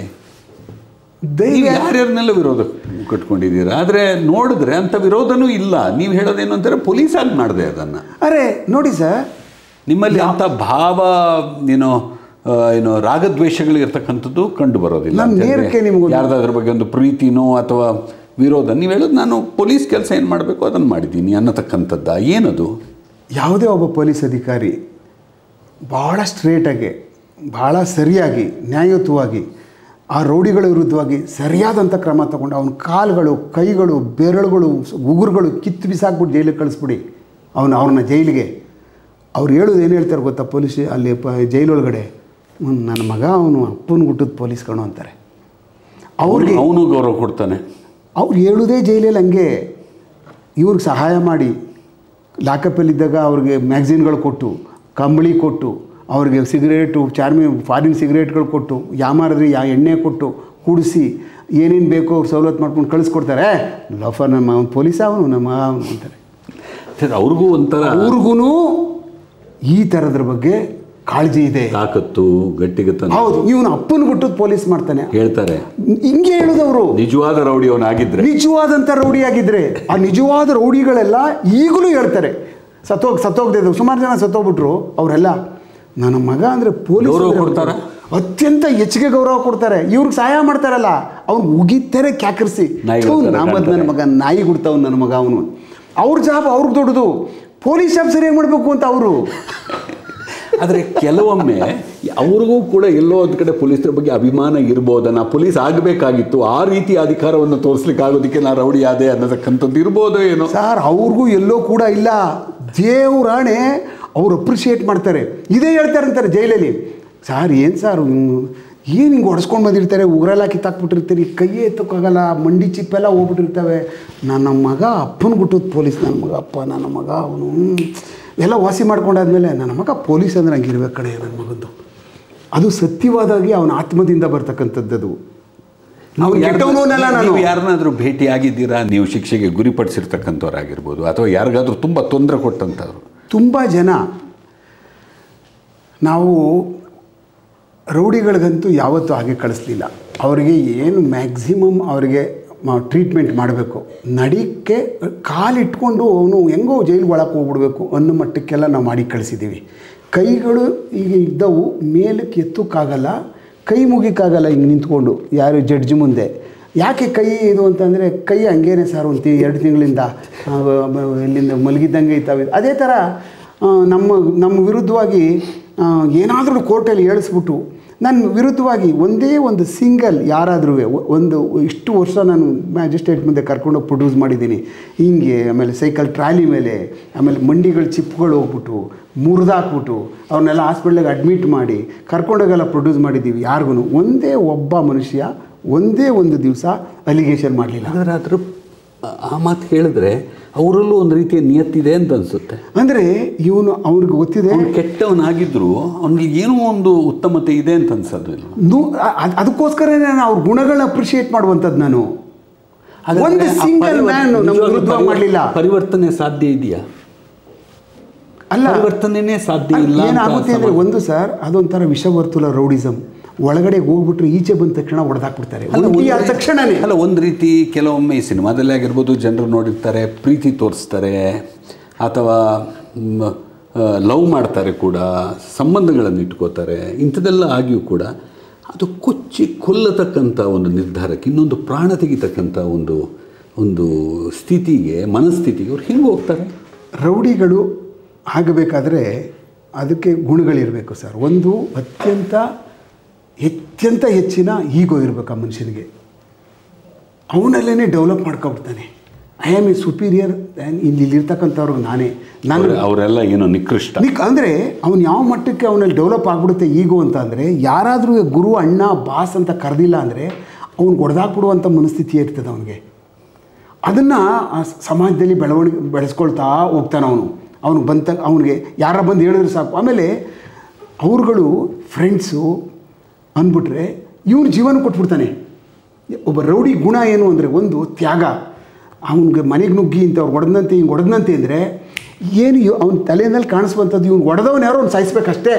ನೀವು ಧೈರ್ಯ ಯಾರ್ಯಾರನ್ನೆಲ್ಲ ವಿರೋಧ ಕಟ್ಕೊಂಡಿದ್ದೀರಾ ಆದರೆ ನೋಡಿದ್ರೆ ಅಂಥ ವಿರೋಧನೂ ಇಲ್ಲ ನೀವು ಹೇಳೋದೇನು ಅಂತಾರೆ ಪೊಲೀಸ್ ಆಗಿ ಮಾಡಿದೆ ಅದನ್ನು ಅರೆ ನೋಡಿ ಸರ್ ನಿಮ್ಮಲ್ಲಿ ಅಂಥ ಭಾವ ಏನೋ ಆ, ಏನೋ ರಾಗದ್ವೇಷಗಳು ಇರ್ತಕ್ಕಂಥದ್ದು ಕಂಡು ಬರೋದಿಲ್ಲ ನಾನು ಅಂತ ಹೇಳಿದ್ರೆ ನೇರಕ್ಕೆ ನಿಮ್ಗೊಂದು- ಯಾರ್ದಾದ್ರ ಬಗ್ಗೆ ಒಂದು ಪ್ರೀತಿನೋ ಅಥವಾ ವಿರೋಧ ನೀವು ಹೇಳೋದು ನಾನು ಪೊಲೀಸ್ ಕೆಲಸ ಏನು ಮಾಡಬೇಕು ಅದನ್ನು ಮಾಡಿದ್ದೀನಿ ಅನ್ನತಕ್ಕಂಥದ್ದ ಏನದು ಯಾವುದೇ ಒಬ್ಬ ಪೊಲೀಸ್ ಅಧಿಕಾರಿ ಭಾಳ ಸ್ಟ್ರೇಟಾಗಿ ಭಾಳ ಸರಿಯಾಗಿ ನ್ಯಾಯಯುತವಾಗಿ ಆ ರೌಡಿಗಳ ವಿರುದ್ಧವಾಗಿ ಸರಿಯಾದಂಥ ಕ್ರಮ ತಗೊಂಡು ಅವನ ಕಾಲುಗಳು ಕೈಗಳು ಬೆರಳುಗಳು ಉಗುರುಗಳು ಕಿತ್ತು ಬಿಸಾಕ್ಬಿಟ್ಟು ಜೈಲಿಗೆ ಕಳಿಸ್ಬಿಡಿ ಅವನು ಅವ್ರನ್ನ ಜೈಲಿಗೆ ಅವ್ರು ಹೇಳೋದು ಏನು ಹೇಳ್ತಾರೆ ಗೊತ್ತಾ ಪೊಲೀಸ್ ಅಲ್ಲಿ ಪ ಜೈಲೊಳಗಡೆ ಹ್ಮ್, ನನ್ನ ಮಗ ಅವನು ಅಪ್ಪನ ಹುಟ್ಟದ ಪೊಲೀಸ್ ಕಣೋ ಅಂತಾರೆ ಅವ್ರಿಗೆ ಅವನು ಗೌರವ ಕೊಡ್ತಾನೆ ಅವ್ರು ಹೇಳುವುದೇ ಜೈಲಲ್ಲಿ ಹಂಗೆ ಇವ್ರಿಗೆ ಸಹಾಯ ಮಾಡಿ ಲಾಕಪ್ಪಲ್ಲಿದ್ದಾಗ ಅವ್ರಿಗೆ ಮ್ಯಾಗ್ಝಿನ್ಗಳು ಕೊಟ್ಟು ಕಂಬಳಿ ಕೊಟ್ಟು ಅವ್ರಿಗೆ ಸಿಗರೇಟು ಚಾರ್ಮಿ ಫಾರಿನ್ ಸಿಗರೇಟ್ಗಳು ಕೊಟ್ಟು ಯಾಮಾರಿದ್ರೆ ಯಾ ಎಣ್ಣೆ ಕೊಟ್ಟು ಕುಡಿಸಿ ಏನೇನು ಬೇಕೋ ಅವ್ರು ಸವಲತ್ತು ಮಾಡ್ಕೊಂಡು ಕಳಿಸ್ಕೊಡ್ತಾರೆ ಲಫರ್ ನಮ್ಮ ಅವ್ನು ಪೊಲೀಸ್ ಅವನು ನಮ್ಮ ಅವನು ಅಂತಾರೆ ಸರ್ ಅವ್ರಿಗೂ ಒಂಥರ ಅವ್ರಿಗೂ ಈ ಥರದ್ರ ಬಗ್ಗೆ ಕಾಳಜಿ ಇದೆ ತಾಕತ್ತು ಗಟ್ಟಿಗತನ ಹೌದು ಇವನು ಅಪ್ಪನ ಬಿಟ್ಟು ಪೊಲೀಸ್ ಮಾಡ್ತಾನೆ ಹೇಳ್ತಾರೆ ಹಿಂಗೆ ಹೇಳುದವರು ನಿಜವಾದ ರೌಡಿಯವನಾಗಿದ್ರೆ ನಿಜವಾದಂಥ ರೌಡಿಯಾಗಿದ್ರೆ ಆ ನಿಜವಾದ ರೌಡಿಗಳೆಲ್ಲ ಈಗಲೂ ಹೇಳ್ತಾರೆ ಸತ್ತೋಗ್ ಸತ್ತೋಗ್ದಿದ್ದು ಸುಮಾರು ಜನ ಸತ್ತೋಗ್ಬಿಟ್ರು ಅವರೆಲ್ಲ ನನ್ನ ಮಗ ಅಂದರೆ ಪೊಲೀಸ್ ಗೌರವ ಅಂದ್ರೆ ಕೊಡ್ತಾರಾ? ಅತ್ಯಂತ ಹೆಚ್ಚಿಗೆ ಗೌರವ ಕೊಡ್ತಾರೆ ಇವ್ರಿಗೆ ಸಹಾಯ ಮಾಡ್ತಾರಲ್ಲ ಅವ್ನು ಉಗಿತಾರೆ ಕ್ಯಾಕರಿಸಿ ನಾಯಿ ಥು, ಗುಡ್ತಾರೆ ನಮ್ಮದು ನನ್ನ ಮಗ ನಾಯಿ ಗುಡ್ತಾವ್ ನನ್ನ ಮಗ ಅವನು ಅವ್ರ ಜಾಬ್ ಅವ್ರಿಗೆ ದೊಡ್ಡದು ಪೊಲೀಸ್ ಜಾಬ್ ಸರಿಯಾಗಿ ಮಾಡಬೇಕು ಅಂತ ಅವರು ಆದರೆ ಕೆಲವೊಮ್ಮೆ ಅವ್ರಿಗೂ ಕೂಡ ಎಲ್ಲೋ ಒಂದು ಕಡೆ ಪೊಲೀಸರ ಬಗ್ಗೆ ಅಭಿಮಾನ ಇರ್ಬೋದು ನಾ ಪೊಲೀಸ್ ಆಗಬೇಕಾಗಿತ್ತು ಆ ರೀತಿ ಅಧಿಕಾರವನ್ನು ತೋರಿಸ್ಲಿಕ್ಕೆ ಆಗೋದಕ್ಕೆ ನಾ ರೌಡಿ ಆದೆ ಅನ್ನೋದಕ್ಕಂಥದ್ದು ಇರ್ಬೋದೋ ಏನೋ ಸರ್ ಅವ್ರಿಗೂ ಎಲ್ಲೋ ಕೂಡ ಇಲ್ಲ ದೇವ್ರಾಣೆ ಅವ್ರು ಅಪ್ರಿಷಿಯೇಟ್ ಮಾಡ್ತಾರೆ ಇದೇ ಹೇಳ್ತಾರೆ ಅಂತಾರೆ ಜೈಲಲ್ಲಿ ಸರ್ ಏನು ಸರ್ ಏನು ಹಿಂಗೆ ಹೊಡೆಸ್ಕೊಂಡು ಬಂದಿರ್ತಾರೆ ಉಗ್ರೆಲ್ಲ ಕಿತ್ತಾಕ್ಬಿಟ್ಟಿರ್ತೀರಿ ಕೈಯೇ ಎತ್ತಕ್ಕಾಗಲ್ಲ ಮಂಡಿ ಚಿಪ್ಪೆಲ್ಲ ಹೋಗ್ಬಿಟ್ಟಿರ್ತವೆ ನನ್ನ ಮಗ ಅಪ್ಪನ ಬಿಟ್ಟದ್ದು ಪೊಲೀಸ್ ನನ್ನ ಮಗ ಅಪ್ಪ ನನ್ನ ಮಗ ಅವನು ಎಲ್ಲ ವಾಸಿ ಮಾಡ್ಕೊಂಡಾದ್ಮೇಲೆ ನನ್ನ ಮಗ ಪೊಲೀಸ್ ಅಂದ್ರೆ ಹಂಗೆ ಇರ್ಬೇಕು ಕಡೆ ನನ್ನ ಮಗದ್ದು ಅದು ಸತ್ಯವಾದಾಗಿ ಅವನ ಆತ್ಮದಿಂದ ಬರ್ತಕ್ಕಂಥದ್ದು ಅದು ನಾವು ಕೆಟ್ಟವನು ಅನ್ನಲ್ಲ ನಾನು ನೀವು ಯಾರನ್ನಾದ್ರೂ ಭೇಟಿ ಆಗಿದ್ದೀರಾ ನೀವು ಶಿಕ್ಷೆಗೆ ಗುರಿಪಡಿಸಿರ್ತಕ್ಕಂಥವ್ರಾಗಿರ್ಬೋದು ಅಥವಾ ಯಾರಿಗಾದ್ರೂ ತುಂಬ ತೊಂದರೆ ಕೊಟ್ಟಂಥವ್ರು ತುಂಬ ಜನ ನಾವು ರೌಡಿಗಳಿಗಂತೂ ಯಾವತ್ತೂ ಹಾಗೆ ಕಳಿಸ್ಲಿಲ್ಲ ಅವರಿಗೆ ಏನು ಮ್ಯಾಕ್ಸಿಮಮ್ ಅವರಿಗೆ ಟ್ರೀಟ್ಮೆಂಟ್ ಮಾಡಬೇಕು ನಡಿಕ್ಕೆ ಕಾಲಿಟ್ಕೊಂಡು ಅವನು ಹೆಂಗೋ ಜೈಲಿಗೆ ಒಳಗೆ ಹೋಗ್ಬಿಡ್ಬೇಕು ಅನ್ನೋ ಮಟ್ಟಕ್ಕೆಲ್ಲ ನಾವು ಮಾಡಿ ಕಳಿಸಿದ್ದೀವಿ ಕೈಗಳು ಈಗ ಇದ್ದವು ಮೇಲಕ್ಕೆ ಎತ್ತಕ್ಕಾಗಲ್ಲ ಕೈ ಮುಗಿಕ್ಕಾಗಲ್ಲ ಹಿಂಗೆ ನಿಂತ್ಕೊಂಡು ಯಾರು ಜಡ್ಜ್ ಮುಂದೆ ಯಾಕೆ ಕೈ ಇದು ಅಂತಂದರೆ ಕೈ ಹಂಗೇನೆ ಸರ್ ಒಂದು ತಿ ಎರಡು ತಿಂಗಳಿಂದ ಆ, ಬ- ಇಲ್ಲಿಂದ ಮಲಗಿದ್ದಂಗೆ ಇದ್ದಾವೆ ಅದೇ ಥರ ಆ, ನಮ್ಮ ನಮ್ಮ ವಿರುದ್ಧವಾಗಿ ಏನಾದರೂ ಕೋರ್ಟಲ್ಲಿ ಹೇಳಿಸ್ಬಿಟ್ಟು ನನ್ನ ವಿರುದ್ಧವಾಗಿ ಒಂದೇ ಒಂದು ಸಿಂಗಲ್ ಯಾರಾದ್ರೂ ಒಂದು ಇಷ್ಟು ವರ್ಷ ನಾನು ಮ್ಯಾಜಿಸ್ಟ್ರೇಟ್ ಮುಂದೆ ಕರ್ಕೊಂಡೋಗಿ ಪ್ರೊಡ್ಯೂಸ್ ಮಾಡಿದ್ದೀನಿ ಹಿಂಗೆ ಆಮೇಲೆ ಸೈಕಲ್ ಟ್ರಾಲಿ ಮೇಲೆ ಆಮೇಲೆ ಮಂಡಿಗಳ ಚಿಪ್ಗಳು ಹೋಗ್ಬಿಟ್ಟು ಮುರಿದಾಕ್ಬಿಟ್ಟು ಅವ್ರನ್ನೆಲ್ಲ ಹಾಸ್ಪಿಟ್ಲಿಗೆ ಅಡ್ಮಿಟ್ ಮಾಡಿ ಕರ್ಕೊಂಡೋಗೆಲ್ಲ ಪ್ರೊಡ್ಯೂಸ್ ಮಾಡಿದ್ದೀವಿ ಯಾರಿಗೂ ಒಂದೇ ಒಬ್ಬ ಮನುಷ್ಯ ಒಂದೇ ಒಂದು ದಿವಸ ಅಲಿಗೇಷನ್ ಮಾಡಲಿಲ್ಲ ಹಾಗಾದ್ರೆ ಅದ್ರ ಆ ಮಾತು ಹೇಳಿದ್ರೆ ಅವರಲ್ಲೂ ಒಂದು ರೀತಿಯ ನಿಯತ್ತಿದೆ ಅಂತ ಅನ್ಸುತ್ತೆ ಅಂದರೆ ಇವನು ಅವ್ರಿಗೆ ಗೊತ್ತಿದೆ ಅವ್ನು ಕೆಟ್ಟವನಾಗಿದ್ರು ಅವನಲ್ಲಿ ಏನೋ ಒಂದು ಉತ್ತಮತೆ ಇದೆ ಅಂತ ಅನ್ಸೋದು ಇಲ್ಲ ನೂ ಅದ್- ಅದಕ್ಕೋಸ್ಕರನೇ ನಾನು ಅವ್ರ ಗುಣಗಳನ್ನ ಅಪ್ರಿಷಿಯೇಟ್ ಮಾಡುವಂಥದ್ದು ನಾನು ಹಾಗಾದ್ರೆ ಒಂದು ಆ ಸಿಂಗಲ್ ಪರಿವರ್ತನೆ- ಮ್ಯಾನ್ ನಮ್ಮ ನಿಜವಾಗ್ಲೂ ವಿರುದ್ಧ ಪರಿವರ್- ಮಾಡಲಿಲ್ಲ ಪರಿವರ್ತನೆ ಸಾಧ್ಯ ಇದೆಯಾ ಅಲ್ಲ ಪರಿವರ್ತನೆನೇ ಸಾಧ್ಯ ಇಲ್ಲ ಅಂತ ಏನಾಗುತ್ತೆ ಅಂದರೆ ಸಮ- ಒಂದು ಸರ್ ಅದೊಂಥರ ವಿಷವರ್ತುಲ ರೌಡಿಸಮ್ ಒಳಗಡೆ ಹೋಗ್ಬಿಟ್ರೆ ಈಚೆ ಬಂದ ತಕ್ಷಣ ಹೊಡೆದಾಕ್ಬಿಡ್ತಾರೆ ಅಲ್ಲ, ಒಂಟಿ ಒಂದು ಆದ ರೀತಿ- ತಕ್ಷಣನೇ ಅಲ್ಲ ಒಂದು ರೀತಿ ಕೆಲವೊಮ್ಮೆ ಈ ಸಿನಿಮಾದಲ್ಲಿ ಆಗಿರ್ಬೋದು ಜನರು ನೋಡಿರ್ತಾರೆ ಪ್ರೀತಿ ತೋರಿಸ್ತಾರೆ ಅಥವಾ ಲವ್ ಮಾಡ್ತಾರೆ ಕೂಡ ಸಂಬಂಧಗಳನ್ನು ಇಟ್ಕೋತಾರೆ ಇಂಥದ್ದೆಲ್ಲ ಆಗಿಯೂ ಕೂಡ ಅದು ಕೊಚ್ಚಿ ಕೊಲ್ಲತಕ್ಕಂಥ ಒಂದು ನಿರ್ಧಾರಕ್ಕೆ ಇನ್ನೊಂದು ಪ್ರಾಣ ತೆಗಿತಕ್ಕಂಥ ಒಂದು ಒಂದು ಸ್ಥಿತಿಗೆ ಮನಸ್ಥಿತಿಗೆ ಅವ್ರು ಹೆಂಗೆ ಹೋಗ್ತಾರೆ ರೌಡಿಗಳು ಆಗಬೇಕಾದ್ರೆ ಅದಕ್ಕೆ ಗುಣಗಳಿರಬೇಕು ಸರ್ ಒಂದು ಅತ್ಯಂತ ಅತ್ಯಂತ ಹೆಚ್ಚಿನ ಈಗೋ ಇರಬೇಕು ಆ ಮನುಷ್ಯನಿಗೆ ಅವನಲ್ಲೇ ಡೆವಲಪ್ ಮಾಡ್ಕೊಬಿಡ್ತಾನೆ ಐ ಆಮ್ ಎ ಸುಪೀರಿಯರ್ ಇಲ್ಲಿ ಇಲ್ಲಿರ್ತಕ್ಕಂಥವ್ರಿಗೆ ನಾನೇ ನಾನು ಅವ್ರ- ಅವರೆಲ್ಲ ಏನೋ ನಿಕೃಷ್ಟ ನಿಕ್ ಅಂದರೆ ಅವನು ಯಾವ ಮಟ್ಟಕ್ಕೆ ಅವನಲ್ಲಿ ಡೆವಲಪ್ ಆಗ್ಬಿಡುತ್ತೆ ಈಗೋ ಅಂತ ಅಂದರೆ ಯಾರಾದರೂ ಗುರು ಅಣ್ಣ ಬಾಸ್ ಅಂತ ಕರೆದಿಲ್ಲ ಅಂದರೆ ಅವ್ನು ಹೊಡೆದಾಕ್ಬಿಡುವಂಥ ಮನಸ್ಥಿತಿ ಇರ್ತದೆ ಅವನಿಗೆ ಅದನ್ನು ಸಮಾಜದಲ್ಲಿ ಬೆಳವಣಿಗೆ ಬೆಳೆಸ್ಕೊಳ್ತಾ ಹೋಗ್ತಾನೆ ಅವನು ಅವನು ಬಂತ ಅವನಿಗೆ ಯಾರ ಬಂದು ಹೇಳಿದ್ರೆ ಸಾಕು ಆಮೇಲೆ ಅವ್ರುಗಳು ಫ್ರೆಂಡ್ಸು ಅಂದ್ಬಿಟ್ರೆ ಇವನು ಜೀವನ ಕೊಟ್ಬಿಡ್ತಾನೆ ಒಬ್ಬ ರೌಡಿ ಗುಣ ಏನು ಅಂದರೆ ಒಂದು ತ್ಯಾಗ ಅವನಿಗೆ ಮನೆಗೆ ನುಗ್ಗಿ ಅಂತ ಅವ್ರು ಹೊಡೆದಂತೆ ಹಿಂಗೆ ಹೊಡೆದಂತೆ ಅಂದರೆ ಏನು ಅವನ ತಲೆಯಲ್ಲಿ ಕಾಣಿಸುವಂಥದ್ದು ಇವ್ನು ಹೊಡೆದವನು ಯಾರೋ ಅವ್ನು ಸಾಯಿಸ್ಬೇಕಷ್ಟೇ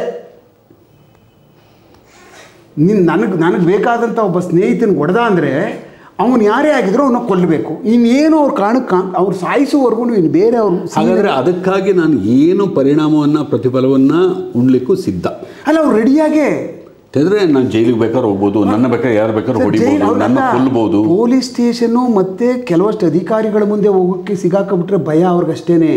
ನೀನು ನನಗೆ ನನಗೆ ಬೇಕಾದಂಥ ಒಬ್ಬ ಸ್ನೇಹಿತನ ಹೊಡೆದ ಅಂದರೆ ಅವನು ಯಾರೇ ಆಗಿದ್ರು ಅವನ್ನ ಕೊಲ್ಲಬೇಕು ಇನ್ನೇನು ಅವ್ರ ಕಾರಣಕ್ಕೆ ಅವ್ರು ಸಾಯಿಸುವವರೆಗೂ ಇನ್ನು ಬೇರೆ ಅವ್ರು ಹಾಗಾದರೆ ಅದಕ್ಕಾಗಿ ನಾನು ಏನು ಪರಿಣಾಮವನ್ನು ಪ್ರತಿಫಲವನ್ನು ಉಣ್ಲಿಕ್ಕೂ ಸಿದ್ಧ ಅಲ್ಲ ಅವ್ರು ರೆಡಿಯಾಗೇ ಯಾಕಂದ್ರೆ ನಾನು ಜೈಲಿಗೆ ಬೇಕಾದ್ರೆ ಹೋಗ್ಬೋದು ನನ್ನ ಬೇಕಾದ್ರೆ ಯಾರು ಬೇಕಾದ್ರೆ ಹೊಡಿಬೋದು ನನ್ನ ಕೊಲ್ಬೋದು ಪೊಲೀಸ್ ಸ್ಟೇಷನ್ನು ಮತ್ತೆ ಕೆಲವಷ್ಟು ಅಧಿಕಾರಿಗಳ ಮುಂದೆ ಹೋಗೋಕ್ಕೆ ಸಿಗಾಕೊಂಬಿಟ್ರೆ ಭಯ ಅವ್ರಿಗಷ್ಟೇನೆ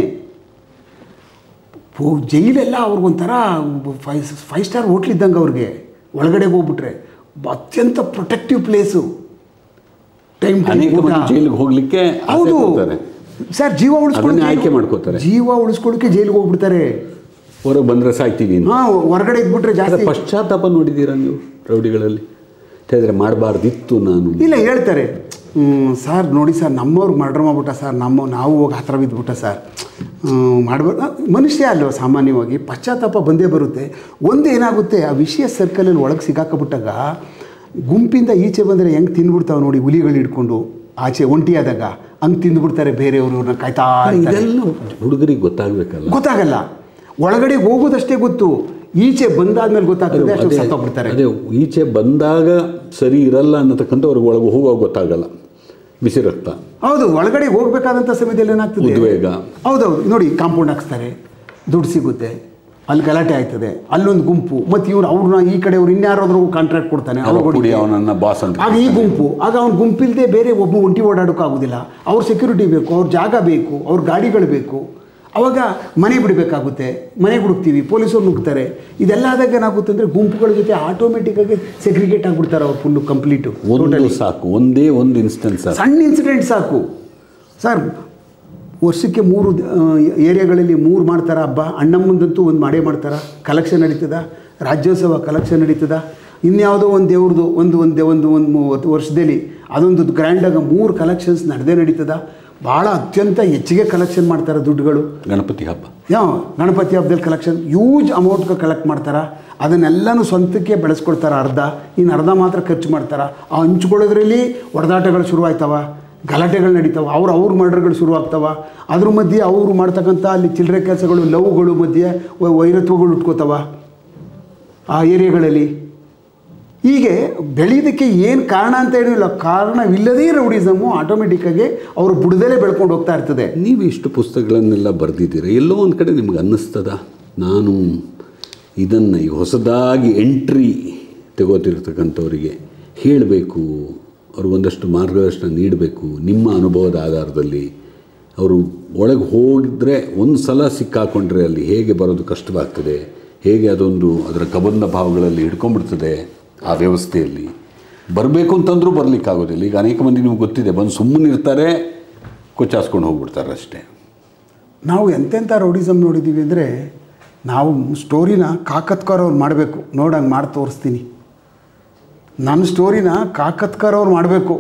ಪೋ ಜೈಲೆಲ್ಲ ಅವ್ರಿಗೊಂಥರ ಫೈ ಫೈವ್ ಸ್ಟಾರ್ ಹೋಟ್ಲ್ ಇದ್ದಂಗೆ ಅವ್ರಿಗೆ ಒಳಗಡೆ ಹೋಗ್ಬಿಟ್ರೆ ಅತ್ಯಂತ ಪ್ರೊಟೆಕ್ಟಿವ್ ಪ್ಲೇಸು ಟೈಮ್ ಅನೇಕ ಮಂದಿ ಜೈಲಿಗೆ ಹೋಗ್ಲಿಕ್ಕೆ ಆಸೆ ಹೌದು ಪಡ್ತಾರೆ. ಸರ್ ಜೀವ ಅದನ್ನೇ ಉಳಿಸ್ಕೊಳ್ಳಿ ಆಯ್ಕೆ ಮಾಡ್ಕೋತಾರೆ. ಜೀವ ಉಳಿಸ್ಕೊಳ್ಳೋಕೆ ಜೈಲಿಗೆ ಹೋಗ್ಬಿಡ್ತಾರೆ ಹೊರಗೆ ಬಂದರೆ ಸಾಯ್ತೀವಿ ಅಂತ. ಹಾಂ ಹೊರಗಡೆ ಇದ್ಬಿಟ್ರೆ ಅದ್ರ ಜಾಸ್ತಿ ಪಶ್ಚಾತ್ತಾಪ ನೋಡಿದ್ದೀರಾ ನೀವು ರೌಡಿಗಳಲ್ಲಿ ಹೇಳಿದ್ರೆ ಮಾಡಬಾರ್ದಿತ್ತು ನಾನು ಇಲ್ಲ ಹೇಳ್ತಾರೆ ಹ್ಮ್, ಸರ್ ನೋಡಿ ಸರ್ ನಮ್ಮವ್ರಿಗೆ ಮರ್ಡರ್ ಮಾಡ್ಬಿಟ್ಟ ಸರ್ ನಮ್ಮ ನಾವು ಹೋಗಿ ಹತ್ರ ಬಿದ್ದುಬಿಟ್ಟ ಸರ್ ಮಾಡಬಾರ್ದು ಮನುಷ್ಯ ಅಲ್ವ ಸಾಮಾನ್ಯವಾಗಿ ಪಶ್ಚಾತ್ತಾಪ ಬಂದೇ ಬರುತ್ತೆ ಒಂದು ಏನಾಗುತ್ತೆ ಆ ವಿಷಯ ಸರ್ಕಲಲ್ಲಿ ಒಳಗೆ ಸಿಗಾಕಬಿಟ್ಟಾಗ ಗುಂಪಿಂದ ಈಚೆ ಬಂದರೆ ಹೆಂಗೆ ತಿಂದ್ಬಿಡ್ತಾವೆ ನೋಡಿ ಹುಲಿಗಳು ಹಿಡ್ಕೊಂಡು ಆಚೆ ಒಂಟಿಯಾದಾಗ ಹಂಗೆ ತಿಂದ್ಬಿಡ್ತಾರೆ ಬೇರೆಯವರು ಇವ್ರನ್ನ ಕಾಯ್ತಾ ಇರ್ತಾರೆ. ಇದೆಲ್ಲ ಹುಡುಗರಿಗೆ ಗೊತ್ತಾಗಬೇಕಲ್ಲ ಗೊತ್ತಾಗಲ್ಲ ಒಳಗಡೆ ಹೋಗೋದಷ್ಟೇ ಗೊತ್ತು ಈಚೆ ಬಂದಾದ್ಮೇಲೆ ಗೊತ್ತಾಗ್ತದೆ ಅಷ್ಟು ಅದೇ ಸತ್ತೋಗ್ಬಿಡ್ತಾರೆ ಅದೇ ಈಚೆ ಬಂದಾಗ ಸರಿ ಇರಲ್ಲ ಅನ್ನತಕ್ಕಂಥ ಅವ್ರಿಗೆ ಒಳಗೆ ಹೋಗುವಾಗ ಗೊತ್ತಾಗಲ್ಲ ಬಿಸಿ ರಕ್ತ ಹೌದು ಒಳಗಡೆ ಹೋಗ್ಬೇಕಾದಂಥ ಸಮಯದಲ್ಲಿ ಏನಾಗ್ತದೆ ಉದ್ವೇಗ. ಹೌದೌದು ನೋಡಿ ಕಾಂಪೌಂಡ್ ಹಾಕ್ಸ್ತಾರೆ ದುಡ್ಡು ಸಿಗುತ್ತೆ ಅಲ್ಲಿ ಗಲಾಟೆ ಆಯ್ತದೆ ಅಲ್ಲೊಂದು ಗುಂಪು ಮತ್ತು ಇವ್ರು ಅವ್ರನ್ನ ಈ ಕಡೆ ಅವ್ರು ಇನ್ಯಾರಾದ್ರೂ ಕಾಂಟ್ರಾಕ್ಟ್ ಕೊಡ್ತಾನೆ ಅವ್ರ ಅವ್ರು ಪುಡಿ ಅವನನ್ನ ಬಾಸ್ ಅಂತ ಆಗ ಈ ಗುಂಪು ಆಗ ಅವ್ನ ಗುಂಪಿಲ್ಲದೆ ಬೇರೆ ಒಬ್ಬ ಒಂಟಿ ಓಡಾಡೋಕ್ಕಾಗೋದಿಲ್ಲ ಅವ್ರ ಸೆಕ್ಯೂರಿಟಿ ಬೇಕು ಅವ್ರ ಜಾಗ ಬೇಕು ಅವ್ರ ಗಾಡಿಗಳು ಬೇಕು ಅವಾಗ ಮನೆ ಬಿಡಬೇಕಾಗುತ್ತೆ ಮನೆ ಹುಡುಕ್ತೀವಿ ಪೊಲೀಸರು ನುಗ್ತಾರೆ ಇದೆಲ್ಲ ಆದಾಗ ಏನಾಗುತ್ತೆ ಅಂದರೆ ಗುಂಪುಗಳ ಜೊತೆ ಆಟೋಮೆಟಿಕ್ಕಾಗಿ ಸೆಗ್ರಿಗೇಟ್ ಆಗಿಬಿಡ್ತಾರೆ ಅವ್ರು ಫುಲ್ಲು ಕಂಪ್ಲೀಟು ಒಂದು ಸಾಕು ಒಂದೇ ಒಂದು ಇನ್ಸ್ಟೆನ್ಸ್ ಸಾಕು ಸಣ್ಣ ಇನ್ಸಿಡೆಂಟ್ ಸಾಕು ಸರ್ ವರ್ಷಕ್ಕೆ ಮೂರು ಆ, ಏರಿಯಾಗಳಲ್ಲಿ ಮೂರು ಮಾಡ್ತಾರ ಹಬ್ಬ ಅಣ್ಣಮ್ಮಂದಂತೂ ಒಂದು ಮಾಡೇ ಮಾಡ್ತಾರ ಕಲೆಕ್ಷನ್ ನಡೀತದ ರಾಜ್ಯೋತ್ಸವ ಕಲೆಕ್ಷನ್ ನಡೀತದ ಇನ್ಯಾವುದೋ ಒಂದು ದೇವ್ರದ್ದು ಒಂದು ಒಂದು ಒಂದು ಒಂದು ಮೂವತ್ತು ವರ್ಷದಲ್ಲಿ ಅದೊಂದು ಗ್ರ್ಯಾಂಡಾಗಿ ಮೂರು ಕಲೆಕ್ಷನ್ಸ್ ನಡೆದೇ ನಡೀತದ ಭಾಳ ಅತ್ಯಂತ ಹೆಚ್ಚಿಗೆ ಕಲೆಕ್ಷನ್ ಮಾಡ್ತಾರೆ ದುಡ್ಡುಗಳು ಗಣಪತಿ ಹಬ್ಬ ಯಾವ ಗಣಪತಿ ಹಬ್ಬದಲ್ಲಿ ಕಲೆಕ್ಷನ್ ಯೂಜ್ ಅಮೌಂಟ್ಗೆ ಕಲೆಕ್ಟ್ ಮಾಡ್ತಾರೆ ಅದನ್ನೆಲ್ಲನೂ ಸ್ವಂತಕ್ಕೆ ಬೆಳೆಸ್ಕೊಡ್ತಾರೆ ಅರ್ಧ ಇನ್ನು ಅರ್ಧ ಮಾತ್ರ ಖರ್ಚು ಮಾಡ್ತಾರೆ ಆ ಹಂಚ್ಕೊಳ್ಳೋದ್ರಲ್ಲಿ ಹೊಡೆದಾಟಗಳು ಶುರುವಾಯ್ತವ ಗಲಾಟೆಗಳು ನಡೀತಾವ ಅವ್ರು ಅವ್ರ ಮರ್ಡರ್ಗಳು ಶುರುವಾಗ್ತವ ಅದ್ರ ಮಧ್ಯೆ ಅವರು ಮಾಡ್ತಕ್ಕಂಥ ಅಲ್ಲಿ ಚಿಲ್ಲರೆ ಕೆಲಸಗಳು ಲವ್ಗಳು ಮಧ್ಯೆ ವೈ- ವೈರತ್ವಗಳು ಉಟ್ಕೋತಾವ ಆ ಏರಿಯಾಗಳಲ್ಲಿ ಹೀಗೆ ಬೆಳೆಯೋದಕ್ಕೆ ಏನು ಕಾರಣ ಅಂತ ಏನಿಲ್ಲ ಕಾರಣವಿಲ್ಲದೇ ರೌಡಿಸಮು ಆಟೋಮೆಟಿಕ್ಕಾಗಿ ಅವರು ಬುಡದಲ್ಲೇ ಬೆಳ್ಕೊಂಡು ಹೋಗ್ತಾ ಇರ್ತದೆ ನೀವು ಇಷ್ಟು ಪುಸ್ತಕಗಳನ್ನೆಲ್ಲ ಬರೆದಿದ್ದೀರ ಎಲ್ಲೋ ಒಂದು ಕಡೆ ನಿಮ್ಗೆ ಅನ್ನಿಸ್ತದ ನಾನು ಇದನ್ನು ಈ ಹೊಸದಾಗಿ ಎಂಟ್ರಿ ತಗೋತಿರ್ತಕ್ಕಂಥವರಿಗೆ ಹೇಳಬೇಕು ಅವ್ರಿಗೊಂದಷ್ಟು ಮಾರ್ಗದರ್ಶನ ನೀಡಬೇಕು ನಿಮ್ಮ ಅನುಭವದ ಆಧಾರದಲ್ಲಿ ಅವರು ಒಳಗೆ ಹೋಗಿದ್ರೆ ಒಂದು ಸಲ ಸಿಕ್ಕಾಕೊಂಡ್ರೆ ಅಲ್ಲಿ ಹೇಗೆ ಬರೋದು ಕಷ್ಟವಾಗ್ತದೆ ಹೇಗೆ ಅದೊಂದು ಅದರ ಕಬಂಧ ಭಾವಗಳಲ್ಲಿ ಹಿಡ್ಕೊಂಡ್ಬಿಡ್ತದೆ ಆ ವ್ಯವಸ್ಥೆಯಲ್ಲಿ ಬರಬೇಕು ಅಂತಂದ್ರೂ ಬರಲಿಕ್ಕಾಗೋದಿಲ್ಲ ಈಗ ಅನೇಕ ಮಂದಿ ನಿಮ್ಗೆ ಗೊತ್ತಿದೆ ಬಂದು ಸುಮ್ಮನೆ ಇರ್ತಾರೆ ಕೊಚ್ಚಾಸ್ಕೊಂಡು ಹೋಗ್ಬಿಡ್ತಾರೆ ಅಷ್ಟೇ ನಾವು ಎಂತೆಂಥ ರೌಡಿಸಮ್ ನೋಡಿದ್ದೀವಿ ಅಂದರೆ ನಾವು ಸ್ಟೋರಿನ ಕಾಕತ್ಕರ್ ಅವ್ರು ಮಾಡಬೇಕು ನೋಡಂಗೆ ಮಾಡಿ ತೋರಿಸ್ತೀನಿ ನನ್ನ ಸ್ಟೋರಿನ ಕಾಕತ್ಕರ್ ಅವ್ರು ಮಾಡಬೇಕು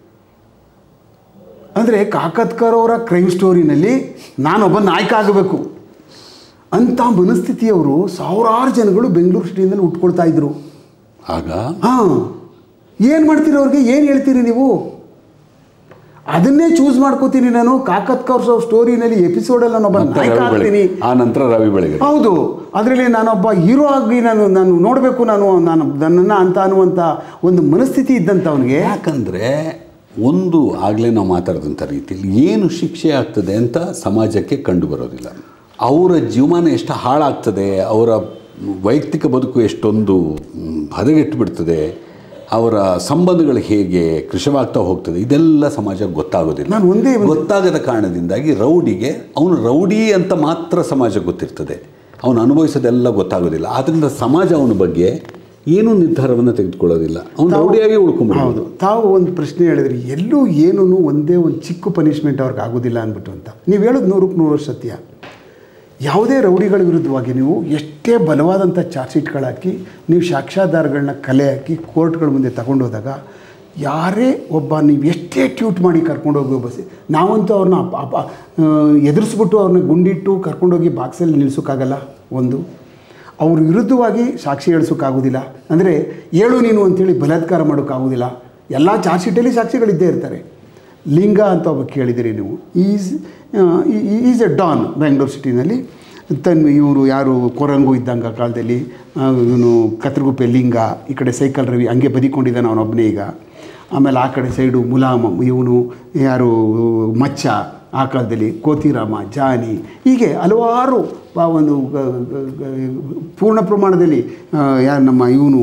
ಅಂದರೆ ಕಾಕತ್ಕರ್ ಅವರ ಕ್ರೈಮ್ ಸ್ಟೋರಿನಲ್ಲಿ ನಾನೊಬ್ಬ ನಾಯಕ ಆಗಬೇಕು ಅಂಥ ಮನಸ್ಥಿತಿಯವರು ಸಾವಿರಾರು ಜನಗಳು ಬೆಂಗಳೂರು ಸಿಟಿಯಿಂದಲೇ ಉಟ್ಕೊಳ್ತಾ ಇದ್ರು ಆಗ ಹಾಂ ಏನು ಮಾಡ್ತೀರಿ ಅವ್ರಿಗೆ ಏನು ಹೇಳ್ತೀರಿ ನೀವು ಅದನ್ನೇ ಚೂಸ್ ಮಾಡ್ಕೋತೀನಿ ನಾನು ಕಾಕತ್ಕರ್ ಸ್ಟೋರಿನಲ್ಲಿ ಎಪಿಸೋಡಲ್ಲಿ ನಾನೊಬ್ಬ ಮತ್ತೆ ನಾಯಕ ರವಿ ಬೆಳಗೆ ಆಗ್ತೀನಿ ಆ ನಂತರ ರವಿ ಬೆಳಗ್ಗೆ ಹೌದು ಅದರಲ್ಲಿ ನಾನೊಬ್ಬ ಹೀರೋ ಆಗಿ ನಾನು ನಾನು ನೋಡಬೇಕು ನಾನು ನಾನು ನನ್ನನ್ನು ಅಂತ ಅನ್ನುವಂಥ ಒಂದು ಮನಸ್ಥಿತಿ ಇದ್ದಂಥ ಅವನಿಗೆ ಯಾಕಂದರೆ ಒಂದು ಆಗಲೇ ನಾವು ಮಾತಾಡಿದಂಥ ರೀತಿಯಲ್ಲಿ ಏನು ಶಿಕ್ಷೆ ಆಗ್ತದೆ ಅಂತ ಸಮಾಜಕ್ಕೆ ಕಂಡು ಬರೋದಿಲ್ಲ ಅವರ ಜೀವಮಾನ ಎಷ್ಟು ಹಾಳಾಗ್ತದೆ ಅವರ ವೈಯಕ್ತಿಕ ಬದುಕು ಎಷ್ಟೊಂದು ಮ್, ಹದಗೆಟ್ಟು ಬಿಡ್ತದೆ ಅವರ ಸಂಬಂಧಗಳು ಹೇಗೆ ಕೃಶವಾಗ್ತಾ ಹೋಗ್ತದೆ ಇದೆಲ್ಲ ಸಮಾಜಕ್ಕೆ ಗೊತ್ತಾಗೋದಿಲ್ಲ ನಾನು ಒಂದೇ ಒಂದು- ಗೊತ್ತಾಗದ ಕಾರಣದಿಂದಾಗಿ ರೌಡಿಗೆ ಅವನು ರೌಡಿ ಅಂತ ಮಾತ್ರ ಸಮಾಜಕ್ಕೆ ಗೊತ್ತಿರ್ತದೆ ಅವನು ಅನುಭವಿಸೋದೆಲ್ಲ ಗೊತ್ತಾಗೋದಿಲ್ಲ ಆದ್ದರಿಂದ ಸಮಾಜ ಅವನ ಬಗ್ಗೆ ಏನೂ ನಿರ್ಧಾರವನ್ನು ತೆಗೆದುಕೊಳ್ಳೋದಿಲ್ಲ ಅವನು ರೌಡಿಯಾಗಿ ಉಳ್ಕೊಂಡ್ಬಿಡೋದು ಹೌದು ತಾವು ಒಂದು ಪ್ರಶ್ನೆ ಹೇಳಿದ್ರಿ ಎಲ್ಲೂ ಏನೂ ಒಂದೇ ಒಂದು ಚಿಕ್ಕ ಪನಿಷ್ಮೆಂಟ್ ಅವ್ರಿಗೆ ಆಗೋದಿಲ್ಲ ಅಂದ್ಬಿಟ್ಟು ಅಂತ ನೀವು ಹೇಳೋದು ನೂರಕ್ಕೆ ನೂರು ಸತ್ಯ ಯಾವುದೇ ರೌಡಿಗಳ ವಿರುದ್ಧವಾಗಿ ನೀವು ಎಷ್ಟೇ ಬಲವಾದಂಥ ಚಾರ್ಜ್ ಶೀಟ್ಗಳು ಹಾಕಿ ನೀವು ಸಾಕ್ಷ್ಯಾಧಾರಗಳನ್ನ ಕಲೆ ಹಾಕಿ ಕೋರ್ಟ್ಗಳ ಮುಂದೆ ತಗೊಂಡೋದಾಗ ಯಾರೇ ಒಬ್ಬ ನೀವು ಎಷ್ಟೇ ಟ್ಯೂಟ್ ಮಾಡಿ ಕರ್ಕೊಂಡೋಗಿ ಬಸ್ ನಾವಂತೂ ಅವ್ರನ್ನ ಅಪ ಅಪ ಎದುರಿಸ್ಬಿಟ್ಟು ಅವ್ರನ್ನ ಗುಂಡಿಟ್ಟು ಕರ್ಕೊಂಡೋಗಿ ಬಾಕ್ಸಲ್ಲಿ ನಿಲ್ಲಿಸೋಕ್ಕಾಗಲ್ಲ ಒಂದು ಅವ್ರ ವಿರುದ್ಧವಾಗಿ ಸಾಕ್ಷಿ ಹೇಳಿಸೋಕ್ಕಾಗೋದಿಲ್ಲ ಅಂದರೆ ಹೇಳು ನೀನು ಅಂತೇಳಿ ಬಲಾತ್ಕಾರ ಮಾಡೋಕ್ಕಾಗೋದಿಲ್ಲ ಎಲ್ಲ ಚಾರ್ಜ್ ಶೀಟಲ್ಲಿ ಸಾಕ್ಷಿಗಳಿದ್ದೇ ಇರ್ತಾರೆ ಲಿಂಗ ಅಂತ ಒಬ್ಬ ಕೇಳಿದಿರಿ ನೀವು is is a don Bengaluru ಸಿಟಿನಲ್ಲಿ ತನ್ನ ಇವರು ಯಾರು ಕೊರಂಗು ಇದ್ದಂಗೆ ಆ ಕಾಲದಲ್ಲಿ ಇವನು ಕತ್ರಗುಪ್ಪೆ ಲಿಂಗ ಈ ಕಡೆ ಸೈಕಲ್ ರವಿ ಹಂಗೆ ಬದಿಕೊಂಡಿದ್ದಾನೆ ಅವನೊಬ್ಬನೇ ಈಗ ಆಮೇಲೆ ಆ ಕಡೆ ಸೈಡು ಮುಲಾಮ ಇವನು ಯಾರು ಮಚ್ಚ ಆ ಕಾಲದಲ್ಲಿ ಕೋತಿರಾಮ ಜಾನಿ ಹೀಗೆ ಹಲವಾರು ಆ ಒಂದು ಗ- ಗ- ಗ- ಪೂರ್ಣ ಪ್ರಮಾಣದಲ್ಲಿ ಆ, ಯಾರು ನಮ್ಮ ಇವನು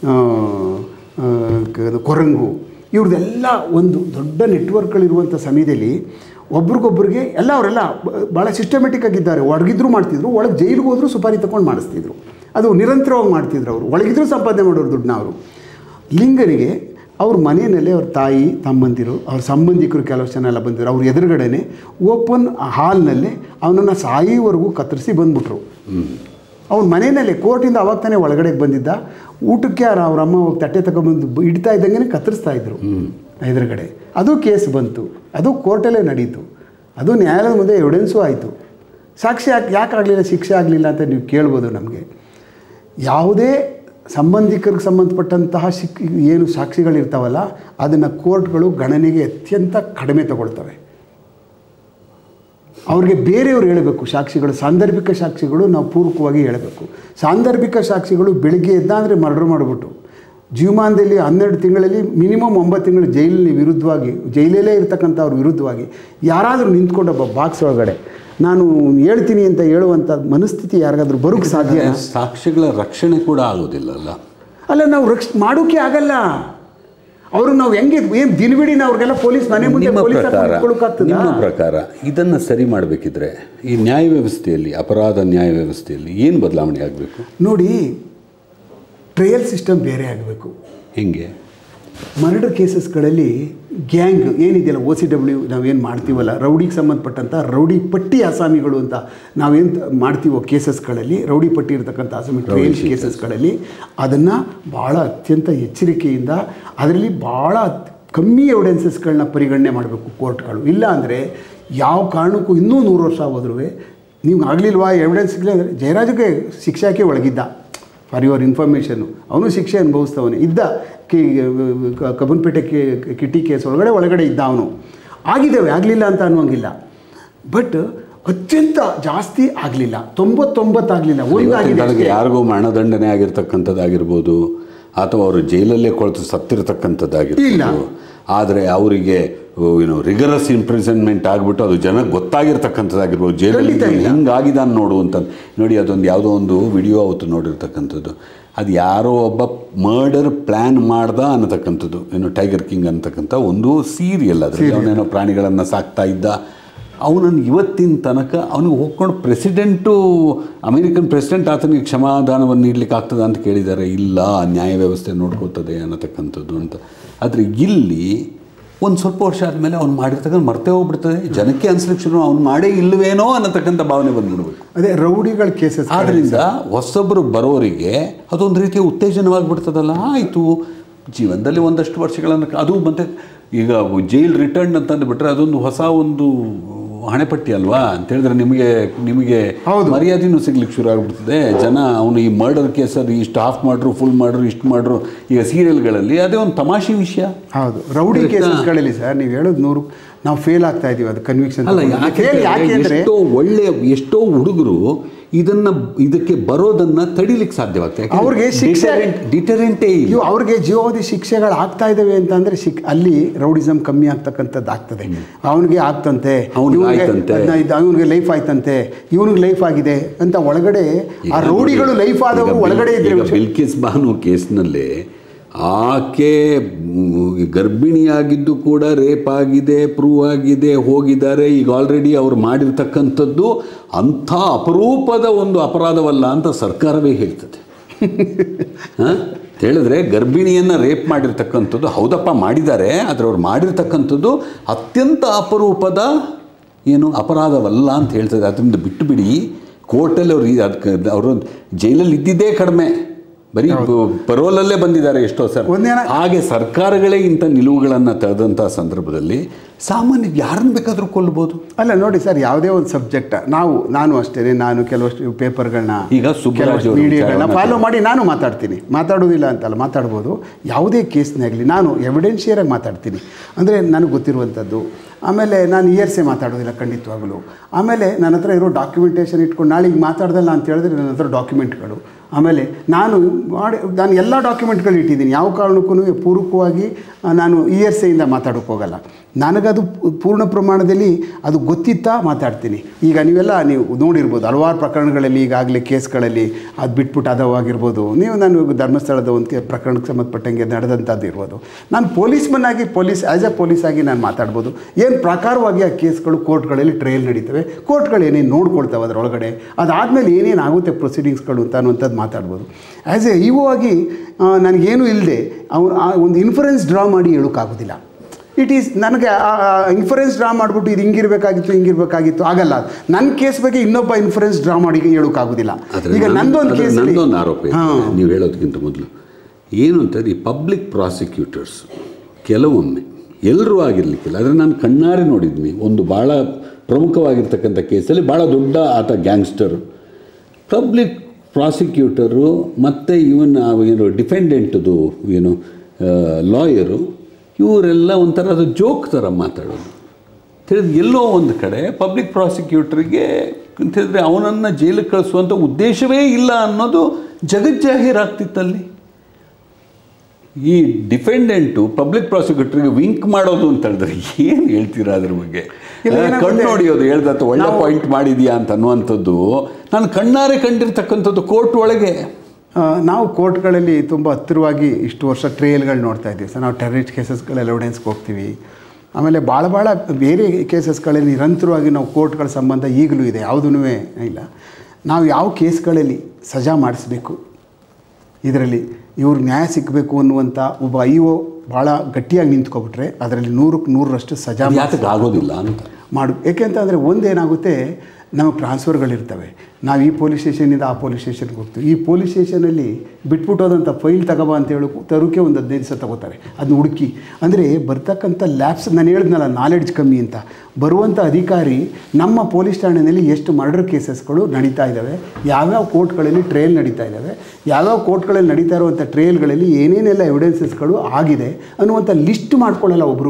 ಕೊರಂಗು ಇವ್ರದ್ದೆಲ್ಲ ಒಂದು ದೊಡ್ಡ ನೆಟ್ವರ್ಕ್ಗಳಿರುವಂಥ ಸಮಯದಲ್ಲಿ ಒಬ್ರಿಗೊಬ್ರಿಗೆ ಎಲ್ಲ ಅವರೆಲ್ಲ ಭಾಳ ಸಿಸ್ಟಮೆಟಿಕ್ ಆಗಿದ್ದಾರೆ ಒಳಗಿದ್ರು ಮಾಡ್ತಿದ್ರು ಒಳಗೆ ಜೈಲಿಗೆ ಹೋದ್ರು ಸುಪಾರಿ ತಗೊಂಡು ಮಾಡಿಸ್ತಿದ್ರು ಅದು ನಿರಂತರವಾಗಿ ಮಾಡ್ತಿದ್ರು ಅವರು ಒಳಗಿದ್ರು ಸಂಪಾದನೆ ಮಾಡೋರು ದುಡ್ಡನ್ನ ಅವರು ಲಿಂಗನಿಗೆ ಅವ್ರ ಮನೆಯಲ್ಲೇ ಅವ್ರ ತಾಯಿ ತಮ್ಮಂದಿರು ಅವ್ರ ಸಂಬಂಧಿಕರು ಕೆಲವು ಜನ ಎಲ್ಲ ಬಂದಿದ್ರು ಅವ್ರ ಎದುರುಗಡೆನೆ ಓಪನ್ ಹಾಲ್ನಲ್ಲೇ ಅವನನ್ನು ಸಾಯಿವರೆಗೂ ಕತ್ತರಿಸಿ ಬಂದ್ಬಿಟ್ರು ಅವ್ನ ಮನೆಯಲ್ಲೇ ಕೋರ್ಟಿಂದ ಅವಾಗ ತಾನೇ ಒಳಗಡೆ ಬಂದಿದ್ದ ಊಟಕ್ಕೆ ಅವ್ರ ಅವ್ರ ಅಮ್ಮ ಹೋಗಿ ತಟ್ಟೆ ತಗೊಂಬಂದು ಬ- ಇಡ್ತಾ ಇದ್ದಂಗೆ ಕತ್ತರಿಸ್ತಾ ಇದ್ರು ಎದುರುಗಡೆ ಅದು ಕೇಸ್ ಬಂತು ಅದು ಕೋರ್ಟಲ್ಲೇ ನಡೀತು ಅದು ನ್ಯಾಯಾಲಯದ ಮುಂದೆ ಎವಿಡೆನ್ಸು ಆಯಿತು ಸಾಕ್ಷಿ ಯಾಕೆ ಯಾಕೆ ಆಗಲಿಲ್ಲ ಶಿಕ್ಷೆ ಆಗಲಿಲ್ಲ ಅಂತ ನೀವು ಕೇಳ್ಬೋದು ನಮಗೆ ಯಾವುದೇ ಸಂಬಂಧಿಕರಿಗೆ ಸಂಬಂಧಪಟ್ಟಂತಹ ಸಿಕ್ ಏನು ಸಾಕ್ಷಿಗಳಿರ್ತಾವಲ್ಲ ಅದನ್ನು ಕೋರ್ಟ್ಗಳು ಗಣನೆಗೆ ಅತ್ಯಂತ ಕಡಿಮೆ ತಗೊಳ್ತವೆ ಅವ್ರಿಗೆ ಬೇರೆಯವರು ಹೇಳಬೇಕು ಸಾಕ್ಷಿಗಳು ಸಾಂದರ್ಭಿಕ ಸಾಕ್ಷಿಗಳು ನಾವು ಪೂರ್ವಕವಾಗಿ ಹೇಳಬೇಕು ಸಾಂದರ್ಭಿಕ ಸಾಕ್ಷಿಗಳು ಬೆಳಿಗ್ಗೆ ಎದ್ದ ಅಂದರೆ ಮರ್ಡರ್ ಮಾಡಿಬಿಟ್ಟು ಜೀವಮಾನದಲ್ಲಿ ಹನ್ನೆರಡು ತಿಂಗಳಲ್ಲಿ ಮಿನಿಮಮ್ ಒಂಬತ್ತು ತಿಂಗಳು ಜೈಲಿನ ವಿರುದ್ಧವಾಗಿ ಜೈಲಲ್ಲೇ ಇರ್ತಕ್ಕಂಥವ್ರ ವಿರುದ್ಧವಾಗಿ ಯಾರಾದರೂ ನಿಂತ್ಕೊಂಡೊಬ್ಬ ಬಾಕ್ಸ್ ಒಳಗಡೆ ನಾನು ಹೇಳ್ತೀನಿ ಅಂತ ಹೇಳುವಂಥ ಮನಸ್ಥಿತಿ ಯಾರಿಗಾದ್ರೂ ಬರೋಕ್ಕೆ ಸಾಧ್ಯ ಸಾಕ್ಷಿಗಳ ರಕ್ಷಣೆ ಕೂಡ ಆಗೋದಿಲ್ಲಲ್ಲ ಅಲ್ಲ ನಾವು ರಕ್ಷ ಮಾಡೋಕೆ ಆಗಲ್ಲ ಅವರು ನಾವು ಹೆಂಗೆ ಏನು ದಿನವಿಡೀ ನಾವು ಅವ್ರಿಗೆಲ್ಲ ಪೊಲೀಸ್ ಮನೆ ಮುಂದೆ ನಿಮ್ಮ ಪೊಲೀಸ್ ಪ್ರಕಾರ ಹಾಕ್ಕೊಳ್ಳೋಕ್ಕಾಗ್ತದಾ? ನಿಮ್ಮ ಪ್ರಕಾರ ಇದನ್ನು ಸರಿ ಮಾಡಬೇಕಿದ್ರೆ ಈ ನ್ಯಾಯ ವ್ಯವಸ್ಥೆಯಲ್ಲಿ ಅಪರಾಧ ನ್ಯಾಯ ವ್ಯವಸ್ಥೆಯಲ್ಲಿ ಏನು ಬದಲಾವಣೆ ಆಗಬೇಕು ನೋಡಿ ಟ್ರಯಲ್ ಸಿಸ್ಟಮ್ ಬೇರೆ ಆಗಬೇಕು ಹೆಂಗೆ ಮರ್ಡರ್ ಕೇಸಸ್ಗಳಲ್ಲಿ ಗ್ಯಾಂಗ್ ಏನಿದೆಯಲ್ಲ ಓ ಸಿ ಡಬ್ಲ್ಯೂ ನಾವೇನು ಮಾಡ್ತೀವಲ್ಲ ರೌಡಿಗೆ ಸಂಬಂಧಪಟ್ಟಂಥ ರೌಡಿ ಪಟ್ಟಿ ಆಸಾಮಿಗಳು ಅಂತ ನಾವೇನು ಮಾಡ್ತೀವೋ ಕೇಸಸ್ಗಳಲ್ಲಿ ರೌಡಿ ಪಟ್ಟಿ ಇರತಕ್ಕಂಥ ಆಸಾಮಿ ಟ್ರಯಲ್ ಕೇಸಸ್ಗಳಲ್ಲಿ ಅದನ್ನು ಭಾಳ ಅತ್ಯಂತ ಎಚ್ಚರಿಕೆಯಿಂದ ಅದರಲ್ಲಿ ಭಾಳ ಕಮ್ಮಿ ಎವಿಡೆನ್ಸಸ್ಗಳನ್ನ ಪರಿಗಣನೆ ಮಾಡಬೇಕು ಕೋರ್ಟ್ಗಳು ಇಲ್ಲ ಅಂದರೆ ಯಾವ ಕಾರಣಕ್ಕೂ ಇನ್ನೂ ನೂರು ವರ್ಷ ಹೋದ್ರೂ ನೀವು ಆಗಲಿಲ್ವಾ ಎವಿಡೆನ್ಸ್ ಇಲ್ಲ ಅಂದರೆ ಜಯರಾಜ್ಗೆ ಶಿಕ್ಷಾಕ್ಕೆ ಒಳಗಿದ್ದ ಫಾರ್ ಯುವರ್ ಇನ್ಫಾರ್ಮೇಷನ್ನು ಅವನು ಶಿಕ್ಷೆ ಅನುಭವಿಸ್ತವನು ಇದ್ದ ಕಿ ಕ- ಕಬ್ಬನ್ಪೇಟೆ ಕಿ ಕಿಟ್ಟಿ ಕೇಸ್ ಒಳಗಡೆ ಒಳಗಡೆ ಇದ್ದ ಅವನು ಆಗಿದ್ದಾವೆ ಆಗಲಿಲ್ಲ ಅಂತ ಅನ್ನುವಂಗಿಲ್ಲ ಬಟ್ ಅತ್ಯಂತ ಜಾಸ್ತಿ ಆಗಲಿಲ್ಲ ತೊಂಬತ್ತೊಂಬತ್ತಾಗಲಿಲ್ಲ ಒಂದಾಗಿದೆ ಇವತ್ತಿನ ಅಷ್ಟೇ. ಯಾರಿಗೂ ಮರಣದಂಡನೆ ಆಗಿರ್ತಕ್ಕಂಥದ್ದಾಗಿರ್ಬೋದು ಅಥವಾ ಅವರು ಜೈಲಲ್ಲೇ ಕೊಳೆತು ಸತ್ತಿರತಕ್ಕಂಥದ್ದಾಗಿರ್ಬೋದು ಆದರೆ ಅವರಿಗೆ ಏನು ರಿಗರಸ್ ಇಂಪ್ರಿಸನ್ಮೆಂಟ್ ಆಗಿಬಿಟ್ಟು ಅದು ಜನಕ್ಕೆ ಗೊತ್ತಾಗಿರ್ತಕ್ಕಂಥದ್ದಾಗಿರ್ಬೋದು ಜೈಲಲ್ಲಿ ಖಂಡಿತ ಇಲ್ಲ. ಹಿಂಗಾಗಿದ್ದಾನೆ ನೋಡು ಅಂತ ನೋಡಿ ಅದೊಂದು ಯಾವುದೋ ಒಂದು ವಿಡಿಯೋ ಅವತ್ತು ನೋಡಿರ್ತಕ್ಕಂಥದ್ದು ಅದು ಯಾರೋ ಒಬ್ಬ ಮರ್ಡರ್ ಪ್ಲ್ಯಾನ್ ಮಾಡ್ದ ಅನ್ನತಕ್ಕಂಥದ್ದು ಏನು ಟೈಗರ್ ಕಿಂಗ್ ಅಂತಕ್ಕಂಥ ಒಂದು ಸೀರಿಯಲ್ ಅದರಲ್ಲಿ ಅವನೇನೋ ಪ್ರಾಣಿಗಳನ್ನು ಸಾಕ್ತಾ ಇದ್ದ ಅವನನ್ನು ಇವತ್ತಿನ ತನಕ ಅವನಿಗೆ ಹೋಗ್ಕೊಂಡು ಪ್ರೆಸಿಡೆಂಟು ಅಮೇರಿಕನ್ ಪ್ರೆಸಿಡೆಂಟ್ ಆತನಿಗೆ ಕ್ಷಮಾದಾನವನ್ನು ನೀಡಲಿಕ್ಕೆ ಆಗ್ತದ ಅಂತ ಕೇಳಿದ್ದಾರೆ ಇಲ್ಲ ನ್ಯಾಯ ವ್ಯವಸ್ಥೆ ನೋಡ್ಕೋತದೆ ಅನ್ನತಕ್ಕಂಥದ್ದು ಅಂತ ಆದರೆ ಇಲ್ಲಿ ಒಂದು ಸ್ವಲ್ಪ ವರ್ಷ ಆದಮೇಲೆ ಅವ್ನು ಮಾಡಿರ್ತಕ್ಕಂಥ ಮರ್ತೇ ಹೋಗ್ಬಿಡ್ತದೆ ಜನಕ್ಕೆ ಅನ್ಸ್ಲಿಕ್ಕೆ ಶುರು ಅವ್ನು ಮಾಡೇ ಇಲ್ಲವೇನೋ ಅನ್ನತಕ್ಕಂಥ ಭಾವನೆ ಬಂದ್ಬಿಡ್ಬೇಕು ಅದೇ ರೌಡಿಗಳ ಕೇಸಸ್ ಆದ್ದರಿಂದ ಹೊಸೊಬ್ಬರು ಬರೋರಿಗೆ ಅದೊಂದು ರೀತಿಯ ಉತ್ತೇಜನವಾಗಿಬಿಡ್ತದಲ್ಲ ಆಯಿತು ಜೀವನದಲ್ಲಿ ಒಂದಷ್ಟು ವರ್ಷಗಳನ್ನು ಅದು ಮತ್ತೆ ಈಗ ಜೈಲ್ ರಿಟರ್ನ್ ಅಂತ ಅಂದ್ಬಿಟ್ರೆ ಅದೊಂದು ಹೊಸ ಒಂದು ಹಣೆಪಟ್ಟಿ ಅಲ್ವಾ ಅಂತ ಹೇಳಿದ್ರೆ ನಿಮಗೆ ನಿಮಗೆ ಹೌದು. ಮರ್ಯಾದೆನೂ ಸಿಗ್ಲಿಕ್ಕೆ ಶುರು ಆಗ್ಬಿಡ್ತದೆ ಜನ ಅವನು ಈ ಮರ್ಡರ್ ಕೇಸಲ್ಲಿ ಇಷ್ಟು ಹಾಫ್ ಮಾಡ್ರು ಫುಲ್ ಮಾಡ್ರು ಇಷ್ಟು ಮಾಡ್ರು ಈಗ ಸೀರಿಯಲ್ಗಳಲ್ಲಿ ಅದೇ ಒಂದು ತಮಾಷೆ ವಿಷಯ ಹೌದು ರೌಡಿ ಕರೆಕ್ಟಾ? ಕೇಸಸ್ಗಳಲ್ಲಿ ಸರ್ ನೀವು ಹೇಳೋದು ನೂರು ನಾವು ಫೇಲ್ ಆಗ್ತಾ ಇದೀವಿ ಅದು ಕನ್ವಿಕ್ಷನ್ ಅಲ್ಲ ಯಾಕೆ ಫೇಲ್ ಯಾಕೆ ಅಂದರೆ ಎಷ್ಟೋ ಒಳ್ಳೆಯ ಎಷ್ಟೋ ಹುಡುಗರು ಇದನ್ನ ಇದಕ್ಕೆ ಬರೋದನ್ನ ತಡಿಲಿಕ್ಕೆ ಸಾಧ್ಯವಾಗ್ತದೆ ಅವ್ರಿಗೆ ಶಿಕ್ಷೆ- ಡಿಟರೆಂಟೇ ಇಲ್ಲ ಇವು ಅವ್ರಿಗೆ ಜೀವಾವಧಿ ಶಿಕ್ಷೆಗಳು ಆಗ್ತಾ ಇದ್ದಾವೆ ಅಂತಂದ್ರೆ ಶಿಕ್ ಅಲ್ಲಿ ರೌಡಿಸಮ್ ಕಮ್ಮಿ ಆಗ್ತಕ್ಕಂಥದ್ದು ಆಗ್ತದೆ ಅವನಿಗೆ ಆಗ್ತಂತೆ ಅವ್ನಿಗೆ ಇವ್ನಿಗೆ ಆಯ್ತಂತೆ. ಹದಿನೈದು ಅವನಿಗೆ ಲೈಫ್ ಆಯ್ತಂತೆ ಇವನಿಗೆ ಲೈಫ್ ಆಗಿದೆ ಅಂತ ಒಳಗಡೆ ಆ ರೌಡಿಗಳು ಲೈಫ್ ಆದವರು ಒಳಗಡೆ ಇದ್ರೆ ಬಿಲ್ಕಿಸ್ ಬಾನು ಕೇಸ್ನಲ್ಲಿ ಆಕೆ ಮ್, ಗರ್ಭಿಣಿಯಾಗಿದ್ದು ಕೂಡ ರೇಪ್ ಆಗಿದೆ ಪ್ರೂವ್ ಆಗಿದೆ ಹೋಗಿದ್ದಾರೆ ಈಗ ಆಲ್ರೆಡಿ ಅವ್ರು ಮಾಡಿರ್ತಕ್ಕಂಥದ್ದು ಅಂಥ ಅಪರೂಪದ ಒಂದು ಅಪರಾಧವಲ್ಲ ಅಂತ ಸರ್ಕಾರವೇ ಹೇಳ್ತದೆ ಹ? ಹೇಳಿದ್ರೆ ಗರ್ಭಿಣಿಯನ್ನು ರೇಪ್ ಮಾಡಿರ್ತಕ್ಕಂಥದ್ದು ಹೌದಪ್ಪ ಮಾಡಿದ್ದಾರೆ ಆದರೆ ಅವ್ರು ಮಾಡಿರ್ತಕ್ಕಂಥದ್ದು ಅತ್ಯಂತ ಅಪರೂಪದ ಏನು ಅಪರಾಧವಲ್ಲ ಅಂತ ಹೇಳ್ತದೆ ಅದರಿಂದ ಬಿಟ್ಟು ಬಿಡಿ ಕೋರ್ಟಲ್ಲಿ ಅವ್ರು ಈ- ಅದಕ್ಕೆ ಅವರು ಜೈಲಲ್ಲಿ ಇದ್ದಿದ್ದೇ ಕಡಿಮೆ ಬರೀ ಪರೋಲಲ್ಲೇ ಬಂದಿದ್ದಾರೆ ಎಷ್ಟೋ ಸರ್ ಒಂದೇನ- ಹಾಗೆ ಸರ್ಕಾರಗಳೇ ಇಂಥ ನಿಲುವುಗಳನ್ನು ತೆಗೆದಂಥ ಸಂದರ್ಭದಲ್ಲಿ ಸಾಮಾನ್ಯ ಯಾರನ್ನು ಬೇಕಾದರೂ ಕೊಲ್ಬೋದು ಅಲ್ಲ ನೋಡಿ ಸರ್ ಯಾವುದೇ ಒಂದು ಸಬ್ಜೆಕ್ಟ್ ನಾವು ನಾನು ಅಷ್ಟೇ ನಾನು ಕೆಲವಷ್ಟು ಪೇಪರ್ಗಳನ್ನ ಈಗ ಸುಬ್ಬರಾಜ್ ಅವರು ಮೀಡಿಯಾಗಳನ್ನ ವಿಚಾರವನ್ನ ಫಾಲೋ ಮಾಡಿ ನಾನು ಮಾತಾಡ್ತೀನಿ ಮಾತಾಡೋದಿಲ್ಲ ಅಂತಲ್ಲ ಮಾತಾಡ್ಬೋದು ಯಾವುದೇ ಕೇಸ್ನಾಗಲಿ ನಾನು ಎವಿಡೆನ್ಷಿಯರಾಗಿ ಮಾತಾಡ್ತೀನಿ ಅಂದರೆ ನನಗೆ ಗೊತ್ತಿರುವಂಥದ್ದು ಆಮೇಲೆ ನಾನು ಇಯರ್ಸೇ ಮಾತಾಡೋದಿಲ್ಲ ಖಂಡಿತವಾಗಲೂ ಆಮೇಲೆ ನನ್ನ ಹತ್ರ ಇರೋ ಡಾಕ್ಯುಮೆಂಟೇಷನ್ ಇಟ್ಕೊಂಡು ನಾಳೆ ಈಗ ಮಾತಾಡ್ದಲ್ಲ ಅಂತ ಹೇಳಿದ್ರೆ ನನ್ನ ಹತ್ರ ಡಾಕ್ಯುಮೆಂಟ್ಗಳು ಆಮೇಲೆ ನಾನು ಮಾಡಿ ನಾನು ಎಲ್ಲ ಡಾಕ್ಯುಮೆಂಟ್ಗಳು ಇಟ್ಟಿದ್ದೀನಿ ಯಾವ ಕಾರಣಕ್ಕೂ ಪೂರ್ವಕವಾಗಿ ಆ, ನಾನು ಇ ಎರ್ ಸಿಯಿಂದ ಮಾತಾಡೋಕ್ಕೆ ಹೋಗಲ್ಲ ನನಗದು ಪೂ- ಪೂರ್ಣ ಪ್ರಮಾಣದಲ್ಲಿ ಅದು ಗೊತ್ತಿತ್ತಾ ಮಾತಾಡ್ತೀನಿ ಈಗ ನೀವೆಲ್ಲ ನೀವು ನೋಡಿರ್ಬೋದು ಹಲವಾರು ಪ್ರಕರಣಗಳಲ್ಲಿ ಈಗಾಗಲೇ ಕೇಸ್ಗಳಲ್ಲಿ ಅದು ಬಿಟ್ಬಿಟ್ಟು ಅದವಾಗಿರ್ಬೋದು ನೀವು ನಾನು ಇವಾಗ ಧರ್ಮಸ್ಥಳದ ಒಂದು ಕೆ- ಪ್ರಕರಣಕ್ಕೆ ಸಂಬಂಧಪಟ್ಟಂಗೆ ನಡೆದಂಥದ್ದು ಇರ್ಬೋದು ನಾನು ಪೊಲೀಸ್ಮನ್ ಆಗಿ ಪೊಲೀಸ್ ಆ್ಯಸ್ ಎ ಪೊಲೀಸ್ ಆಗಿ ನಾನು ಮಾತಾಡ್ಬೋದು ಏನು ಪ್ರಕಾರವಾಗಿ ಆ ಕೇಸ್ಗಳು ಕೋರ್ಟ್ಗಳಲ್ಲಿ ಟ್ರಯಲ್ ನಡೀತವೆ ಕೋರ್ಟ್ಗಳು ಏನೇನು ನೋಡ್ಕೊಳ್ತವೆ ಅದರೊಳಗಡೆ ಅದಾದಮೇಲೆ ಏನೇನು ಆಗುತ್ತೆ ಪ್ರೊಸೀಡಿಂಗ್ಸ್ಗಳು ಅಂತ ಅನ್ನುವಂಥದ್ದು ಮಾತಾಡ್ಬೋದು ಆ್ಯಸ್ ಎ ಇವು ಆಗಿ ಆ, ನನಗೇನು ಇಲ್ಲದೆ ಅವ್ರು ಆ ಒಂದು ಇನ್ಫರೆನ್ಸ್ ಡ್ರಾ ಮಾಡಿ ಹೇಳೋಕ್ಕಾಗೋದಿಲ್ಲ ಇಟ್ ಈಸ್ ನನಗೆ ಇನ್ಫರೆನ್ಸ್ ಡ್ರಾ ಮಾಡಿಬಿಟ್ಟು ಇದು ಹಿಂಗಿರ್ಬೇಕಾಗಿತ್ತು ಹಿಂಗಿರ್ಬೇಕಾಗಿತ್ತು ಆಗಲ್ಲ ನನ್ನ ಕೇಸ್ ಬಗ್ಗೆ ಇನ್ನೊಬ್ಬ ಇನ್ಫರೆನ್ಸ್ ಡ್ರಾ ಮಾಡಿ ಹೇಳೋಕ್ಕಾಗೋದಿಲ್ಲ ಆದರೆ ಈಗ ನನ್ನ- ನಂದೊಂದು ಆದರೆ ಕೇಸ್ ನಂದೊಂದು ಆರೋಪ ಇದೆ. ಹಾಂ ನೀವು ಹೇಳೋದಕ್ಕಿಂತ ಮೊದಲು ಏನು ಅಂತಂದ್ರೆ ಈ ಪಬ್ಲಿಕ್ ಪ್ರಾಸಿಕ್ಯೂಟರ್ಸ್ ಕೆಲವೊಮ್ಮೆ ಎಲ್ಲರೂ ಆಗಿರಲಿಕ್ಕಿಲ್ಲ ಆದರೆ ನಾನು ಕಣ್ಣಾರೆ ನೋಡಿದ್ದೀನಿ ಒಂದು ಭಾಳ ಪ್ರಮುಖವಾಗಿರ್ತಕ್ಕಂಥ ಕೇಸಲ್ಲಿ ಭಾಳ ದೊಡ್ಡ ಆತ ಗ್ಯಾಂಗ್ಸ್ಟರು ಪಬ್ಲಿಕ್ ಪ್ರಾಸಿಕ್ಯೂಟರು ಮತ್ತು ಇವನ್ ಏನು ಡಿಫೆಂಡೆಂಟ್ದು ಏನು ಲಾಯರು ಇವರೆಲ್ಲ ಒಂಥರ ಅದು ಜೋಕ್ ಥರ ಮಾತಾಡೋದು ತಿಳಿದು ಎಲ್ಲೋ ಒಂದು ಕಡೆ ಪಬ್ಲಿಕ್ ಪ್ರಾಸಿಕ್ಯೂಟ್ರಿಗೆ ಅಂತೇಳಿದ್ರೆ ಅವನನ್ನು ಜೈಲಿಗೆ ಕಳಿಸುವಂಥ ಉದ್ದೇಶವೇ ಇಲ್ಲ ಅನ್ನೋದು ಜಗಜ್ಜಾಹೀರಾಗ್ತಿತ್ತಲ್ಲಿ ಈ ಡಿಫೆಂಡೆಂಟು ಪಬ್ಲಿಕ್ ಪ್ರಾಸಿಕ್ಯೂಟರ್ಗೆ ವಿಂಕ್ ಮಾಡೋದು ಅಂತ ಹೇಳಿದ್ರೆ ಏನು ಹೇಳ್ತೀರಾ ಅದ್ರ ಬಗ್ಗೆ ಇಲ್ಲ, ಏನಾಗುತ್ತೆ? ಕಣ್ಣು ನೋಡಿಯೋದು ಹೇಳ್ದತ್ತ ಒಳ್ಳೆ ನಾವು- ಪಾಯಿಂಟ್ ಮಾಡಿದ್ಯಾ ಅಂತ ಅನ್ನುವಂಥದ್ದು ನಾನು ಕಣ್ಣಾರೆ ಕಂಡಿರ್ತಕ್ಕಂಥದ್ದು ಕೋರ್ಟ್ ಒಳಗೆ ಆ, ನಾವು ಕೋರ್ಟ್ಗಳಲ್ಲಿ ತುಂಬ ಹತ್ತಿರವಾಗಿ ಇಷ್ಟು ವರ್ಷ ಟ್ರೇಲ್ಗಳು ನೋಡ್ತಾ ಇದ್ದೀವಿ ಸರ್ ನಾವು ಟೆರರಿಸ್ಟ್ ಕೇಸಸ್ಗಳೆಲ್ಲ ಎವಿಡೆನ್ಸ್ಗೆ ಹೋಗ್ತೀವಿ ಆಮೇಲೆ ಭಾಳ ಭಾಳ ಬೇರೆ ಕೇಸಸ್ಗಳಲ್ಲಿ ನಿರಂತರವಾಗಿ ನಾವು ಕೋರ್ಟ್ಗಳ ಸಂಬಂಧ ಈಗಲೂ ಇದೆ ಯಾವುದೂ ಇಲ್ಲ ನಾವು ಯಾವ ಕೇಸ್ಗಳಲ್ಲಿ ಸಜಾ ಮಾಡಿಸ್ಬೇಕು ಇದರಲ್ಲಿ ಇವ್ರಿಗೆ ನ್ಯಾಯ ಸಿಕ್ಕಬೇಕು ಅನ್ನುವಂಥ ಒಬ್ಬ ಐ ಒ ಭಾಳ ಗಟ್ಟಿಯಾಗಿ ನಿಂತ್ಕೊಬಿಟ್ರೆ ಅದರಲ್ಲಿ ನೂರಕ್ಕೆ ನೂರರಷ್ಟು ಸಜಾ ಅದು ಯಾತಕ್ಕೆ ಆಗೋದಿಲ್ಲ ಅಂತ ಮಾಡು ಏಕೆಂತಂದರೆ ಒಂದೇನಾಗುತ್ತೆ ನಮಗೆ ಟ್ರಾನ್ಸ್ಫರ್ಗಳಿರ್ತವೆ ನಾವು ಈ ಪೊಲೀಸ್ ಸ್ಟೇಷನಿಂದ ಆ ಪೊಲೀಸ್ ಸ್ಟೇಷನ್ಗೆ ಹೋಗ್ತೀವಿ ಈ ಪೊಲೀಸ್ ಸ್ಟೇಷನಲ್ಲಿ ಬಿಟ್ಬಿಟ್ಟೋದಂಥ ಫೈಲ್ ತಗೋಬಾ ಅಂತ ಹೇಳಿ ತರೋಕೆ ಒಂದು ಹದಿನೈದು ದಿವಸ ತಗೋತಾರೆ ಅದನ್ನ ಹುಡುಕಿ ಅಂದರೆ ಬರ್ತಕ್ಕಂಥ ಲ್ಯಾಬ್ಸ್ ನಾನು ಹೇಳಿದ್ನಲ್ಲ ನಾಲೆಡ್ಜ್ ಕಮ್ಮಿ ಅಂತ ಬರುವಂಥ ಅಧಿಕಾರಿ ನಮ್ಮ ಪೊಲೀಸ್ ಠಾಣೆಯಲ್ಲಿ ಎಷ್ಟು ಮರ್ಡರ್ ಕೇಸಸ್ಗಳು ನಡೀತಾ ಇದ್ದಾವೆ ಯಾವ್ಯಾವ ಕೋರ್ಟ್ಗಳಲ್ಲಿ ಟ್ರಯಲ್ ನಡೀತಾ ಇದ್ದಾವೆ ಯಾವ್ಯಾವ ಕೋರ್ಟ್ಗಳಲ್ಲಿ ನಡೀತಾ ಇರುವಂಥ ಟ್ರಯಲ್ಗಳಲ್ಲಿ ಏನೇನೆಲ್ಲ ಎವಿಡೆನ್ಸಸ್ಗಳು ಆಗಿದೆ ಅನ್ನುವಂಥ ಲಿಸ್ಟ್ ಮಾಡ್ಕೊಳ್ಳಲ್ಲ ಒಬ್ರೂ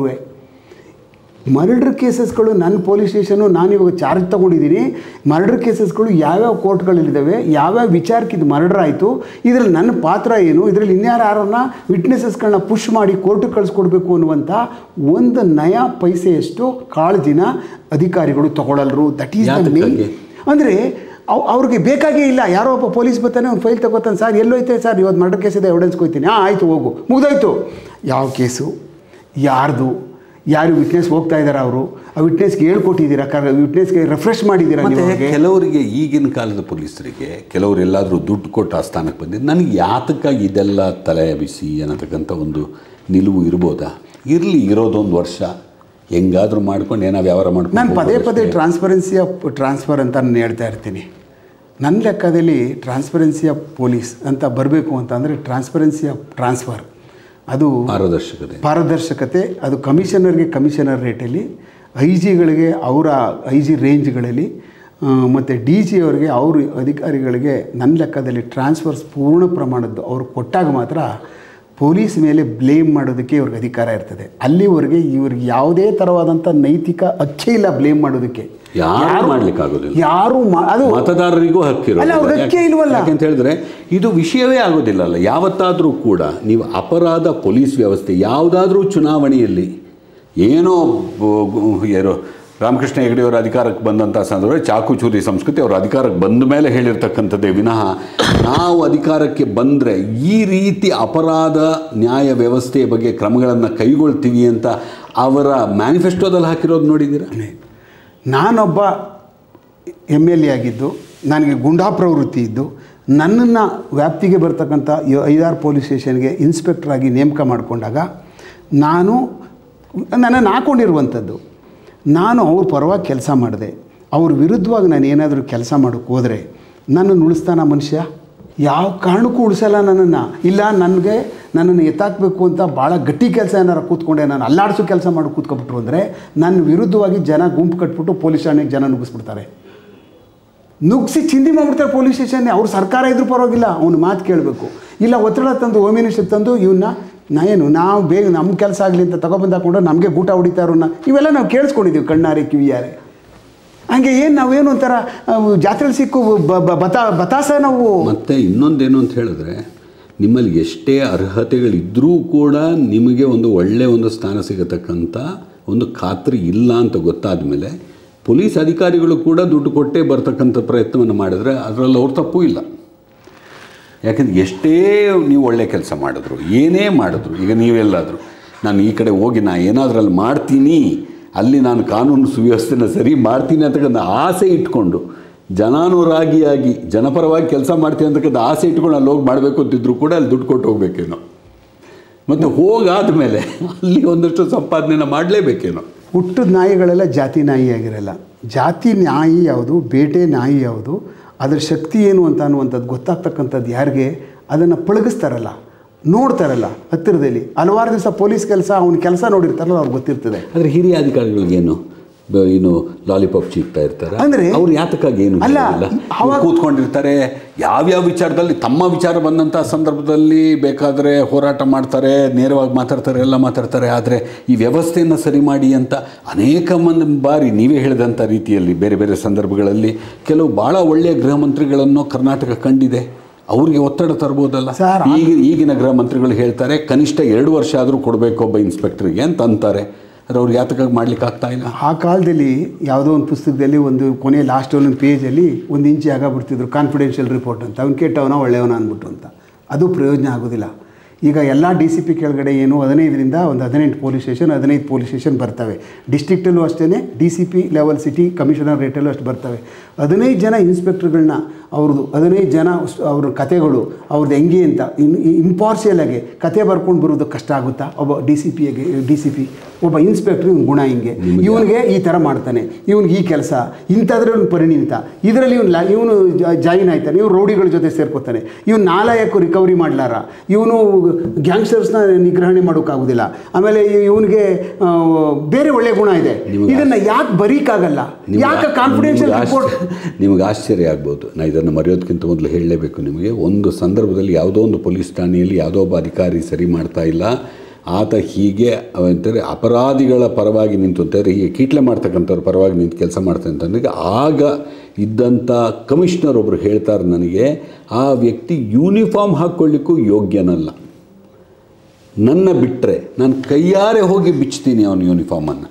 ಮರ್ಡರ್ ಕೇಸಸ್ಗಳು ನನ್ನ ಪೊಲೀಸ್ ಸ್ಟೇಷನು ನಾನು ಇವಾಗ ಚಾರ್ಜ್ ತೊಗೊಂಡಿದ್ದೀನಿ ಮರ್ಡರ್ ಕೇಸಸ್ಗಳು ಯಾವ್ಯಾವ ಕೋರ್ಟ್ಗಳಲ್ಲಿದ್ದಾವೆ ಯಾವ್ಯಾವ ವಿಚಾರಕ್ಕೆ ಇದು ಮರ್ಡರ್ ಆಯಿತು ಇದರಲ್ಲಿ ನನ್ನ ಪಾತ್ರ ಏನು ಇದರಲ್ಲಿ ಇನ್ಯಾರು ಯಾರನ್ನ ವಿಟ್ನೆಸಸ್ಗಳನ್ನ ಪುಷ್ ಮಾಡಿ ಕೋರ್ಟಿಗೆ ಕಳಿಸ್ಕೊಡ್ಬೇಕು ಅನ್ನುವಂಥ ಒಂದು ನಯ ಪೈಸೆಯಷ್ಟು ಕಾಳಜಿನ ಅಧಿಕಾರಿಗಳು ತಗೊಳ್ಳಲ್ರು ದಟ್ ಈಸ್ ದ ಮೇನ್ ಯಾತಕ್ಕಾಗಿ? ಅಂದರೆ ಅವ್ ಅವ್ರಿಗೆ ಬೇಕಾಗೇ ಇಲ್ಲ ಯಾರೋ ಒಬ್ಬ ಪೊಲೀಸ್ ಬರ್ತಾನೆ ಒಂದು ಫೈಲ್ ತಗೋತಾನೆ ಸರ್ ಎಲ್ಲೋಯ್ತೆ ಸರ್ ಇವತ್ತು ಮರ್ಡರ್ ಕೇಸ್ ಇದೆ ಎವಿಡೆನ್ಸ್ ಕೊಯ್ತೀನಿ ಹಾಂ ಆಯಿತು ಹೋಗು ಮುಗ್ದೋಯ್ತು ಯಾವ ಕೇಸು ಯಾರ್ದು ಯಾರು ವಿಟ್ನೆಸ್ ಹೋಗ್ತಾ ಇದ್ದಾರೆ ಅವರು ಆ ವಿಟ್ನೆಸ್ಗೆ ಹೇಳ್ಕೊಟ್ಟಿದ್ದೀರಾ ಕರ್ ವಿಟ್ನೆಸ್ಗೆ ರೆಫ್ರೆಶ್ ಮಾಡಿದ್ದೀರಾ ನೀವು ಮತ್ತೆ ಅವ್ರಿಗೆ? ಕೆಲವರಿಗೆ ಈಗಿನ ಕಾಲದ ಪೊಲೀಸರಿಗೆ ಕೆಲವರು ಎಲ್ಲಾದರೂ ದುಡ್ಡು ಕೊಟ್ಟು ಆ ಸ್ಥಾನಕ್ಕೆ ಬಂದಿದ್ದು ನನಗೆ ಯಾತಕ್ಕಾಗಿ ಇದೆಲ್ಲ ತಲೆ ಬಿಸಿ ಅನ್ನತಕ್ಕಂಥ ಒಂದು ನಿಲುವು ಇರ್ಬೋದಾ ಇರಲಿ ಇರೋದೊಂದು ವರ್ಷ ಹೆಂಗಾದ್ರೂ ಮಾಡ್ಕೊಂಡು ಏನೋ ವ್ಯವಹಾರ ಮಾಡ್ಕೊಂಡು ನಾನು ಪದೇ ಪದೇ ಹೋಗೋದಷ್ಟೇ. ಟ್ರಾನ್ಸ್ಪರೆನ್ಸಿ ಆಫ್ ಟ್ರಾನ್ಸ್ಫರ್ ಅಂತ ನಾನು ಹೇಳ್ತಾ ಇರ್ತೀನಿ ನನ್ನ ಲೆಕ್ಕದಲ್ಲಿ ಟ್ರಾನ್ಸ್ಪರೆನ್ಸಿ ಆಫ್ ಪೊಲೀಸ್ ಅಂತ ಬರಬೇಕು ಅಂತಂದರೆ ಟ್ರಾನ್ಸ್ಪರೆನ್ಸಿ ಆಫ್ ಟ್ರಾನ್ಸ್ಫರ್ ಅದು ಪಾರದರ್ಶಕತೆ ಪಾರದರ್ಶಕತೆ ಅದು ಕಮಿಷನರ್ಗೆ ಕಮಿಷನರ್ ರೇಟಲ್ಲಿ ಐ ಜಿಗಳಿಗೆ ಅವರ ಐ ಜಿ ರೇಂಜ್ಗಳಲ್ಲಿ ಮತ್ತು ಡಿ ಜಿ ಅವರಿಗೆ ಅವ್ರ ಅಧಿಕಾರಿಗಳಿಗೆ ನನ್ನ ಲೆಕ್ಕದಲ್ಲಿ ಟ್ರಾನ್ಸ್ಫರ್ಸ್ ಪೂರ್ಣ ಪ್ರಮಾಣದ್ದು ಅವ್ರು ಕೊಟ್ಟಾಗ ಮಾತ್ರ ಪೊಲೀಸ್ ಮೇಲೆ ಬ್ಲೇಮ್ ಮಾಡೋದಕ್ಕೆ ಇವ್ರಿಗೆ ಅಧಿಕಾರ ಇರ್ತದೆ ಅಲ್ಲಿವರೆಗೆ ಇವ್ರಿಗೆ ಯಾವುದೇ ಥರವಾದಂಥ ನೈತಿಕ ಹಕ್ಕೇ ಇಲ್ಲ ಬ್ಲೇಮ್ ಮಾಡೋದಕ್ಕೆ ಯಾರು ಮಾಡ್ಲಿಕ್ಕಾಗೋದಿಲ್ಲ ಯಾರು ಮಾ- ಅದು ಮತದಾರರಿಗೂ ಹಕ್ಕಿರೋದಿಲ್ಲ. ಅಲ್ಲ, ಅವ್ರಿಗೆ ಹಕ್ಕೇ ಯಾಕೆ- ಇಲ್ವಲ್ಲ? ಯಾಕೆಂತ ಹೇಳಿದ್ರೆ ಇದು ವಿಷಯವೇ ಆಗೋದಿಲ್ಲ ಅಲ್ಲ ಯಾವತ್ತಾದರೂ ಕೂಡ ನೀವು ಅಪರಾಧ ಪೊಲೀಸ್ ವ್ಯವಸ್ಥೆ ಯಾವುದಾದ್ರೂ ಚುನಾವಣೆಯಲ್ಲಿ ಏನೋ ಬ- ಗು- ಯಾರೋ ರಾಮಕೃಷ್ಣ ಹೆಗಡೆಯವರ ಅಧಿಕಾರಕ್ಕೆ ಬಂದಂಥ ಸಂದರ್ಭ ಚಾಕುಚೂರಿ ಸಂಸ್ಕೃತಿ ಅವರ ಅಧಿಕಾರಕ್ಕೆ ಬಂದ ಮೇಲೆ ಹೇಳಿರ್ತಕ್ಕಂಥದ್ದೇ ವಿನಃ ನಾವು ಅಧಿಕಾರಕ್ಕೆ ಬಂದರೆ ಈ ರೀತಿ ಅಪರಾಧ ನ್ಯಾಯ ವ್ಯವಸ್ಥೆಯ ಬಗ್ಗೆ ಕ್ರಮಗಳನ್ನು ಕೈಗೊಳ್ತೀವಿ ಅಂತ ಅವರ ಮ್ಯಾನಿಫೆಸ್ಟೋದಲ್ಲಿ ಹಾಕಿರೋದು ನೋಡಿದ್ದೀರಾ ನಾನೊಬ್ಬ ಎಮ್ ಎಲ್ ಎ ಆಗಿದ್ದು ನನಗೆ ಗುಂಡಾ ಪ್ರವೃತ್ತಿ ಇದ್ದು ನನ್ನನ್ನು ವ್ಯಾಪ್ತಿಗೆ ಬರ್ತಕ್ಕಂಥ ಯ- ಐದಾರು ಪೊಲೀಸ್ ಸ್ಟೇಷನ್ಗೆ ಇನ್ಸ್ಪೆಕ್ಟರ್ ಆಗಿ ನೇಮಕ ಮಾಡಿಕೊಂಡಾಗ ನಾನು ನನ್ನನ್ನು ಹಾಕೊಂಡಿರುವಂಥದ್ದು ನಾನು ಅವ್ರ ಪರವಾಗಿ ಕೆಲಸ ಮಾಡಿದೆ ಅವ್ರ ವಿರುದ್ಧವಾಗಿ ನಾನು ಏನಾದರೂ ಕೆಲಸ ಮಾಡೋಕ್ಕೆ ಹೋದರೆ ನನ್ನನ್ನು ಉಳಿಸ್ತಾನ ಮನುಷ್ಯ ಯಾವ ಕಾರಣಕ್ಕೂ ಉಳಿಸಲ್ಲ ನನ್ನನ್ನು ಇಲ್ಲ ನನಗೆ ನನ್ನನ್ನು ಎತ್ತಾಕಬೇಕು ಅಂತ ಭಾಳ ಗಟ್ಟಿ ಕೆಲಸ ಏನಾರು ಕೂತ್ಕೊಂಡೆ ನಾನು ಅಲ್ಲಾಡಿಸೋ ಕೆಲಸ ಮಾಡಿ ಕೂತ್ಕೊಬಿಟ್ರು ಅಂದರೆ ನನ್ನ ವಿರುದ್ಧವಾಗಿ ಜನ ಗುಂಪು ಕಟ್ಬಿಟ್ಟು ಪೊಲೀಸ್ ಠಾಣೆಗೆ ಜನ ನುಗ್ಗಿಸ್ಬಿಡ್ತಾರೆ ನುಗ್ಗಿಸಿ ಚಿಂದಿ ಮಾಡ್ಬಿಡ್ತಾರೆ ಪೊಲೀಸ್ ಸ್ಟೇಷನ್ನೇ ಅವ್ರು ಸರ್ಕಾರ ಇದ್ರೂ ಪರವಾಗಿಲ್ಲ ಅವ್ನು ಮಾತು ಕೇಳಬೇಕು ಇಲ್ಲ ಒತ್ತಡ ತಂದು ಹೋಮ್ ಮಿನಿಸ್ಟರ್ ತಂದು ಇವನ್ನ ನಾ ಏನು ನಾವು ಬೇಗ ನಮ್ಮ ಕೆಲಸ ಆಗಲಿ ಅಂತ ತಗೊಬಂದು ಹಾಕೊಂಡು ನಮಗೆ ಗೂಟ ಹೊಡಿತಾ ಇರೋನ್ನ ಇವೆಲ್ಲ ನಾವು ಕೇಳಿಸ್ಕೊಂಡಿದ್ದೀವಿ ಕಣ್ಣಾರೆ ಕಿವಿಯಾರೆ ಹಂಗೆ ಏನು ನಾವೇನು ಒಂಥರ ಜಾತ್ರೆಲಿ ಸಿಕ್ಕು ಬ- ಬ- ಬತಾ ಬತಾಸ ನಾವು ಮತ್ತು ಇನ್ನೊಂದೇನು ಅಂತ ಹೇಳಿದ್ರೆ ನಿಮ್ಮಲ್ಲಿ ಎಷ್ಟೇ ಅರ್ಹತೆಗಳಿದ್ದರೂ ಕೂಡ ನಿಮಗೆ ಒಂದು ಒಳ್ಳೆಯ ಒಂದು ಸ್ಥಾನ ಸಿಗತಕ್ಕಂಥ ಒಂದು ಖಾತ್ರಿ ಇಲ್ಲ ಅಂತ ಗೊತ್ತಾದ ಮೇಲೆ ಪೊಲೀಸ್ ಅಧಿಕಾರಿಗಳು ಕೂಡ ದುಡ್ಡು ಕೊಟ್ಟೇ ಬರ್ತಕ್ಕಂಥ ಪ್ರಯತ್ನವನ್ನು ಮಾಡಿದ್ರೆ ಅದರಲ್ಲಿ ಅವ್ರ ತಪ್ಪು ಇಲ್ಲ ಯಾಕಂದ್ರೆ ಎಷ್ಟೇ ನೀವು ಒಳ್ಳೆ ಕೆಲಸ ಮಾಡಿದ್ರು ಏನೇ ಮಾಡಿದ್ರು ಈಗ ನೀವೆಲ್ಲಾದರೂ ನಾನು ಈ ಕಡೆ ಹೋಗಿ ನಾ ಏನಾದ್ರೂ ಅಲ್ಲಿ ಮಾಡ್ತೀನಿ ಅಲ್ಲಿ ನಾನು ಕಾನೂನು ಸುವ್ಯವಸ್ಥೆನ ಸರಿ ಮಾಡ್ತೀನಿ ಅಂತಕ್ಕಂಥ ಆಸೆ ಇಟ್ಕೊಂಡು ಜನಾನುರಾಗಿಯಾಗಿ ಜನಪರವಾಗಿ ಕೆಲಸ ಮಾಡ್ತೀನಿ ಅಂತಕ್ಕಂಥ ಆಸೆ ಇಟ್ಕೊಂಡು ಅಲ್ಲಿ ಹೋಗಿ ಮಾಡಬೇಕು ಅಂತಿದ್ರು ಕೂಡ ಅಲ್ಲಿ ದುಡ್ಡು ಕೊಟ್ಟು ಹೋಗ್ಬೇಕೇನೋ ಮತ್ತು ಹೋಗಾದ ಮೇಲೆ ಅಲ್ಲಿ ಒಂದಷ್ಟು ಸಂಪಾದನೆನ ಮಾಡಲೇಬೇಕೇನೋ ಹುಟ್ಟಿದ ನಾಯಿಗಳೆಲ್ಲ ಜಾತಿ ನಾಯಿ ಆಗಿರಲ್ಲ ಜಾತಿ ನಾಯಿ ಯಾವುದು ಬೇಟೆ ನಾಯಿ ಯಾವುದು ಅದರ ಶಕ್ತಿ ಏನು ಅಂತ ಅನ್ನುವಂಥದ್ದು ಗೊತ್ತಾಗ್ತಕ್ಕಂಥದ್ದು ಯಾರಿಗೆ ಅದನ್ನು ಪಳಗಿಸ್ತಾರಲ್ಲ ನೋಡ್ತಾರಲ್ಲ ಹತ್ತಿರದಲ್ಲಿ ಹಲವಾರು ದಿವಸ ಪೊಲೀಸ್ ಕೆಲಸ ಅವ್ನ ಕೆಲಸ ನೋಡಿರ್ತಾರಲ್ಲ ಅವ್ರಿಗೆ ಗೊತ್ತಿರ್ತದೆ ಆದರೆ ಹಿರಿಯ ಅಧಿಕಾರಿಗಳಿಗೇನು ಬ- ಏನು ಲಾಲಿಪಾಪ್ ಚೀಕ್ತಾ ಇರ್ತಾರೆ ಅಂದ್ರೆ- ಅವ್ರು ಯಾತಕ್ಕಾಗಿ ಏನು ಅಲ್ಲ, ಹೇಳೋದಿಲ್ಲ? ಅವಾಗ- ಕೂತ್ಕೊಂಡಿರ್ತಾರೆ ಯಾವ್ಯಾವ ವಿಚಾರದಲ್ಲಿ ತಮ್ಮ ವಿಚಾರ ಬಂದಂಥ ಸಂದರ್ಭದಲ್ಲಿ ಬೇಕಾದರೆ ಹೋರಾಟ ಮಾಡ್ತಾರೆ ನೇರವಾಗಿ ಮಾತಾಡ್ತಾರೆ ಎಲ್ಲ ಮಾತಾಡ್ತಾರೆ ಆದರೆ ಈ ವ್ಯವಸ್ಥೆಯನ್ನು ಸರಿ ಮಾಡಿ ಅಂತ ಅನೇಕ ಮಂದಿ ಬಾರಿ ನೀವೇ ಹೇಳಿದಂಥ ರೀತಿಯಲ್ಲಿ ಬೇರೆ ಬೇರೆ ಸಂದರ್ಭಗಳಲ್ಲಿ ಕೆಲವು ಭಾಳ ಒಳ್ಳೆಯ ಗೃಹ ಮಂತ್ರಿಗಳನ್ನು ಕರ್ನಾಟಕ ಕಂಡಿದೆ ಅವ್ರಿಗೆ ಒತ್ತಡ ತರ್ಬೋದಲ್ಲ ಸರ್, ಈಗ ಈಗಿನ ಗೃಹ ಮಂತ್ರಿಗಳು ಹೇಳ್ತಾರೆ ಕನಿಷ್ಠ ಎರಡು ವರ್ಷ ಆದರೂ ಕೊಡಬೇಕು ಒಬ್ಬ ಇನ್ಸ್ಪೆಕ್ಟ್ರಿಗೆ ಅಂತ ಅಂತಾರೆ ಆದರೆ ಅವ್ರಿಗೆ ಯಾತಕ್ಕಾಗಿ ಮಾಡ್ಲಿಕ್ಕೆ ಆಗ್ತಾ ಇಲ್ಲ ಆ ಕಾಲದಲ್ಲಿ ಯಾವುದೋ ಒಂದು ಪುಸ್ತಕದಲ್ಲಿ ಒಂದು ಕೊನೆ ಲಾಸ್ಟ್ ಒಂದೊಂದು ಪೇಜಲ್ಲಿ ಒಂದು ಇಂಚಿ ಆಗ ಬಿಡ್ತಿದ್ರು ಕಾನ್ಫಿಡೆನ್ಷಿಯಲ್ ರಿಪೋರ್ಟ್ ಅಂತ ಅವ್ನು ಕೆಟ್ಟವನ ಒಳ್ಳೆಯವನ ಅಂದ್ಬಿಟ್ಟು ಅಂತ ಅದು ಪ್ರಯೋಜನ ಆಗೋದಿಲ್ಲ ಈಗ ಎಲ್ಲ ಡಿ ಸಿ ಪಿ ಕೆಳಗಡೆ ಏನು ಹದಿನೈದರಿಂದ ಒಂದು ಹದಿನೆಂಟು ಪೊಲೀಸ್ ಸ್ಟೇಷನ್ ಹದಿನೈದು ಪೊಲೀಸ್ ಸ್ಟೇಷನ್ ಬರ್ತವೆ ಡಿಸ್ಟ್ರಿಕ್ಟಲ್ಲೂ ಅಷ್ಟೇ D C P level city commissioner ರೇಟಲ್ಲೂ ಅಷ್ಟು ಬರ್ತವೆ ಹದಿನೈದು ಜನ ಇನ್ಸ್ಪೆಕ್ಟರ್ಗಳನ್ನ ಅವ್ರದ್ದು ಹದಿನೈದು ಜನ ಸ್- ಅವ್ರ ಕತೆಗಳು ಅವ್ರದ್ದು ಹೆಂಗೆ ಅಂತ ಇನ್ ಇಂಪಾರ್ಷಿಯಲ್ ಆಗಿ ಕತೆ ಬರ್ಕೊಂಡು ಬರೋದು ಕಷ್ಟ ಆಗುತ್ತಾ ಒಬ್ಬ ಡಿ ಸಿ ಪಿಗೆ ಡಿ ಸಿ ಪಿ ಒಬ್ಬ ಇನ್ಸ್ಪೆಕ್ಟ್ರ್ ಇವ್ನ ಗುಣ ಹಿಂಗೆ ಇವನಿಗೆ ಈ ಥರ ಮಾಡ್ತಾನೆ ಇವನಿಗೆ ಈ ಕೆಲಸ ಇಂಥದ್ರ ಪರಿಣಿತ ಇದರಲ್ಲಿ ಇವನು ಇವನು ಜಾಯಿನ್ ಆಯ್ತಾನೆ ಇವ್ನು ರೌಡಿಗಳ ಜೊತೆ ಸೇರ್ಕೋತಾನೆ ಇವನು ನಾಲಾಯಕು ರಿಕವರಿ ಮಾಡಲಾರ ಇವನು ಗ್ಯಾಂಗ್ಸ್ಟರ್ಸ್ನ ನಿಗ್ರಹಣೆ ಮಾಡೋಕ್ಕಾಗೋದಿಲ್ಲ ಆಮೇಲೆ ಇವನಿಗೆ ಬೇರೆ ಒಳ್ಳೆ ಗುಣ ಇದೆ ನಿಮ್ಗೆ ಇದನ್ನ ಯಾಕೆ ಬರೀಕಾಗಲ್ಲ ನಿಮ್ಗೆ ಯಾಕೆ ಕಾನ್ಫಿಡೆನ್ಷಿಯಲ್ ನಿಮ್ಗೆ ರಿಪೋರ್ಟ್ ಆಶ್ಚರ್ಯ- ನಿಮ್ಗೆ ಆಶ್ಚರ್ಯ ಆಗ್ಬೋದು ನಾ ಇದನ್ನು ಮರೆಯೋದಕ್ಕಿಂತ ಮೊದಲು ಹೇಳಲೇಬೇಕು ನಿಮಗೆ ಒಂದು ಸಂದರ್ಭದಲ್ಲಿ ಯಾವುದೋ ಒಂದು ಪೊಲೀಸ್ ಠಾಣೆಯಲ್ಲಿ ಯಾವುದೋ ಒಬ್ಬ ಅಧಿಕಾರಿ ಸರಿ ಮಾಡ್ತಾ ಇಲ್ಲ ಆತ ಹೀಗೆ ಅಂತಾರೆ ಅಪರಾಧಿಗಳ ಪರವಾಗಿ ನಿಂತು ಅಂತಾರೆ ಹೀಗೆ ಕೀಟ್ಲೆ ಮಾಡ್ತಕ್ಕಂಥವ್ರ ಪರವಾಗಿ ನಿಂತು ಕೆಲಸ ಮಾಡ್ತಾರೆ ಅಂತಂದಾಗ ಆಗ ಇದ್ದಂಥ ಕಮಿಷನರ್ ಒಬ್ಬರು ಹೇಳ್ತಾರೆ ನನಗೆ ಆ ವ್ಯಕ್ತಿ ಯೂನಿಫಾರ್ಮ್ ಹಾಕ್ಕೊಳ್ಳಿಕ್ಕೂ ಯೋಗ್ಯನಲ್ಲ ನನ್ನ ಬಿಟ್ಟರೆ ನಾನು ಕೈಯಾರೆ ಹೋಗಿ ಬಿಚ್ತೀನಿ ಅವನ ಯೂನಿಫಾರ್ಮನ್ನು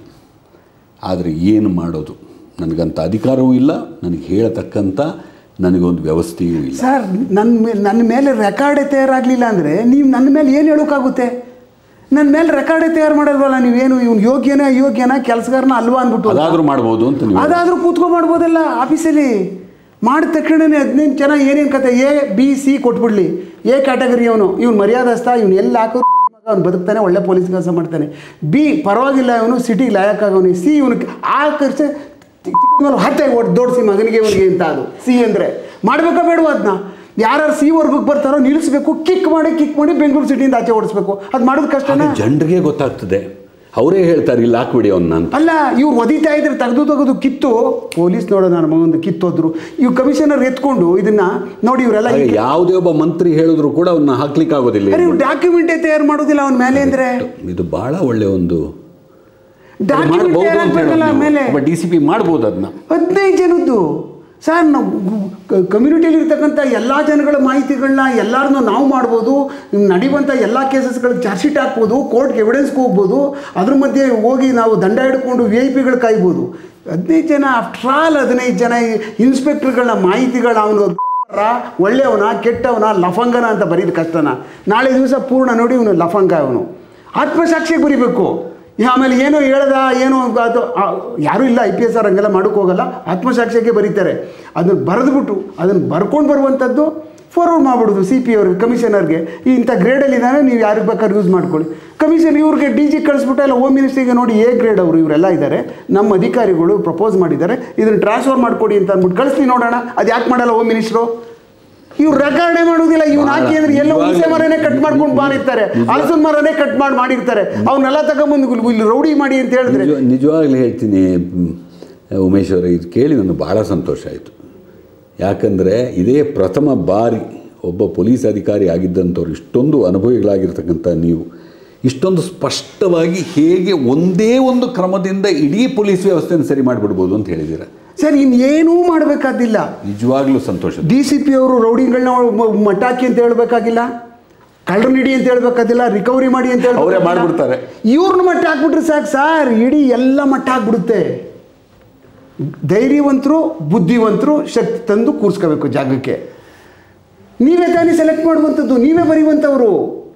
ಆದರೆ ಏನು ಮಾಡೋದು ನನಗಂಥ ಅಧಿಕಾರವೂ ಇಲ್ಲ ನನಗೆ ಹೇಳತಕ್ಕಂಥ ನನಗೊಂದು ವ್ಯವಸ್ಥೆಯೂ ಇಲ್ಲ ಸರ್ ನನ್ನ ಮೇಲೆ ನನ್ನ ಮೇಲೆ ರೆಕಾರ್ಡೇ ತಯಾರಾಗಲಿಲ್ಲ ಅಂದರೆ ನೀವು ನನ್ನ ಮೇಲೆ ಏನು ಹೇಳೋಕ್ಕಾಗುತ್ತೆ ನನ್ನ ಮೇಲೆ ರೆಕಾರ್ಡೇ ತಯಾರು ಮಾಡಲ್ವಲ್ಲ ನೀವೇನು ಇವ್ನು ಯೋಗ್ಯನ ಅಯೋಗ್ಯನ ಕೆಲಸಗಾರನ ಅಲ್ವಾ ಅಂದ್ಬಿಟ್ಟು ಅದಾದರೂ ಮಾಡ್ಬೋದು ಅಂತ ನೀವು ಅದಾದರೂ ಕೂತ್ಕೊ ಮಾಡ್ಬೋದಲ್ಲ ಆಫೀಸಲ್ಲಿ ಮಾಡಿದ ತಕ್ಷಣನೇ ಹದಿನೈದು ಜನ ಏನೇನು ಕತೆ ಎ ಬಿ ಸಿ ಕೊಟ್ಬಿಡ್ಲಿ ಎ ಕ್ಯಾಟಗರಿ ಅವನು ಇವ್ನು ಮರ್ಯಾದಸ್ಥ ಇವ್ನು ಎಲ್ಲಿ ಹಾಕೋದು ಅವ್ನು ಬದುಕ್ತಾನೆ ಒಳ್ಳೆ ಪೊಲೀಸ್ ಕೆಲಸ ಮಾಡ್ತಾನೆ ಬಿ ಪರವಾಗಿಲ್ಲ ಇವನು ಸಿಟಿಗೆ ಲಾಯಕ್ಕಾಗವನು ಸಿ ಇವನು ಆ ಖರ್ಚು ಚಿಕ್ಕ ಮೇಲೆ ಹತ್ತೆ ಒಟ್ಟು ದೊಡ್ಡಸಿ ಮಗನಿಗೆ ಇವನಿಗೆ ಅಂತ ಅದು ಸಿ ಅಂದರೆ ಮಾಡಬೇಕಾ ಬೇಡವಾ ಅದನ್ನ ಯಾರು ಸಿ ವರ್ಗಕ್ಕೆ ಬರ್ತಾರೋ ನಿಲ್ಲಿಸ್ಬೇಕು ಕಿಕ್ ಮಾಡಿ ಕಿಕ್ ಮಾಡಿ ಬೆಂಗಳೂರು ಸಿಟಿಯಿಂದ ಆಚೆ ಓಡಿಸ್ಬೇಕು ಅದು ಮಾಡೋದು ಕಷ್ಟನಾ ಜನರಿಗೆ ಗೊತ್ತಾಗ್ತದೆ ಅವರೇ ಹೇಳ್ತಾರೆ ಇಲ್ಲಿ ಹಾಕ್ಬಿಡಿ ಅವನ್ನ ಅಂತ ಅಲ್ಲ ಇವ್ರು ಒದಿತಾ ಇದ್ರೆ ತೆಗೆದು ತೆಗೆದು ಕಿತ್ತು ಪೊಲೀಸ್ ನೋಡೋ ನನ್ನ ಮಗಂದು ಕಿತ್ತೋದ್ರು ಇವ್ ಕಮಿಷನರ್ ಎತ್ಕೊಂಡು ಇದನ್ನ ನೋಡಿ ಇವರೆಲ್ಲ ಹಾಗೆ ಯಾವುದೇ ಒಬ್ಬ ಮಂತ್ರಿ ಹೇಳಿದ್ರು ಕೂಡ ಅವನ್ನ ಹಾಕ್ಲಿಕ್ಕೆ ಆಗೋದಿಲ್ಲ ಅರೆ ಇವ್ರು ಡಾಕ್ಯುಮೆಂಟೇ ತಯಾರು ಮಾಡೋದಿಲ್ಲ ಅವನ ಮೇಲೆ ಅಂದ್ರೆ ಇದು ಬಹಳ ಒಳ್ಳೆ ಒಂದು ಡಾಕ್ಯುಮೆಂಟ್ ಮಾಡ್ಬೋದು ತಯಾರು ಅಂತ ಆಗ್ಬೇಕಲ್ಲ ಮೇಲೆ ಒಬ್ಬ ಡಿ ಸಿ ಪಿ ಮಾಡ್ಬೋದು ಅದನ್ನ ಹದಿನೈದು ಜನದ್ದು ಸರ್ ನಾವು ಕಮ್ಯುನಿಟಿಯಲ್ಲಿ ಇರ್ತಕ್ಕಂಥ ಎಲ್ಲ ಜನಗಳ ಮಾಹಿತಿಗಳನ್ನ ಎಲ್ಲರನ್ನೂ ನಾವು ಮಾಡ್ಬೋದು ನಡೆಯುವಂಥ ಎಲ್ಲ ಕೇಸಸ್ಗಳಿಗೆ ಚಾರ್ಜ್ ಶೀಟ್ ಹಾಕ್ಬೋದು ಕೋರ್ಟ್ಗೆ ಎವಿಡೆನ್ಸ್ಗೆ ಹೋಗ್ಬೋದು ಅದ್ರ ಮಧ್ಯೆ ಹೋಗಿ ನಾವು ದಂಡ ಹಿಡ್ಕೊಂಡು ವಿ ಐ ಪಿಗಳು ಕಾಯ್ಬೋದು ಹದಿನೈದು ಜನ ಆಫ್ಟರ್ ಆಲ್ ಹದಿನೈದು ಜನ ಇನ್ಸ್ಪೆಕ್ಟರ್ಗಳನ್ನ ಮಾಹಿತಿಗಳನ್ನ ಅವನು ಒಳ್ಳೆಯವನ ಕೆಟ್ಟವನ ಲಫಂಗನ ಅಂತ ಬರೀದು ಕಷ್ಟನ ನಾಳೆ ದಿವಸ ಪೂರ್ಣ ನೋಡಿ ಇವನು ಲಫಂಗ ಅವನು ಆತ್ಮಸಾಕ್ಷಿಗೆ ಬರಿಬೇಕು ಆಮೇಲೆ ಏನೋ ಹೇಳ್ದ ಏನೋ ಅದು ಆ, ಯಾರೂ ಇಲ್ಲ ಐ ಪಿ ಎಸ್ ಆರ್ ಹಂಗೆಲ್ಲ ಮಾಡೋಕ್ಕೆ ಹೋಗಲ್ಲ ಆತ್ಮಸಾಕ್ಷ್ಯಕ್ಕೆ ಬರೀತಾರೆ ಅದನ್ನು ಬರೆದ್ಬಿಟ್ಟು ಅದನ್ನು ಬರ್ಕೊಂಡು ಬರುವಂಥದ್ದು ಫಾರ್ವರ್ಡ್ ಮಾಡಿಬಿಡೋದು ಸಿ ಪಿ ಅವ್ರಿಗೆ ಕಮಿಷನರ್ಗೆ ಇಂಥ ಗ್ರೇಡಲ್ಲಿ ಇದ್ದಾನೆ ನೀವು ಯಾರಿಗೆ ಬೇಕಾದ್ರೆ ಯೂಸ್ ಮಾಡ್ಕೊಳ್ಳಿ ಕಮಿಷನ್ ಇವ್ರಿಗೆ ಡಿ ಜಿ ಕಳಿಸ್ಬಿಟ್ಟು ಎಲ್ಲ ಹೋಮ್ ಮಿನಿಸ್ಟ್ರಿಗೆ ನೋಡಿ ಎ ಗ್ರೇಡ್ ಅವರು ಇವರೆಲ್ಲ ಇದ್ದಾರೆ ನಮ್ಮ ಅಧಿಕಾರಿಗಳು ಪ್ರಪೋಸ್ ಮಾಡಿದ್ದಾರೆ ಇದನ್ನು ಟ್ರಾನ್ಸ್ಫರ್ ಮಾಡಿಕೊಡಿ ಅಂತ ಅಂದ್ಬಿಟ್ಟು ಕಳಿಸ್ತೀನಿ ನೋಡೋಣ ಅದು ಯಾಕೆ ಮಾಡಲ್ಲ ಹೋಮ್ ಮಿನಿಸ್ಟ್ರು ಇವ್ರು ರೆಕಾರ್ಡೇ ಮಾಡೋದಿಲ್ಲ ಇವ್ನು ಹಾಕಿ ಅಂದ್ರೆ ಎಲ್ಲ ಹುಣಸೆ ಮರನೇ ಕಟ್ ಮಾಡ್ಕೊಂಡು ಮಾರಿರ್ತಾರೆ ಹಲಸಿನ ಮರನೇ ಕಟ್ ಮಾಡಿ ಮಾಡಿರ್ತಾರೆ ಅವನ್ನೆಲ್ಲ ತಗೊಂಬಂದು ಇಲ್ಲಿ ರೌಡಿ ಮಾಡಿ ಅಂತ ಹೇಳಿದ್ರೆ ನಿಜ ನಿಜವಾಗ್ಲೂ ಹೇಳ್ತೀನಿ ಮ್, ಉಮೇಶ್ ಅವರೇ ಇದು ಕೇಳಿ ನನಗೆ ಭಾಳ ಸಂತೋಷ ಆಯಿತು ಯಾಕಂದರೆ ಇದೇ ಪ್ರಥಮ ಬಾರಿ ಒಬ್ಬ ಪೊಲೀಸ್ ಅಧಿಕಾರಿ ಆಗಿದ್ದಂಥವ್ರು ಇಷ್ಟೊಂದು ಅನುಭವಿಗಳಾಗಿರ್ತಕ್ಕಂಥ ನೀವು ಇಷ್ಟೊಂದು ಸ್ಪಷ್ಟವಾಗಿ ಹೇಗೆ ಒಂದೇ ಒಂದು ಕ್ರಮದಿಂದ ಇಡೀ ಪೊಲೀಸ್ ವ್ಯವಸ್ಥೆಯನ್ನು ಸರಿ ಮಾಡಿಬಿಡ್ಬೋದು ಅಂತ ಹೇಳಿದ್ದೀರ ಸರ್ ಇನ್ನೇನೂ ಮಾಡಬೇಕಾದಿಲ್ಲ ನಿಜವಾಗ್ಲೂ ಸಂತೋಷ ಡಿ ಸಿ ಪಿ ಅವರು ರೌಡಿಗಳನ್ನ ಮಟ್ಟಾಕಿ ಅಂತ ಹೇಳ್ಬೇಕಾಗಿಲ್ಲ ಕಳ್ಳರನ್ನ ಹಿಡಿ ಅಂತ ಹೇಳ್ಬೇಕಾದಿಲ್ಲ ರಿಕವರಿ ಮಾಡಿ ಅಂತ ಅವರೇ ಹೇಳ್ಬೇಕಾಗಿಲ್ಲ. ಮಾಡ್ಬಿಡ್ತಾರೆ. ಇವ್ರನ್ನ ಮಟ್ಟ ಹಾಕ್ಬಿಟ್ರೆ ಸಾಕು ಸರ್ ಇಡೀ ಎಲ್ಲ ಮಟ್ಟ ಹಾಕ್ಬಿಡುತ್ತೆ ಧೈರ್ಯವಂತರು ಬುದ್ಧಿವಂತರು ಶಕ್ತಿ ತಂದು ಕೂರಿಸ್ಕೋಬೇಕು ಜಾಗಕ್ಕೆ ನೀವೇ ತಾನೇ ಸೆಲೆಕ್ಟ್ ಮಾಡುವಂಥದ್ದು ನೀವೇ ಬರೆಯುವಂಥವ್ರು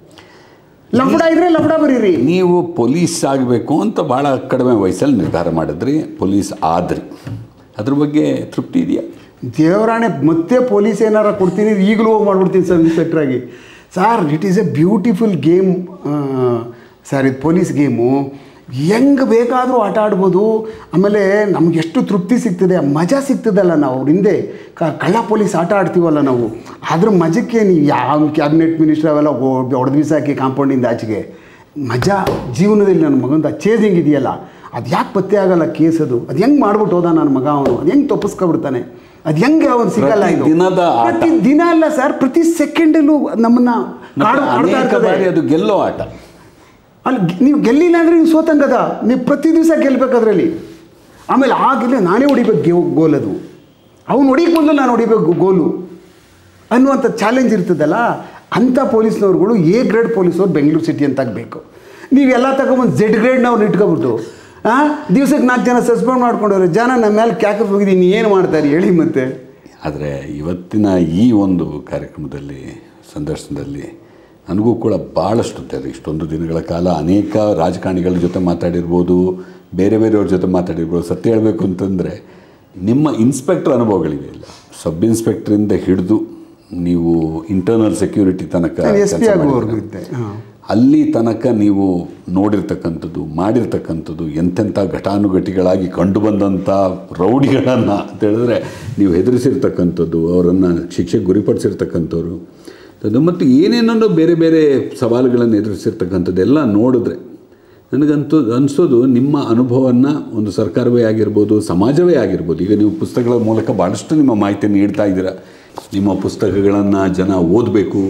ಲಫಡ ಇದ್ರೆ ಲಫಡ ಬರೀರಿ ನೀವು ಪೊಲೀಸ್ ಆಗಬೇಕು ಅಂತ ಭಾಳ ಕಡಿಮೆ ವಯಸ್ಸಲ್ಲಿ ನಿರ್ಧಾರ ಮಾಡಿದ್ರಿ ಪೊಲೀಸ್ ಆದ್ರಿ ಅದ್ರ ಬಗ್ಗೆ ತೃಪ್ತಿ ಇದೆಯಾ ದೇವರಾಣೆ ಮತ್ತೆ ಪೊಲೀಸ್ ಏನಾರ ಕೊಡ್ತೀನಿ ಈಗಲೂ ಹೋಗಿ ಮಾಡ್ಬಿಡ್ತೀನಿ ಸಬ್ ಇನ್ಸ್ಪೆಕ್ಟ್ರ್ ಆಗಿ sir it is a beautiful game sir ಇದು ಪೊಲೀಸ್ ಗೇಮು ಹೆಂಗೆ ಬೇಕಾದರೂ ಆಟ ಆಡ್ಬೋದು ಆಮೇಲೆ ನಮ್ಗೆ ಎಷ್ಟು ತೃಪ್ತಿ ಸಿಗ್ತದೆ ಮಜಾ ಸಿಗ್ತದಲ್ಲ ನಾವು ಅವ್ರ ಹಿಂದೆ ಕ ಕಳ್ಳ ಪೊಲೀಸ್ ಆಟ ಆಡ್ತೀವಲ್ಲ ನಾವು ಅದ್ರ ಮಜಕ್ಕೆ ನೀವು ಯಾವ ಕ್ಯಾಬಿನೆಟ್ ಮಿನಿಸ್ಟರ್ ಅವೆಲ್ಲ ಹೊಡೆದು ಬೀಸಾಕಿ ಕಾಂಪೌಂಡಿಂದ ಆಚೆಗೆ ಮಜಾ ಜೀವನದಲ್ಲಿ ನನ್ನ ಮಗಂದ ಚೇಂಜಿಂಗ್ ಇದೆಯಲ್ಲ ಅದು ಯಾಕೆ ಪತ್ತೆ ಆಗಲ್ಲ ಕೇಸ್ ಅದು ಅದು ಹೆಂಗೆ ಮಾಡ್ಬಿಟ್ಟು ಹೋದ ನನ್ನ ಮಗ ಅವನು ಅದು ಹೆಂಗೆ ತಪ್ಪಿಸ್ಕೊಬಿಡ್ತಾನೆ ಅದು ಹೆಂಗೆ ಅವ್ನು ಸಿಗಲ್ಲ ಪ್ರತಿ ಇದು ದಿನದ ಆಟ. ಪ್ರತಿ ದಿನ ಅಲ್ಲ ಸರ್ ಪ್ರತಿ ಸೆಕೆಂಡಲ್ಲೂ ನಮ್ಮನ್ನ ಮತ್ತೆ ಕಾಡು ಕಾಡ್ತಾ ಅನೇಕ ಇರ್ತದೆ. ಬಾರಿ ಅದು ಗೆಲ್ಲೋ ಆಟ ಅಲ್ಲಿ ಗೆ- ನೀವು ಗೆಲ್ಲಿಲ್ಲ ಅಂದರೆ ನೀವು ಸೋತಂಗದ ನೀವು ಪ್ರತಿ ದಿವಸ ಗೆಲ್ಬೇಕು ಅದರಲ್ಲಿ ಆಮೇಲೆ ಆಗಿಲ್ಲ ನಾನೇ ಹೊಡಿಬೇಕು ಗೆ ಗೋಲ್ ಅದು ಅವ್ನು ಹೊಡಿಗೆ ಮೊದಲು ನಾನು ಹೊಡಿಬೇಕು ಗೋಲು ಅನ್ನುವಂಥ ಚಾಲೆಂಜ್ ಇರ್ತದಲ್ಲ ಅಂಥ ಪೊಲೀಸ್ನವ್ರುಗಳು ಎ ಗ್ರೇಡ್ ಪೊಲೀಸವ್ರು ಬೆಂಗಳೂರು ಸಿಟಿ ಅಂತ ಆಗಬೇಕು ನೀವೆಲ್ಲ ತಗೊಂಬಂದು ಜೆಡ್ ಗ್ರೇಡ್ನವ್ರು ಇಟ್ಕೊಬಿಟ್ಟು ಹಾಂ ದಿವ್ಸಕ್ಕೆ ನಾಲ್ಕು ಜನ ಸಸ್ಪೆಂಡ್ ಮಾಡ್ಕೊಂಡವ್ರೆ ಜನ ನಮ್ಮ ಮೇಲೆ ಕ್ಯಾಕಸ್ ಹೋಗಿದ್ದೀನಿ ಏನು ಮಾಡ್ತಾರೆ ಹೇಳಿ ಮತ್ತೆ ಆದರೆ ಇವತ್ತಿನ ಈ ಒಂದು ಕಾರ್ಯಕ್ರಮದಲ್ಲಿ ಸಂದರ್ಶನದಲ್ಲಿ ನನಗೂ ಕೂಡ ಭಾಳಷ್ಟು ತೆರೆ ಇಷ್ಟೊಂದು ದಿನಗಳ ಕಾಲ ಅನೇಕ ರಾಜಕಾರಣಿಗಳ ಜೊತೆ ಮಾತಾಡಿರ್ಬೋದು ಬೇರೆ ಬೇರೆಯವ್ರ ಜೊತೆ ಮಾತಾಡಿರ್ಬೋದು ಸತ್ಯ ಹೇಳಬೇಕು ಅಂತಂದರೆ ನಿಮ್ಮ ಇನ್ಸ್ಪೆಕ್ಟರ್ ಅನುಭವಗಳಿವೆಯಲ್ಲ ಸಬ್ ಇನ್ಸ್ಪೆಕ್ಟ್ರಿಂದ ಹಿಡಿದು ನೀವು ಇಂಟರ್ನಲ್ ಸೆಕ್ಯೂರಿಟಿ ತನಕ ನಾನು ಎಸ್ ಪಿ ಕೆಲ್ಸ ಆಗುವವರೆಗೂ ಮಾಡಿದ್ದೀರ. ಇದ್ದೆ ಹಾಂ ಅಲ್ಲಿ ತನಕ ನೀವು ನೋಡಿರ್ತಕ್ಕಂಥದ್ದು ಮಾಡಿರ್ತಕ್ಕಂಥದ್ದು ಎಂತೆಂಥ ಘಟಾನುಘಟಿಗಳಾಗಿ ಕಂಡುಬಂದಂಥ ರೌಡಿಗಳನ್ನು ಅಂತ ಹೇಳಿದ್ರೆ ನೀವು ಹೆದರಿಸಿರ್ತಕ್ಕಂಥದ್ದು ಅವರನ್ನು ಶಿಕ್ಷೆಗೆ ಗುರಿಪಡಿಸಿರ್ತಕ್ಕಂಥವ್ರು ಅದು ಮತ್ತು ಏನೇನೋ ಬೇರೆ ಬೇರೆ ಸವಾಲುಗಳನ್ನು ಎದುರಿಸಿರ್ತಕ್ಕಂಥದ್ದೆಲ್ಲ ನೋಡಿದ್ರೆ ನನಗಂತೂ ಅನಿಸೋದು ನಿಮ್ಮ ಅನುಭವವನ್ನು ಒಂದು ಸರ್ಕಾರವೇ ಆಗಿರ್ಬೋದು ಸಮಾಜವೇ ಆಗಿರ್ಬೋದು ಈಗ ನೀವು ಪುಸ್ತಕಗಳ ಮೂಲಕ ಭಾಳಷ್ಟು ನಿಮ್ಮ ಮಾಹಿತಿಯನ್ನು ನೀಡ್ತಾ ಇದ್ದೀರಾ ನಿಮ್ಮ ಪುಸ್ತಕಗಳನ್ನು ಜನ ಓದಬೇಕು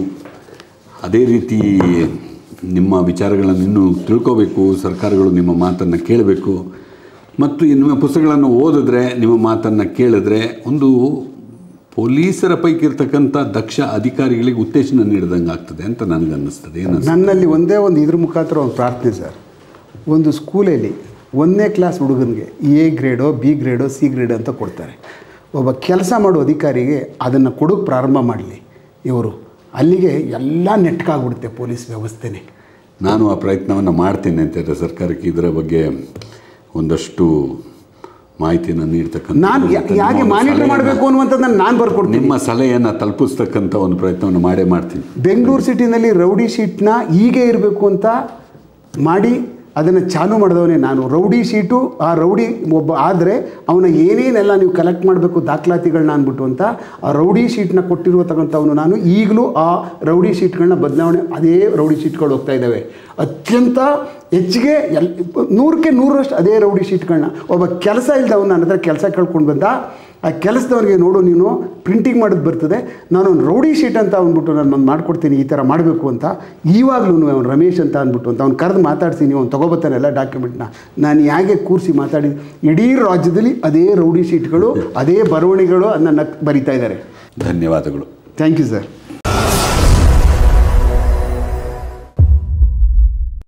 ಅದೇ ರೀತಿ ನಿಮ್ಮ ವಿಚಾರಗಳನ್ನು ಇನ್ನೂ ತಿಳ್ಕೋಬೇಕು ಸರ್ಕಾರಗಳು ನಿಮ್ಮ ಮಾತನ್ನು ಕೇಳಬೇಕು ಮತ್ತು ಈ ನಿಮ್ಮ ಪುಸ್ತಕಗಳನ್ನು ಓದಿದ್ರೆ ನಿಮ್ಮ ಮಾತನ್ನು ಕೇಳಿದ್ರೆ ಒಂದು ಪೊಲೀಸರ ಪೈಕಿ ಇರ್ತಕ್ಕಂಥ ದಕ್ಷ ಅಧಿಕಾರಿಗಳಿಗೆ ಉತ್ತೇಜನ ನೀಡಿದಂಗೆ ಆಗ್ತದೆ ಅಂತ ನನಗೆ ಅನ್ನಿಸ್ತದೆ ಏನು ನನ್ನಲ್ಲಿ ಒಂದೇ ಒಂದು ಇದ್ರ ಮುಖಾಂತರ ಒಂದು ಪ್ರಾರ್ಥನೆ ಸರ್ ಒಂದು ಸ್ಕೂಲಲ್ಲಿ ಒಂದನೇ ಕ್ಲಾಸ್ ಹುಡುಗನಿಗೆ ಎ ಗ್ರೇಡೋ ಬಿ ಗ್ರೇಡೋ ಸಿ ಗ್ರೇಡೋ ಅಂತ ಕೊಡ್ತಾರೆ ಒಬ್ಬ ಕೆಲಸ ಮಾಡೋ ಅಧಿಕಾರಿಗೆ ಅದನ್ನು ಕೊಡೋಕ್ಕೆ ಪ್ರಾರಂಭ ಮಾಡಲಿ ಇವರು ಅಲ್ಲಿಗೆ ಎಲ್ಲ ನೆಟ್ಕಾಗ್ಬಿಡುತ್ತೆ ಪೊಲೀಸ್ ವ್ಯವಸ್ಥೆನೇ ನಾನು ಆ ಪ್ರಯತ್ನವನ್ನು ಮಾಡ್ತೀನಿ ಅಂತ ಹೇಳಿದ್ರೆ ಸರ್ಕಾರಕ್ಕೆ ಇದರ ಬಗ್ಗೆ ಒಂದಷ್ಟು ಮಾಹಿತಿಯನ್ನು ನೀಡ್ತಕ್ಕಂಥ ನಾನು ಯಾ- ಮತ್ತು ಯಾಕೆ ನಿಮ್ಮ ಮಾನಿಟರ್ ಸಲಹೆಯನ್ನು- ಮಾಡಬೇಕು ಅನ್ನುವಂಥದ್ದನ್ನು ನಾನು ಬರ್ಕೊಡ್ತೀನಿ ನಿಮ್ಮ ಸಲಹೆಯನ್ನು ತಲುಪಿಸ್ತಕ್ಕಂಥ ಒಂದು ಪ್ರಯತ್ನವನ್ನು ಮಾಡೇ ಮಾಡ್ತೀನಿ ಬೆಂಗಳೂರು ಸಿಟಿನಲ್ಲಿ ರೌಡಿ ಶೀಟ್ನ ಹೀಗೆ ಇರಬೇಕು ಅಂತ ಮಾಡಿ ಅದನ್ನು ಚಾಲು ಮಾಡಿದವನೇ ನಾನು ರೌಡಿ ಶೀಟು ಆ ರೌಡಿ ಒಬ್ಬ ಆದರೆ ಅವನ ಏನೇನೆಲ್ಲ ನೀವು ಕಲೆಕ್ಟ್ ಮಾಡಬೇಕು ದಾಖಲಾತಿಗಳನ್ನ ಅಂದ್ಬಿಟ್ಟು ಅಂತ ಆ ರೌಡಿ ಶೀಟ್ನ ಕೊಟ್ಟಿರುವತಕ್ಕಂಥವನು ನಾನು ಈಗಲೂ ಆ ರೌಡಿ ಶೀಟ್ಗಳನ್ನ ಬದಲಾವಣೆ ಅದೇ ರೌಡಿ ಶೀಟ್ಗಳು ಹೋಗ್ತಾ ಇದ್ದಾವೆ ಅತ್ಯಂತ ಹೆಚ್ಚಿಗೆ ಎಲ್ ನೂರಕ್ಕೆ ನೂರರಷ್ಟು ಅದೇ ರೌಡಿ ಶೀಟ್ಗಳನ್ನ ಒಬ್ಬ ಕೆಲಸ ಇಲ್ದವನು ನನ್ನ ಹತ್ರ ಕೆಲಸ ಕೇಳ್ಕೊಂಡು ಬಂದ ಆ ಕೆಲಸದವನಿಗೆ ನೋಡು ನೀನು ಪ್ರಿಂಟಿಂಗ್ ಮಾಡೋದು ಬರ್ತದೆ ನಾನು ಒಂದು ರೌಡಿ ಶೀಟ್ ಅಂತ ಅಂದ್ಬಿಟ್ಟು ನಾನು ಒಂದು ಮಾಡ್ಕೊಡ್ತೀನಿ ಈ ಥರ ಮಾಡಬೇಕು ಅಂತ ಇವಾಗಲೂ ಅವ್ನು ರಮೇಶ್ ಅಂತ ಅಂದ್ಬಿಟ್ಟು ಅಂತ ಅವ್ನು ಕರೆದು ಮಾತಾಡ್ತೀನಿ ಅವ್ನು ತೊಗೊಬತ್ತಾನೆ ಎಲ್ಲ ಡಾಕ್ಯುಮೆಂಟ್ನ ನಾನು ಹೇಗೆ ಕೂರಿಸಿ ಮಾತಾಡಿ ಇಡೀ ರಾಜ್ಯದಲ್ಲಿ ಅದೇ ರೌಡಿ ಶೀಟ್ಗಳು ಅದೇ ಬರವಣಿಗೆಗಳು ಅದನ್ನ ನಕ್ ಬರಿತಾ ಇದ್ದಾರೆ ಧನ್ಯವಾದಗಳು ಥ್ಯಾಂಕ್ ಯು ಸರ್